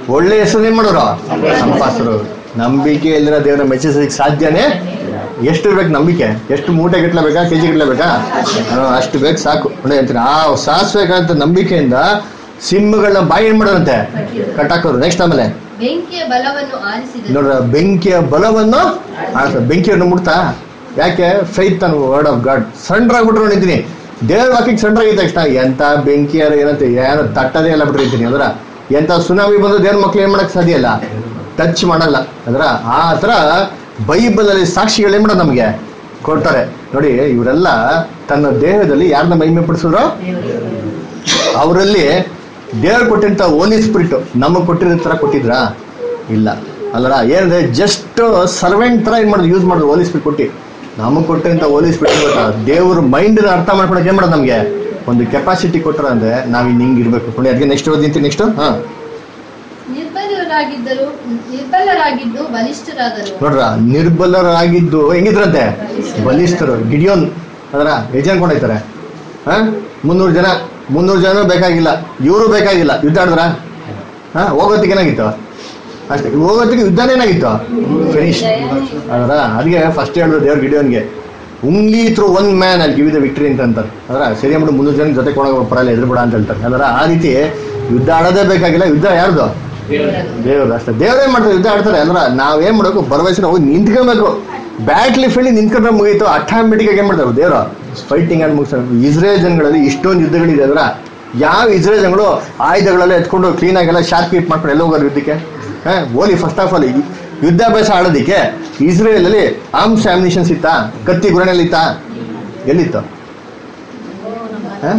ಒಳ್ಳೆ ಹೆಸರು ಏನ್ ಮಾಡೋರು ಸಂಪಾಸರು ನಂಬಿಕೆ ಇಲ್ದಿರ ದೇವರ ಮೆಚ್ಚಿಸಲಿಕ್ಕೆ ಸಾಧ್ಯನೇ ಎಷ್ಟು ಇರ್ಬೇಕು ನಂಬಿಕೆ ಎಷ್ಟು ಮೂಟೆ ಗಟ್ಲೆ ಬೇಕಾ ಕೆಜಿ ಗಟ್ಲೆ ಬೇಕಾ ಹಾ, ಅಷ್ಟು ಬೇಕು ಸಾಕು ನೋಡಿ ಅಂತೀನಿ ಆ ಸಾಸ್ಬೇಕಾದಂತ ನಂಬಿಕೆಯಿಂದ ಸಿಂಹಗಳನ್ನ ಬಾಯಿ ಏನ್ ಮಾಡೋದಂತೆ ಕಟ್ಟಾಕೋರು ನೆಕ್ಸ್ಟ್ ಆಮೇಲೆ ಬೆಂಕಿಯ ಬಲವನ್ನು ಆರಿಸಿದನು ನೋಡ್ರ ಬೆಂಕಿಯ ಬಲವನ್ನು ಆಡ್ತಾರೆ. ಬೆಂಕಿಯನ್ನು ಮುಟ್ತಾ ಯಾಕೆ faith on word of God ಸಣ್ಣ ನಿಂತೀನಿ ದೇವ್ರ ವಾಕ್ಯಕ್ಕೆ ಸಣ್ಣ ಆಗಿದ ತಕ್ಷಣ ಎಂತ ಬೆಂಕಿ ಯಾರು ಏನಂತ ಏನು ತಟ್ಟದೇ ಎಲ್ಲ ಬಿಟ್ಟಿರ್ತೀನಿ ಅದರ ಎಂತ ಸುನಾಮಿ ಬಂದು ದೇವ್ರ ಮಕ್ಳು ಏನ್ ಮಾಡಕ್ ಸಾಧ್ಯ ಇಲ್ಲ ಟಚ್ ಮಾಡಲ್ಲ ಅದರ ಆ ತರ ಬೈಬಲ್ ಅಲ್ಲಿ ಸಾಕ್ಷಿಗಳು ಏನ್ ಮಾಡೋದು ನಮಗೆ ಕೊಡ್ತಾರೆ ನೋಡಿ ಇವರೆಲ್ಲ ತನ್ನ ದೇಹದಲ್ಲಿ ಯಾರನ್ನ ಮಹಿಮೆ ಪಡಿಸಿದ್ರು ಅವರಲ್ಲಿ ದೇವ್ರು ಕೊಟ್ಟಿರಂತ ಓಲಿ ಸ್ಪಿರಿಟ್ ನಮಗೆ ಕೊಟ್ಟಿರೋ ತರ ಕೊಟ್ಟಿದ್ರಾ ಇಲ್ಲ ಅಲ್ಲರ ಏನಂದ್ರೆ ಜಸ್ಟ್ ಸರ್ವೆಂಟ್ ತರ ಏನ್ ಮಾಡೋದು ಯೂಸ್ ಮಾಡೋದು ಓಲಿ ಸ್ಪಿರಿಟ್ ಕೊಟ್ಟು ನಮಗೆ ಕೊಟ್ಟಿರಂತ ಓಲಿ ಸ್ಪಿರಿಟ್ ಗೊತ್ತಾ ದೇವ್ರ ಮೈಂಡ್ ಅರ್ಥ ಮಾಡ್ಕೊಳಕ್ ಏನ್ ಮಾಡೋದು ನಮಗೆ ಒಂದು ಕೆಪಾಸಿಟಿ ಕೊಟ್ಟರ ಅಂದ್ರೆ ನಾವ್ ಇನ್ ಹಿಂಗ್ ಇರ್ಬೇಕು ನೋಡಿ ಅದಕ್ಕೆ ನೆಕ್ಸ್ಟ್ ಓದಿಂತೀನಿ ನೆಕ್ಸ್ಟ್ ಹಾ ನಿರ್ಬಲರಾಗಿದ್ದರು ನಿರ್ಬಲರಾಗಿದ್ದು ಬಲಿಷ್ಠರಾದರು ನೋಡ್ರ ನಿರ್ಬಲರಾಗಿದ್ದು ಹೆಂಗಿದ್ರಂತೆ ಬಲಿಷ್ಠರು ಗಿಡಿಯೋನ್ ಅದರ ಎಷ್ಟು ಜನ ಕೊಂಡೋಯ್ತಾರೆ ಹಾ ಮುನ್ನೂರು ಜನ ಮುನ್ನೂರು ಜನ ಬೇಕಾಗಿಲ್ಲ ಇವರು ಬೇಕಾಗಿಲ್ಲ ಯುದ್ಧ ಆಡಿದ್ರ ಹಾ ಹೋಗೋತ್ತಿಗೆ ಏನಾಗಿತ್ತು ಅಷ್ಟೇ ಹೋಗೋತ್ತಿಗೆ ಯುದ್ಧನೇ ಏನಾಗಿತ್ತು ಫಿನಿಶ್ ಅದರ ಅದಕ್ಕೆ ಫಸ್ಟ್ ಹೇಳಿದ್ರು ದೇವ್ರ ಗಿಡಿಯೋನ್ಗೆ ಉಂಗ್ಲಿ ಥ್ರೂ ಒನ್ ಮ್ಯಾನ್ ಅಲ್ಲಿ ಗಿವ್ ದ ವಿಕ್ಟ್ರಿ ಅಂತ ಅಂತಾರೆ ಅದರ ಸರಿ ಅಂದ್ಬಿಟ್ಟು ಮುನ್ನೂರು ಜನ ಜೊತೆ ಕೊಂಡೋಗ ಪರಲ್ಲ ಎದುರು ಬಿಡ ಅಂತ ಹೇಳ್ತಾರೆ ಅದರ ಆ ರೀತಿ ಯುದ್ಧ ಆಡೋದೇ ಬೇಕಾಗಿಲ್ಲ ಯುದ್ಧ ಯಾರ್ದು ದೇವ್ರು ಅಷ್ಟೇ ದೇವ್ರೇ ಮಾಡ್ತಾರೆ ಯುದ್ಧ ಆಡ್ತಾರೆ ಅಂದ್ರ ನಾವೇನ್ ಮಾಡ್ಬೇಕು ಭರವಸೆ ಹೋಗಿ ನಿಂತ್ಕೊಬೇಕು ಬ್ಯಾಟ್ಲಿ ಫೀಲ್ಡ್ ನಿಂತ್ಕೊಂಡ್ರೆ ಮುಗೀತು ಆಟೋಮೆಟಿಕ್ ಆಗಿ ಏನ್ ಮಾಡ್ತಾರೆ ದೇವ್ರು ಫೈಟಿಂಗ್ ಅಂತ ಮುಗಿಸ್ತಾರೆ ಇಸ್ರೇಲ್ ಜನಗಳಲ್ಲಿ ಇಷ್ಟೊಂದು ಯುದ್ಧಗಳಿದೆ ಅದ್ರ ಯಾವ ಇಸ್ರೇಲ್ ಜನಗಳು ಆಯುಧಗಳೆಲ್ಲ ಎತ್ಕೊಂಡು ಕ್ಲೀನ್ ಆಗೆಲ್ಲ ಶಾರ್ಪ್ ಕೀಪ್ ಮಾಡ್ಕೊಂಡು ಎಲ್ಲ ಹೋಗೋರು ಯುದ್ಧಕ್ಕೆ ಹಾ ಓಲಿ ಫಸ್ಟ್ ಆಫ್ ಆಲ್ ಯುದ್ಧಾಭ್ಯಾಸ ಆಡೋದಿಕ್ಕೆ ಇಸ್ರೇಲ್ ಅಲ್ಲಿ ಆರ್ಮ್ಸ್ ಆಮ್ನಿಷನ್ಸ್ ಇತ್ತಾ ಕತ್ತಿ ಗುರಣೆಯಲ್ಲಿ ಇತ್ತಾ ಎಲ್ಲಿತ್ತು ಹಾ?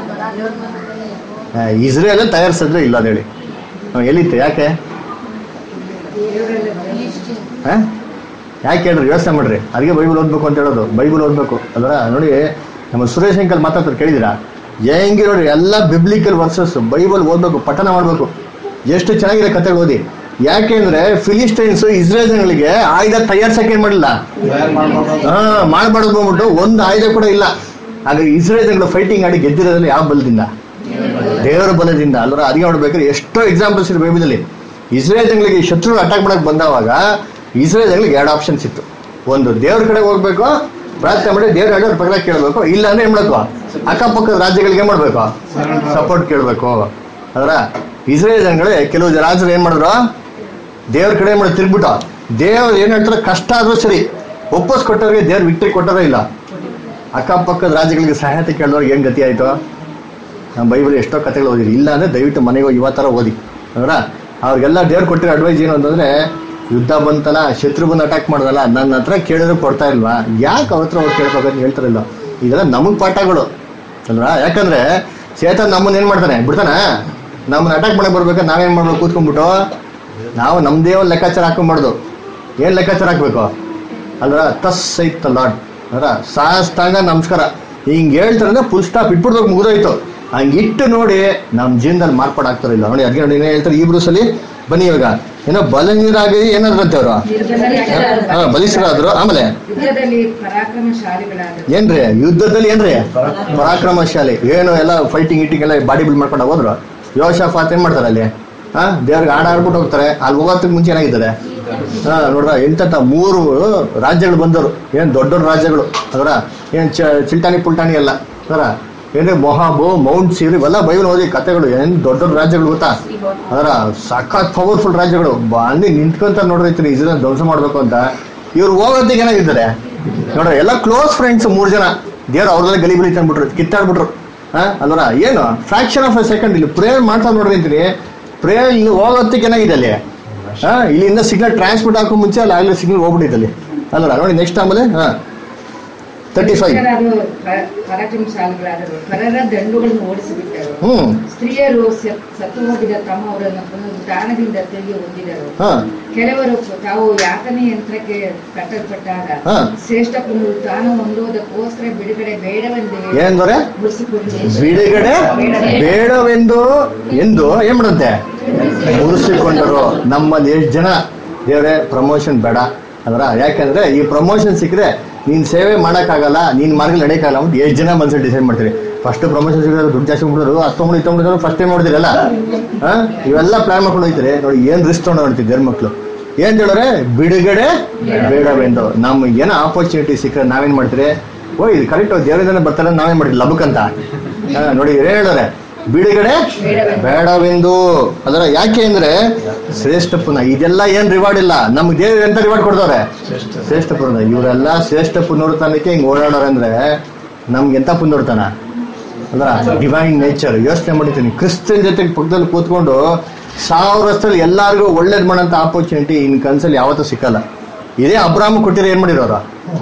ಹಾ, ಇಸ್ರೇಲ್ ಅಲ್ಲಿ ತಯಾರಿಸಿದ್ರೆ ಇಲ್ಲ ಅಂತ ಹೇಳಿ ಹಾ, ಎಲ್ಲಿತ್ತು ಯಾಕೆ ಹಾ? ಯಾಕೆ ಹೇಳ್ರಿ ಯೋಚನೆ ಮಾಡ್ರಿ ಅದಕ್ಕೆ ಬೈಬಲ್ ಓದ್ಬೇಕು ಅಂತ ಹೇಳೋದು ಬೈಬಲ್ ಓದ್ಬೇಕು ಅದರ ನೋಡಿ ನಮ್ಮ ಸುರೇಶ್ ಅಂಕಲ್ ಮಾತಾಡ್ತಾರೆ ಕೇಳಿದಿರಾ ಹೆಂಗೆ ನೋಡಿ ಎಲ್ಲ ಬಿಬ್ಲಿಕಲ್ ವರ್ಸಸ್ ಬೈಬಲ್ ಓದ್ಬೇಕು ಪಠನ ಮಾಡ್ಬೇಕು ಎಷ್ಟು ಚೆನ್ನಾಗಿದೆ ಕತೆ ಓದಿ ಯಾಕೆಂದ್ರೆ ಫಿಲಿಸ್ಟೈನ್ಸ್ ಇಸ್ರೇಲ್ ಜನಗಳಿಗೆ ಆಯುಧ ತಯಾರ್ಸಕ್ಕೆ ಏನ್ ಮಾಡಿಲ್ಲ ಹಾ ಮಾಡ್ಬಾರ್ದು ಬಂದ್ಬಿಟ್ಟು ಒಂದು ಆಯುಧ ಕೂಡ ಇಲ್ಲ ಹಾಗಾಗಿ ಇಸ್ರೇಲ್ ಜನಗಳು ಫೈಟಿಂಗ್ ಆಡಿ ಗೆದ್ದಿರೋದ್ರಲ್ಲಿ ಯಾವ ಬಲದಿಂದ ದೇವರ ಬಲದಿಂದ ಅಲ್ವರ ಅದಕ್ಕೆ ನೋಡ್ಬೇಕಾದ್ರೆ ಎಷ್ಟೋ ಎಕ್ಸಾಂಪಲ್ಸ್ ಇದೆ ಬೈಬಲಲ್ಲಿ ಇಸ್ರೇಲ್ ಜನಗಳಿಗೆ ಶತ್ರು ಅಟ್ಯಾಕ್ ಮಾಡಕ್ ಬಂದವಾಗ ಇಸ್ರೇಲ್ ಜನಗಳಿಗೆ ಎರಡು ಆಪ್ಷನ್ಸ್ ಇತ್ತು ಒಂದು ದೇವ್ರ ಕಡೆ ಹೋಗ್ಬೇಕು ಪ್ರಾರ್ಥನೆ ಮಾಡಿ ದೇವ್ರ ಹೇಳೋರ್ ಪ್ರಕಾರ ಕೇಳಬೇಕು ಇಲ್ಲ ಅಂದ್ರೆ ಏನ್ ಮಾಡ್ಬೇಕು ಅಕ್ಕಪಕ್ಕದ ರಾಜ್ಯಗಳಿಗೆ ಏನ್ ಮಾಡ್ಬೇಕು ಸಪೋರ್ಟ್ ಕೇಳಬೇಕು ಅದರ ಇಸ್ರೇಲ್ ಜನಗಳೇ ಕೆಲವು ರಾಜರು ಏನ್ ಮಾಡಿದ್ರು ದೇವ್ರ ಕಡೆ ಏನ್ ಮಾಡೋದು ತಿರ್ಗ್ಬಿಟ್ಟು ದೇವ್ರು ಏನ್ ಹೇಳ್ತಾರೆ ಕಷ್ಟ ಆದ್ರೂ ಸರಿ ಒಪ್ಪಸ್ ಕೊಟ್ಟವ್ರಿಗೆ ದೇವ್ರ ವಿಕ್ಟ್ರಿ ಕೊಟ್ಟರೋ ಇಲ್ಲ ಅಕ್ಕಪಕ್ಕದ ರಾಜ್ಯಗಳಿಗೆ ಸಹಾಯತೆ ಕೇಳಿದವ್ರಿಗೆ ಏನ್ ಗತಿ ಆಯ್ತು ನಮ್ಮ ಬೈಬಲ್ ಎಷ್ಟೋ ಕಥೆಗಳು ಓದಿರಿ ಇಲ್ಲ ಅಂದ್ರೆ ದಯವಿಟ್ಟು ಮನೆಗೆ ಹೋಗಿ ಇವತ್ತರ ಓದಿ ಅದರ ಅವ್ರಿಗೆಲ್ಲ ದೇವ್ರು ಕೊಟ್ಟಿರೋ ಅಡ್ವೈಸ್ ಏನು ಅಂತಂದ್ರೆ ಯುದ್ಧ ಬಂತಲ್ಲ ಶತ್ರು ಬಂದು ಅಟ್ಯಾಕ್ ಮಾಡೋದಲ್ಲ ನನ್ನ ಹತ್ರ ಕೇಳಿದ್ರು ಕೊಡ್ತಾ ಇಲ್ವಾ ಯಾಕೆ ಅವ್ರ ಹತ್ರ ಹೋಗಿ ಕೇಳ್ಬೇಕಂತ ಹೇಳ್ತಾರಲ್ಲ ಇದೆಲ್ಲ ನಮಗ್ ಪಾಠಗಳು ಅಲ್ವಾ ಯಾಕಂದ್ರೆ ಚೇತನ್ ನಮ್ಮನ್ನ ಏನ್ ಮಾಡ್ತಾನೆ ಬಿಡ್ತಾನ ನಮ್ಮನ್ನ ಅಟ್ಯಾಕ್ ಮಾಡಕ್ ಬರ್ಬೇಕಾದ್ರೆ ನಾವೇನ್ ಮಾಡ್ಬೇಕು ಕೂತ್ಕೊಂಡ್ಬಿಟ್ಟು ನಾವು ನಮ್ದೇ ಒಂದು ಲೆಕ್ಕಾಚಾರ ಹಾಕೊಂಡ್ಬಾರ್ದು ಏನ್ ಲೆಕ್ಕಾಚಾರ ಹಾಕ್ಬೇಕು ಅಲ್ರ ತಸ್ ಐತ್ ಲಾಡ್ ಅದರ ಸಾಷ್ಟಾಂಗ ನಮಸ್ಕಾರ ಹಿಂಗ್ ಹೇಳ್ತಾರೆ ಫುಲ್ ಸ್ಟಾಪ್ ಇಟ್ಬಿಡ್ಬೇಕು ಮುಗಿದೋಯ್ತು ಹಂಗಿಟ್ಟು ನೋಡಿ ನಮ್ ಜೀವನದಲ್ಲಿ ಮಾರ್ಪಾಡಾಗ್ತಾರಿಲ್ಲ ನೋಡಿ ಅದಕ್ಕೆ ನೋಡಿ ಏನ್ ಹೇಳ್ತಾರೆ ಈ ಬ್ರೂಸಲ್ಲಿ ಬನ್ನಿ ಇವಾಗ ಏನೋ ಬಲನೀರಾಗಿ ಏನಾದ್ರಂತೆ ಅವರು ಹಾ ಬಲಿಷ್ಠರಾದ್ರು ಆಮೇಲೆ ಯುದ್ಧದಲ್ಲಿ ಪರಾಕ್ರಮಶಾಲಿಗಳಾದರು ಏನ್ರಿ ಯುದ್ಧದಲ್ಲಿ ಏನ್ರಿ ಪರಾಕ್ರಮಶಾಲಿ ಏನು ಎಲ್ಲ ಫೈಟಿಂಗ್ ಇಟಿಂಗ್ ಎಲ್ಲ ಬಾಡಿ ಬಿಲ್ಡ್ ಮಾಡ್ಕೊಂಡು ಹೋದ್ರು ಯೋಶಾಫಾತ್ ಏನ್ ಮಾಡ್ತಾರೆ ಅಲ್ಲಿ ಹಾ ದೇವ್ರಿಗೆ ಹಾಡ ಆಡ್ಬಿಟ್ಟು ಹೋಗ್ತಾರೆ ಅಲ್ಲಿ ಹೋಗೋದಕ್ಕೆ ಮುಂಚೆ ಏನಾಗಿದ್ದಾರೆ ಹಾ ನೋಡ್ರ ಎಂತ ಮೂರು ರಾಜ್ಯಗಳು ಬಂದವರು ಏನ್ ದೊಡ್ಡ ದೊಡ್ಡ ರಾಜ್ಯಗಳು ಅದರ ಏನ್ ಚ- ಚಿಲ್ಟಾಣಿ ಪುಲ್ಟಾಣಿ ಎಲ್ಲ ಅದರ ಏನ್ರಿ ಮೊಹಾಬು ಮೌಂಟ್ ಸೀರು ಇವೆಲ್ಲ ಬೈಬಲ್ ಓದಿ ಕತೆಗಳು ಏನ್ ದೊಡ್ಡ ದೊಡ್ಡ ರಾಜ್ಯಗಳು ಗೊತ್ತಾ ಅದರ ಸಖತ್ ಪವರ್ಫುಲ್ ರಾಜ್ಯಗಳು ಬಂದು ನಿಂತ್ಕೊಂತ ನೋಡ್ರೈತಿ ಇಸ್ರೇಲ್ ಧ್ವಂಸ ಮಾಡ್ಬೇಕು ಅಂತ ಇವ್ರು ಹೋಗೋದಕ್ಕೆ ಏನಾಗಿದ್ದಾರೆ ನೋಡ್ರ ಎಲ್ಲ ಕ್ಲೋಸ್ ಫ್ರೆಂಡ್ಸ್ ಮೂರ್ ಜನ ದೇವ್ರು ಅವ್ರದೆಲ್ಲ ಗಲಿಬಿಲಿ ತಂದ್ಬಿಟ್ರು ಕಿತ್ತಾಡ್ಬಿಟ್ರು ಹಾ ಅಲ್ವರ ಏನು ಫ್ರಾಕ್ಷನ್ ಆಫ್ ಎ ಸೆಕೆಂಡ್ ಇಲ್ಲಿ ಪ್ರೇಯರ್ ಮಾಡ್ತಾ ನೋಡ್ರಿ ಅಂತೀನಿ ಪ್ರೇಯರ್ ಇಲ್ಲಿ ಹೋಗೋದಕ್ಕೆ ಏನಾಗಿದೆ ಅಲ್ಲಿ ಹಾ ಇಲ್ಲಿಂದ ಸಿಗ್ನಲ್ ಟ್ರಾನ್ಸ್ಮಿಟ್ ಹಾಕೋ ಮುಂಚೆ ಅಲ್ಲಿ ಆಗಲೇ ಸಿಗ್ನಲ್ ಹೋಗ್ಬಿಟ್ಟಿದೆ ಅಲ್ಲಿ ಅಲ್ವರ ನೋಡಿ ನೆಕ್ಸ್ಟ್ ಆಮೇಲೆ ಹಾ ತರ್ಟಿ ಫೈವ್ ಪುರುಷರಾದರು ಪ- ಪರಾಕ್ರಮಶಾಲಿಗಳಾದರು ಪರರ ದಂಡುಗಳನ್ನು ಓಡಿಸಿಬಿಟ್ಟರು ಹ್ಮ್ ಸ್ತ್ರೀಯರು ಸ- ಸತ್ತು ಹೋಗಿದ ತಮ್ಮವರನ್ನು ಪುನರುತ್ಥಾನದಿಂದ ತಿರುಗಿ ಹೊಂದಿದರು ಹಾ ಕೆಲವರು ತಾವು ಯಾತನೆ ಯಂತ್ರಕ್ಕೆ ಕಟ್ಟಲ್ಪಟ್ಟಾಗ ಹಾ. ಶ್ರೇಷ್ಠ ಪುನರುತ್ಥಾನ ಹೊಂದುವುದಕ್ಕೋಸ್ಕರ ಬಿಡುಗಡೆ ಬೇಡವೆಂದು ಏನಂದ್ರೆ ಮುಗಿಸಿಕೊಂಡು ಬಿಡುಗಡೆ ಬೇಡವೆಂದು ಎಂದು ಏನ್ ಮಾಡಂತೆ ಮುಗಿಸಿಕೊಂಡರು ನಮ್ಮಲ್ಲಿ ಎಷ್ಟು ಜನ ದೇವರೇ ಪ್ರಮೋಷನ್ ಬೇಡ ಅದರ ಯಾಕಂದ್ರೆ ಈ ಪ್ರಮೋಷನ್ ಸಿಕ್ಕರೆ ನೀನ್ ಸೇವೆ ಮಾಡಕ್ಕಾಗಲ್ಲ ನೀನ್ ಮಾರ್ಗಲ್ಲಿ ನಡೆಯಕ್ಕಾಗಲ್ಲ ಅಂತ ಎಷ್ಟು ಜನ ಮನ್ಸಲ್ಲಿ ಡಿಸೈಡ್ ಮಾಡ್ತೀರಿ ಫಸ್ಟ್ ಪ್ರಮೋಷನ್ ಸಿಗೋದು ದುಡ್ಡು ಜಾಸ್ತಿ ಮಾಡಿದ್ರು ಹತ್ತೊಂಬತ್ತು ಇತ್ತೊಂಬತ್ತು ಫಸ್ಟ್ ಟೈಮ್ ನೋಡಿದಿರಲ್ಲ ಹಾ ಇವೆಲ್ಲ ಪ್ಲಾನ್ ಮಾಡ್ಕೊಂಡು ಹೋಗ್ತೀರಿ ನೋಡಿ ಏನ್ ರಿಸ್ಕ್ ತಗೊಂಡು ನೋಡ್ತೀವಿ ದೇವ್ರ ಮಕ್ಳು ಏನ್ ಹೇಳಿದ್ರೆ ಬಿಡುಗಡೆ ಬೇಡವೆಂದು ನಮ್ಗೆ ಏನೋ ಆಪರ್ಚುನಿಟಿ ಸಿಕ್ಕರೆ ನಾವೇನ್ ಮಾಡ್ತೀರಿ ಓ ಇದು ಕರೆಕ್ಟ್ ದೇವರಿಂದನೇ ಬರ್ತಾರೆ ಅಂತ ನಾವೇನ್ ಮಾಡ್ತೀವಿ ಲಬಕ್ ಅಂತ ಹಾ, ನೋಡಿ ಏನ್ ಹೇಳೋರೆ ಬಿಡುಗಡೆ ಬೇಡವೆಂದು ಅದರ ಯಾಕೆ ಅಂದ್ರೆ ಶ್ರೇಷ್ಠ ಪುನಃ ಇದೆಲ್ಲ ಏನ್ ರಿವಾರ್ಡ್ ಇಲ್ಲ ನಮ್ಗೆ ದೇವ್ರ ಎಂತ ರಿವಾರ್ಡ್ ಕೊಡ್ತಾರೆ ಶ್ರೇಷ್ಠ ಪುನಃ ಇವರೆಲ್ಲ ಶ್ರೇಷ್ಠ ಪುನರುತ್ಥಾನಕ್ಕೆ ಹಿಂಗ್ ಓಡಾಡೋರೆ ಅಂದ್ರೆ ನಮ್ಗೆ ಎಂತ ಪುನರುತ್ಥಾನ ಅಂದ್ರ ಡಿವೈನ್ ನೇಚರ್ ಯೋಚನೆ ಮಾಡಿದ್ದೀನಿ ಕ್ರಿಸ್ತನ್ ಜೊತೆಗೆ ಪಕ್ಕದಲ್ಲಿ ಕೂತ್ಕೊಂಡು ಸಾವಿರ ವರ್ಷದಲ್ಲಿ ಎಲ್ಲಾರ್ಗೂ ಒಳ್ಳೇದ್ ಮಾಡೋಂಥ ಆಪರ್ಚುನಿಟಿ ಇನ್ ಕನ್ಸಲ್ಲಿ ಯಾವತ್ತೂ ಸಿಕ್ಕಲ್ಲ ಇದೇ ಅಬ್ರಾಮ್ ಕೊಟ್ಟಿರೋ ಏನ್ ಮಾಡಿರೋರು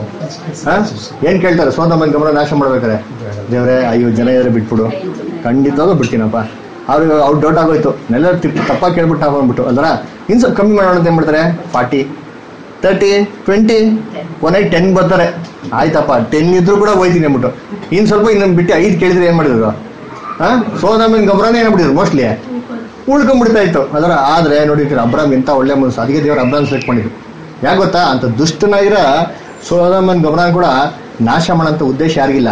ಹಾ? ಏನ್ ಕೇಳ್ತಾರೆ ಸೋದಮ್ಮನ ಗಮನ ನಾಶ ಮಾಡ್ಬೇಕಾರೆ ದೇವ್ರೆ ಅಯ್ಯೋ ಜನ ಇದ್ರೆ ಬಿಟ್ಬಿಡು ಖಂಡಿತವಾಗೂ ಬಿಡ್ತೀನಪ್ಪ ಅವ್ರಿಗೆ ಅವ್ರು ಡೌಟ್ ಆಗೋಯ್ತು ನೆಲ್ಲ ತಪ್ಪಾಗಿ ಕೇಳ್ಬಿಟ್ಟು ಆಗೋಗ್ಬಿಟ್ಟು ಅಲ್ದ್ರ ಇನ್ ಸ್ವಲ್ಪ ಕಮ್ಮಿ ಮಾಡೋಣ ಅಂತ ಏನ್ ಮಾಡ್ತಾರೆ forty thirty twenty one eight ten ಬರ್ತಾರೆ ಆಯ್ತಪ್ಪ ಟೆನ್ ಇದ್ರು ಕೂಡ ಹೋಯ್ತೀನಿ ಅಂದ್ಬಿಟ್ಟು ಇನ್ ಸ್ವಲ್ಪ ಇನ್ನೊಂದು ಬಿಟ್ಟು ಐದು ಕೇಳಿದ್ರೆ ಏನ್ ಮಾಡಿದ್ರು ಹಾ ಸೋದಮ್ಮನ ಗಮನನೇ ಏನ್ಬಿಟ್ಟಿದ್ರು ಮೋಸ್ಟ್ಲಿ ಉಳ್ಕೊಂಡ್ಬಿಡ್ತಾ ಇತ್ತು ಅದರ ಆದ್ರೆ ನೋಡಿ ಅಬ್ರಾಮ್ ಎಂತ ಒಳ್ಳೆ ಮನಸ್ಸು ಅದಕ್ಕೆ ದೇವ್ರ ಅಬ್ರಾಮ್ ಸೆಲೆಕ್ಟ್ ಮಾಡಿದ್ರು ಯಾಕೆ ಗೊತ್ತಾ ಅಂತ ದುಷ್ಟನಾಗಿರ ಸೋದಮ್ಮನ ಗಮನ ಕೂಡ ನಾಶ ಮಾಡೋಂಥ ಉದ್ದೇಶ ಯಾರಿಗಿಲ್ಲ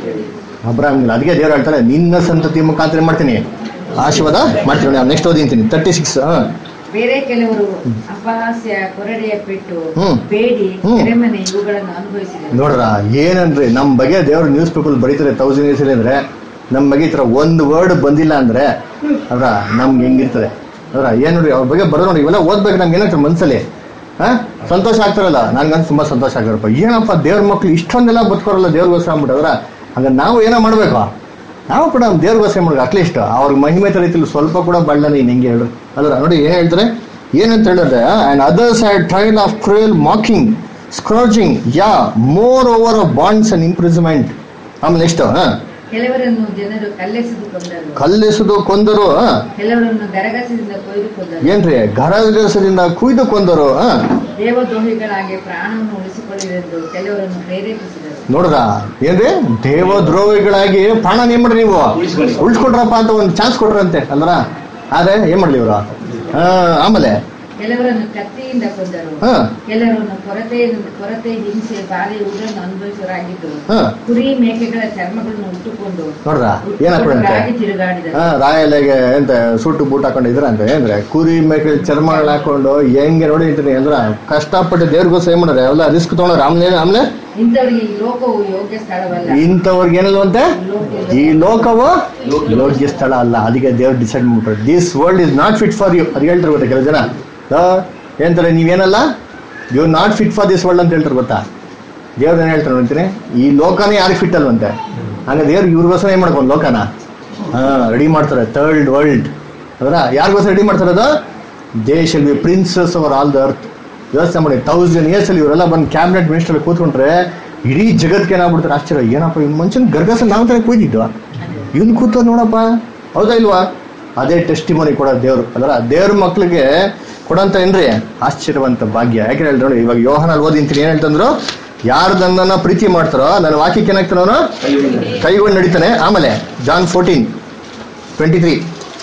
ಅಬ್ರಾಮ್ ಅದಕ್ಕೆ ದೇವ್ರು ಹೇಳ್ತಾರೆ ನಿನ್ನ ಸಂತತಿ ಮುಖಾಂತರ ಏನ್ ಮಾಡ್ತೀನಿ ಆಶೀರ್ವಾದ ಮಾಡ್ತೀನಿ ನೆಕ್ಸ್ಟ್ ಓದಿಂತೀನಿ ತರ್ಟಿ ಸಿಕ್ಸ್ ಬೇರೆ ಕೆಲವರು ಅಪಹಾಸ್ಯ ಕೊರಡೆಯ ಪೆಟ್ಟು ಹ್ಮ್. ಬೇಡಿ ಹ್ಮ್. ಸೆರೆಮನೆ ಇವುಗಳನ್ನು ಅನುಭವಿಸಿದರು ನೋಡ್ರ ಏನನ್ರಿ ನಮ್ ಬಗ್ಗೆ ದೇವ್ರ ನ್ಯೂಸ್ ಪೇಪರ್ ಬರೀತಾರೆ ತೌಸಂಡ್ ಇಯರ್ಸ್ ಅಂದ್ರೆ ನಮ್ ಬಗ್ಗೆ ಈ ತರ ಒಂದು ವರ್ಡ್ ಬಂದಿಲ್ಲ ಅಂದ್ರೆ ಅವ್ರ ನಮ್ಗೆ ಹೆಂಗಿರ್ತದೆ ಅವ್ರ ಏನ್ ನೋಡಿ ಅವ್ರ ಬಗ್ಗೆ ಬರೋ ನೋಡಿ ಇವೆಲ್ಲ ಓದ್ಬೇಕು ನಮ್ಗೆ ಏನಾಗ್ತದೆ ಮನ್ಸಲ್ಲಿ ಹಾ ಸಂತೋಷ ಆಗ್ತಾರಲ್ಲ ನನ್ಗಂತ ತುಂಬಾ ಸಂತೋಷ ಆಗ್ತಾರಪ್ಪ ಏನಪ್ಪ ದೇವ್ರ ಮಕ್ಳು ಇಷ್ಟೊಂದೆಲ್ಲ ಬದುಕೋರಲ್ಲ ದೇವ್ರಿಗೋಸ್ಕರ ಅಂದ್ಬಿಟ್ಟವ್ರ ಹಂಗ ನಾವು ಏನೋ ಮಾಡ್ಬೇಕು ನಾವು ಕೂಡ ದೇವ್ರಿಗೋಸ್ಕರ ಮಾಡ್ಬೇಕು ಅಟ್ಲೀಸ್ಟ್ ಅವ್ರ ಮಹಿಮೆ ರೀತಿಲಿ ಸ್ವಲ್ಪ ಕೂಡ ಬಳ್ಳನ ಇನ್ ಹೆಂಗೆ ಹೇಳ್ರಿ ಅದ್ರ ನೋಡಿ ಏನ್ ಹೇಳ್ತಾರೆ ಏನಂತ ಹೇಳಿದ್ರೆ and others had trial of cruel mocking scourging yea moreover of bonds and improvement ಆಮೇಲೆ ನೆಕ್ಸ್ಟ್ ಹಾ ಕೆಲವರನ್ನು ಜನರು ಕಲ್ಲೆಸೆದು ಕೊಂದರು ಕಲ್ಲೆಸೆದು ಕೊಂದರು ಹಾ ಕೆಲವರನ್ನು ಗರಗಸದಿಂದ ಕೊಯ್ದು ಕೊಂದರು ಏನ್ರಿ ಗರಗಸದಿಂದ ಕುಯ್ದು ಕೊಂದರು ಹಾ ದೇವದ್ರೋಹಿಗಳಾಗಿ ಪ್ರಾಣವನ್ನು ಉಳಿಸಿಕೊಳ್ಳಿರೆಂದು ಕೆಲವರನ್ನು ಪ್ರೇರೇಪಿಸಿದರು ನೋಡ್ರ ಏನ್ರಿ ದೇವದ್ರೋಹಿಗಳಾಗಿ ಪ್ರಾಣ ಏನ್ ಮಾಡ್ರಿ ನೀವು ಉಳಿಸ್ಕೊಟ್ರಪ್ಪ ಅಂತ ಒಂದು ಚಾನ್ಸ್ ಕೊಟ್ರಂತೆ ಅಲ್ರ ಆದ್ರೆ ಏನ್ ಮಾಡ್ಲಿ ಇವ್ರು ಹಾ ಆಮೇಲೆ ಕೆಲವರನ್ನು ಕತ್ತಿಯಿಂದ ಕೊಂದರು ಹಾ ಕೆಲವರನ್ನು ಕೊರತೆ ಕೊರತೆ ಹಿಂಸೆ ಬಾಧೆ ಉಗ್ರನ್ನು ಅನುಭವಿಸುವರಾಗಿದ್ದು ಹಾ ಕುರಿ ಮೇಕೆಗಳ ಚರ್ಮಗಳನ್ನು ಉಟ್ಟುಕೊಂಡು ನೋಡ್ರ ಏನಾಗ್ಬಿಡಂತೆ ಉಟ್ಟುಕೊಂಡಾಗಿ ತಿರುಗಾಡಿದರು ಹಾ ರಾಯಲೆಗೆ ಎಂತ ಸೂಟು ಬೂಟ್ ಹಾಕೊಂಡು ಇದ್ರಂತೆ ಏನ್ರೆ ಕುರಿ ಮೇಕೆ ಚರ್ಮಗಳು ಹಾಕೊಂಡು ಹೆಂಗೆ ನೋಡಿ ಅಂತೀನಿ ಅಂದ್ರ ಕಷ್ಟಪಟ್ಟು ದೇವ್ರಿಗೋಸ್ಕರ ಏನ್ ಮಾಡ್ರೆ ಎಲ್ಲ ರಿಸ್ಕ್ ತಗೊಂಡ್ರೆ ಆಮೇಲೆ ಆಮೇಲೆ ಇಂಥವರಿಗೆ ಈ ಲೋಕವು ಯೋಗ್ಯ ಸ್ಥಳವಲ್ಲ ಇಂಥವ್ರಿಗೆ ಏನಿಲ್ವಂತೆ ಈ ಲೋಕವು ಯೋಗ್ಯ ಸ್ಥಳ ಅಲ್ಲ ಅದಕ್ಕೆ ದೇವ್ರು ಡಿಸೈಡ್ ಮಾಡ್ಬಿಟ್ರು this world is not fit for you ಅದು ಹೇಳ್ತಾರೆ ಗೊತ್ತಾ ಕೆಲವು ಜನ ಆ, ಏನಂತಾರೆ ನೀವೇನಲ್ಲ you not fit for this world ಅಂತ ಹೇಳ್ತಾರೆ ಗೊತ್ತಾ ದೇವ್ರು ಏನ್ ಹೇಳ್ತಾರೆ ನೋಡ್ತೀನಿ ಈ ಲೋಕನೇ ಯಾರಿಗೆ ಫಿಟ್ ಅಲ್ವಂತೆ ಹಂಗ ದೇವ್ರು ಇವ್ರಿಗೋಸ್ಕರ ಏನ್ ಮಾಡ್ಕೊಂಡು ಲೋಕನ ಹಾ ರೆಡಿ ಮಾಡ್ತಾರೆ ಥರ್ಡ್ ವರ್ಲ್ಡ್ ಅದರ ಯಾರಿಗೋಸ್ಕರ ರೆಡಿ ಮಾಡ್ತಾರೆ ಅದು they shall be princes over all the earth ಯೋಚನೆ ಮಾಡಿ ತೌಸಂಡ್ ಇಯರ್ಸ್ ಅಲ್ಲಿ ಇವರೆಲ್ಲ ಬಂದು ಕ್ಯಾಬಿನೆಟ್ ಮಿನಿಸ್ಟರ್ ಕೂತ್ಕೊಂಡ್ರೆ ಇಡೀ ಜಗತ್ಗೆ ಏನಾಗ್ಬಿಡ್ತಾರೆ ಆಶ್ಚರ್ಯ ಏನಪ್ಪ ಈ ಮನುಷ್ಯನ ಗರ್ಗಸ ನಾವು ತರ ಕೂತಿದ್ವ ಇವ್ನು ಕೂತ ನೋಡಪ್ಪ ಹೌದಾ ಇಲ್ವಾ ಅದೇ ಟೆಸ್ಟಿಮನಿ ಕೊಡೋ ದೇವ್ರು ಅದರ ದೇವ್ರ ಮಕ್ಳಿಗೆ ಕೊಡಂತ ಏನ್ರಿ ಆಶ್ಚರ್ಯವಂತ ಭಾಗ್ಯ ಯಾಕೆ ಹೇಳಿ ನೋಡಿ ಇವಾಗ ಯೋಹನಲ್ಲಿ ಓದಿಂತೀನಿ ಏನ್ ಹೇಳ್ತಂದ್ರು ಯಾರು ನನ್ನನ್ನ ಪ್ರೀತಿ ಮಾಡ್ತಾರೋ ನನ್ನ ವಾಕ್ಯಕ್ಕೆ ಏನಾಗ್ತಾನ ಅವನು ಕೈಗೊಂಡು ನಡೀತಾನೆ ಆಮೇಲೆ ಜಾನ್ ಫೋರ್ಟೀನ್ ಟ್ವೆಂಟಿ ತ್ರೀ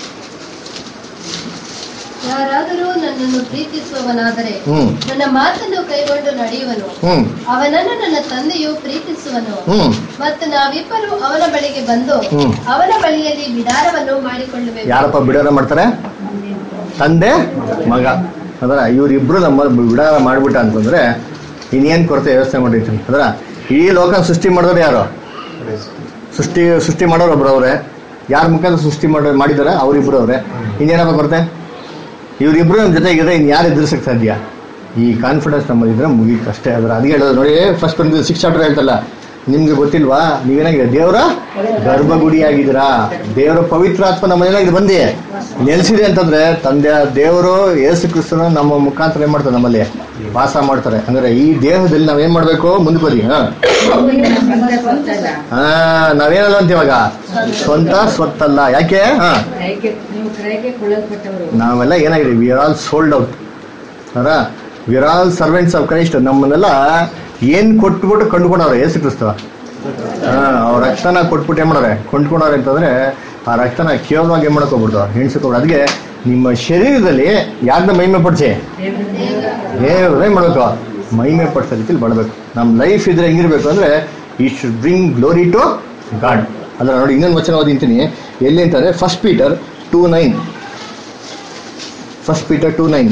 ಯಾರಾದರೂ ನನ್ನನ್ನು ಪ್ರೀತಿಸುವವನಾದರೆ ಹ್ಮ್ ನನ್ನ ಮಾತನ್ನು ಕೈಗೊಂಡು ನಡೆಯುವನು ಹ್ಮ್ ಅವನನ್ನು ನನ್ನ ತಂದೆಯು ಪ್ರೀತಿಸುವನು ಹ್ಮ್ ಮತ್ತು ನಾವಿಬ್ಬರು ಅವನ ಬಳಿಗೆ ಬಂದು ಹ್ಮ್. ಅವನ ಬಳಿಯಲ್ಲಿ ಬಿಡಾರವನ್ನು ಮಾಡಿಕೊಳ್ಳುವೆವು ಯಾರಪ್ಪ ಬಿಡಾರ ಮಾಡ್ತಾರೆ ತಂದೆ ಮಗ ಅದರ ಇವರಿಬ್ರು ನಮ್ಮ ಬಿಡಾರ ಮಾಡ್ಬಿಟ್ಟ ಅಂತಂದ್ರೆ ಇನ್ನೇನ್ ಕೊರತೆ ವ್ಯವಸ್ಥೆ ಮಾಡಿರ್ತೀನಿ ಅದರ ಈ ಲೋಕ ಸೃಷ್ಟಿ ಮಾಡಿದವ್ರು ಯಾರು ಸೃಷ್ಟಿ ಸೃಷ್ಟಿ ಮಾಡೋರು ಒಬ್ರು ಅವ್ರೆ ಯಾರ ಮುಖಾಂತರ ಸೃಷ್ಟಿ ಮಾಡೋ ಮಾಡಿದಾರೆ ಅವ್ರಿಬ್ರು ಅವ್ರೆ ಇನ್ನೇನಪ್ಪ ಕೊರತೆ ಇವರಿಬ್ರು ನಮ್ಮ ಜೊತೆಗಿದ್ರೆ ಇನ್ ಯಾರು ಎದುರಿಸಕ್ ಸಾಧ್ಯ ಈ ಕಾನ್ಫಿಡೆನ್ಸ್ ನಮ್ಮದಿದ್ರೆ ಮುಗೀತು ಅಷ್ಟೇ ಅದ್ರ ಅದಕ್ಕೆ ಹೇಳೋದು ನೋಡಿ ಫಸ್ಟ್ ಒಂದು ಸಿಕ್ಸ್ ಚಾಪ್ಟರ್ ಹೇಳ್ತಲ್ಲ ನಿಮ್ಗೆ ಗೊತ್ತಿಲ್ವಾ ನೀವೇನಾಗಿದೆ ದೇವರ ಗರ್ಭಗುಡಿಯಾಗಿದ್ದೀರಾ ದೇವರ ಪವಿತ್ರಾತ್ಮ ನಮ್ಮ ಏನಾಗಿದೆ ಬಂದಿ ನೆಲೆಸಿದೆ ಅಂತಂದ್ರೆ ತಂದೆ ದೇವರು ಯೇಸು ಕ್ರಿಸ್ತನ ನಮ್ಮ ಮುಖಾಂತರ ಏನ್ ಮಾಡ್ತಾರೆ ನಮ್ಮಲ್ಲಿ ವಾಸ ಮಾಡ್ತಾರೆ ಅಂದ್ರೆ ಈ ದೇಹದಲ್ಲಿ ನಾವೇನ್ ಮಾಡ್ಬೇಕು ಮುಂದ್ಕೋದಿ ಹಾ ಸ್ವಂತ ಸ್ವತ್ತಲ್ಲ ಹಾ ನಾವೇನಲ್ಲ ಅಂತ ಇವಾಗ ಸ್ವಂತ ಸ್ವತ್ತಲ್ಲ ಯಾಕೆ ಹಾ ಕ್ರಯಕ್ಕೆ ನೀವು ಕ್ರಯಕ್ಕೆ ಕೊಳ್ಳಲ್ಪಟ್ಟವರು ನಾವೆಲ್ಲ ಏನಾಗಿದೆ we are all sold out ಅರ we are all servants of Christ ನಮ್ಮನ್ನೆಲ್ಲ ಏನ್ ಕೊಟ್ಬಿಟ್ಟು ಕಂಡುಕೊಂಡವ್ರೆ ಯೇಸು ಕ್ರಿಸ್ತ ಹಾ ಅವ್ರ ರಕ್ತನ ಕೊಟ್ಬಿಟ್ಟು ಏನ್ ಮಾಡೋರೆ ಕೊಂಡ್ಕೊಂಡವ್ರೆ ಅಂತಂದ್ರೆ ಆ ರಕ್ತನ ಕೇವಲವಾಗಿ ಏನ್ ಮಾಡ್ಕೋಬಿಡ್ತು ಹೆಣ್ಸ್ಕೊಬಿಡು ಅದಕ್ಕೆ ನಿಮ್ಮ ಶರೀರದಲ್ಲಿ ಯಾರನ್ನ ಮಹಿಮೆ ಪಡಿಸಿ ದೇವ್ರ ಏನ್ ಮಾಡ್ಬೇಕು ಮಹಿಮೆ ಪಡಿಸೋ ರೀತಿಲಿ ಬಾಳ್ಬೇಕು ನಮ್ಮ ಲೈಫ್ ಇದ್ರೆ ಹೆಂಗಿರ್ಬೇಕು ಅಂದ್ರೆ ಈ should bring glory to God ಅದ್ರ ನೋಡಿ ಇನ್ನೊಂದು ವಚನ ಓದಿಂತೀನಿ ಎಲ್ಲಿ ಅಂತಂದ್ರೆ first Peter two nine first Peter two nine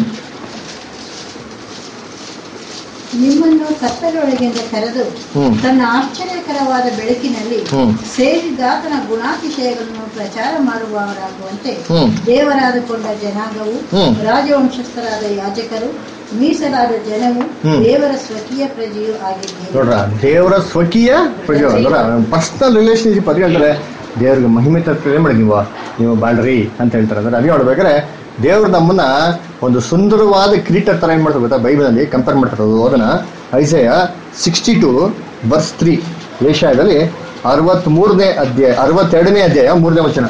ನಿಮ್ಮನ್ನು ಕತ್ತಲೊಳಗಿಂದ ಕರೆದು ಹ್ಮ್. ತನ್ನ ಆಶ್ಚರ್ಯಕರವಾದ ಬೆಳಕಿನಲ್ಲಿ ಹ್ಮ್. ಸೇರಿದಾತನ ಗುಣಾತಿಶಯಗಳನ್ನು ಪ್ರಚಾರ ಮಾಡುವವರಾಗುವಂತೆ ಹ್ಮ್. ದೇವರಾದಕೊಂಡ ಜನಾಂಗವು ಹ್ಮ್. ರಾಜವಂಶಸ್ಥರಾದ ಯಾಜಕರು ಮೀಸಲಾದ ಜನವು ಹ್ಮ್. ದೇವರ ಸ್ವಕೀಯ ಪ್ರಜೆಯೂ ಆಗಿದ್ದೇವೆ ನೋಡ್ರ ದೇವರ ಸ್ವಕೀಯ ಪ್ರಜೆ ಅಂದ್ರೆ ಪರ್ಸನಲ್ ರಿಲೇಶನ್ಶಿಪ್ ಅದಕ್ಕೆ ಹೇಳ್ತಾರೆ ದೇವ್ರಿಗೆ ಮಹಿಮೆ ತರ್ತಾರೆ ಮಾಡಿ ನೀವು ನೀವು ಬಾಳ್ರಿ ಅಂತ ಹೇಳ್ತಾರೆ ಅಂದ್ರೆ ಅದೇ ನೋಡ್ಬೇಕಾದ್ರೆ ದೇವ್ರು ನಮ್ಮನ್ನ ಒಂದು ಸುಂದರವಾದ ಕಿರೀಟ ತರ ಏನ್ ಮಾಡ್ತಾರೆ ಗೊತ್ತಾ ಬೈಬಲಲ್ಲಿ ಕಂಪೇರ್ ಮಾಡ್ತಾರೆ ಅದನ್ನ Isaiah sixty two verse three ಏಷ್ಯಾದಲ್ಲಿ ಅರವತ್ತ್ ಮೂರನೇ ಅಧ್ಯಾಯ ಅರವತ್ತೆರಡನೇ ಅಧ್ಯಾಯ ಮೂರನೇ ವಚನ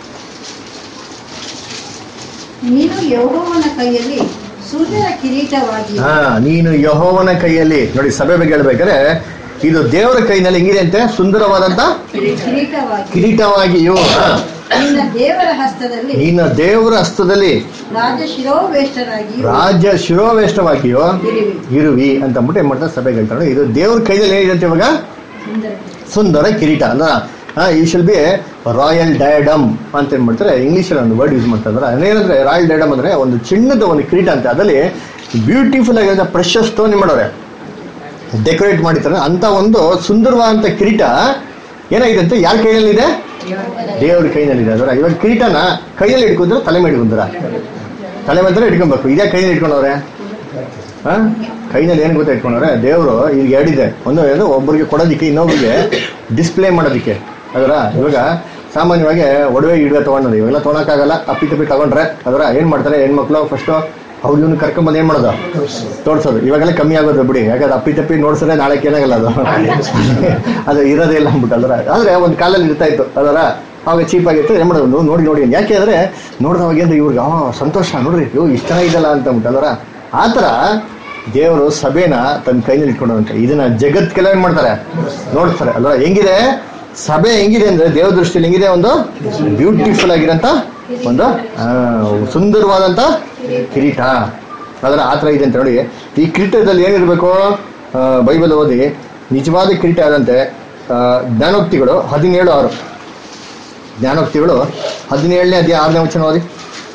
ನೀನು ಯೆಹೋವನ ಕೈಯಲ್ಲಿ ಸುಂದರ ಕಿರೀಟವಾಗಿ ಹಾ ನೀನು ಯಹೋವನ ಕೈಯಲ್ಲಿ ನೋಡಿ ಸಭೆ ಬಗ್ಗೆ ಹೇಳ್ಬೇಕಾದ್ರೆ ಇದು ದೇವರ ಕೈನಲ್ಲಿ ಹೆಂಗಿದೆ ಅಂತೆ ಸುಂದರವಾದಂತ ಕಿರೀಟವಾಗಿ ಕಿರೀಟವಾಗಿಯೂ ಹಾ, ನಿನ್ನ ದೇವರ ಹಸ್ತದಲ್ಲಿ ನಿನ್ನ ದೇವರ ಹಸ್ತದಲ್ಲಿ ರಾಜ ಶಿರೋವೇಷ್ಟರಾಗಿ ರಾಜ್ಯ ಶಿರೋವೇಷ್ಟವಾಗಿಯೋ ಇರುವಿ. ಇರುವಿ ಅಂತ ಅಂದ್ಬಿಟ್ಟು ಏನ್ ಮಾಡ್ತಾರೆ ಸಭೆಗೆ ಹೇಳ್ತಾರೆ ಇದು ದೇವ್ರ ಕೈಯಲ್ಲಿ ಏನಿದೆ ಇವಾಗ ಸುಂದರ ಸುಂದರ ಕಿರೀಟ ಅಲ್ಲ ಈ ಶಲ್ ಬಿ ರಾಯಲ್ ಡಯಡಮ್ ಅಂತ ಏನ್ ಮಾಡ್ತಾರೆ ಇಂಗ್ಲಿಷ್ ಅಲ್ಲಿ ಒಂದು ವರ್ಡ್ ಯೂಸ್ ಮಾಡ್ತಾರೆ ಅದೇನಂದ್ರೆ ರಾಯಲ್ ಡಯಡಮ್ ಅಂದ್ರೆ ಒಂದು ಚಿನ್ನದ ಒಂದು ಕಿರೀಟ ಅಂತ ಅದರಲ್ಲಿ ಬ್ಯೂಟಿಫುಲ್ ಆಗಿರೋ ಪ್ರೆಷಸ್ ಸ್ಟೋನ್ ಮಾಡೋರೆ ಡೆಕೋರೇಟ್ ಮಾಡಿರ್ತಾರೆ ಅಂತ ಒಂದು ಸುಂದರವಾದಂತ ಕಿರೀಟ ಏನಾಗಿದೆ ಅಂತ ಯಾರ ಕೈಯಲ್ಲಿದೆ ದೇವ್ರ ಕೈನಲ್ಲಿದೆ ಅದರ ಇವಾಗ ಕಿರೀಟನ ಕೈಯಲ್ಲಿ ಇಟ್ಕೊಂಡ್ರೆ ತಲೆ ಮೇಲೆ ಇಟ್ಕೊಂಡ್ರ ತಲೆ ಮೇಲೆ ಇಟ್ಕೊಬೇಕು ಇದೇ ಕೈಯಲ್ಲಿ ಇಟ್ಕೊಂಡವ್ರೆ ಹಾ ಕೈನಲ್ಲಿ ಏನು ಗೊತ್ತಾ ಇಟ್ಕೊಂಡವ್ರೆ ದೇವರು ಈಗ ಎರಡಿದೆ ಒಂದು ಏನು ಒಬ್ಬರಿಗೆ ಕೊಡೋದಿಕ್ಕೆ ಇನ್ನೊಬ್ಬರಿಗೆ ಡಿಸ್ಪ್ಲೇ ಮಾಡೋದಿಕ್ಕೆ ಅದರ ಇವಾಗ ಸಾಮಾನ್ಯವಾಗಿ ಒಡವೆ ಗಿಡವೆ ತಗೊಂಡ್ರೆ ಇವೆಲ್ಲ ತೊಗೊಳಕ್ಕಾಗಲ್ಲ ಅಪ್ಪಿ ತಪ್ಪಿ ತಗೊಂಡ್ರೆ ಅದರ ಏನ್ ಮಾಡ್ತಾರೆ ಹೆಣ್ಮಕ್ಳು ಫಸ್ಟ್ ಅವ್ರು ಇವ್ನು ಕರ್ಕೊಂಬಂದು ಏನ್ ಮಾಡೋದು ತೋರ್ಸೋದು ಇವಾಗೆಲ್ಲ ಕಮ್ಮಿ ಆಗೋದು ಬಿಡಿ ಯಾಕಂದ್ರೆ ಅಪ್ಪಿ ತಪ್ಪಿ ನೋಡ್ಸಿದ್ರೆ ನಾಳೆ ಏನಾಗಲ್ಲ ಅದು ಅದು ಇರೋದೇ ಇಲ್ಲ ಅಂದ್ಬಿಟ್ಟು ಅದರ ಆದ್ರೆ ಒಂದು ಕಾಲಲ್ಲಿ ಇರ್ತಾ ಇತ್ತು ಅದರ ಅವಾಗ ಚೀಪ್ ಆಗಿತ್ತು ಏನ್ ಮಾಡೋದು ನೋ- ನೋಡಿ ನೋಡಿ ಯಾಕೆ ಅಂದ್ರೆ ನೋಡಿದವಾಗ ಅಂದ್ರೆ ಇವ್ರಿಗೆ ಆ ಸಂತೋಷ ನೋಡ್ರಿ ಇವ್ ಇಷ್ಟ ಚೆನ್ನಾಗಿದ್ದಲ್ಲ ಅಂತ ಅಂದ್ಬಿಟ್ಟು ಅದರ ಆ ಥರ ದೇವರು ಸಭೆನ ತನ್ನ ಕೈನಲ್ಲಿ ಇಟ್ಕೊಂಡಂತೆ ಇದನ್ನ ಜಗತ್ಗೆಲ್ಲ ಏನ್ ಮಾಡ್ತಾರೆ ನೋಡ್ತಾರೆ ಅಲ್ವಾ ಹೆಂಗಿದೆ ಸಭೆ ಹೆಂಗಿದೆ ಅಂದ್ರೆ ದೇವ್ರ ದೃಷ್ಟಿಯಲ್ಲಿ ಹೆಂಗಿದೆ ಒಂದು ಬ್ಯೂಟಿಫುಲ್ ಆಗಿರಂತ ಒಂದು ಆ, ಸುಂದರವಾದಂತ ಕಿರೀಟ ಅದರ ಆ ಥರ ಇದೆ ಅಂತ ನೋಡಿ ಈ ಕಿರೀಟದಲ್ಲಿ ಏನಿರಬೇಕು ಬೈಬಲ್ ಓದಿ ನಿಜವಾದ ಕಿರೀಟ ಆದಂತೆ ಆ, ಜ್ಞಾನೋಕ್ತಿಗಳು ಹದಿನೇಳು ಆರು ಜ್ಞಾನೋಕ್ತಿಗಳು ಹದಿನೇಳನೇ ಅಧ್ಯಾಯ ಆರನೇ ವಚನ ಓದಿ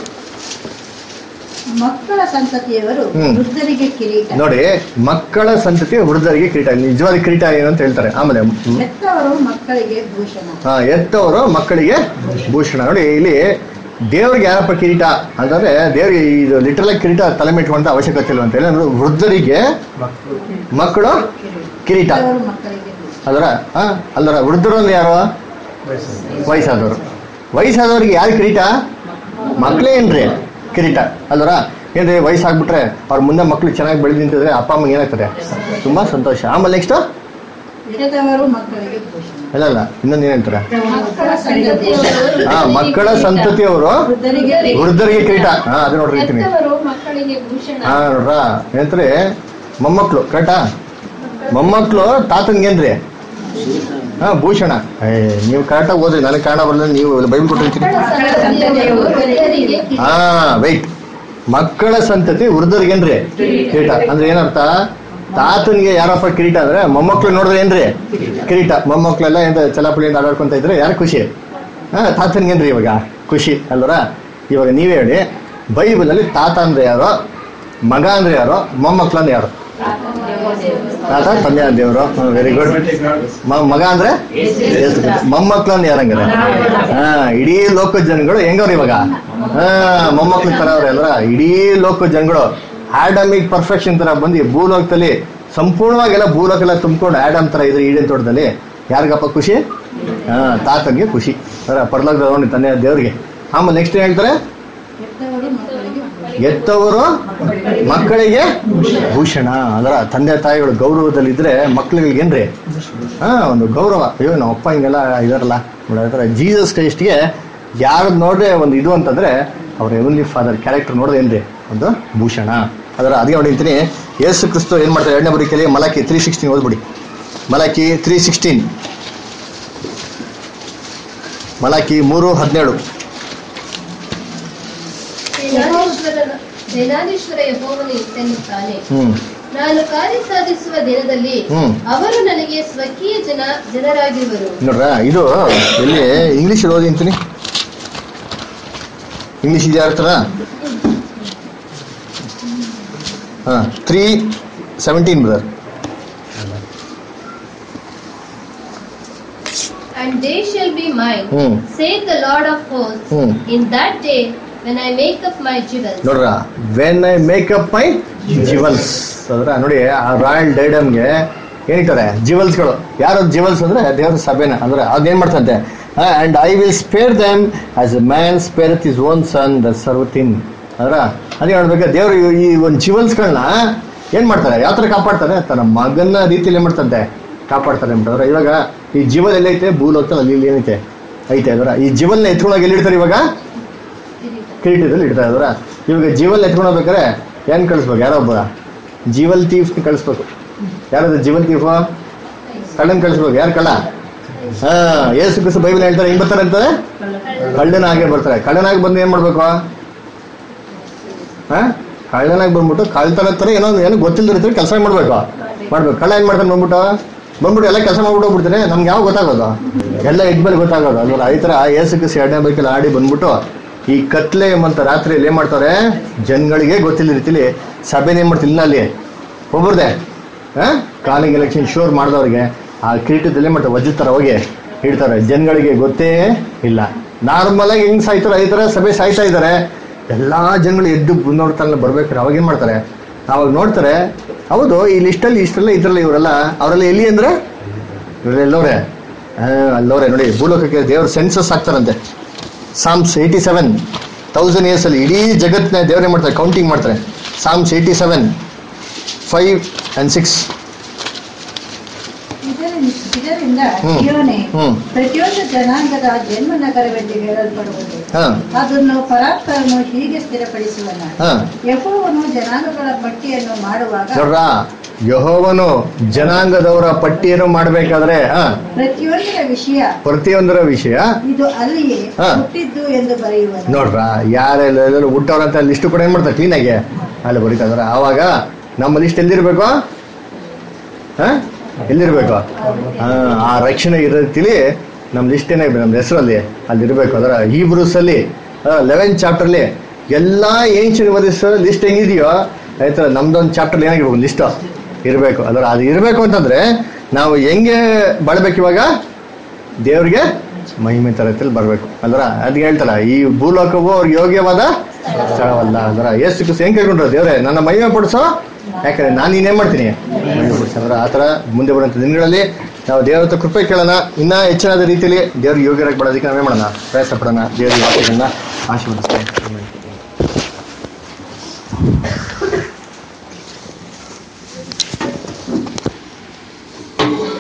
ಮಕ್ಕಳ ಸಂತತಿಯವರು ಹ್ಮ್. ವೃದ್ಧರಿಗೆ ಕಿರೀಟ ನೋಡಿ ಮಕ್ಕಳ ಸಂತತಿ ವೃದ್ಧರಿಗೆ ಕಿರೀಟ ನಿಜವಾದ ಕಿರೀಟ ಏನು ಅಂತ ಹೇಳ್ತಾರೆ ಆಮೇಲೆ ಹ್ಮ್. ಹೆತ್ತವರು ಮಕ್ಕಳಿಗೆ ಭೂಷಣ ಆ, ಎತ್ತವರು ಮಕ್ಕಳಿಗೆ ಭೂಷಣ ನೋಡಿ ಇಲ್ಲಿ ದೇವರಿಗೆ ಯಾರಪ್ಪ ಕಿರೀಟ ಅಂತಂದ್ರೆ ದೇವರಿಗೆ ಇದು ಲಿಟರಲ್ ಕಿರೀಟ ತಲೆ ಮೆಟ್ಟುವಂತ ಅವಶ್ಯಕತೆ ಇಲ್ಲ ಅಂತ ಹೇಳಿ ಅಂದ್ರೆ ವೃದ್ಧರಿಗೆ ಮಕ್ಕಳು ಕಿರೀಟ ಹೆತ್ತವರು ಮಕ್ಕಳಿಗೆ ಭೂಷಣ ಅದರ ಆ, ಅಲ್ಲರ ವೃದ್ಧರು ಅಂದ್ರೆ ಯಾರು ವಯಸ್ಸಾದವರು ವಯಸ್ಸಾದವರಿಗೆ ಯಾರು ಕಿರೀಟ ಮಕ್ಕಳೇ ಏನ್ರಿ ಕಿರೀಟ ಅಲ್ವರ ಏನ್ರಿ ವಯಸ್ಸಾಗ್ಬಿಟ್ರೆ ಅವ್ರ ಮುಂದೆ ಮಕ್ಳು ಚೆನ್ನಾಗಿ ಬೆಳೆದು ನಿಂತಿದ್ರೆ ಅಪ್ಪ ಅಮ್ಮಗೆ ಏನಾಗ್ತದೆ ತುಂಬಾ ಸಂತೋಷ ಆಮೇಲೆ ನೆಕ್ಸ್ಟ್ ಹೆತ್ತವರು ಮಕ್ಕಳಿಗೆ ಭೂಷಣ ಅಲ್ಲ ಅಲ್ಲ ಇನ್ನೊಂದು ಏನಂತಾರೆ ಮಕ್ಕಳ ಸಂತತಿಯವರು ಹಾ ಮಕ್ಕಳ ಸಂತತಿಯವರು ವೃದ್ಧರಿಗೆ ವೃದ್ಧರಿಗೆ ಕಿರೀಟ ಹಾ ಅದು ನೋಡ್ರಿ ಇರ್ತೀನಿ ಹೆತ್ತವರು ಮಕ್ಕಳಿಗೆ ಭೂಷಣ ಹಾ ನೋಡ್ರ ಏನಂತಾರೆ ಮೊಮ್ಮಕ್ಳು ಕರೆಕ್ಟಾ ಮೊಮ್ಮಕ್ಳು ತಾತನ್ಗೇನ್ರಿ ಹಾ ಭೂಷಣ ಏ, ನೀವು ಕರೆಕ್ಟಾಗಿ ಓದ್ರಿ ನನಗೆ ಕಾರಣ ಬರಲ್ಲ ನೀವು ಬೈಬಲ್ ಕೊಟ್ಟಿರ್ತೀನಿ ಮಕ್ಕಳ ಸಂತತಿಯವರು ವೃದ್ಧರಿಗೆ ಹಾ ವೈಟ್ ಮಕ್ಕಳ ಸಂತತಿ ವೃದ್ಧರಿಗೇನ್ರಿ ಕಿರೀಟ ಅಂದ್ರೆ ಏನರ್ಥ ತಾತನಿಗೆ ಯಾರಪ್ಪ ಕಿರೀಟ ಅಂದ್ರೆ ಮೊಮ್ಮಕ್ಳು ನೋಡಿದ್ರೆ ಏನ್ರಿ ಕಿರೀಟ ಮೊಮ್ಮಕ್ಳೆಲ್ಲ ಏನ್ ಚಲಾಪಳಿಯಿಂದ ಆಡಾಡ್ಕೊಂತ ಇದ್ರೆ ಯಾರು ಖುಷಿ ಹಾ ತಾತನ್ಗೇನ್ರಿ ಇವಾಗ ಖುಷಿ ಅಲ್ವರ ಇವಾಗ ನೀವೇ ಹೇಳಿ ಬೈಬಲಲ್ಲಿ ತಾತ ಅಂದ್ರೆ ಯಾರು ಮಗ ಅಂದ್ರೆ ಯಾರು ಮೊಮ್ಮಕ್ಳು ಅಂದ್ರೆ ಯಾರು ತಾತ ತಂದೆ ದೇವರು ವೆರಿ ಗುಡ್ ಮಗ ಅಂದ್ರೆ ಯೇಸು ಕ್ರಿಸ್ತ. ಮೊಮ್ಮಕ್ಳು ಅಂದ್ರೆ ಯಾರಂಗಾರೆ ಹಾ ಇಡೀ ಲೋಕ ಜನಗಳು ಹೆಂಗವ್ರು ಇವಾಗ ಹಾ ಮೊಮ್ಮಕ್ಳು ತರ ಅವ್ರೆ ಅಲ್ರ ಇಡೀ ಲೋಕ ಜನಗಳು ಆಡಮಿಕ್ ಪರ್ಫೆಕ್ಷನ್ ತರ ಬಂದು ಭೂಲೋಕದಲ್ಲಿ ಸಂಪೂರ್ಣವಾಗೆಲ್ಲ ಭೂಲೋಕೆಲ್ಲ ತುಂಬಿಕೊಂಡು ಆಡಮ್ ತರ ಇದ್ರೆ ಈಡೇನ್ ತೋಟದಲ್ಲಿ ಯಾರಿಗಪ್ಪ ಖುಷಿ ಹಾ ತಾತನ್ಗೆ ಖುಷಿ ಅದರ ಪರಲೋಕದ ನೋಡಿ ತಂದೆ ದೇವ್ರಿಗೆ ಆಮೇಲೆ ನೆಕ್ಸ್ಟ್ ಏನ್ ಹೇಳ್ತಾರೆ ಹೆತ್ತವರು ಮಕ್ಕಳಿಗೆ ಭೂಷಣ ಎತ್ತವರು ಮಕ್ಕಳಿಗೆ ಭೂಷಣ ಅದರ ತಂದೆ ತಾಯಿಗಳು ಗೌರವದಲ್ಲಿ ಇದ್ರೆ ಮಕ್ಕಳಿಗೆ ಏನ್ರಿ ಹಾ ಒಂದು ಗೌರವ ಅಯ್ಯೋ ನಮ್ಮ ಅಪ್ಪ ಹಿಂಗೆಲ್ಲ ಇದಾರಲ್ಲ ನೋಡಿದ್ರೆ ಜೀಸಸ್ ಕ್ರೈಸ್ಟ್ಗೆ ಯಾರು ನೋಡ್ರೆ ಒಂದು ಇದು ಅಂತಂದ್ರೆ ಅವ್ರ ಎವನ್ಲಿ ಫಾದರ್ ಕ್ಯಾರೆಕ್ಟರ್ ನೋಡಿದ್ರೆ ಏನ್ರಿ ಒಂದು ಭೂಷಣ ಅದರ ಅದೇ ನೋಡಿರ್ತೀನಿ ಯೇಸು ಕ್ರಿಸ್ತು ಏನ್ ಮಾಡ್ತಾರೆ ಎರಡನೇ ಬರೀಕೆಯಲ್ಲಿ ಮಲಾಕಿ ತ್ರೀ ಸಿಕ್ಸ್ಟೀನ್ ಓದ್ಬಿಡಿ ಮಲಾಕಿ ತ್ರೀ ಸಿಕ್ಸ್ಟೀನ್ ಮಲಾಕಿ ಮೂರು ಹದಿನೇಳು ಸೇನಾಧೀಶ್ವರನ ಸೇನಾಧೀಶ್ವರ ಯಹೋವನು ಇಂತೆನ್ನುತ್ತಾನೆ ಹ್ಮ್ ನಾನು ಕಾರ್ಯ ಸಾಧಿಸುವ ದಿನದಲ್ಲಿ ಹ್ಮ್. ಅವರು ನನಗೆ ಸ್ವಕೀಯ ಜನ ಜನರಾಗಿರುವರು ನೋಡ್ರ ಇದು ಎಲ್ಲಿ ಇಂಗ್ಲಿಷ್ ಓದಿ ಅಂತೀನಿ ಇಂಗ್ಲಿಷ್ ಇದೆಯಾ ಇರ್ತಾರ ಹಾ three seventeen brother And they shall be mine, hmm saith the Lord of hosts, hmm. in that day when I make up my jewels. ನೋಡ್ರ when I make up my jewels ಅದ್ರ ನೋಡಿ ಆ royal ಡೈಡಮ್ಗೆ ಏನಿಟ್ಟಾರೆ ಜಿವಲ್ಸ್ಗಳು ಯಾರು jewels ಅಂದ್ರೆ ದೇವರ ಸಭೆನ ಅಂದ್ರೆ ಅದೇನ್ ಮಾಡ್ತಂತೆ and I will spare them as a man spare is own son the serveth ಅದ್ರ ಅದೇ ಹೇಳ್ಬೇಕು ದೇವರು ಈ ಒಂದು ಜಿವಲ್ಸ್ಗಳನ್ನ ಏನ್ ಮಾಡ್ತಾರೆ ಯಾವ ತರ ಕಾಪಾಡ್ತಾರೆ ತನ್ನ ಮಗನ ರೀತಿಯಲ್ಲಿ ಏನ್ ಮಾಡ್ತಂತೆ ಕಾಪಾಡ್ತಾರೆ ಅಂತಾರೆ ಇವಾಗ ಈ ಜೀವಲ್ ಎಲ್ಲೈತೆ ಭೂಲೋಕದಲ್ಲಿ ಅಲ್ಲಿ ಇಲ್ಲಿ ಏನೈತೆ ಐತೆ ಅದರ ಈ ಜೀವಲ್ನ ಎತ್ಕೊಂಡಾಗ ಎಲ್ಲಿಡ್ತಾರೆ ಇವಾಗ ಕಿರೀಟದಲ್ಲಿ ಇಡ್ತಾ ಇದ್ರ ಇವಾಗ ಜೀವಲ್ ಎತ್ಕೊಂಡು ಹೋಗ್ಬೇಕಾರೆ ಏನ್ ಕಳಿಸ್ಬೇಕು ಯಾರೋ ಒಬ್ಬ ಜೀವಲ್ ತೀಫ್ ಕಳಿಸ್ಬೇಕು ಯಾರದು ಜೀವಲ್ ತೀಫ್ ಕಳ್ಳನ್ ಕಳಿಸ್ಬೇಕು ಯಾರು ಕಳ್ಳ ಹಾ ಏಸು ಕ್ರಿಸ್ತು ಬೈಬಲ್ ಹೇಳ್ತಾರೆ ಹೆಂಗ್ ಬರ್ತಾರೆ ಅಂತಾರೆ ಕಳ್ಳನಾಗೆ ಬರ್ತಾರೆ ಕಳ್ಳನಾಗಿ ಬಂದು ಏನ್ ಮಾಡ್ಬೇಕು ಹಾ ಕಳ್ಳನಾಗಿ ಬಂದ್ಬಿಟ್ಟು ಕಳ್ತನ ತರ ಏನೋ ಏನೋ ಗೊತ್ತಿಲ್ಲದ ಕೆಲಸ ಮಾಡ್ಬೇಕು ಮಾಡ್ಬೇಕು ಕಳ್ಳ ಏನ್ ಮಾಡ್ತಾನೆ ಬಂದ್ಬಿಟ್ಟು ಬಂದ್ಬಿಟ್ಟು ಎಲ್ಲ ಕೆಲಸ ಮಾಡ್ಬಿಟ್ಟು ಹೋಗ್ಬಿಡ್ತಾರೆ ನಮ್ಗೆ ಯಾವ ಗೊತ್ತಾಗೋದು ಎಲ್ಲ ಇದ್ಮೇಲೆ ಗೊತ್ತಾಗೋದು ಅಲ್ವಲ್ಲ ಈ ತರ ಏಸು ಕ್ರಿಸ್ತು ಎರಡನೇ ಬೈಕಲ್ಲಿ ಆಡಿ ಬಂದ್ಬಿಟ್ಟು ಈ ಕತ್ಲೆ ಎಂಬಂತ ರಾತ್ರಿಯಲ್ಲಿ ಏನ್ ಮಾಡ್ತಾರೆ ಜನಗಳಿಗೆ ಗೊತ್ತಿಲ್ಲ ರೀತಿಲಿ ಸಭೆನ ಏನ್ ಮಾಡ್ತಿಲ್ಲ ಅಲ್ಲಿ ಒಬ್ಬರದೆ ಕಾಲಿಂಗ್ ಎಲೆಕ್ಷನ್ ಶೋರ್ ಮಾಡಿದವ್ರಿಗೆ ಆ ಕಿರೀಟದಲ್ಲಿ ಏನ್ ಮಾಡ್ತಾರೆ ವಜ್ರತರ ಹೋಗಿ ಇಡ್ತಾರೆ ಜನಗಳಿಗೆ ಗೊತ್ತೇ ಇಲ್ಲ ನಾರ್ಮಲ್ ಆಗಿ ಹೆಂಗ್ ಸಾಯ್ತಾರೆ ಈ ತರ ಸಭೆ ಸಾಯ್ತಾ ಇದ್ದಾರೆ ಎಲ್ಲಾ ಜನಗಳು ಎದ್ದು ನೋಡ್ತಾರಲ್ಲ ಬರ್ಬೇಕಾದ್ರೆ ಅವಾಗ ಏನ್ ಮಾಡ್ತಾರೆ ಅವಾಗ ನೋಡ್ತಾರೆ ಹೌದು ಈ ಲಿಸ್ಟಲ್ಲಿ ಇಷ್ಟೆಲ್ಲ ಇದ್ರಲ್ಲ ಇವರೆಲ್ಲ ಅವರೆಲ್ಲ ಎಲ್ಲಿ ಅಂದ್ರೆ ಇವರೆಲ್ಲವ್ರೆ ಅಲ್ಲವ್ರೆ ನೋಡಿ ಭೂಲೋಕಕ್ಕೆ ದೇವ್ರ ಸೆನ್ಸಸ್ ಆಗ್ತಾರಂತೆ Psalms eighty seven thousand years ಅಲ್ಲಿ ಇಡೀ ಜಗತ್ತಿನ ದೇವರೇ ಮಾಡ್ತಾರೆ ಕೌಂಟಿಂಗ್ ಮಾಡ್ತಾರೆ Psalms eighty seven five and six ಇದರಿಂದ ಇದರಿಂದ ಹ್ಮ್. ಜೀವನೆ ಹ್ಮ್. ಪ್ರತಿಯೊಂದು ಜನಾಂಗದ ಜನ್ಮ ನಗರವೆಂದು ಹೇಳಲ್ಪಡುವುದು ಹಾ ಅದನ್ನು ಪರಾತ್ಪರನು ಹೀಗೆ ಸ್ಥಿರಪಡಿಸುವನ ಹಾ ಯಹೋವನು ಜನಾಂಗಗಳ ಪಟ್ಟಿಯನ್ನು ಮಾಡುವಾಗ ನೋಡ್ರ ಯಹೋವನು ಜನಾಂಗದವರ ಪಟ್ಟಿಯನ್ನು ಮಾಡ್ಬೇಕಾದ್ರೆ ಹಾ ಪ್ರತಿಯೊಂದರ ವಿಷಯ ಪ್ರತಿಯೊಂದರ ವಿಷಯ ಇದು ಅಲ್ಲಿಯೇ ಹಾ. ಹುಟ್ಟಿದ್ದು ಎಂದು ಬರೆಯುವನು ನೋಡ್ರ ಯಾರೆಲ್ಲ ಹುಟ್ಟವ್ರಂತ ಲಿಸ್ಟ್ ಕೂಡ ಏನ್ ಮಾಡ್ತಾರೆ ಕ್ಲೀನಾಗಿ ಅಲ್ಲಿ ಬರೀತಾ ಇದಾರೆ ಆವಾಗ ನಮ್ಮ ಲಿಸ್ಟ್ ಎಲ್ಲಿರ್ಬೇಕು ಹಾ ಎಲ್ಲಿರ್ಬೇಕು ಹಾ ಆ ರಕ್ಷಣೆ ಇರೋ ರೀತಿಲಿ ನಮ್ಮ ಲಿಸ್ಟ್ ಏನಾಗಿದೆ ನಮ್ಮ ಹೆಸರಲ್ಲಿ ಅಲ್ಲಿ ಇರಬೇಕು ಅದರ ಈ ಬ್ರೂಸಲ್ಲಿ ಲೆವೆನ್ ಚಾಪ್ಟರ್ಲಿ ಎಲ್ಲಾ ಏನ್ಷಿಯನ್ ವರಿಸ್ ಲಿಸ್ಟ್ ಹೆಂಗಿದೆಯೋ ಆಯ್ತಾ ನಮ್ದೊಂದು ಚಾಪ್ಟರ್ ಏನಾಗಿರ್ಬೇಕು ಲಿಸ್ಟ್ ಇರಬೇಕು ಅದರ ಅದು ಇರಬೇಕು ಅಂತಂದ್ರೆ ನಾವು ಹೆಂಗೆ ಬಾಳ್ಬೇಕು ಇವಾಗ ದೇವ್ರಿಗೆ ಮಹಿಮೆ ತರത്തിൽ ಬರಬೇಕು ಅಲ್ರ ಅದ್ ಹೇಳ್ತಾರ ಈ ಭೂಲೋಕವು ಅವ್ರಿಗೆ ಯೋಗ್ಯವಾದ ಸ್ಥಳವಲ್ಲ ಅದರ ಎಷ್ಟು ಕ್ರಿಸ್ತು ಹೆಂಗ್ ಕೇಳ್ಕೊಂಡ್ರು ದೇವ್ರೆ ನನ್ನ ಮಹಿಮೆ ಪಡಿಸೋ ಯಾಕಂದ್ರೆ ನಾನು ನೀನೇನ್ ಮಾಡ್ತೀನಿ ಮಹಿಮೆ ಪಡಿಸು ಅಂದ್ರೆ ಆತರ ಮುಂದೆ ಬರುವಂತ ದಿನಗಳಲ್ಲಿ ನಾವು ದೇವ್ರ ಹತ್ರ ಕೃಪೆ ಕೇಳೋಣ ಇನ್ನ ಹೆಚ್ಚಿನಾದ ರೀತಿಯಲ್ಲಿ ದೇವ್ರಿಗೆ ಯೋಗ್ಯರಾಗಿ ಬಡೋದಕ್ಕೆ ನಾವೇ ಮಾಡೋಣ ಪ್ರಯತ್ನ ಪಡೋಣ ದೇವ್ರ ವಾಕ್ಯಗಳನ್ನ ಆಶೀರ್ವದಿಸ್ತೇವೆ